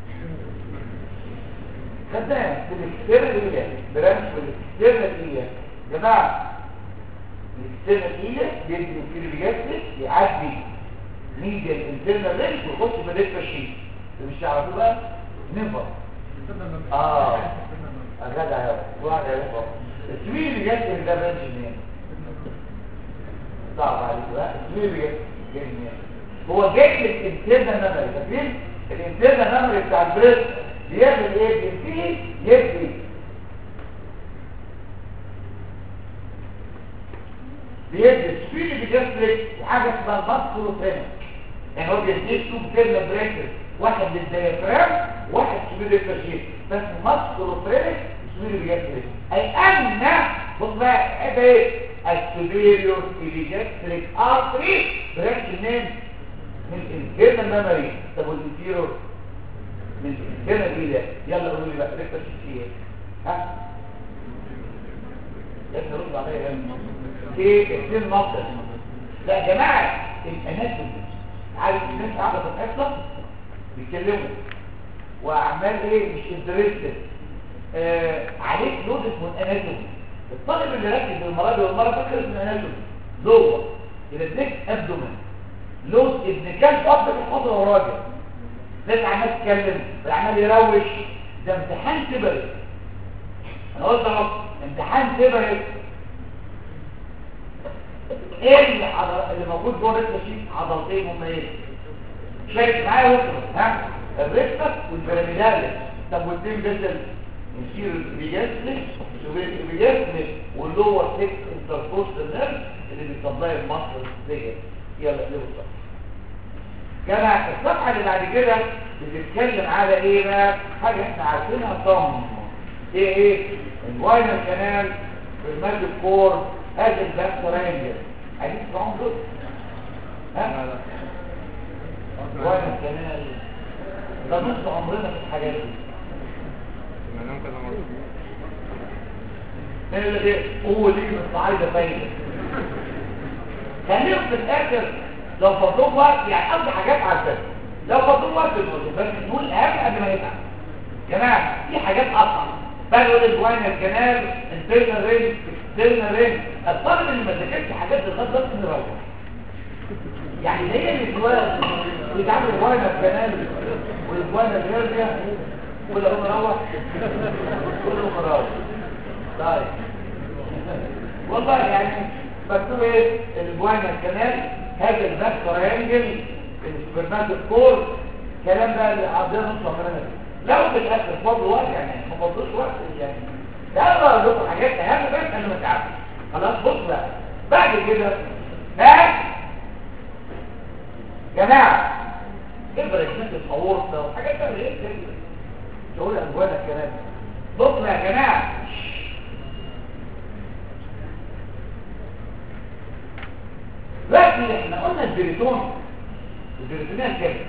خدام في الاكسترنال ايليا برانش في الاكسترنال ايليا يا جماعه الاكسترنال ايليا بيدي الكيربيجاستريك يعدي ميديا الانترنال رينج ويخش في الريكتا شيب اللي مش تعرفوه بقى نيفر اه اجدع يا واحد يا رفض السويل اللي جاي ده برانش منين صعب عليك بقى السويل اللي جاي جاي منين هو جاي الانترنال ميموري فاكرين الانترنال ميموري بتاع البريست بيعمل ايه بيبتدي يبني بيدي السويل بيجسلك وحاجه اسمها الماسكولوفينك يعني هو بيديك تو كيرلا بريكر واحد للديافرام واحد سويل الفرشيت بس ماسكولوفينك سويل بيجسلك اي ان بص بقى ايه السوبيريور بيجسلك ارتري برانش منين من الجيرنال ميموري طب والانتيرور من هنا دي ده يلا قولوا لي بقى ريكتا شيء ها لازم نرد عليها هنا في اثنين مصر لا يا جماعه الاناتومي عارف الناس قاعده في الحصه بيتكلموا واعمال ايه مش انترستد آه عليك لود اسمه الاناتومي الطالب اللي ركز بالمره دي والمره فاكر اسمه الاناتومي جوه الادريك ابدومن لود ابن كلب اب في الحضره وراجع ناس عمال تتكلم عمال يروش ده امتحان تبرد انا قلت اهو امتحان تبرد ايه اللي, عضل... اللي موجود جوه الريكتا شيت عضلتين هم ايه شايف معايا وصل ها الريكتا والبيراميداليس طب والتين بيسل يصير البيجاسلي البيجاسلي واللور سيكس انتركوستال نيرف اللي بيسبلاي المصل ديت يلا اقلبوا الصفحه جماعة الصفحة اللي بعد كده بتتكلم على ايه بقى حاجة احنا عارفينها صم ايه ايه الواينر كانال المادة كور هذا الباك رانجر عايزين تسمعون دول ها الواينر كانال ده نص عمرنا في الحاجات دي سمعناهم كذا مرة من اللي ايه قوة دي من الصعايدة فايدة خليهم في الاخر لو فضلوا وقت يعني قصدي حاجات عارفة لو فضلوا وقت نقول بس نقول الاهم قبل ما يتعب جماعة في حاجات اصعب بقى يقول الجوين الكنال انترنال رينج اكسترنال رينج الطالب اللي ما ذاكرش حاجات لغايه دلوقتي نروح يعني ده هي الجوين بيتعامل الجوين الكنال والجوين الهيرنيا كله مروح كله مروح طيب والله يعني مكتوب ايه الجوانا الكنال هذا الباك ترينجل السبرمات الكور الكلام ده اللي عندنا نص عمرنا فيه. لو في الاخر فضل وقت يعني ما فضلوش وقت يعني ده اقدر لكم حاجات اهم بس انا ما تعبش خلاص بص بقى بعد كده ها جماعه ابره الناس الصورت وحاجات تانية ايه كده تقول الجوانا الكلام بص يا جماعه لكن احنا قلنا البريتون البريتونية الكامل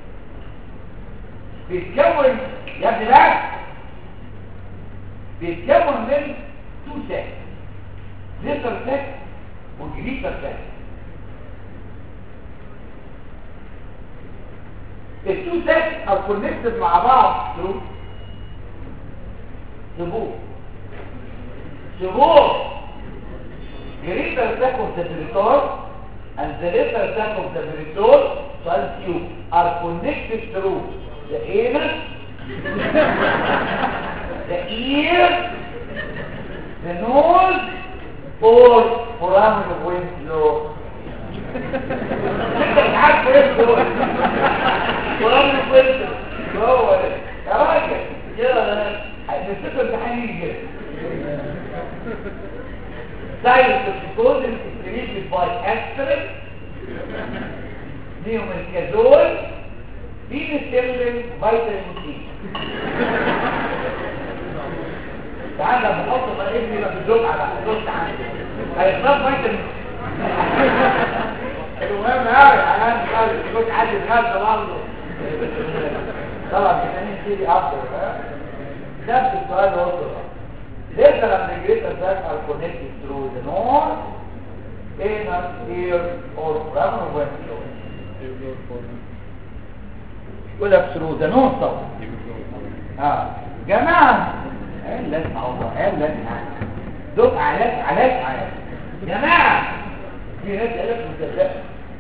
بيتكون يا ابني بقى بيتكون من تو ساك ليتر ساك وجريتر ساك التو ساك ار كونكتد مع بعض ثرو سبور سبور greater sac of the peritoneum and the lesser sac of the peritoneum cell tube are connected through the anus, the ear, the nose, or foramen of Winslow. انت مش عارف ايه دول foramen of Winslow هو ده يا راجل كده نسيت امتحان يجي كده Cytotoxicose is secreted by aspirin, neomycazole, penicillin, vitamin C. تعال لما نحط بقى ابني بقى في الدفعه بقى الدفعه تعالى هيخلص فيتامين المهم قوي انا مش كنت عايز يتغذى برضه طبعا فيتامين سي دي افضل نفس السؤال ده برضه Later and the greater cells are connected through the nose, anus, ear, or foramen ventral. يقول لك through the nose طبعا. اه جماعة عين لازم الله عين لازم دق علاج علاج علاج جماعة في ناس قالت مصدقة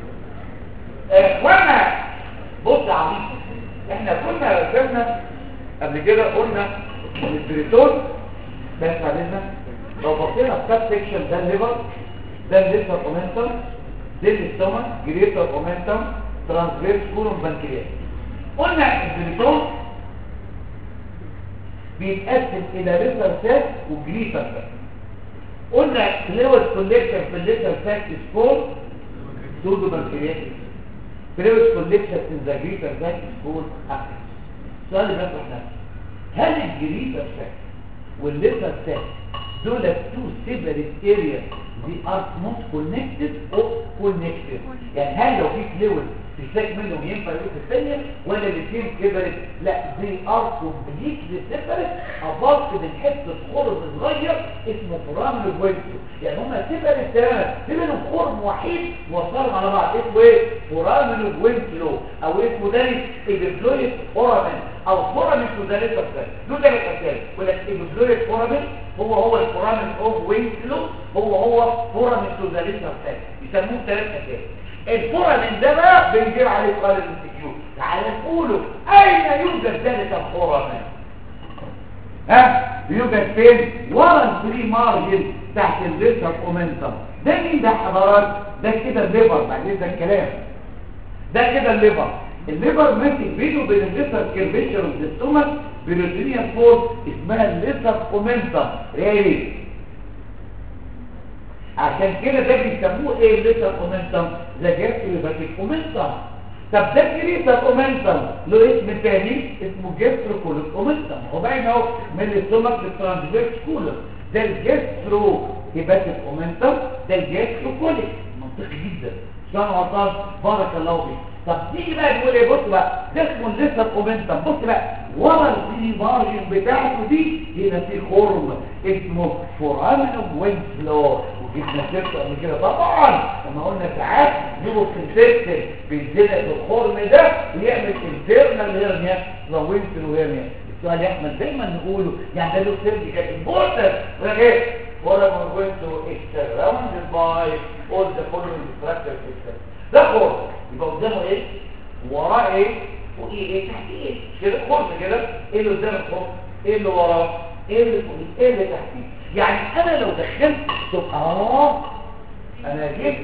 اخوانا بص يا عميق احنا كنا رسمنا قبل كده قلنا ان البريتون بس علينا لو بصينا في كات سيكشن ده الليفر ده الليفر اومنتم ده الاستومك جريتر اومنتم ترانسفيرس كولوم بنكرياس قلنا البريتون بيتقسم الى ليفر ساك وجريتر ساك قلنا فلويد كوليكشن في الليفر ساك از كولد سودو بنكرياس فلويد كوليكشن ان ذا جريتر ساك از كولد اكسس السؤال اللي بيطرح نفسه هل الجريتر ساك والليفر ساك دول تو سيبريت اريا دي ار نوت كونكتد او كونكتد يعني هل لو في فلويد في ساك منهم ينفع يبقى في الثانيه ولا الاثنين سيبريت لا دي ار كومبليتلي سيبريت ابارت من حته خرم صغير اسمه فرامل الوينتو يعني هما سيبريت تماما في منهم خرم وحيد موصلهم على بعض اسمه ايه فرامل الوينتو او اسمه داري ايبفلويد اورامن او فورامين سودانيت بكتيريا دول ثلاث اسئله ولا ايبفلويد فورامين هو هو الفورامين اوف وينتلو هو هو فورامين سودانيت بكتيريا يسموه ثلاث اسئله الفورامين ده بقى بنجيب عليه سؤال الانستيتيوت تعال نقوله اين يوجد ذلك الخرمان ها يوجد فين ورا الفري مارجن تحت الليتر اومنتم ده مين ده حضرات ده كده الليفر بعدين ده الكلام ده كده الليفر الليفر ماسك بينه وبين الليتر كيرفيشر والستومك بروتينيا فورس اسمها الليتر اومنتم ريالي عشان كده ده بيسموه ايه الليتر اومنتم ذا جاستريباتيك اومنتم طب ده الليتر اومنتم له اسم تاني اسمه جاستروكوليك اومنتم هو باين اهو من الاستومك للترانسفيرس كولر ده الجاسترو هيباتيك اومنتم ده الجاستروكوليك منطقي جدا شلون وصل بارك الله فيك طب تيجي بقى نقول ايه بص بقى ده اسمه الليتر اومنتم بص بقى ورا الفري مارجن بتاعته دي هنا في خرم اسمه فورامينوم ويند فلور وجبنا سيرته قبل كده طبعا لما قلنا ساعات نيجوا في السيستم بينزل الخرم ده ويعمل انترنال هيرنيا وينتر هيرنيا السؤال يا احمد دايما نقوله يعني ده له سيرجيكال امبورتنت ولا ايه foramen window is surrounded by all the following structures system ده خرم يبقى قدامه ايه وراه ايه فوقيه ايه تحت ايه كده خرم كده ايه اللي قدام الخرم ايه اللي وراه ايه اللي فوقيه ايه اللي تحتيه يعني انا لو دخلت تبقى اه انا جبت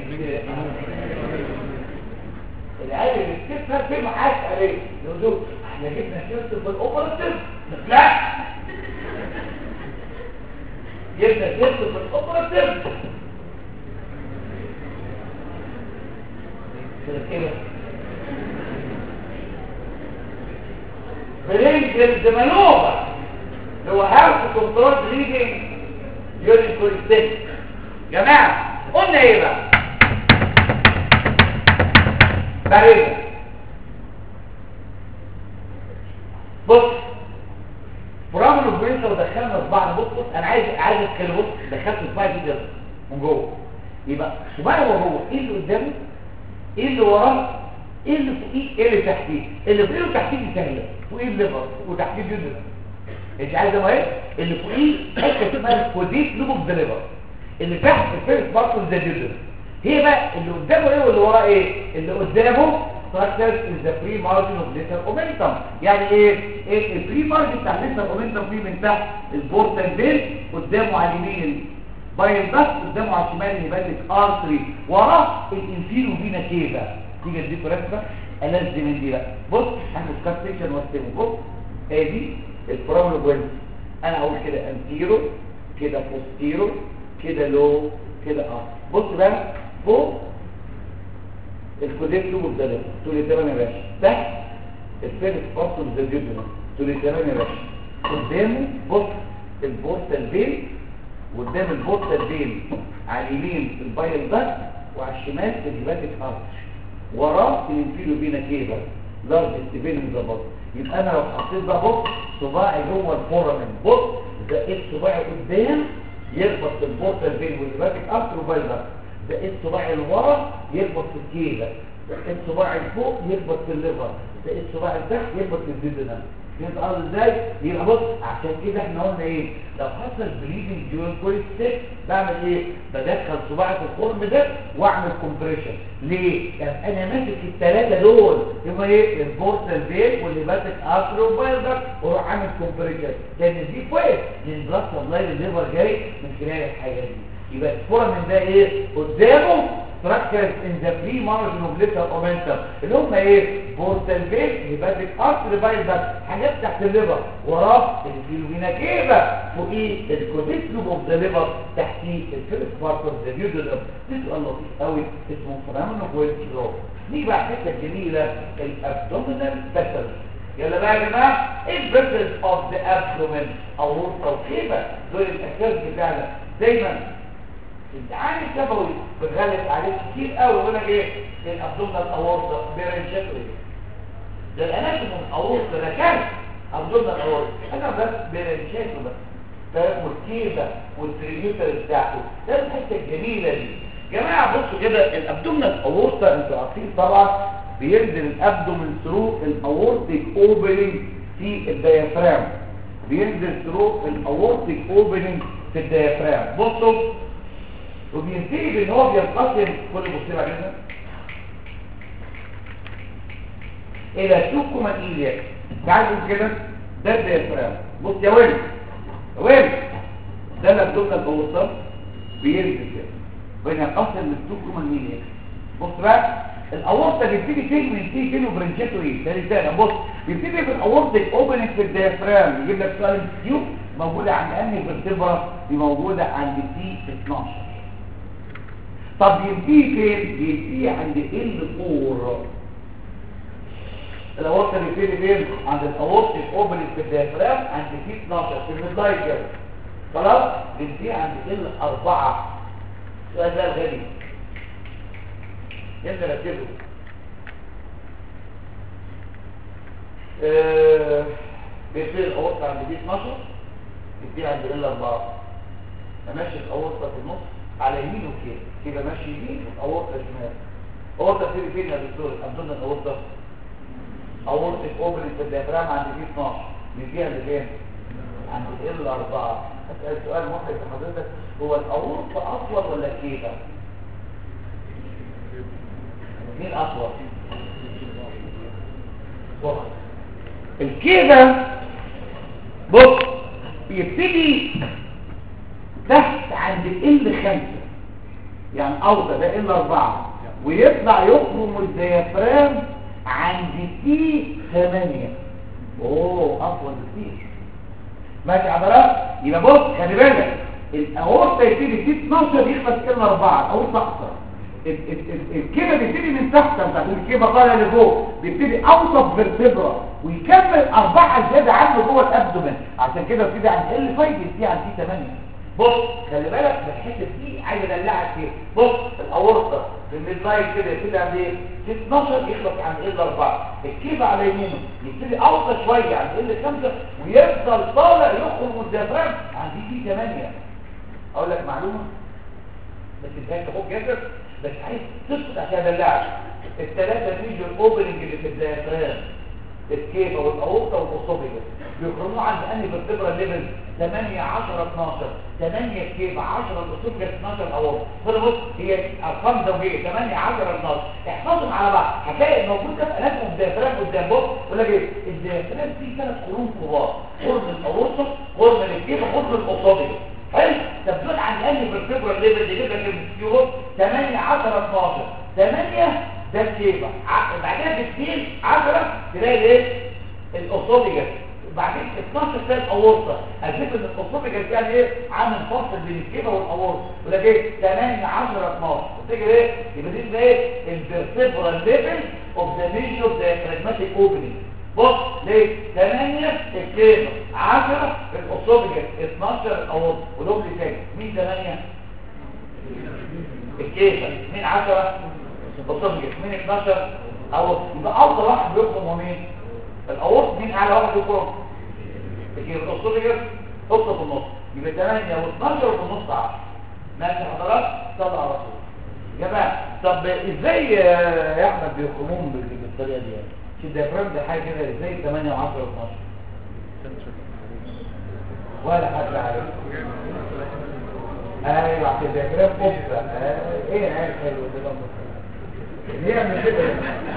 العيال اللي بتفهم في معاك عليه يقولوا احنا جبنا شيرت في الاوبراتيف لا جبنا شيرت في الاوبراتيف كده برينجل دمانوفا اللي هو هاو تو كنترول بليدنج يورين كوليستيك جماعه قلنا ايه بقى بعدين بص برامج البرنس لو دخلنا صباعنا بص بص انا عايز عايز اتكلم بص دخلت صباعي دي كده من جوه يبقى صباعي وهو هو ايه اللي قدامه ايه اللي وراه ايه اللي فوقيه ايه اللي تحتيه اللي فوقيه وتحتيه دي سهله فوقيه الليفر وتحتيه جدا انت عايز ما ايه اللي فوقيه حته اسمها الكوديت لوب اوف ذا ليفر اللي تحت الفيرست بارت اوف ذا جدر هي بقى اللي قدامه ايه واللي وراه ايه اللي قدامه structures is the free margin of lateral momentum يعني ايه ايه الفري مارجن بتاع lateral momentum فيه من تحت البورتال بيل قدامه على اليمين باين بس قدامه على الشمال الهيباتيك ارتري وراه الانفيرو فينا كيفا تيجي اديكوا رسمه ألذ من دي بقى بص احنا سكات سيكشن واستمو بص ادي البروبلم بوينت انا اقول كده انتيرو كده بوستيرو كده لو كده اه بص بقى فوق الكوديك لوب ده تقول لي تمام يا باشا تحت الفيرست بارت ذا جدر تقول لي تمام يا باشا قدامه بص البورتال بين قدام البورتال بين على اليمين البايل ده وعلى الشمال الهيباتيك ارتش وراه الانفيلو بينا كيبر لارج ستيبين مظبط يبقى انا لو حطيت بقى بص صباعي جوه الفورامين بص زقيت صباعي قدام يربط في البورتال بين والهيباتيك ارتش وبايل ده زقيت صباعي لورا يربط في الكيبه زقيت صباعي لفوق يربط في الليفر زقيت صباعي لتحت يربط في الديدنم فهمت قصدي ازاي يبقى بص عشان كده احنا قلنا ايه لو حصل بليدنج ديورين كويس ستيك بعمل ايه بدخل صباعي في الخرم ده واعمل كومبريشن ليه يعني انا ماسك الثلاثه دول يبقى ايه البورتال فين والهيباتيك ارتري وبايلدر واروح عامل كومبريشن لان دي كويس لان بلاد سبلاي الليفر جاي من خلال الحاجه دي يبقى الفورامين ده ايه قدامه structures in the free margin of lateral momentum اللي هم ايه بورتال فين هيباتيك ارتري بايلدر حاجات تحت الليفر وراه الفيلومينا كيفا فوقيه الكوديكلوب اوف ذا ليفر تحتيه الفيرست بارت اوف ذا ديودنم دي سؤال لطيف قوي اسمه فينومينو كوينترول نيجي بقى الحته الجميله الابدومينال باترن يلا بقى يا جماعه ايه الباترن اوف ذا ابدومين او ورطه وكيفه دول الاساس بتاعنا دايما الامتحان الشفوي بتغلب عليه كتير قوي يقول لك ايه الابدومينال اورطه بيرنشاتوري ده الاناتوم الاورطه ده كان ابدومينال اورطه انا بس بيرنشاتو بس فاهم والكيبه والتريبيوتر بتاعته ده الحته الجميله دي جماعه بصوا كده الابدومينال اورطه انتوا عارفين طبعا بينزل الابدومين ثرو الاورتيك اوبننج في الديافرام بينزل ثرو الاورتيك اوبننج في الديافرام بصوا وبينتهي بان هو بينقسم كل بصير علينا الى سوكوما ايلياك تعال نقول كده ده الديافرام بص يا ويل يا ويل ده الابدومينال بوصل بينزل كده بين الاصل من السوكوما ايلياك بص بقى الاورطه بيبتدي فين من تي كيلو برنشاتو ايه ده رساله بص بيبتدي في الاورطه اوبننج في الديافرام يجيب لك سؤال كيو موجوده عند انهي فيرتبرا دي موجوده عند تي 12 طب ينتهي فين بينتهي عند ال 4 الاورطه بيبتدي فين عند الاورطه اوبننج في الديافرام عند تي 12 في الميدلايت كده خلاص بينتهي عند ال 4 السؤال ده الغالي انت ركزوا آه، بيبتدي الاورطه عند دي 12 يبتدي عند ال 4 ماشي الاورطه في النص على يمينه كده كده ماشي يمين والاورطه شمال الاورطه بتبتدي فين يا دكتور ابدون الاورطه اورطه اوبري في الديافرام عند دي 12 بيبتدي عند فين عند ال 4 اسال سؤال محرج لحضرتك هو الاورطه اطول ولا الكيفه مين اطول بص الكيفه بص بيبتدي تحت عند ال 5 يعني اوطى ده ال 4 ويطلع يخرم الديافرام عند تي 8 اوه اطول بكتير ماشي عضلات يبقى بص خلي بالك الاورطه يبتدي تي 12 يخلص ال 4 اورطه اقصر الكيبه بيبتدي من تحت بتاعت الكيبه طالع لفوق بيبتدي اوسط فيرتبرا ويكمل اربعه زياده عنه جوه الابدومن عشان كده بيبتدي عند ال 5 يبتدي عند تي 8 بص خلي بالك من الحته دي عايز ادلعك فيها بص الاورطه في الميد لاين كده يبتدي عند ايه 12 يخلص عند ال 4 الكيبه على يمينه يبتدي اوطى شويه عند ال 5 ويفضل طالع يخرج من الديافرام عند تي 8 اقول لك معلومه بس انت اخوك جاسر بس عايز تسكت عشان ادلعك الثلاثه ميجر اوبننج اللي في الديافرام الكيفه والاورطه والاوسوفيجس بيخرجوا عند انهي فيرتبرا ليفل 8 10 12 8 الكيفه 10 الاوسوفيجس 12 الاورطه فانا بص هي ارقام زوجيه 8 10 12 احفظهم على بعض هتلاقي الموجود ده اناتهم الديافرام قدام بص يقول لك ايه الديافرام فيه ثلاث قرون كبار قرن الاورطه قرن الكيفه قرن الاوسوفيجس حلو طب دول عند انهي فيرتبرا ليفل يجيب لك الفيوت 8 10 12 8 ده الكيفه بعدها بكتير 10 تلاقي ايه الاوسوفيجس بعدين 12 تلاقي الاورطه الفكره ان الاوسوفيجس يعني ايه عامل فاصل بين الكيفه والاورطه يقول لك ايه 8 10 12 تفتكر ايه يبقى دي اسمها ايه الفيرتبرا ليفل اوف ذا ميجور دايفراجماتيك اوبننج بص ليه 8 الكيفه 10 الاوسوفيجس 12 الاورطه ودول اللي تاني مين 8 الكيفه مين 10 الاوسوفيجس مين 12 او يبقى افضل واحد بيخرج هو مين الاورط مين اعلى واحد بيخرج الكيفه الاوسوفيجس حطه في النص يبقى 8 و12 وفي النص 10 ماشي حضرات صلوا على رسول يا جماعه طب ازاي يا احمد بيخرجون بالطريقه دي يعني في الديافرام ده حاجه كده ازاي 8 و10 و12 ولا حد عارف ايوه عشان الديافرام قبه ايه عارف حلو ده بيعمل كده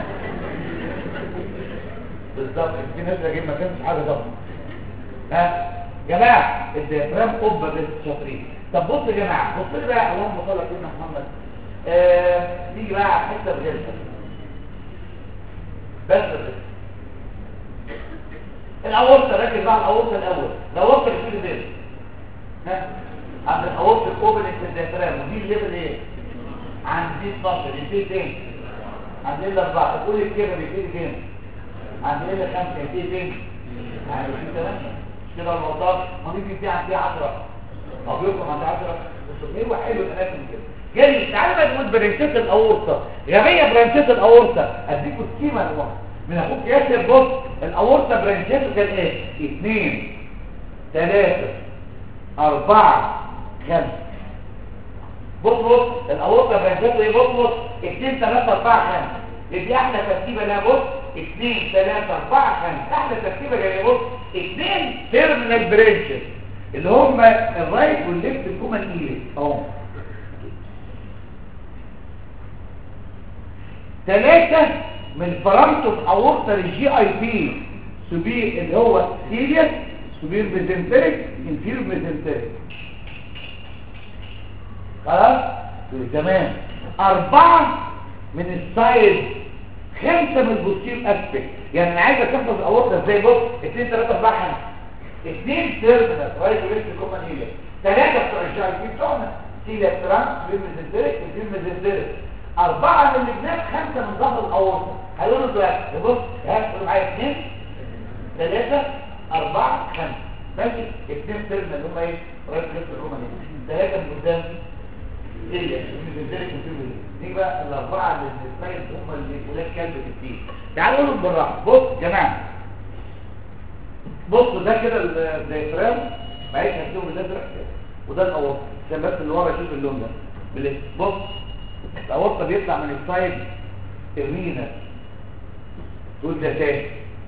بالظبط في ناس جايين ما كانش حاجه ضغط ها جماعه الديافرام قبه بس شاطرين طب بصوا يا جماعه بصوا لي بقى اللهم صل على سيدنا محمد آه نيجي بقى على حته بجلسه بس بس الاورطه ركز بقى على الاورطه الاول الاورطه بتيجي ازاي ها عند الاورطه الاوبننج في الديافرام ودي الليفل ايه عند دي 12 يبتدي فين عند ال 4 تقول لي كده بيبتدي فين عند ال 5 يبتدي فين عند ال 8 مش كده الموضوع ما دي بيبتدي عند 10 طب يخرج عند 10 بس ايه حلو الاماكن كده جميل تعالى بقى نقول برانشات الاورطه غبيه برانشات الاورطه اديكوا سكيما الوقت من اخوك ياسر بص الاورطه برانشاته كان ايه 2 3 4 5 بص بص الاورطه برانشاته ايه بص بص 2 3 4 5 دي احلى ترتيبه لها بص 2 3 4 5 احلى ترتيبه جايه بص 2 تيرمينال برانشز اللي هم الرايت والليفت الكومن ايليس اهو ثلاثة من البارامتر اورتا للجي اي بي سوبير اللي هو سيريس سوبير ميزنتريك انفير ميزنتريك خلاص تمام أربعة من السايد خمسة من البوستير اسبكت يعني انا عايز تحفظ الاورطه ازاي بص 2 3 4 5 اثنين تيرمينال رايت وليفت كومن هيلر ثلاثة بتوع الجي بي بتوعنا سيليا ترانس فيلم ميزنتريك فيلم ميزنتريك أربعة من الجناب خمسة من ظهر الأورطة هيقولوا دلوقتي بص ها قولوا معايا اثنين ثلاثة أربعة خمسة ماشي اثنين تيرمينال اللي هم ايه رايت وليفت كومن هيلر ثلاثة من قدام سيليا ميزنتريك وفيلم دي بقى الأربعة اللي السلايد هم اللي ولاد كلب كتير تعالوا نقول بالراحة بص يا جماعة بص ده كده الدايفرام معلش هكتبه بالازرق كده وده الاورطه عشان بس اللي ورا يشوف اللون ده بالاسم بص الاورطه بيطلع من السايد الرينا تقول ده تاني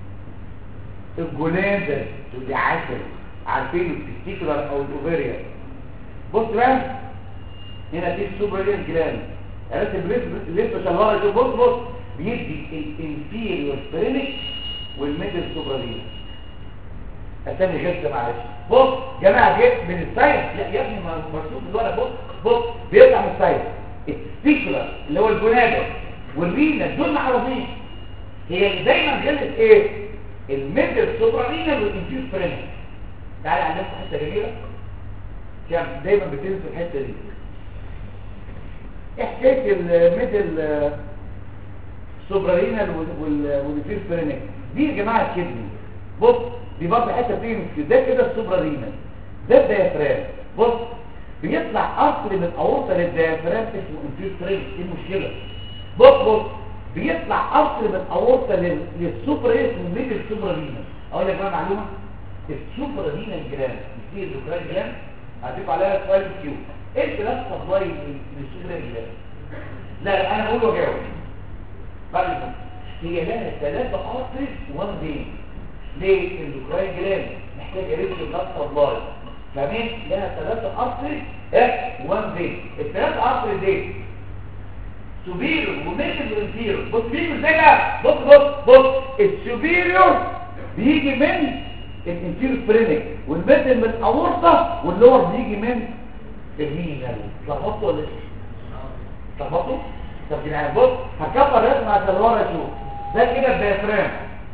الجنازه تقول دي عسل عارفين التستيكولار او الاوفيريا بص بقى هنا في السوبرالين جلاند عرفت الليفت شلوره دي بص بص بيدي الانفيريور سبرينك والميدل سوبرالين اسامي غير معلش بص جماعه جيت من السايد لا يا ابني ما مرسوم الورق بص بص بيطلع من السايد السيكولار اللي هو الجنابه والرينا دول معروفين هي اللي دايما غلط ايه الميدل سوبرالينال والانفيريور سبرينك تعالى علمكم حته جميله كام دايما بتنسوا الحته دي حكايه الميدل سوبرالينال والانفيريور سبرينك دي يا جماعه الكدني بص دي برضه حته بتيجي في ده كده السوبرالينال ده الديافرام بص بيطلع قصر من اورطه للديافرام اسمه انفيريور سبرينك ايه المشكله بص بص بيطلع قصر من اورطه للسوبر اسمه ميدل سوبرالينال اقول لك بقى معلومه السوبرالينال جلاند بتصير الجلاند جلاند هتبقى عليها سؤال كيو ايه الثلاث سبلاي من السوبرالينال جلاند لا لا انا بقول واجاوب بعد هي لها ثلاثه قصر وان دين ليه الاندوكراين جلاند محتاج ريتش بلاد سبلاي فمين لها ثلاثه قصر اه وان دين الثلاثه قصر دي سوبيريور وميدل وانفيريور بص بيجي ازاي بقى بص بص بص السوبيريور بيجي من الانفيريور سبرينك والميدل من الاورطه واللور بيجي من الرينال اتلخبطوا ولا ايه اتلخبطوا طب يعني بص هكبر رسم عشان ورا اشوف ده كده الديافرام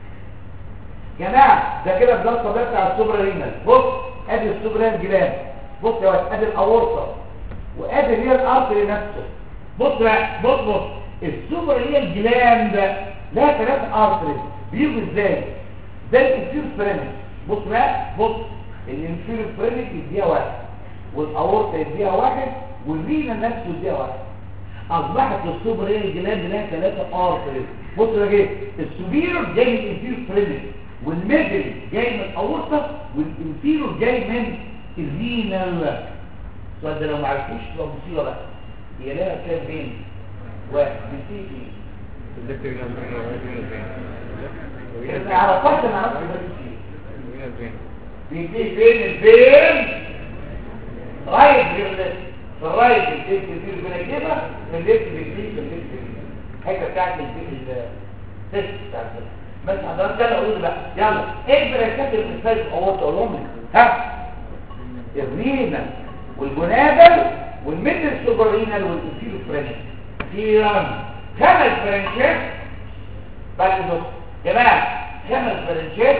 جماعه ده كده الضغط الطبيعي بتاع السوبر رينال بص ادي السوبر رينال جلاند بص يا واد ادي الاورطه وادي هي الارتري نفسه بص بقى بص بص السوبر رينال جلاند لها ثلاث ارتري بيجوا ازاي ده الانفير فرينك بص بقى بص الانفير فرينك يديها واحد والاورطه يديها واحد والرينال نفسه يديها واحد اصبحت السوبر رينال جلاند لها ثلاثه ارتري بص يا جاي السوبيرور جاي من الانفير فرينك والميدل جاي من الاورطه والانفيرور جاي من الرينال السؤال ده لو ما عرفتوش تبقى مصيبه بقى هي لها كام بين واحد بتيجي الليفت جنب هنا ورايت هنا احنا عرفت انا عرفت هنا فين بيجي فين الفين رايت في الرايت بيجي كتير بين كده من الليفت بيجي في الليفت الحته بتاعت التست بتاعت بس حضرتك انا اقول بقى يلا ايه البركات اللي بتفاجئ اهو تقولهم لي ها الرينال والجنابل والميدل سوبرينال والانفيرو فرنش اخيرا خمس فرنشات بعد النص جماعه خمس فرنشات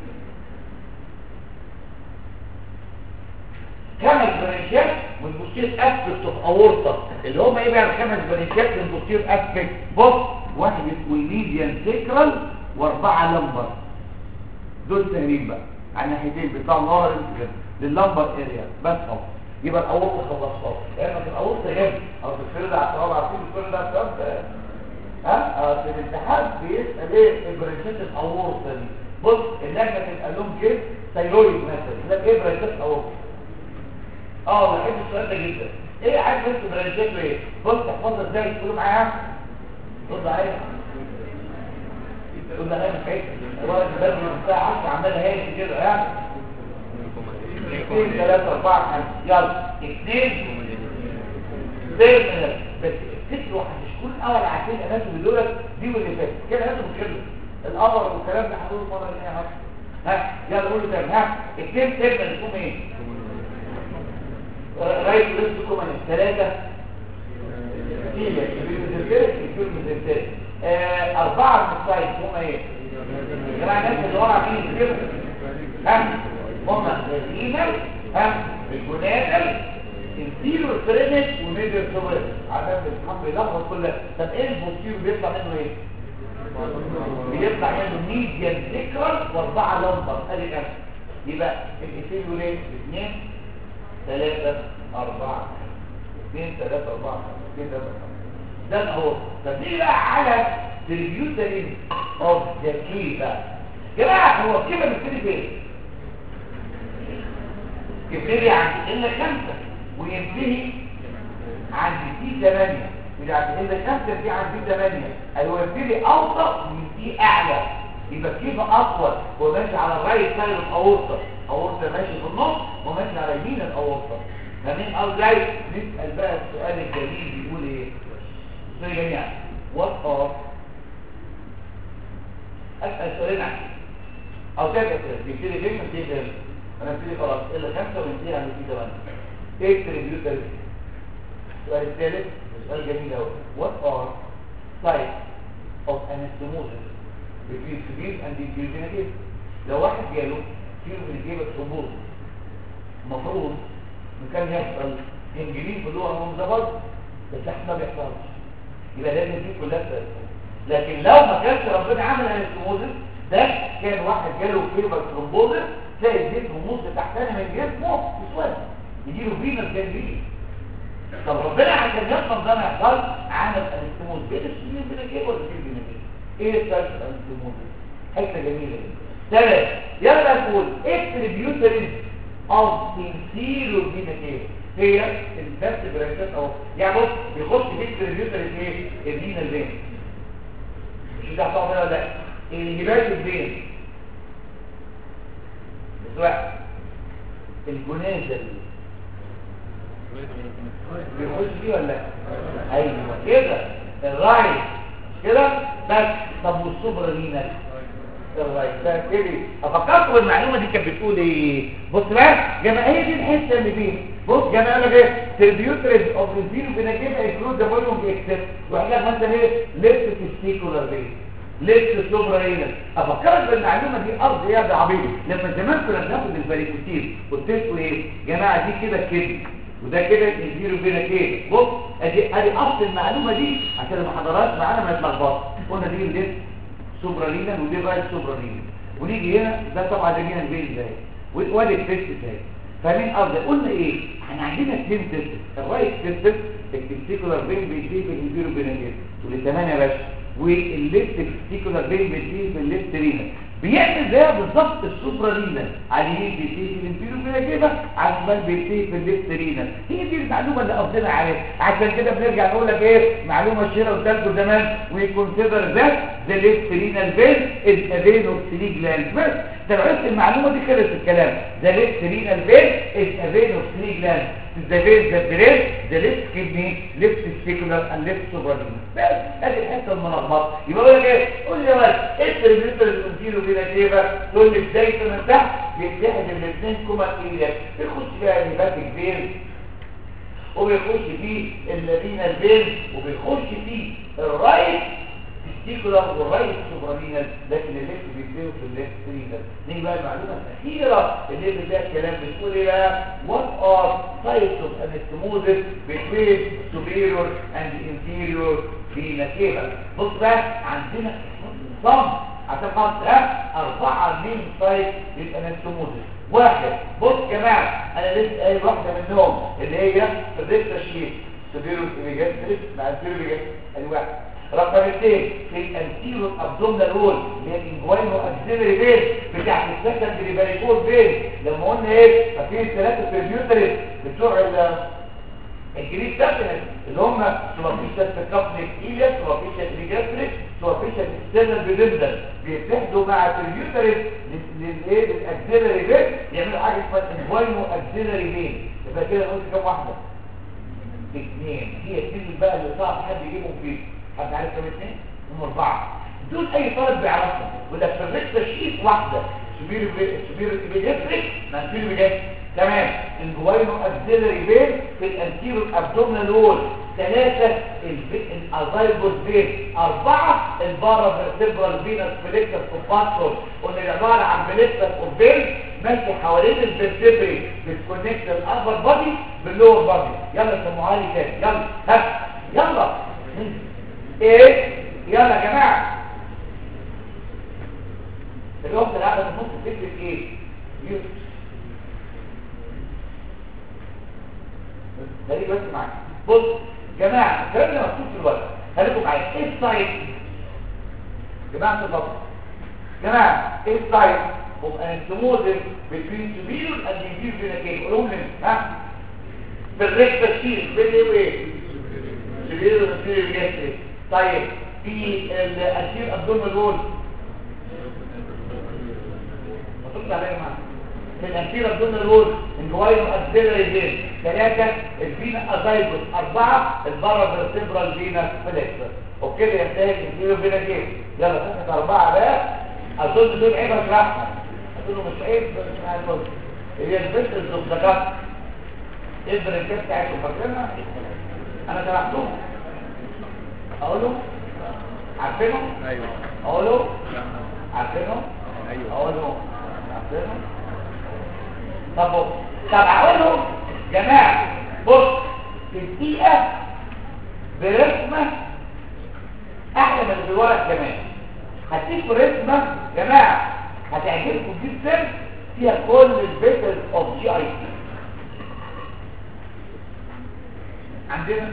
خمس برانشات والبوستير اسبكت اوف اورطه اللي هم ايه بقى الخمس برانشات من البوستير اسبكت بص واحد اسمه ميديان سيكرال واربعه لمبر دول سهلين بقى على الناحيتين بيطلعوا من ورا كده لللمبر اريا بس اهو يبقى الاورطه خلصتها لان في الاورطه غير او الفرد على التراب عارفين الفرد على التراب ها اه في الامتحان بيسال ايه البرانشات الاورطه دي بص اللجنه تبقى لهم كده ثايرويد مثلا لا ايه برانشات الاورطه اه بحب السؤال ده جدا ايه عايز بس برانشات ايه بص احفظها ازاي تقولوا معايا رد عليا قلنا انا مش عايز الوقت بدري من الساعه 10 عمال هايش كده يعني اثنين ثلاثة أربعة خمسة يلا اثنين زي ما بس افتكروا هتشكون أول عارفين الأناتومي دولت دي واللي فاتت كده لازم كده الامر والكلام ده هنقول مره ثانيه اهو ها يلا قول لي ها التيم تيم اسمهم ايه رايت ريست كومن الثلاثه كتير كتير أربعة من السايد هم ايه؟ يا جماعة الناس اللي ورا مين يكتبوا؟ ها؟ هم الرينال ها؟ الجونادال الفيلو الفرينك وميدر سوبر عشان الحمد بيلخبط كل طب ايه البوستيرو بيطلع منه ايه؟ بيطلع منه ميديان ذكرى واربعة لمبر ادي كام؟ يبقى الفيلو ليه؟ اثنين ثلاثة أربعة اثنين ثلاثة أربعة اثنين ثلاثة أربعة ده الأول طب نيجي بقى على tributary of the key بقى جماعة هو الكيمة بتبتدي فين؟ يبتدي عند إلا خمسة وينتهي عند تي ثمانية مش عند إلا خمسة دي عند تي ثمانية أيوة يبتدي أوسط وينتهي أعلى يبقى الكيمة أطول هو ماشي على الرايت سايد الأورطة أورطة ماشي في النص وماشي على يمين الأورطة فمين أو جاي نسأل بقى السؤال الجميل بيقول إيه؟ سوري جميعا what are اسال سؤالين عن او ثلاث اسئله بيبتدي فين من تيجي انا ابتدي خلاص الا خمسه وننتهي عند في ثمانيه ايه التريبيوتر السؤال الثالث سؤال جميل قوي what are types of anastomosis between severe and diffuse venitis لو واحد جاله فيه من الجيبه ثرومبوز المفروض ان كان يحصل انجلين في اللغه المنضبط بس احنا ما بيحصلش يبقى لازم في كلها تأثير لكن لو ما كانش ربنا عمل الانستموزس ده كان واحد جاله فيبر ترومبوزس تلاقي الجسم النص تحتاني من جسمه اسود يجيله فينس جانبيه طب ربنا عشان يفهم ده ما يحصل عمل الانستموز بين السنين بين الكيب ولا في بين الكيب ايه الفرق الانستموزس حته جميله جدا ثلاث يلا نقول اتريبيوتريز اوف انسيرو بين الكيب هي النفس برانشات اهو يعني بص بيخش في التريبيوتريز ايه الدين البين مش ده طبعا ولا لا الجبال البين بسواء الجنازة بيخش فيه ولا لا ايوه كده الرايت كده بس طب والصبر لينا الرايت ده كده افكركم بالمعلومه دي كانت بتقول ايه بص بقى جماعيه دي الحته اللي فين بص جماعه لك ايه تربيوترز اوف الفيرو بنجيبها انكلود ذا فوليوم اكسبت واحنا مثلا ايه ليفت تستيكولار فين ليفت سوبرينال افكرك بالمعلومه دي ارض يا ده عبيط لما زمان كنا بناخد الفاريكوتين قلت لكم ايه جماعه دي كده كده وده كده الفيرو بنجيب بص ادي ادي اصل المعلومه دي عشان المحاضرات معانا ما يتلخبطش قلنا دي الليفت سوبرالينال ودي رايت سوبرالينال ونيجي هنا ده طبعا ده جينا البين ازاي وادي الفيست ازاي فاهمين قصدي قلنا ايه احنا عندنا اثنين سيستم الرايت سيستم التستيكولار بين بيجي بالفيرو بينجيت تقول تمام يا باشا والليفت تستيكولار بين بيجي بالليفت رينال بيعمل زي بالظبط السوبرالينال على اليمين بيجي بالفيرو بينجيبه على الشمال بيجي بالليفت رينال هي دي المعلومه اللي قصدنا عليها عشان كده بنرجع نقول لك ايه معلومه شهيره قلت لكم زمان وي كونسيدر ذات ذا ليفت رينال فين از ا فين اوف سلي جلاند بس ده لو عرفت المعلومه دي خلص الكلام ذا ليفت رينال فين از ا فين اوف سلي جلاند the vein that drain the left kidney left testicular and left suprarenal بس ادي الحته الملخبطه يبقى اقول لك ايه قول لي يا ولد ايه التربيوتر اللي بنجيله بينا ايه بقى تقول لي بدايه من تحت بيتحد الاثنين كوما ايليا بيخش فيها الهيباتيك فين وبيخش فيه الرينال فين وبيخش فيه الرايت تستيكولار والرايت سوبرانينال لكن الليفت بيتبيه في الليفت رينال نيجي بقى المعلومه الاخيره اللي فيها الكلام بتقول ايه بقى what are types of anastomosis between superior and inferior vena cava بص بقى عندنا نظام عشان خاطر ها اربعه مين تايب للانستوموزيس واحد بص يا جماعه انا لسه قايل واحده منهم اللي هي الريكتا شيت سوبيرو ايجاستريس مع الانفيرو ايجاستريس ادي واحد رقم اثنين في الانتيرو ابدومينال وول اللي هي الانجوينو اكسيلري فين بتاعت السكندري باريكول فين لما قلنا ايه ففي الثلاثه تريبيوتريز بتوع الجريد سابتنس اللي هم سوافيشا تكافليك ايليا سوافيشا تريجاستريك سوافيشا اكسترنال بيلندر بيتحدوا مع تريبيوتريز للايه للاكسيلري فين يعملوا حاجه اسمها انجوينو اكسيلري فين يبقى كده قلت كام واحده اثنين هي السن بقى اللي صعب حد يجيبهم فيه حد عارف كام اثنين هم اربعه دول اي طالب بيعرفهم وده في الريكتا شيت واحده سبير سبير بيجفريك مانتيرو بيجفريك تمام الجوينو اكسيلري بين في الانتيرو ابدومينال وول ثلاثة الازايبوس بين أربعة البارا فيرتبرال فينس فليكتس اوباتروس قلنا عبارة عن فليكتس اوف بين ماشي حوالين الفيرتبري بتكونكت الابر بادي باللور بادي يلا سموها لي تاني يلا ها يلا ايه يلا يا جماعه الوقت اللي قاعده في النص فكره ايه يوسف خليك بس معايا بص جماعه الكلام ده مكتوب في الورق خليكم معايا ايه السايد جماعه الفضل جماعه ايه السايد of anastomosing between superior and inferior vena cava قولهم لنا ها بالريكتا شيل بين ايه وايه superior and inferior gastric طيب في الانتير ابدومينال وول هتطلع عليا معاك في الانتير ابدومينال وول الجواينو اكسيلري فين ثلاثة الفينا ازايجوس أربعة البارا فيرتبرال فينا فليكسر وبكده ينتهي الانتيرو فينا جيم يلا صفحة أربعة بقى أظن دول عيب أشرحها أظن مش عيب بس مش عارف أقول. هي البنت الزبدكات ايه البرنكات بتاعتهم فاكرينها؟ أنا شرحتهم أقولهم عارفينهم؟ ايوه أقولهم لا عارفينهم؟ ايوه أقولهم عارفينهم؟ طب بص طب أقولهم جماعة بص في الدقيقة برسمة أحلى من اللي ورق كمان هديكوا رسمة جماعة هتعجبكم جدا فيها كل البيترز اوف جي اي تي عندنا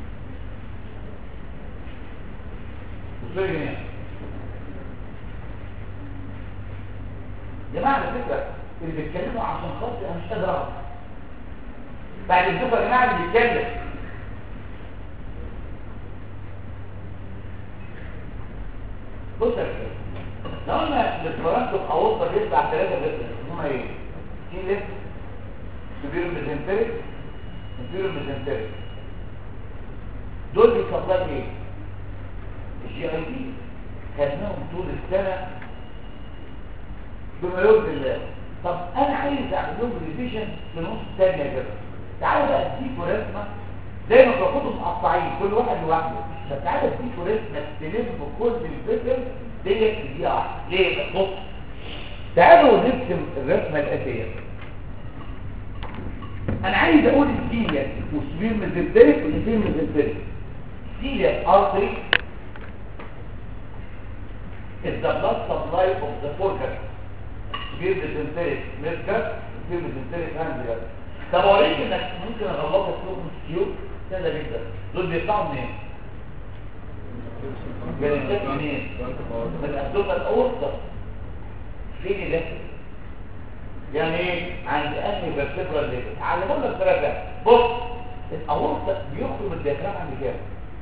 بصوا لي هنا جماعة على فكرة اللي بيتكلموا عشان خاطر انا مش قادر اقرا بعد الدفعة يا جماعة اللي بيتكلم بص يا رجاله لو قلنا الفرنسو الاوسط بيطلع ثلاثة لتر هما ايه؟ تي لتر كبير ميزنتريك كبير ميزنتريك دول بيسبلاي ايه؟ الجي اي دي خدناهم طول السنة بما يرضي الله طب انا عايز اعمل لهم ريفيجن في نص الثانية كده تعالى بقى اديكوا رسمة زي ما باخدهم مقطعين كل واحد لوحده طب تعالى اديكوا رسمة تلم كل الفكر ديت في دقيقة واحدة ليه بقى؟ بص تعالوا نرسم الرسمة الآتية انا عايز اقول السيليا وسبير ميزنتريك والسبير ميزنتريك سيليا ارتري is the blood supply of the foregut سبير ميزنتريك ميزجت سبير ميزنتريك هاندجت طب اوريك انك ممكن اغلطك فيهم ستيوب سهله جدا دول بيطلعوا منين؟ جلسات منين؟ من الأسلوب الأوسط فين ده؟ يعني ايه؟ عند أنهي فيرتبرال ليفل علموا لك ثلاثة بص الأوسط بيخرج الديافرام عند كام؟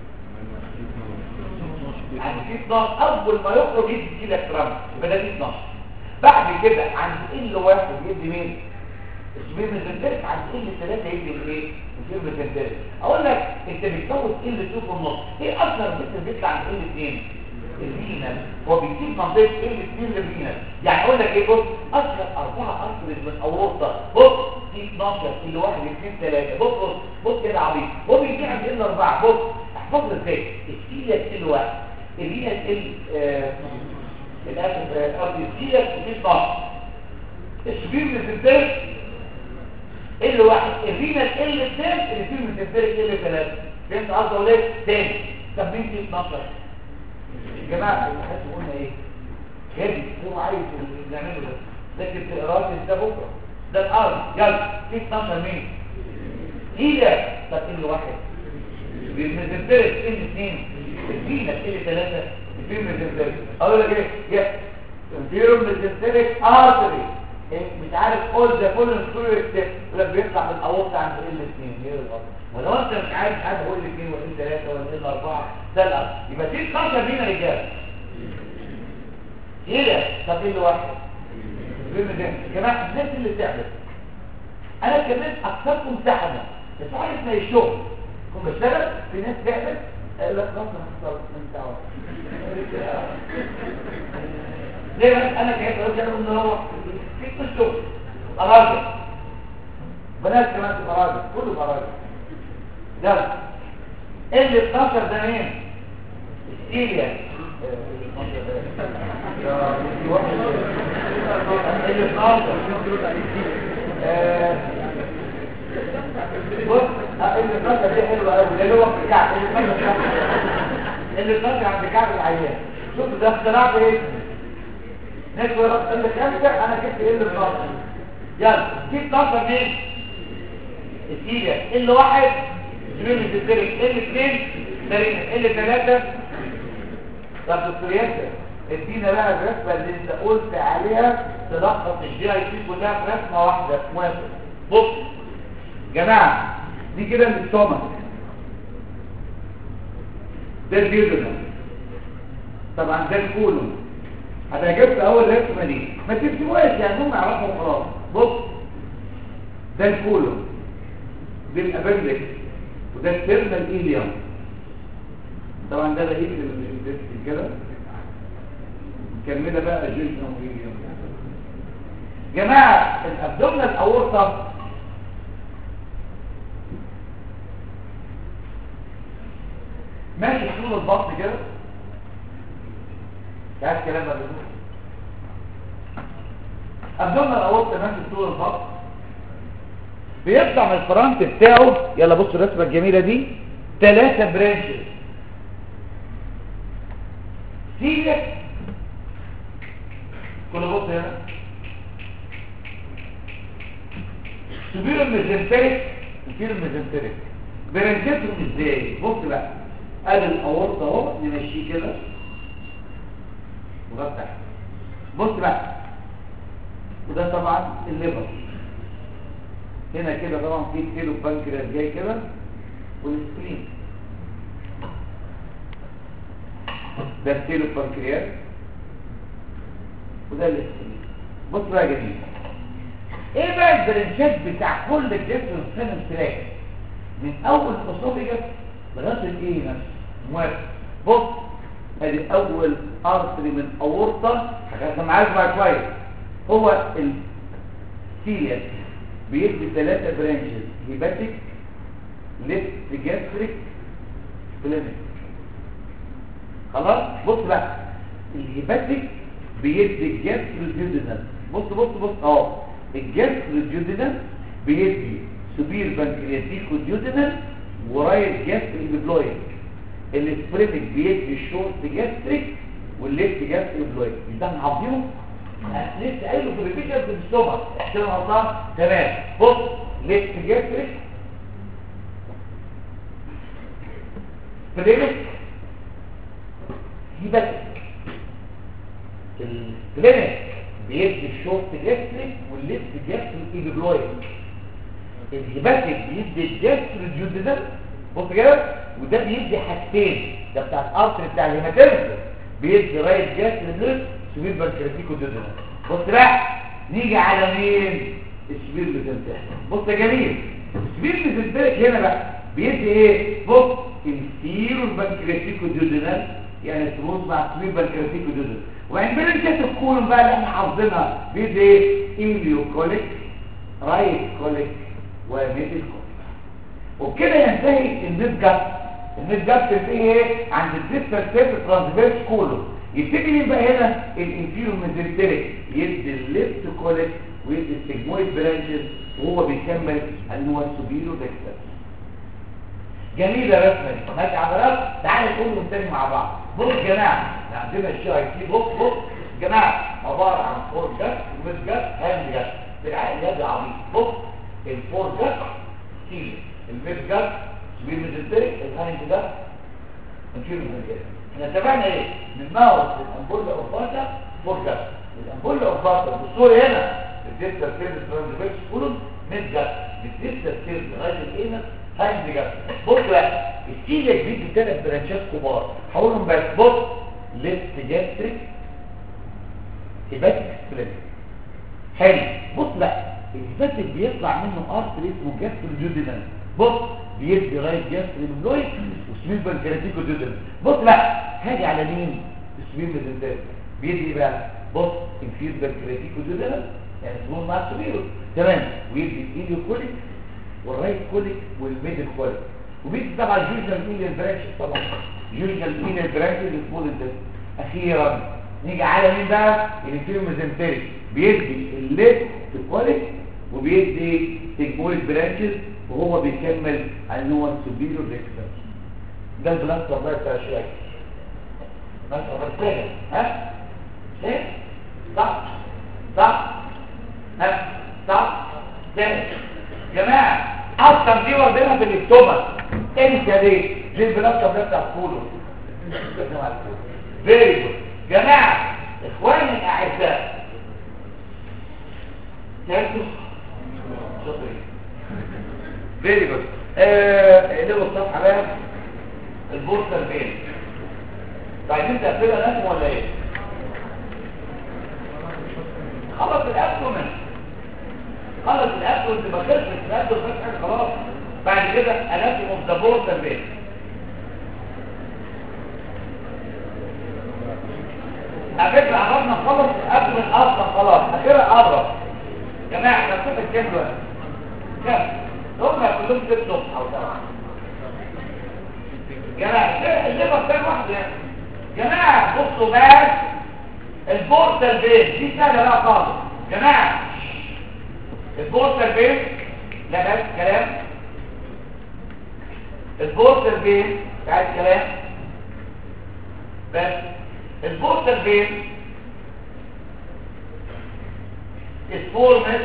عند في 12 أول ما يخرج يدي كيلو جرام يبقى ده 12 بعد كده عند ال واحد يدي مين؟ السبير ميزنتريك عند ال 3 يدي الايه؟ السبير ميزنتريك اقول لك انت بتزود ال 2 في النص ايه اكتر بيت بيطلع عند ال 2 الفينال هو بيجيب منطقه ال 2 للفينال يعني اقول لك ايه بص اكثر اربعه ارترز من اورطه بص في 12 ال 1 2 3 بص بص بص كده عبيط هو بيجي عند ال 4 بص احفظ ازاي السيلة ال 1 الفينال ال الاسف ارض السيلة في 12 السبير ميزنتريك ال واحد الرينا ال اثنين الفيلم التنفيرك ال ثلاثة فهمت قصدي ولا ايه؟ تاني طب مين في 12 يا جماعة الحاجات قلنا ايه؟ هادي هو عايز اللي نعمله ده لكن في الإرادة ده بكرة ده الأرض يلا في 12 مين؟ هي طب ال واحد التنفيرك ال اثنين الرينا ال ثلاثة الفيلم التنفيرك اقول لك ايه؟ يا الفيلم التنفيرك ارتري مش عارف قول ده كل الكل يكتب يقول لك بيطلع من الاوسط عند ال 2 هي الغلط ولو انت مش عارف حد هو ال 2 ولا ال 3 ولا ال 4 ده الأرض يبقى دي 12 بينا رجاله ايه ده طب ايه اللي واحد الفيلم ده يا جماعه الناس اللي بتعمل انا اتكلمت اكثركم سحنا بس عارف ما الشغل كنت بشتغل في ناس تعمل قال لك خلاص هنختار من دعوه ليه بس انا كيف قلت انا ان هو في قصه اراجل بنات كمان في اراجل كله اراجل يلا اللي 12 ده مين السيليا اللي 12 آه، بص آه، اللي 12 دي حلوه قوي اللي هو في الكعب اللي 12 اللي 12 عند كعب العيان شوف ده اختراع ايه نسوي رأس اللي خمسة انا جبت ايه اللي 12 يلا في 12 مين السيليا اللي واحد زميل السيرك اللي اثنين سريع اللي ثلاثة طب دكتور ياسر ادينا بقى الرسمه اللي انت قلت عليها تلخص الجي اي بي كلها في رسمه واحده موافق بص جماعه دي كده الاستومك ده البيوتنا طبعا ده الكولون انا جبت اول رسمه دي ما تكتبوهاش يعني هم يعرفوا خلاص بص ده الكولون دي الابندكس وده التيرمال ايليوم طبعا ده بقيه الانتستين كده نكملها بقى جيجنا وإيليوم جماعه الابدومينال اورطه ماشي طول البطن كده عارف كلام ده بيقول ابدومينال اورطه ماشي طول البطن بيطلع من الفرنت بتاعه يلا بصوا الرسمه الجميله دي ثلاثه برانشز سيلك كل بص هنا سبيل الميزنتريك سبيل الميزنتريك برانشاتهم ازاي بص بقى ادي الاورطه اهو نمشيه كده وده تحت بص بقى وده طبعا الليفر هنا كده طبعا في كيلو بانكرياس جاي كده والسكرين ده الكيلو بانكرياس وده السكرين بص بقى يا جميل ايه بقى البرنشات بتاع كل الجسم والسنن تراك من اول اسوفيجس لغايه الايه نفسه موافق بص ادي اول ارتري من اورطه حاجات معاك بقى كويس هو السيليس بيدي ثلاثة برانشز هيباتيك ليفت جاستريك سبلينيك خلاص بص بقى الهيباتيك بيدي الجاستروجيودينال بص بص بص اه الجاستروجيودينال بيدي سوبير بانكرياتيكو جيودينال ورايت جاستريك بلويد السبلينيك بيدي الشورت جاستريك والليفت جاستريك بلويد مش ده احنا حافظينه لسه قايله في الريبيشن في السمر عشان غلطان تمام بص ليفت جاستريك سبلينيك هيباتيك السبلينيك بيدي الشورت جاستريك والليفت جاستريك ايبيبلويد الهيباتيك بيدي الجاستروجيودينال بص كده وده بيدي حاجتين ده بتاع الارتر بتاع الهيماتيمس بيدي رايت جاستريك سبيل بانكرياتيكو دودنا بص بقى نيجي على مين السبيل ميزنتريك بص يا جميل السبيل ميزنتريك هنا بقى بيدي ايه بص انفيرو بانكرياتيكو دودنا يعني تبص مع سبيل بانكرياتيكو دودنا وبعدين برنشات الكولون بقى اللي احنا حافظينها بيدي ايه ايليو كوليك رايت كوليك وميدل كوليك وبكده ينتهي النت جت النت جت في ايه عند الديستال سيرف ترانسفيرس كولون يبتدي مين بقى هنا الانفيرو ميزنتريك يدي الليفت كوليك ويدي السيجمويد برانشز وهو بيكمل ان هو السوبيرو ديكتر جميله رسمه دي ماشي عضلات تعالوا نقولهم تاني مع بعض بص يا جماعه احنا عندنا الشي اي تي بص بص يا جماعه عباره عن فور جت وميد جت هاند جت بالعقل يد عبيط بص الفور جت سيل الميد جت سوبيرو ميزنتريك الهاند جت انفيرو ميزنتريك احنا اتفقنا ايه من ماوس الامبولا اوفاتا فورجا الامبولا اوفاتا بالصوره هنا الديستا سيرز ترانزفيرس كولون ميد جت الديستا سيرز لغايه الاينس هايند جت بص بقى السيليا بيدي ثلاث برانشات كبار هقولهم بس بص ليفت جاستريك هيباتيك سبلينيك حلو بص بقى الهيباتيك بيطلع منه ارتري اسمه جاستروجيودينال بص بيدي رايت جاستريمنويد وسمين بنكرياتيكو دودن بص بقى هاجي على مين السمين ميزنتريك بيدي ايه بقى بص انفير بنكرياتيكو دودن يعني سمول مع سميرو تمام ويدي الايديو كوليك والرايت كوليك والميدل كوليك وبيدي طبعا جوجنال ايليال برانش طبعا جوجنال ايليال برانش السمول انتست اخيرا نيجي على مين بقى الانفير ميزنتريك بيدي الليفت كوليك وبيدي تجمولة برانشز وهو بيكمل عن هو السوبيريور ريكتر ده البلاستر بقى بتاع الشيخ ماشي غلطان ها ليه صح صح ها صح تاني جماعه اصلا دي واخدينها في الاكتوبر انت ليه ليه البلاستر ده بتاع الكولو فيري جود جماعه اخواني الاعزاء تاكل شاطرين فيري جود اقلبوا الصفحه بقى البورصه البين طيب انت قافلها نفسه ولا ايه خلص الابدومن خلص الابدومن تبقى خلصت الابدومن مفيش حاجه خلاص بعد كده اناتوم اوف ذا بورصه البين على فكره قربنا نخلص الابدومن اصلا خلاص اخيرا قرب يا جماعه احنا صفحه كام دلوقتي كام هم كلهم ست صفحه او سبعه جماعة الليبر كام واحد يعني جماعة بصوا بس البورصة البيت دي سهلة لا خالص جماعة البورصة البيت لا بس كلام البورصة البيت تعال كلام بس البورصة البيت is formed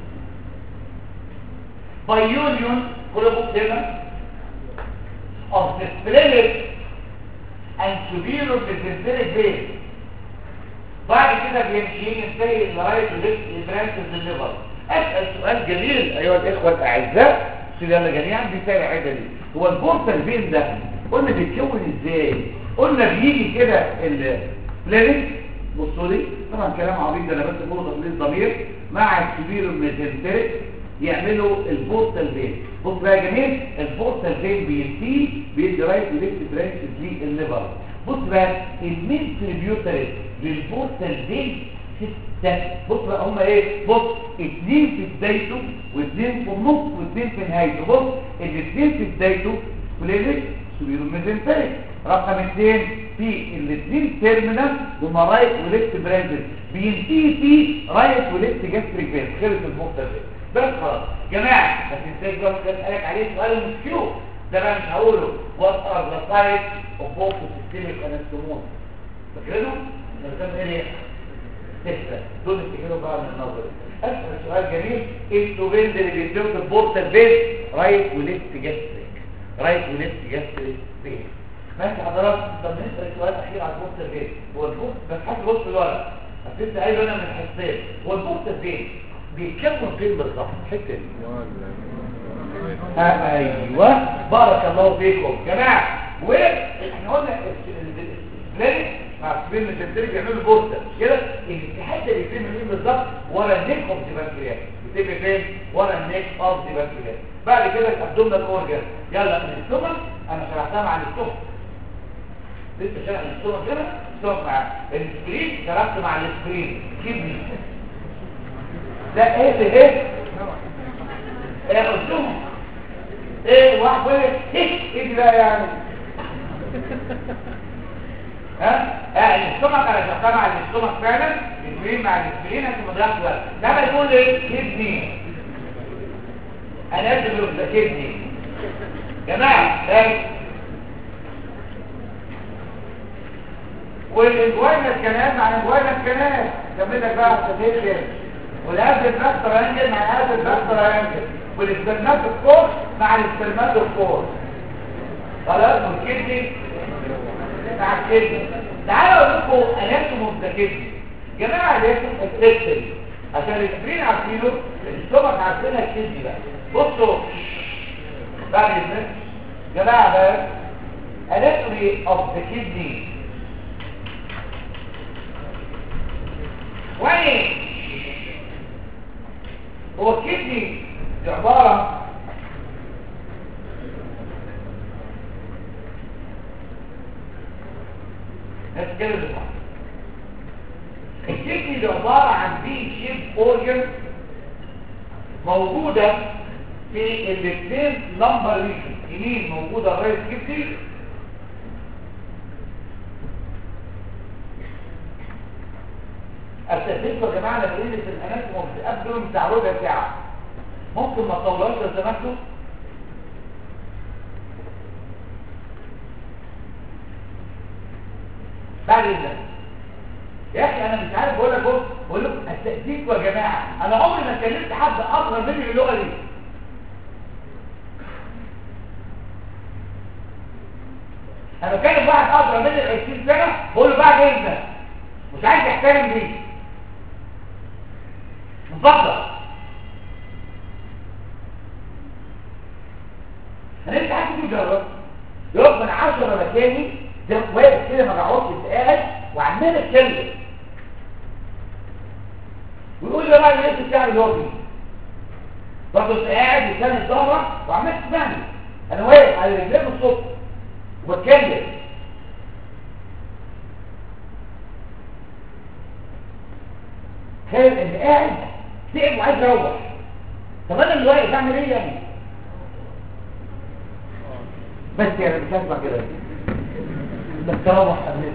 by union كل بوك هنا of the splenic and superior mesenteric vein بعد كده بيمشي ينتهي لغايه البرانشز الليفر اسال سؤال جميل ايها الاخوه الاعزاء سؤال جميعا بيسال الحته دي هو البورتال فين ده قلنا بيتكون ازاي قلنا بيجي كده السبلينك بصوا لي طبعا كلام عبيط ده انا بس بقول تقليل ضمير مع السوبيريور ميزنتريك يعملوا البورتال فين بص بقى يا جميل البورتال فين بينتهي بيدي رايت وليفت برانشز للليفر بص بقى المين تريبيوتري للبورتال فين ستة بص بقى هما ايه بص اتنين في بدايته واثنين في النص واثنين في نهايته بص الاثنين في بدايته سبلينك سوبيريور ميزنتريك رقم اثنين في الاثنين تيرمينال هما رايت وليفت برانشز بينتهي في رايت وليفت جاستريك فين خلص البورتال فين بس خلاص جماعة بس ازاي بقى كان قالك عليه سؤال مسكيو ده بقى مش هقوله وات ار ذا تايب اوف بوك سيستميك انستمون فاكرينه؟ ده كان ايه؟ ستة دول تفتكروا بقى من النظري اسال سؤال جميل انتوا بين اللي بيدوك البورتال بين رايت وليفت جاستريك رايت وليفت جاستريك بين ماشي حضرتك طب نسال سؤال اخير على البورتال بين هو البورت بس حد بص الورق هتبت عايز انا من الحصتين هو البورتال بين بيتكون فين بالظبط الحته دي آه ايوه بارك الله فيكم جماعه واحنا قلنا السبلانك مع السبين ميزنتريك بيعملوا بورتا مش كده الاتحاد ده بيتم فين بالظبط ورا النيك اوف دي بانكرياس بيتم فين ورا النيك اوف دي بانكرياس بعد كده الابدومينال اورجان يلا الاستومك انا شرحتها مع الاستومك لسه شرح الاستومك كده الاستومك معاه السكرين شرحت مع السكرين كدني ده ايه اللي ايه ايه قلتهم ايه واحد بيقول لك ايه ايه دي بقى يعني ها اه الاستومك انا شغال مع الاستومك فعلا الاسبرين مع الاسبرين انت مضيعش وقت ده بقى يقول ايه كدني انا لازم يبقى كدني جماعه ده والجوانا الكنال مع الجوانا الكنال كمل لك بقى عشان والهاز الفاكتور انجل مع الهاز الفاكتور انجل والاسترمات الكور مع الاسترمات الكور خلاص والكدني مع الكدني تعالوا اقول لكم اناتوم ذا كدني جماعه ده السكتل عشان الاسبرين عارفينه الاستومك عارفينها الكدني بقى بصوا بعد اذنك جماعه بقى اناتومي اوف ذا كدني وين هو الكدني دي عبارة الكلمه اللي بعد الكدني دي عباره عن بي شيب اورجن موجوده في الاثنين لمبر ريجن يمين موجوده الرايت كدني استاذنكم يا جماعه لما ندرس الاناتوم قبل بتاع ربع ساعه ممكن ما تطولوش لو سمحتوا بعد اذنك يا اخي انا مش عارف بقول لك بص بقول لكم استاذنكم يا جماعه انا عمري ما كلمت حد اصغر مني اللغه دي انا بكلم واحد اصغر مني 20 سنه بقول له بعد اذنك مش عايز يحترم دي مفضل انا لسه عايز يجرب يقف من 10 مكاني ده واقف كده ما بقعدش قاعد وعمال اتكلم ويقول لي بقى الناس بتعمل اللي هو فيه برضه قاعد وساند ظهرك وعمال تسمعني انا واقف على رجلين الصبح وبتكلم تخيل ان قاعد تعب وعايز يروح طب انا اللي واقف اعمل ايه يعني بس يعني مش هسمع كده بس تروح قبل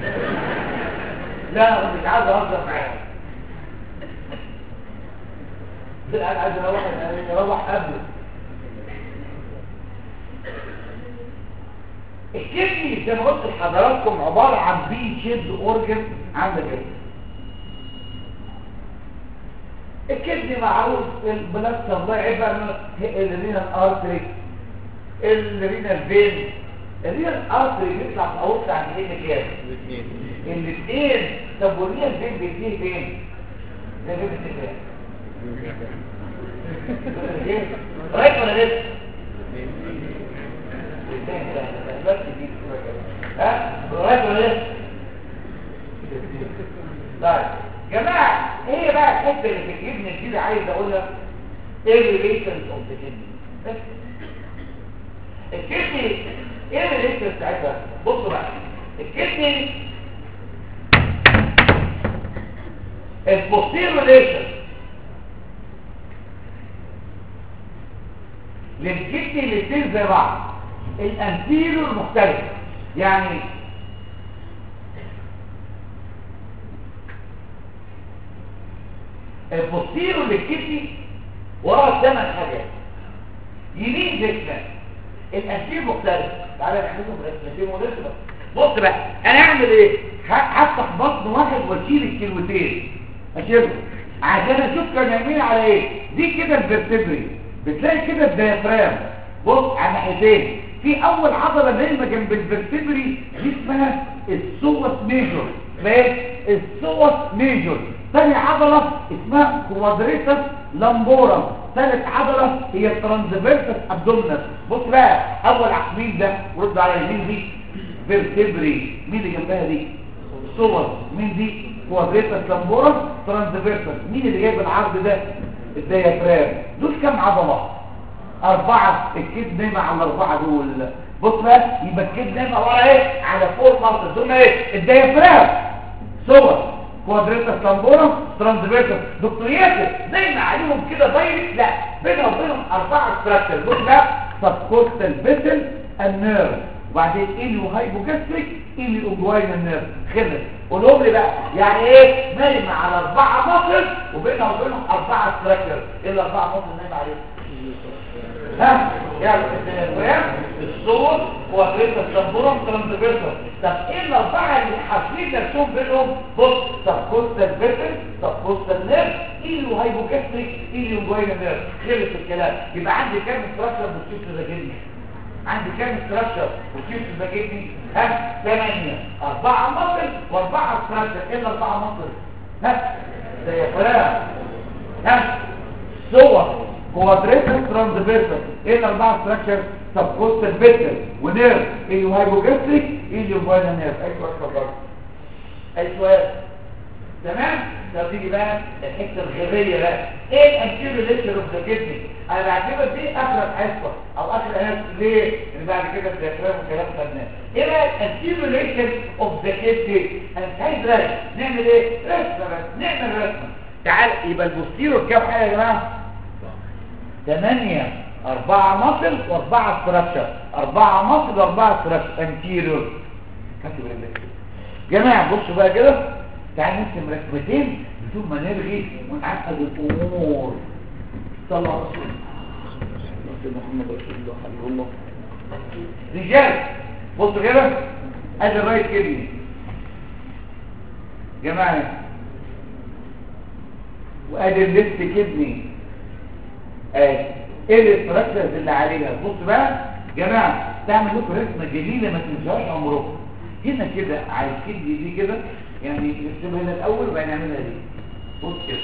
لا انا مش عايز اهزر معاك ده انا عايز اروح اروح قبل الكدني زي ما قلت لحضراتكم عباره عن بي شيد اورجن عندك كده الكدني معروف البلاد سبلاي بقى الرينال ارتري الرينال فين الرينال ارتري بيطلع في اورطه عند ايه كام الاثنين الاثنين طب والرينال فين بينتهي فين ده فين بينتهي فين رايت ولا لسه بس دي ها رايت ولا لسه طيب جماعه ايه بقى الحته اللي في الابن الجديد عايز اقولها ايه ريليشنز اوف ذا كدني بس الكدني ايه الريليشن بتاعتها بصوا بقى الكدني البوستير ريليشن للكدني الاثنين زي بعض الانتيريور مختلف يعني البوستيرو للكدني ورا ثمان حاجات يمين جسمك الانتير مختلف تعالى نعمله برسمتين ونرسم بص بقى انا اعمل ايه ه- هفتح بطن واحد واشيل الكلوتين اشيله عشان اشوف كان يمين على ايه دي كده الفرتبري بتلاقي كده الديافرام بص على ناحيتين في اول عضله نايمه جنب الفرتبري دي اسمها السوس ميجور فاهم السوس ميجور ثاني عضله اسمها كوادريتس لامبورم ثالث عضله هي الترانزفيرسس ابدومينال بص بقى اول عقمين ده رد على اليمين دي فيرتبري مين اللي جنبها دي صور مين دي كوادريتس لامبورم ترانزفيرسس مين اللي جايب العرض ده الديافرام دول كام عضله أربعة الكيد نايمة على الأربعة دول بص بقى يبقى الكيد نايمة ورا إيه على فور مصر دول إيه الديافرام صور كوادريتس لامبورم ترانزفيرسس دكتور ياسر نايمة عليهم كده دايركت لا بينها وبينهم أربعة ستراكشر بص بقى سبكوستال بيتل النيرف وبعدين إليو هايبوجاستريك إليو أنجواين النيرف خلص قولهم لي بقى يعني ايه نايمة على أربعة مصر وبينها وبينهم أربعة ستراكشر إيه الأربعة مصر نايمة عليهم ها يعني الديافرام الصور كوادريتا السمبورم ترانسفيرسال طب ايه الاربعه اللي حاصلين نفسهم بينهم بص طب كوستال فيتل طب كوستال نيرف ايلو هايبوكاستريك ايلو جوينا نيرف خلص الكلام يبقى عندي كام ستراكشر بوستيف ذاكرني عندي كام ستراكشر بوستيف ذاكرني ها ثمانية أربعة مصر وأربعة ستراكشر إيه الأربعة مصر ها ديافرام ها صور كوادريتس ترانسفيرسال ايه الاربعه ستراكشر سبكوستال فيتل ونيرف ايليو هايبوجاستريك ايليو فاينا نيرف اي سؤال اتفضل اي سؤال تمام طب تيجي بقى الحته الغبيه بقى ايه الانتيريور ليتشر اوف ذا كدني انا بعتبر دي اخر حصه او اخر حصه ليه اللي بعد كده الديافرام والكلام خدناه ايه بقى الانتيريور ليتشر اوف ذا كدني انا مش عايز رسم نعمل ايه رسمه بس نعمل رسمه تعال يبقى البوستيرور كام حاجه يا جماعه ثمانية أربعة مصل وأربعة ستراكشر أربعة مصل وأربعة ستراكشر انتيريور كاتب رجلك جماعة بصوا بقى كده تعال نرسم رسمتين بدون ما نرغي ونعقد الأمور صلى الله عليه وسلم سيدنا محمد رسول الله حبيب الله رجال بصوا كده ادي الرايت كدني جماعة وادي الليفت كدني ايه ايه الاستراكشرز اللي عليها بص بقى جماعه تعمل لكم رسمه جميله ما تنساهاش عمركم هنا كده على الكدني دي كده يعني نرسمها هنا الاول وبعدين نعملها دي بص كده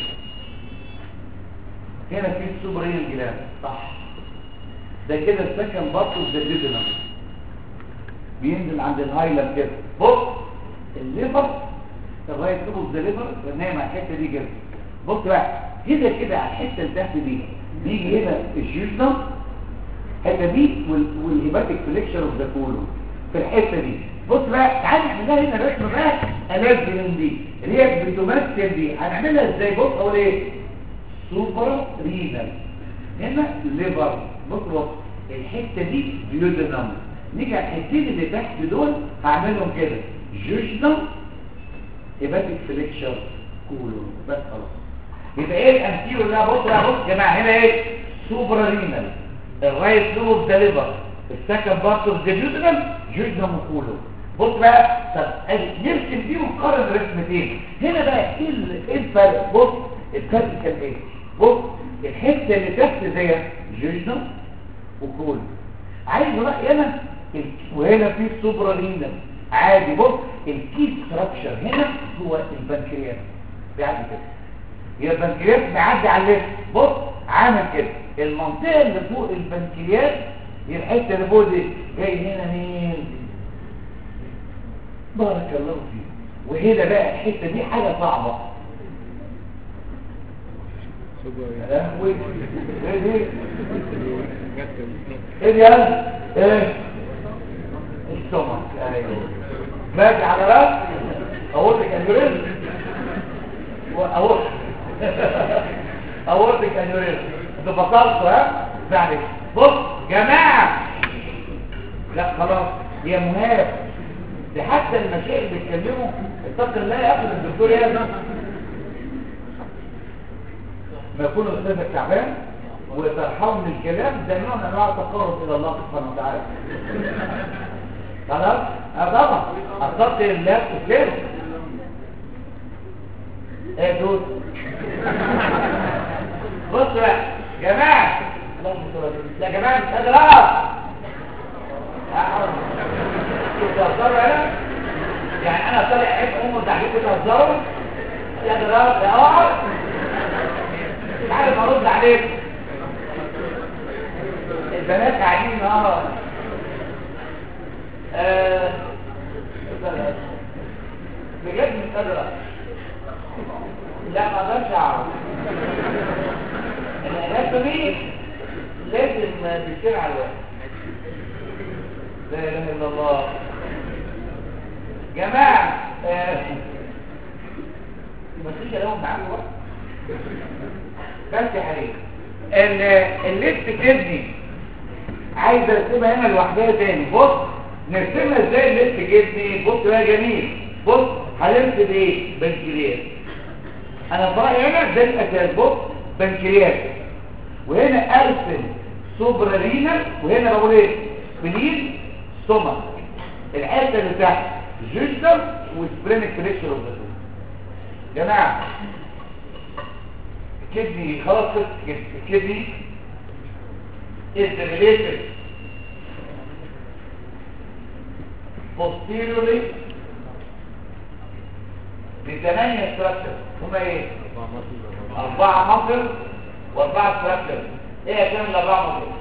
هنا في السوبرين جلاند صح ده كده السكن بارت اوف ذا ديدنم بينزل عند الهايلاند كده بص الليفر الرايت لوب اوف ذا ليفر نايم على الحته دي كده بص بقى كده كده على الحته اللي تحت دي بيجي هنا الجيوشنم الحته دي وال- والهيباتيك فليكشر اوف ذا كولون في الحته دي بص بقى تعالى نعملها هنا رسمه بقى الازبرين دي اللي هي بتمثل دي هنعملها ازاي بص اقول ايه سوبر رينال هنا ليفر بص بص الحته دي بيودنم نيجي على الحتتين اللي تحت دول هعملهم كده جيوشنم هيباتيك فليكشر كولون بس خلاص يبقى ايه الانتيرو اللي بص يا بص يا جماعه هنا ايه سوبرا رينال الرايت لوب اوف ذا ليفر السكند بارت اوف ذا جيوتنال جيوتنال كولو بص بقى طب ادي نرسم دي ونقارن الرسمتين هنا بقى ايه ال- ايه الفرق بص الفرق كان ايه بص الحته اللي تحت دي جيوتنال وكولو عايز بقى هنا ال- وهنا في سوبرا رينال عادي بص الكي ستراكشر هنا هو البنكرياس بيعمل كده يبقى البنكرياس معدي على الليفت بص عامل كده المنطقه اللي فوق البنكرياس هي الحته اللي فوق دي جاي هنا مين بارك الله فيك وهنا بقى الحته دي حاجه صعبه يا لهوي ايه دي ايه دي يلا ايه السمك ايوه ماشي على راس اقول لك انيوريزم اقول اقول لك انيوريزم انت بطلت ها معلش بص جماعه لا خلاص يا مهاب ده حتى المشايخ بيتكلموا اتق الله يا اخي الدكتور يا ابني ما يكون استاذك تعبان وترحموا من الكلام ده نوع من انواع التقرب الى الله سبحانه وتعالى خلاص اه طبعا اتقي الله وكده ايه دول بصوا بقى جماعه اللهم صل على النبي. يا جماعه مش قادر اقف بتهزروا هنا يعني انا طالع عيب ام وتعليق بتهزروا يا جماعه يا اقعد مش عارف ارد عليك البنات قاعدين اه آه، بجد مش قادر أقف. لا ما اقدرش اعرف الاناتومي لازم بيصير على الوقت لا اله الا الله جماعه آه، ما فيش لهم معاكم بقى بس يا حبيبي ال- الليفت كدني عايز ارسمها هنا لوحدها تاني بص نرسمها ازاي الليفت كدني بص بقى جميل بص هنرسم ايه بنكرياس انا برايي هنا ده الاساس بص بنكرياس وهنا ارسم سوبرا رينال وهنا بقول ايه بلين ستومك الحته اللي تحت جوجدر وسبرينك فليكشر اوف ذا جماعه الكدني خلاص خلصت كده الكدني is related posteriorly لثمانية structures هما ايه؟ أربعة مصر وأربعة structures ايه يا كام الأربعة مصر؟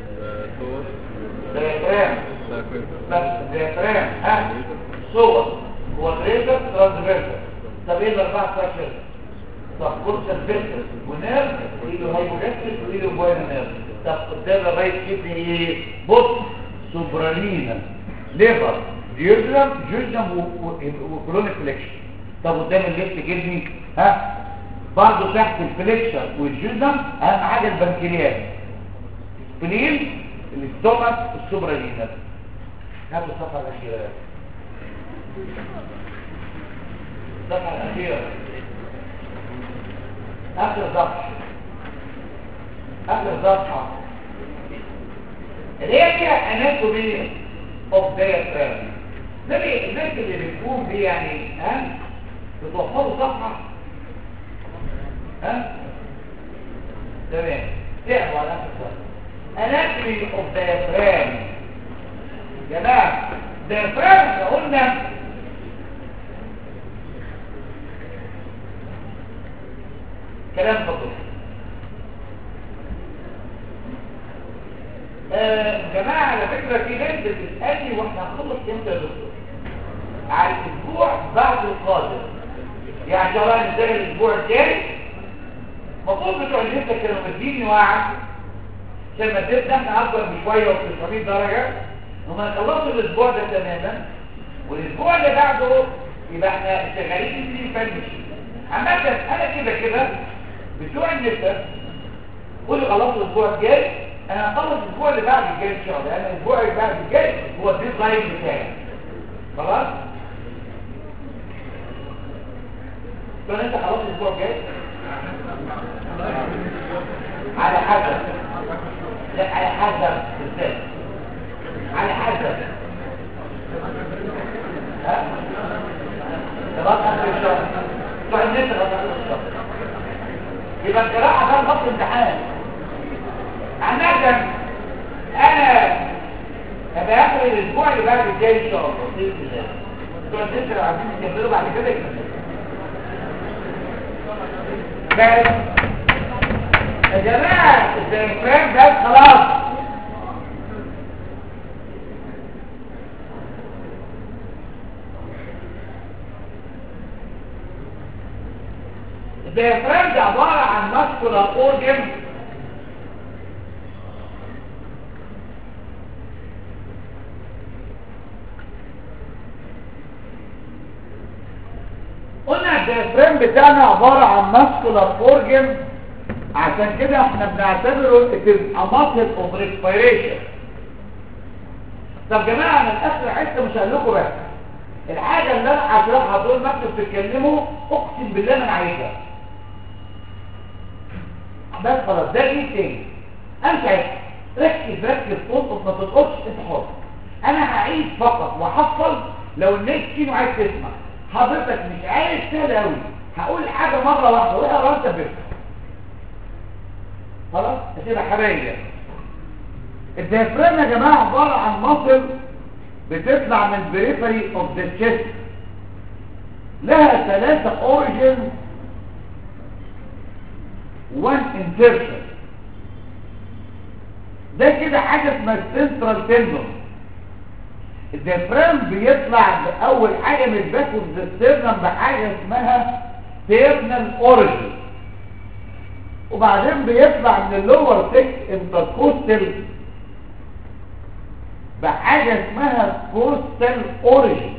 ديافرام بس ديافرام ها صور كوادريتر ترانسفيرسر طب ايه الاربعه فاشل طب كورسال فيلتر ونيرف وايده هايبوجاستريك وايده بوينا نيرف طب قدام الرايت كدني ايه بص سوبرالينا ليفر ديودرم جوجنم وكرونيك فليكشن طب قدام الليفت كدني ها برضه تحت الفليكشن والجوجنم اهم حاجه البنكرياس سبلين الاستومك السوبرالينا هاتوا الصفحه الاخيره الصفحه الاخيره اخر صفحه اخر صفحه اللي هي فيها اناتومي اوف diaphragm ده بي- الناس اللي بتقوم دي يعني ها بتوفروا صفحه ها تمام تعبوا على اخر صفحه اناتومي اوف diaphragm يا جماعه diaphragm احنا قلنا كلام خطير آه جماعة على فكرة في ناس بتسألني واحنا هنخلص امتى يا دكتور على الاسبوع بعد القادم يعني ان شاء الله هنشتغل الاسبوع الجاي المفروض بتوع الهندسة كانوا مديني وعد عشان مادتنا احنا اكبر بشوية و 900 درجة هم هنخلصوا الاسبوع ده تماما والاسبوع اللي بعده يبقى احنا شغالين في فنشي عامة انا كده كده بتوع النساء قولوا خلصوا الاسبوع الجاي انا هخلص الاسبوع اللي بعد الجاي ان شاء الله انا الاسبوع اللي بعد الجاي هو الديدلاين بتاعي خلاص تقول انت خلاص الاسبوع الجاي على حسب لا على حسب ازاي على حسب ها خلاص اخر الشهر بتوع النت خلاص اخر الشهر يبقى القراءه ده خط امتحان عامة انا هبقى اخر الاسبوع اللي بعد الجاي ان شاء الله باذن الله بتوع النت لو عايزين يكملوا بعد كده يكملوا بس يا جماعه الديافرام ده خلاص الديافرام ده عبارة عن ماسكولار اورجن قلنا الديافرام بتاعنا عبارة عن ماسكولار اورجن عشان كده احنا بنعتبره it is a muscle of respiration طب جماعة انا الاخر حته مش هقول لكم بس الحاجة اللي انا هشرحها دول ما انتوا بتتكلموا اقسم بالله ما انا عايزها بس خلاص ده ايه تاني امشي عايز ركز ركز تلقط ما تلقطش انت حر انا هعيد فقط واحفظ لو الناس كينو عايز تسمع حضرتك مش عايز سهل قوي هقول حاجه مره واحده واقرا انت بس خلاص هتبقى حبايب الديافرام يا جماعه عباره عن مصل بتطلع من periphery of the chest لها ثلاثة origin one insertion ده كده حاجة اسمها السنترال تندون الديافرام بيطلع بأول حاجة من الباك اوف ذا ستيرنم بحاجة اسمها ستيرنال اوريجن وبعدين بيطلع من اللور سكس انتركوستال بحاجة اسمها كوستال اوريجن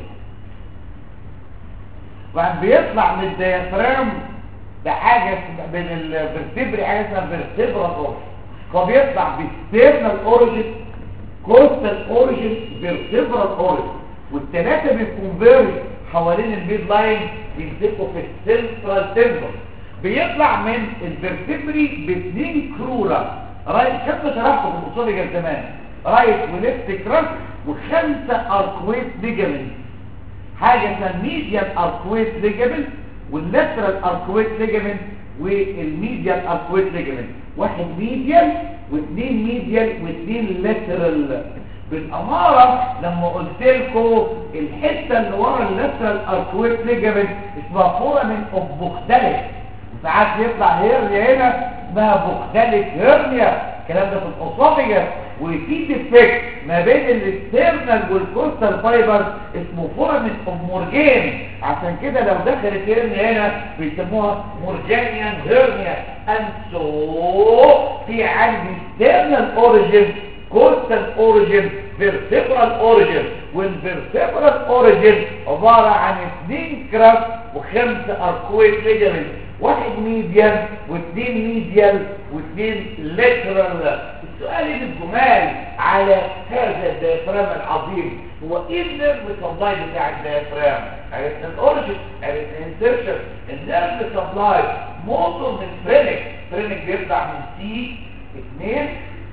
وبعدين بيطلع من الديافرام بحاجة اسمها من الفرتبري حاجة اسمها فيرتبرال اوريجن فبيطلع بستيرنال اوريجن كوستال اوريجن فيرتبرال اوريجن والثلاثة بيكونفيرج حوالين الميد لاين يمسكوا في السنترال تندون بيطلع من الفرتبري باثنين كرورة رايت كم شرحته في الاصول زمان رايت وليفت كراس وخمسة اركويت ليجامنت حاجة اسمها الميديال اركويت ليجامنت واللاترال اركويت ليجامنت والميديال اركويت ليجامنت واحد ميديال واثنين ميديال واثنين لاترال بالاماره لما قلت لكم الحته اللي ورا اللاترال اركويت ليجامنت اسمها فورامين اوف بوختلك وساعات يطلع هيرنيا هنا اسمها بوختلك هيرنيا الكلام ده في الاسوفيجاس وفي ديفكت ما بين الاكسترنال والكوستال فايبرز اسمه فورامين اوف مورجان عشان كده لو دخلت هرنيا هنا بيسموها مورجانيان هيرنيا اند سو في عندي اكسترنال اوريجين كوستال اوريجين فيرتبرال اوريجين والفيرتبرال اوريجين عباره عن اثنين كراس وخمسه اركويت ليجمنت واحد ميديال واثنين ميديال واثنين ليترال السؤال اللي الجمال على هذا الديافرام العظيم هو ايه النيرف سبلاي بتاع الديافرام عرفنا الاوريجين عرفنا الانسيرشن النيرف سبلاي موتور من فرينك فرينك بيطلع من سي 2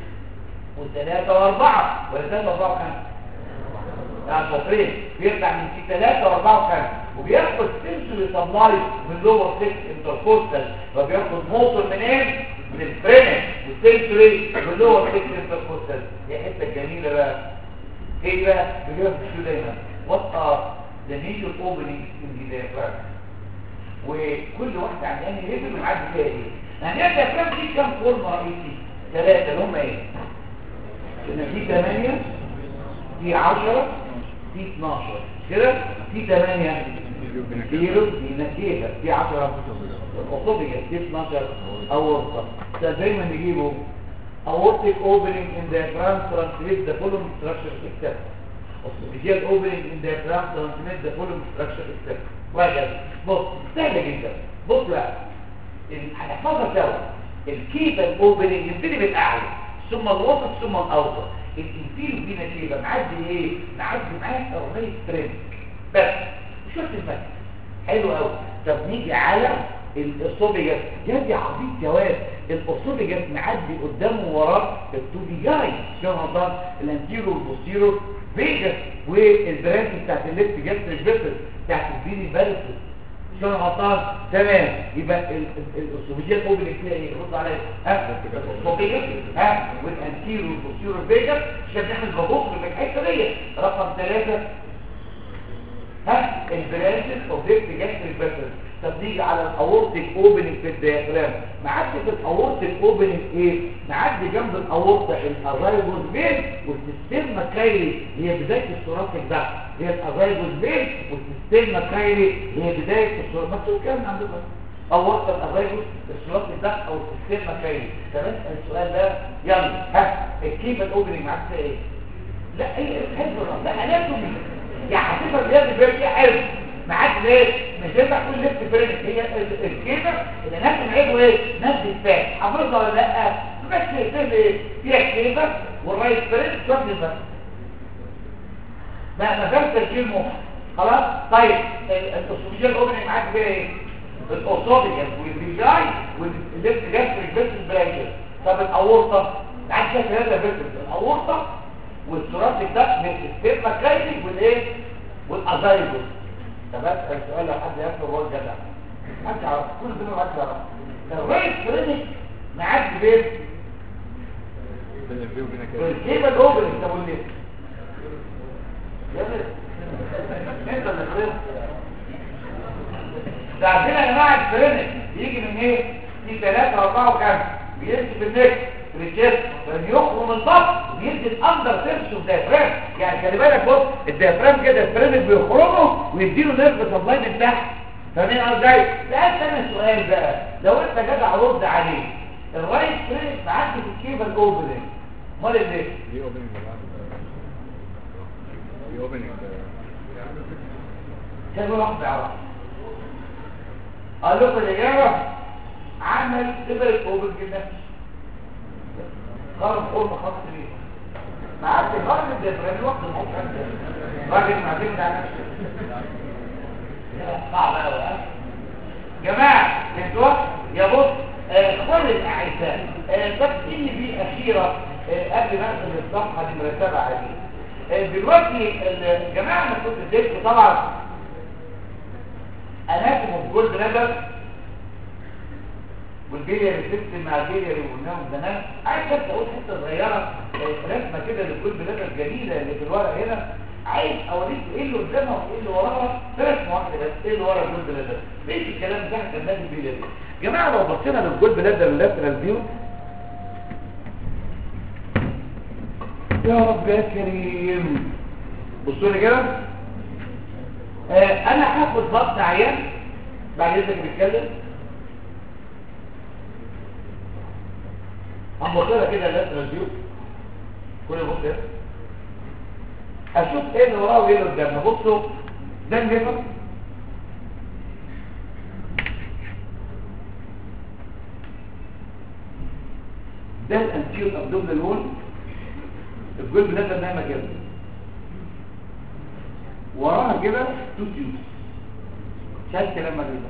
وثلاثة واربعة ولا ثلاثة واربعة وخمسة يعني شاطرين بيطلع من سي ثلاثة واربعة وخمسة وبياخد سنسوري سبلاي من لور 6 انتركوستال فبياخد موتور منين؟ من الفرينك والسنسوري من لور 6 انتركوستال دي حته جميله بقى ايه بقى؟ بيجيبها في الشو دايما وات ار ذا ميجر اوبننج ان ذا ديافراجم وكل واحده عن انهي ليفل ومعدي فيها ايه؟ يعني الديافراجم دي كام فورمه رئيسي؟ ثلاثه اللي هم ايه؟ ان في 8 في 10 في 12 كده في 8 زيرو بينكيها في 10 الأصوبية في 12 أورطة ده دايما نجيبه aortic opening in diaphragm translate the following structure except esophageal opening in diaphragm translate the following structure except وهكذا بص سهلة جدا بص بقى ال- هنحفظها سوا الكيبل اوبننج يبتدي بالاعلى ثم الوسط ثم الاوسط الانفيرو فينا كيبل معدي ايه معدي معاه اغنيه ترينك بس شفت الفرق حلو قوي طب نيجي على الاصوبيجاس جدي عبيط جواب الاصوبيجاس معدي قدامه وراه التوبيجاي شوف غلطان الانتيرو والبوستيرو فيجاس والبرانش بتاعت الليفت جاستريك فيسل بتاعت البيني بالسس شلون غلطان تمام يبقى الاصوبيجيال اوبننج فيها ايه رد عليا ها الاصوبيجيال ها والانتيرو والبوستيرو فيجاس عشان نعمل بابوك في الحته دي رقم ثلاثة ها البرانشز اوف ديفت جاستريك فيسل طب نيجي على الاورتيك اوبننج في الديافرام معدي في الاورتيك اوبننج ايه معدي جنب الاورطه الازايبوس فين والسيستم مكايري هي بدايه الثوراسيك ده هي الازايبوس فين والسيستم مكايري هي بدايه الثوراسيك مكتوب كام عندكم اورطه الازايبوس الثوراسيك ده او السيستم مكايري تمام السؤال ده يلا ها الكيف الاوبننج معاك فيها ايه لا ايه الحفظ ده اناتومي يا حسيبها بجد بيرجع حفظ معاك ليه مش ينفع كل لفت فريق هي الكيبه اللي نفس العيب ايه نفس الفات حافظها ولا لا بس يقتل ايه فيها كيبه والرايت فريق شوف بس ما ما فيهاش تركيب مخ خلاص طيب الاصوليه الاوبننج معاك فيها ايه الاوسوبيكال والبيجاي والليفت جاستريك فيسل برانكل طب الاورطه معاك فيها ثلاثه فيسل الاورطه والثوراسيك ده من السيرما كرايتيك والايه والازايبوس طب اسال سؤال لو حد يفهم هو الجدع حد يعرف كل دول حد يعرف الرئيس كلينيك معاك فين بين الفيو بينا كده الكيبه الاوبننج طب وليه يا ابني انت اللي خسرت ده عندنا يا جماعه الكلينيك بيجي من ايه في 3 4 و5 بيمشي في النك في الجسم فبيخرج من البطن وبيدي الاندر سيرش والديافرام يعني خلي بالك بص الديافرام كده الفرينك بيخرجه ويديله نيرف سبلاي من تحت فاهمين ازاي سالت انا سؤال بقى لو انت جدع رد عليه الرايت فرينك معدي في الكيبل اوبننج امال ليه دي اوبننج دي اوبننج كان واحد يعرف قال لكم الاجابه عمل سيبريت اوبن جدا خرج فورم خاص بيه ما عادش خرج الديافرام الوقت الموت راجل معتمد على نفسه صعب قوي ها جماعه انتوا يا بص آه، اخواني الاعزاء آه، بس ان في اخيره آه، قبل ما اقفل الصفحه دي مرتبه عليه آه، دلوقتي الجماعه اللي كنت اديتكم طبعا اناتوم اوف جولد ليفل والبيلياري سيستم مع البيلياري والنوم زمان عايز بس اقول حته صغيره آه، رسمه كده لكل بلاد الجميله اللي في الورق هنا عايز اوريك ايه اللي قدامها وايه اللي وراها في رسمه واحده بس ايه اللي ورا الجولد بلاد مفيش الكلام ده كان لازم البيلياري جماعه لو بصينا للجولد بلاد اللاترال فيو يا رب يا كريم بصوا لي كده آه انا هاخد ضغط عيان بعد اذنك بيتكلم هنبصلها كده لاترال فيو كل بص كده اشوف ايه اللي وراه وايه اللي قدامنا بصوا ده الليفر ده الانتيور ابدومينال وول الجلد نازل نايمه كده وراها كده تو تيوب شايف كلام مجنون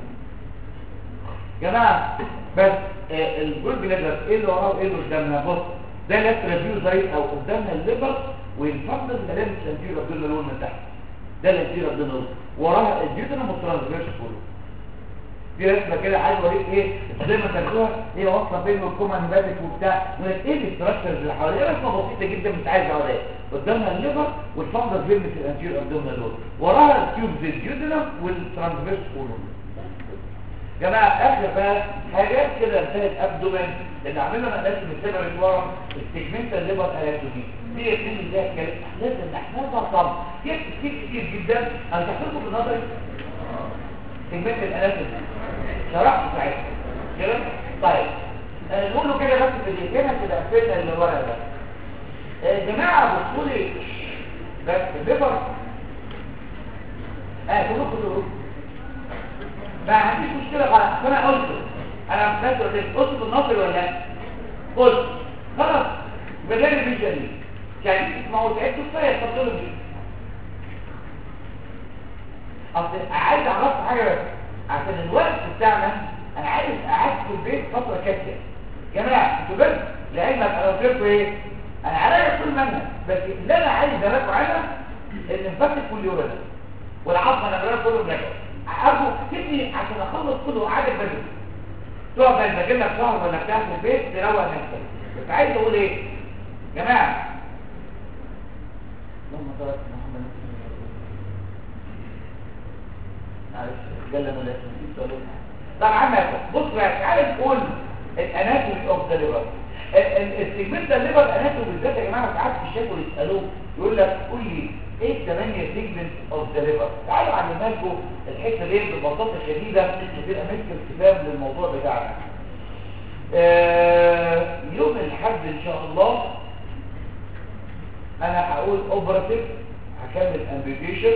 جماعه بس آه الجلد نازل ايه اللي وراه وايه اللي قدامنا بص ده لفت ريفيو زي او قدامنا الليفر وينفضل ملامس الانتيور ابدومينال وول من تحت ده الانتيور ابدومينال وول وراها الجيوتنا والترانسفيرس كله في رسمه كده عايز اوريك ايه زي ما تاخدوها هي واصله بين الكومان باتك وبتاع من ايه الاستراكشرز اللي حواليها رسمه بسيطه جدا مش عايز اقولها قدامها الليفر والفندس فيلم في الانتير ابدومينال دول وراها التيوبز الجيودنم والترانسفيرس كولون جماعه اخر بقى حاجات كده انتهت ابدومين اللي عملنا مقاس من السيبريت ورا السيجمنت الليفر اناتومي دي اثنين ازاي كانت لازم نحفظها طبعا كتير كتير كتير جدا انا تحفظكم بالنظري سيجمنت الاناتومي شرحت ساعتها كده طيب آه، نقول له كده بس في دقيقتين كده قفلنا اللي ورا ده يا آه جماعه بصوا لي بس الليفر اه كلكم تقولوا ما عنديش مشكله خلاص فانا قلت انا بس قلت قلت في النصر ولا لا قلت خلاص بدل بيجري يعني تسمعوا تعبتوا كفايه تفضلوا بيه اصل عايز اعرف حاجه بس عشان الوقت بتاعنا انا عايز اقعد في البيت فتره كافيه يا جماعه انتوا بس لعلمك انا قلت لكم ايه انا عليا كل منهج بس اللي انا عايز اراجعه عنها الانفكت كل يوم ده والعظمه انا براجع كله براجع ارجو تبني عشان اخلص كله عادل بدري تقعد بقى تذاكر لك شهر ولا بتاع في البيت تروق نفسك بس عايز اقول ايه يا جماعه اللهم صل على محمد معلش اتكلم ولا نسيت ولا طبعا بص بقى تعالى نقول الاناتومي اوف ذا ليفر السيجمنت ده الليفر اناتومي بالذات يا جماعه ساعات في الشكل يسالوه يقول لك قول لي ايه الثمانيه سيجمنت اوف ذا ليفر تعالوا علمها لكم الحته دي ببساطه شديده تبقى ماسك الكتاب للموضوع بتاعنا آه يوم الاحد ان شاء الله انا هقول اوبراتيف هكمل امبيديشن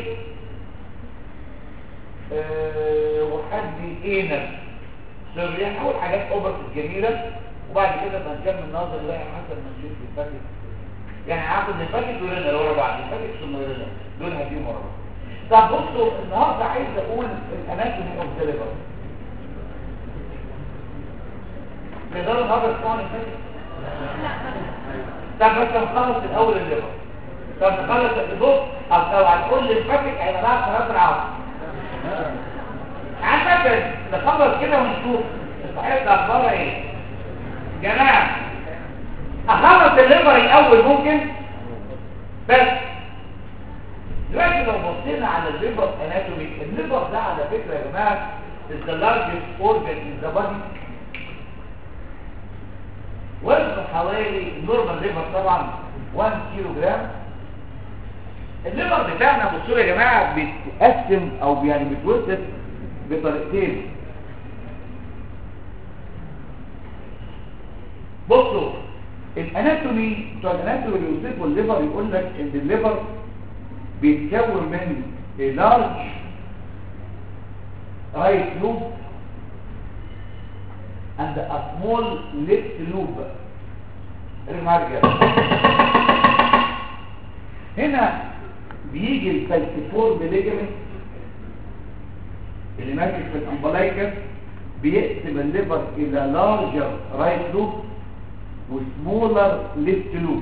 أه وحد ايه سوريا هقول حاجات اوبرت جميله وبعد كده هنكمل نظر بقى حسب ما نشوف الفاتك يعني هاخد الفاتك ورنا ورا بعض الفاتك ثم رنا دول هديهم ورا بعض طب بصوا النهارده عايز اقول الاناتومي اوف ذا ليفر تقدروا النهارده تسمعوا الفاتك طب بس نخلص الاول الليفر طب نخلص البص او لو هتقول لي الفاتك هيبقى بقى قرارات العصر عندك نخلص كده ونشوف الصحيح ده اخبارها ايه جماعه اخلص الليفر الاول ممكن بس دلوقتي لو بصينا على الليفر اناتومي الليفر ده على فكره يا جماعه is the largest organ in the body وزنه حوالي نورمال ليفر طبعا 1 كيلو جرام الليفر بتاعنا بصوا يا جماعه بيتقسم او يعني بيتوصف بطريقتين بصوا الاناتومي بتوع الاناتومي اللي يوصفوا الليفر يقول لك ان الليفر بيتكون من a large right loop and a small left loop المرجع هنا بيجي الفالسيفور بليجمنت اللي ماسك في الامبلايكس بيقسم الليفر الى لارجر رايت لوب وسمولر ليفت لوب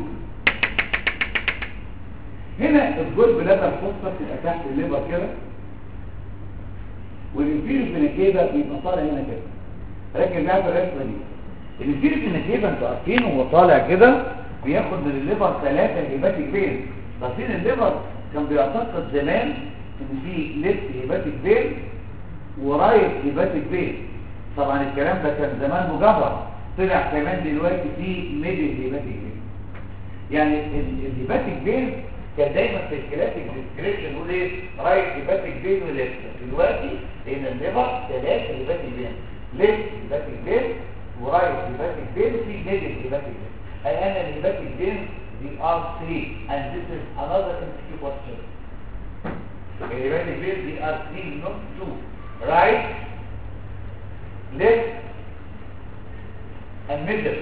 هنا الجول بلادر فوسفر تبقى تحت الليفر كده والانفيريس فينيكيبا بيبقى طالع هنا كده ركز بقى في الرسمه دي الانفيريس فينيكيبا انتوا عارفين هو طالع كده بياخد من الليفر ثلاثه هيباتيك فين عارفين الليفر كان بيعتقد زمان ان في ليفت هيباتيك فين ورايت هيباتيك فين طبعا الكلام ده كان زمان مجرد طلع كمان دلوقتي في ميدل هيباتيك فين يعني ال- الهيباتيك فين كان دايما في الكلاسيك ديسكريبشن يقول ايه رايت هيباتيك فين وليفت دلوقتي لان الليفر ثلاثه هيباتيك فين ليفت هيباتيك فين ورايت هيباتيك فين في ميدل هيباتيك فين اي ان الهيباتيك فين دي ار 3 and this is another MCQ question الهيباتيك فين دي ار 3 not 2 right left and middle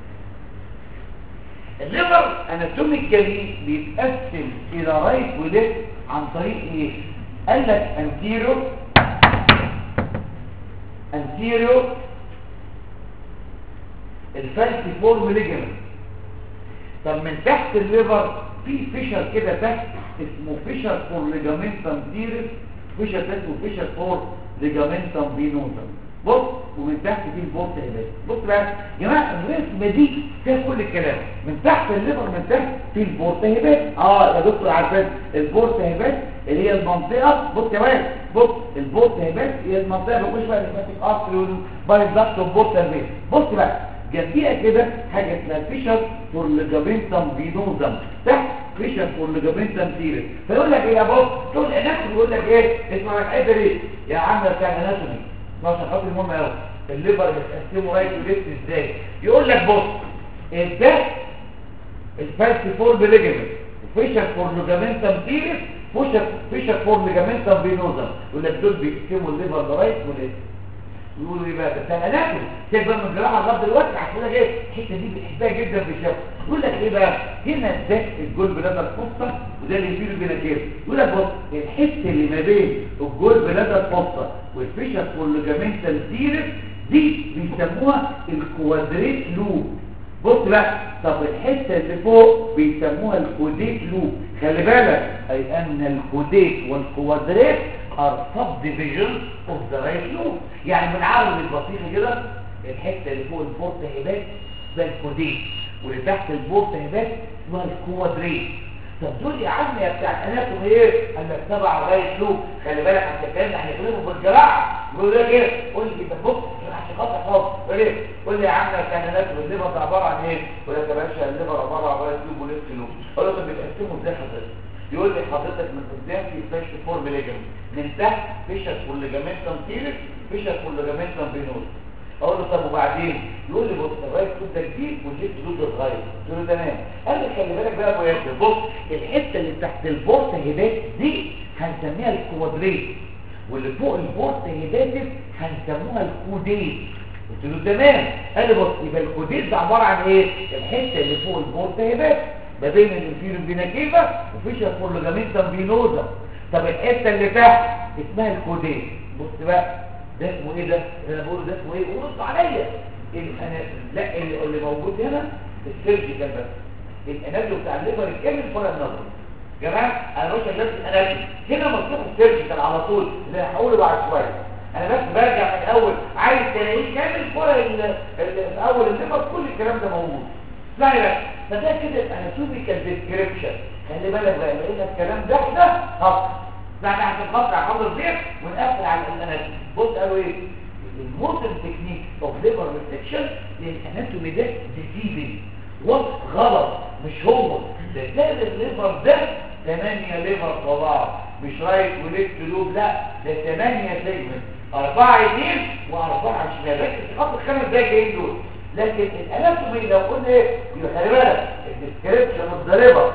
الليفر اناتوميكالي بيتقسم الى رايت وليفت عن طريق ايه قال لك انتيرو انتيرو الفالسي فورم ليجمنت طب من تحت الليفر في فيشر كده تحت اسمه فيشر فور ليجامنتم ديرس فيشر ده اسمه فيشر فور ليجامنتم فينوزم بص ومن تحت في البورت هبات بص بقى يا جماعه الرسمه دي فيها كل الكلام من تحت الليفر من تحت في البورت هبات اه يا دكتور عارفين البورت هبات اللي هي المنطقه بص يا ولد بص البورت هبات هي المنطقه بخش بقى الليمفاتيك ارتري والبايزاكت والبورت هبات بص بقى جنبيها كده حاجه اسمها فيشر فور ليجامنتم فينوزم تحت فيشر فور ليجامنتم سيرس فيقول لك ايه يا بص تقول اناتومي يقول لك ايه اسمع الحته دي يا عم ده بتاع اناتومي عشان خاطر المهم قوي الليفر بتقسمه رايت وليفت ازاي يقول لك بص ده الفالسي فور ليجامنت فيشر فور ليجامنتم سيرس فيشر فيشر فور ليجامنتم فينوزم يقول لك دول بيقسموا الليفر لرايت وليفت يقولوا ايه بقى ده انا ناكل سيب بقى من الجراحه لغايه دلوقتي عشان لك ايه الحته دي بنحبها جدا في الشفا يقول لك ايه بقى هنا ده الجول بلادر فوسطا وده اللي يفيده بناكير يقول لك بص الحته اللي ما بين الجول بلادر فوسطا والفيشر والليجامنتال سيرس دي بيسموها الكوادريت لوب بص بقى طب الحته اللي فوق بيسموها الكوديت لوب خلي بالك اي ان الكوديت والكوادريت are subdivisions of the right loop يعني بالعربي البسيط كده الحته اللي فوق البورت هبات ده الكوديت واللي تحت البورت هبات اسمها الكوادريت طب دول يا عم يا بتاع الاناتومي ايه قال لك تبع الرايت لوب خلي بالك عشان الكلام ده هنكلمه في الجراحه يقول لك ايه قول لي طب بص عشان خاطر خالص قول ايه قول لي يا عم بتاع الاناتومي الليفر ده عباره عن ايه يقول لك يا باشا الليفر عباره عن رايت لوب وليفت لوب اقول له طب بتقسمه ازاي حضرتك يقول لي حضرتك من قدام في فلاش فور بليجمنت من تحت فيشر فور ليجامنتم تيرس فيشر فور ليجامنتم فينوس اقول له طب وبعدين يقول لي بص الرايت لوب ده جديد والليفت لوب ده صغير قلت له تمام قال لي خلي بالك بقى يا ابو ياسر بص الحته اللي تحت البورت هيبات دي هنسميها الكوادريت واللي فوق البورت هيباتس هنسموها الكوديت قلت له تمام قال لي بص يبقى الكوديت ده عباره عن ايه الحته اللي فوق البورت هيبات ما بين الانفيريور فينا كيفا وفيشر فور ليجامنتم فينوزا طب الحته اللي تحت اسمها الكوديت بص بقى ده اسمه ايه ده اللي انا بقوله ده اسمه ايه ورد عليا انا لا اللي, اللي موجود هنا السيرجيكال بس الاناليو بتاع الليفر الكامل فرق النظر جماعه انا مش نفس الاناليو هنا مطلوب السيرجيكال على طول اللي انا هقوله بعد شويه انا بس برجع من الاول عايز تلاقيه كامل فرق الاول الليفر كل الكلام ده موجود لا لا فده كده الاناتوميكال ديسكريبشن خلي بالك بقى لقينا الكلام ده ده خط بعد عشان خاطر حاضر فيه ونقفل على الاناتومي بص قالوا ايه المودرن تكنيك اوف ليفر ريسكشن للاناتومي ده ديسيبل وصف غلط مش هو ده تلاقي الليفر ده 8 ليفر طباع مش رايت وليفت لوب لا ده 8 سيجمنت أربعة يمين وأربعة شمال ركز خط الخمس دقايق جايين دول لكن الاناتومي لو قلنا ايه يبقى خلي بالك الديسكريبشن اوف ذا ليفر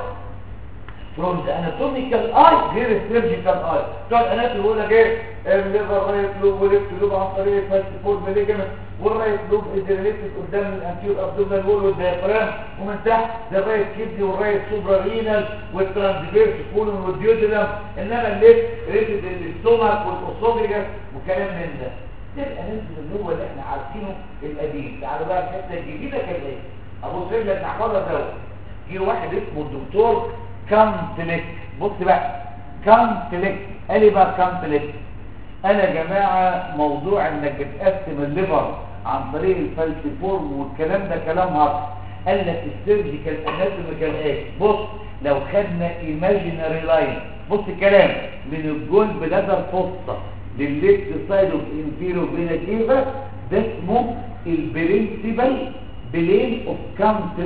from the anatomical eye غير السيرجيكال اي بتوع الاناتومي يقول لك ايه الليفر رايت لوب وليفت لوب عن طريق الفاست فور ميليجمنت والرايت لوب ريليتد قدام الانتيور ابدومينال وول والديافرام ومن تحت ده الرايت كيدني والرايت سوبرا رينال والترانسفيرس كولون والديودينم انما الليفت ريليتد للستومك والاسوفيجاس وكلام من ده ده الاناتومي اللي هو اللي احنا عارفينه القديم تعالوا بقى الحته الجديده كانت ايه ابص لك نحفظها سوا جه واحد اسمه الدكتور كامتلك بص بقى كامتلك قال لي بقى كامتلك انا يا جماعه موضوع انك بتقسم الليفر عن طريق الفالسيفورم والكلام ده كلام هارد قال لك السيرجيكال اناتوميكال ايه بص لو خدنا ايماجينري لاين بص الكلام من الجول بلادر فوسطى للليفت سايد اوف انفيرو فينا كيفا ده اسمه البرنسبل بلين اوف كامتلك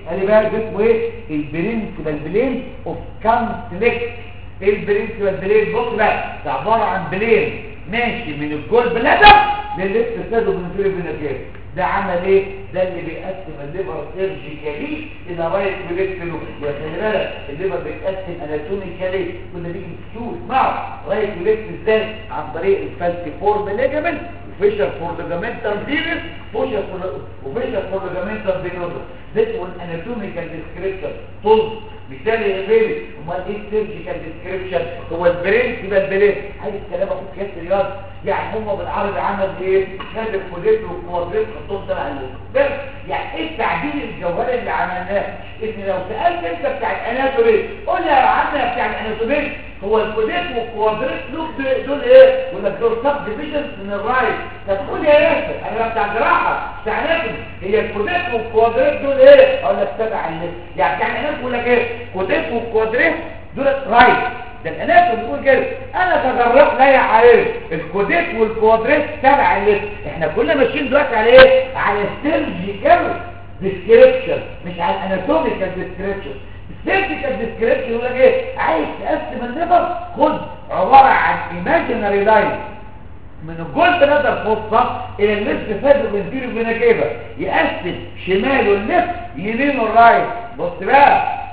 قال لي بقى ده اسمه ايه البرنسبل بلين اوف كونفليكت ايه البرنسبل بلين بص بقى ده عباره عن بلين ماشي من الجول بلادر للليفت سايد وبنفير بنفير ده عمل ايه ده اللي بيقسم الليفر سيرجيكالي الى رايت وليفت لوب يا خلي بالك الليفر بيتقسم اناتوميكالي كنا بيجي نشوف اسمعوا رايت وليفت ازاي عن طريق الفالسيفورم ليجامنت وفيشر فور ليجامنتال فيرس فوشر فور وفيشر فور ليجامنتال فينوزا ده اسمه الاناتوميكال ديسكريبشن طول بالتالي يا بيبي امال ايه السيرجيكال ديسكريبشن هو البرنسبل بلين عايز كلام اخد كاس رياض يعني هم بالعربي عمل ايه خد الكوليت والكوادريت حطهم تبع بس يعني ايه التعديل الجوهري اللي عملناه ان لو سالت انت بتاع الاناتومي قول لي يا عم يا بتاع الاناتومي هو الكوليت والكوادريت لوب دول ايه ولا دول سب ديفيجنز من الرايت طب قول يا ياسر انا بتاع جراحه بتاع اناتومي هي الكوليت والكوادريت دول ايه اقول لك تبع الليفت يعني بتاع الاناتومي يقول لك ايه كوليت والكوادريت دول رايت ده الانات بتقول كده انا تجربت لا يا عارف الكوديت والكوادريت تبع الليست احنا كنا ماشيين دلوقتي على ايه على السيرجيكال ديسكريبشن مش على الاناتوميكال ديسكريبشن السيرجيكال ديسكريبشن يقول لك ايه عايز تقسم الليفر خد عباره عن ايماجينري لاين من الجولد نقدر فصة الى الليفت سايد وبنتيرو فيناكيبا يقسم شماله الليفت يمينه الرايت بص بقى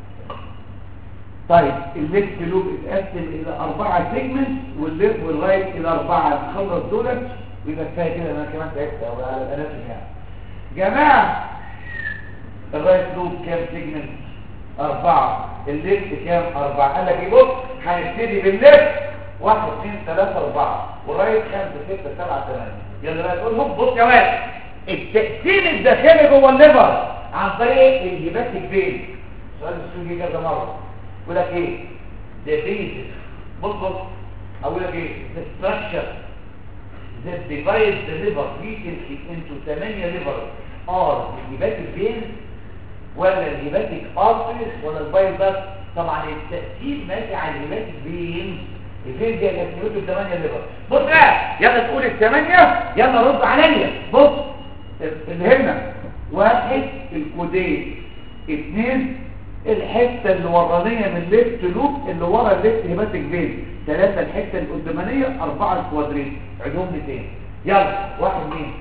طيب الليفت لوب اتقسم الى اربعة سيجمنت والليفت والرايت الى اربعة نخلص دولت ويبقى كفايه كده انا كمان تعبت او على الانات يعني جماعة الرايت لوب كام سيجمنت اربعة الليفت كام اربعة قال لك ايه بص هنبتدي بالليفت واحد اثنين ثلاثة اربعة والرايت خمسة ستة سبعة ثمانية يلا بقى تقول هوب بص كمان التقسيم الداخلي جوه الليفر عن طريق الهيباتيك فين سؤال السؤال جه كذا مرة يقول لك ايه the basis بص بص اقول لك ايه the structure that divides the liver recently into 8 liver are the hepatic veins ولا الهيباتيك arteries ولا البايل بس طبعا التأثير ماشي على الهيباتيك فين الفين دي هتسميته 8 ليفر بص بقى يلا تقول الثمانية يلا رد عليا بص اللي هنا واحد الكودين اثنين الحتة اللي ورانية من الليفت لوب اللي ورا الليفت هيباتيك فين ثلاثة الحتة القدامانية أربعة الكوادرين عدهم 200 يلا واحد مين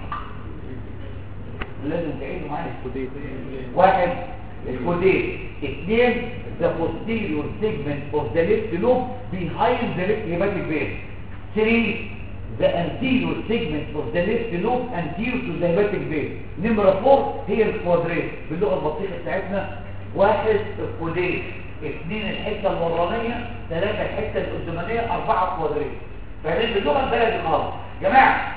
لازم تعيدوا معايا الكودين واحد الكودين اثنين the posterior segment of the left lobe behind the left hepatic vein three the anterior segment of the left lobe anterior to the hepatic vein نمرة 4 هي الكوادرين باللغة البطيئة بتاعتنا واحد الكودين اثنين الحتة الورانية ثلاثة الحتة القدامانية أربعة كوادرين فاهمين باللغة البلد خالص جماعة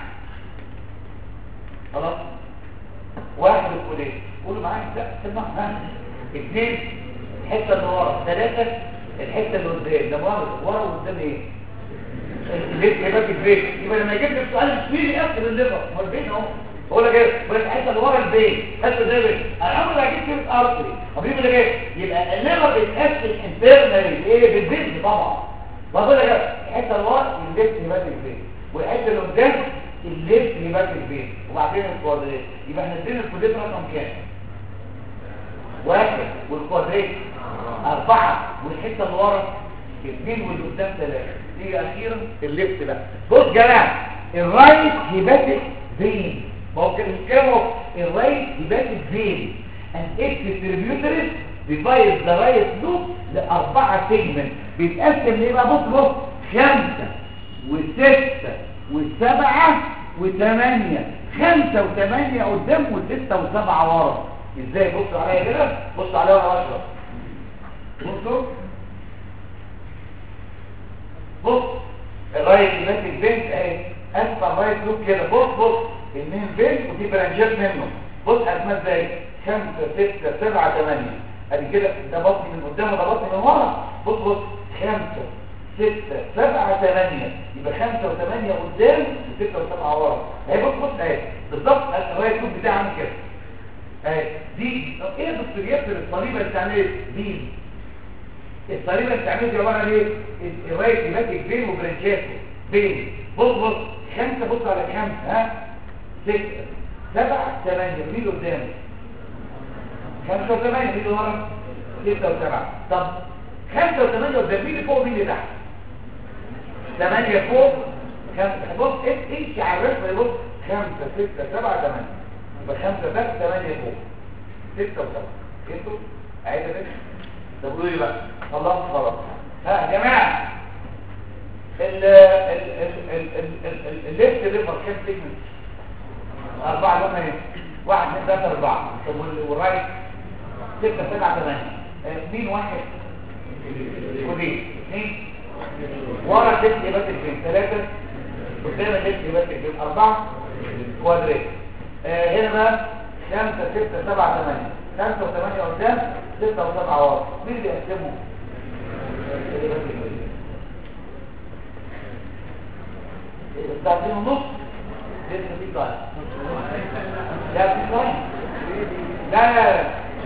خلاص واحد الكودين قولوا معايا لا سمع ها اثنين الحتة اللي ورا ثلاثة الحتة اللي قدام ده ورا ورا وقدام ايه ليه هيبقى البيت يبقى لما يجيب لك سؤال مش فيه يقفل الليفر ما البيت اهو بقول لك ايه بقول لك الحته اللي ورا البيت حته زي البيت انا عمري ما جبت كلمه ارتري طب يقول لك ايه يبقى الليفر بيتقسم انترنالي ايه بالبيت طبعا بقول لك ايه الحته اللي ورا الليفت هيبقى البيت والحته اللي قدام الليفت هيبقى البيت وبعدين الكوادريت يبقى احنا ادينا الكوادريت رقم كام واحد والكوادريت أربعة والحتة اللي ورا اثنين واللي قدام ثلاثة تيجي أخيرا الليفت بقى بص يا جماعة الرايت هيباتيك فين ممكن نتكلموا الرايت هيباتيك فين and its distributors divide the right loop لأربعة سيجمنت بيتقسم ليه بقى بص بص خمسة وستة وسبعة وثمانية خمسة وثمانية قدام وستة وسبعة ورا ازاي بصوا عليا كده بصوا عليا وانا بشرب بصوا بص الرايت ماسك بنت اهي اسمع الرايت لوب كده بص بص المين بنت ودي برانشات منه بص اسماء ازاي خمسة ستة سبعة ثمانية ادي كده ده بطني من قدام وده بطني من ورا بص بص خمسة ستة سبعة ثمانية يبقى خمسة وثمانية قدام وستة وسبعة ورا اهي بص بص اهي بالظبط الرايت لوب بتاعي عامل كده اهي دي طب ايه الدكتوريات الصليبه اللي بتعمل دي الصليبه اللي بتعمل دي عباره عن ايه الرايت هيباتيك فين وبرانشاته فين بص بص خمسه بص على خمسه ها سته سبعه ثمانيه مين اللي قدامه خمسة وثمانية مين اللي ورا ستة وسبعة طب خمسة وثمانية قدام مين اللي فوق مين اللي تحت ثمانية فوق خمسة بص إيه- امشي على الرسمة يبص خمسة ستة سبعة ثمانية يبقى خمسة تحت ثمانية فوق ستة وسبعة فهمتوا؟ عايزة تاني؟ طب قولوا لي بقى خلاص خلاص ها يا جماعة ال ال ال ال ال ال ال الليفت ليفر كام سيجمنت؟ أربعة لهم ايه؟ واحد اثنين ثلاثة أربعة طب وال- والرايت ستة سبعة ثمانية آه، مين واحد؟ ودي اثنين ورا الليفت يبقى فين؟ ثلاثة قدام الليفت يبقى فين؟ أربعة كوادريت آه، هنا بقى خمسة ستة سبعة ثمانية خمسة وثمانية قدام ستة وسبعة ورا مين اللي يقسمهم؟ اللي يبقى فين؟ ساعتين ونص لسه في ضايع لا في ضايع لا لا لا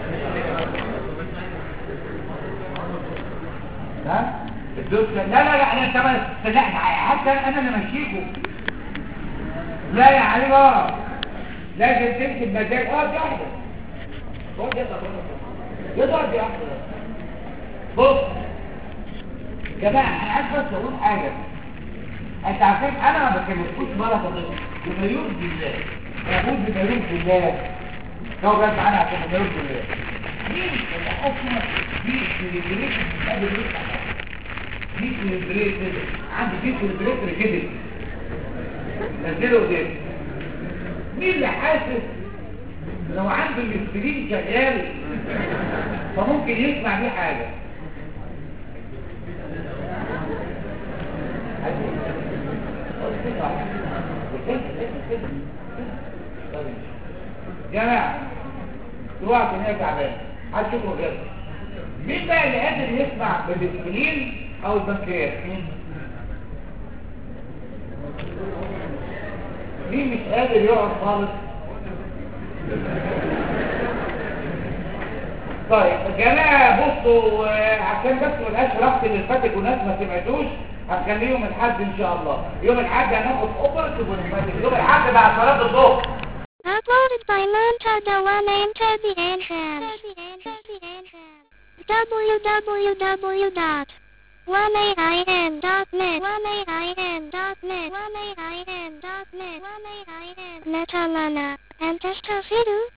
ها الدوس لا لا لا انا طبعا لا حتى انا اللي ماشيكم لا يا علي بقى لازم تمشي بمزاج اه دي واحده خد يا طب يا طب دي واحده بص يا جماعه انا عايز بس اقول حاجه انت عارفين انا ما بكلمكوش مره فضيله بما يرضي الله يقول بما يرضي الله هو جاي معانا عشان بما يرضي الله مين اللي حكمه في سيلبريشن قبل يفتح في سيلبريشن عندي في سيلبريشن كده نزله قدام مين اللي حاسس لو عنده السكرين شغال فممكن يسمع بيه حاجه جماعة دلوقتي ان هي تعبان هتشوفوا غير مين بقى اللي قادر يسمع بالسكرين او البنكرياس مين مين مش قادر يقعد خالص طيب يا جماعه بصوا آه، عشان بس ما نبقاش ربط اللي فاتت والناس ما سمعتوش هنخليهم الحد ان شاء الله يوم الحد هناخد اوبرتيف ونفاتيف يوم الحد بعد صلاه الظهر Uploaded by Monta Dewan and Tabby Anham. www.1aim.net 1aim.net 1aim.net 1aim. Netamana. And Testafidu.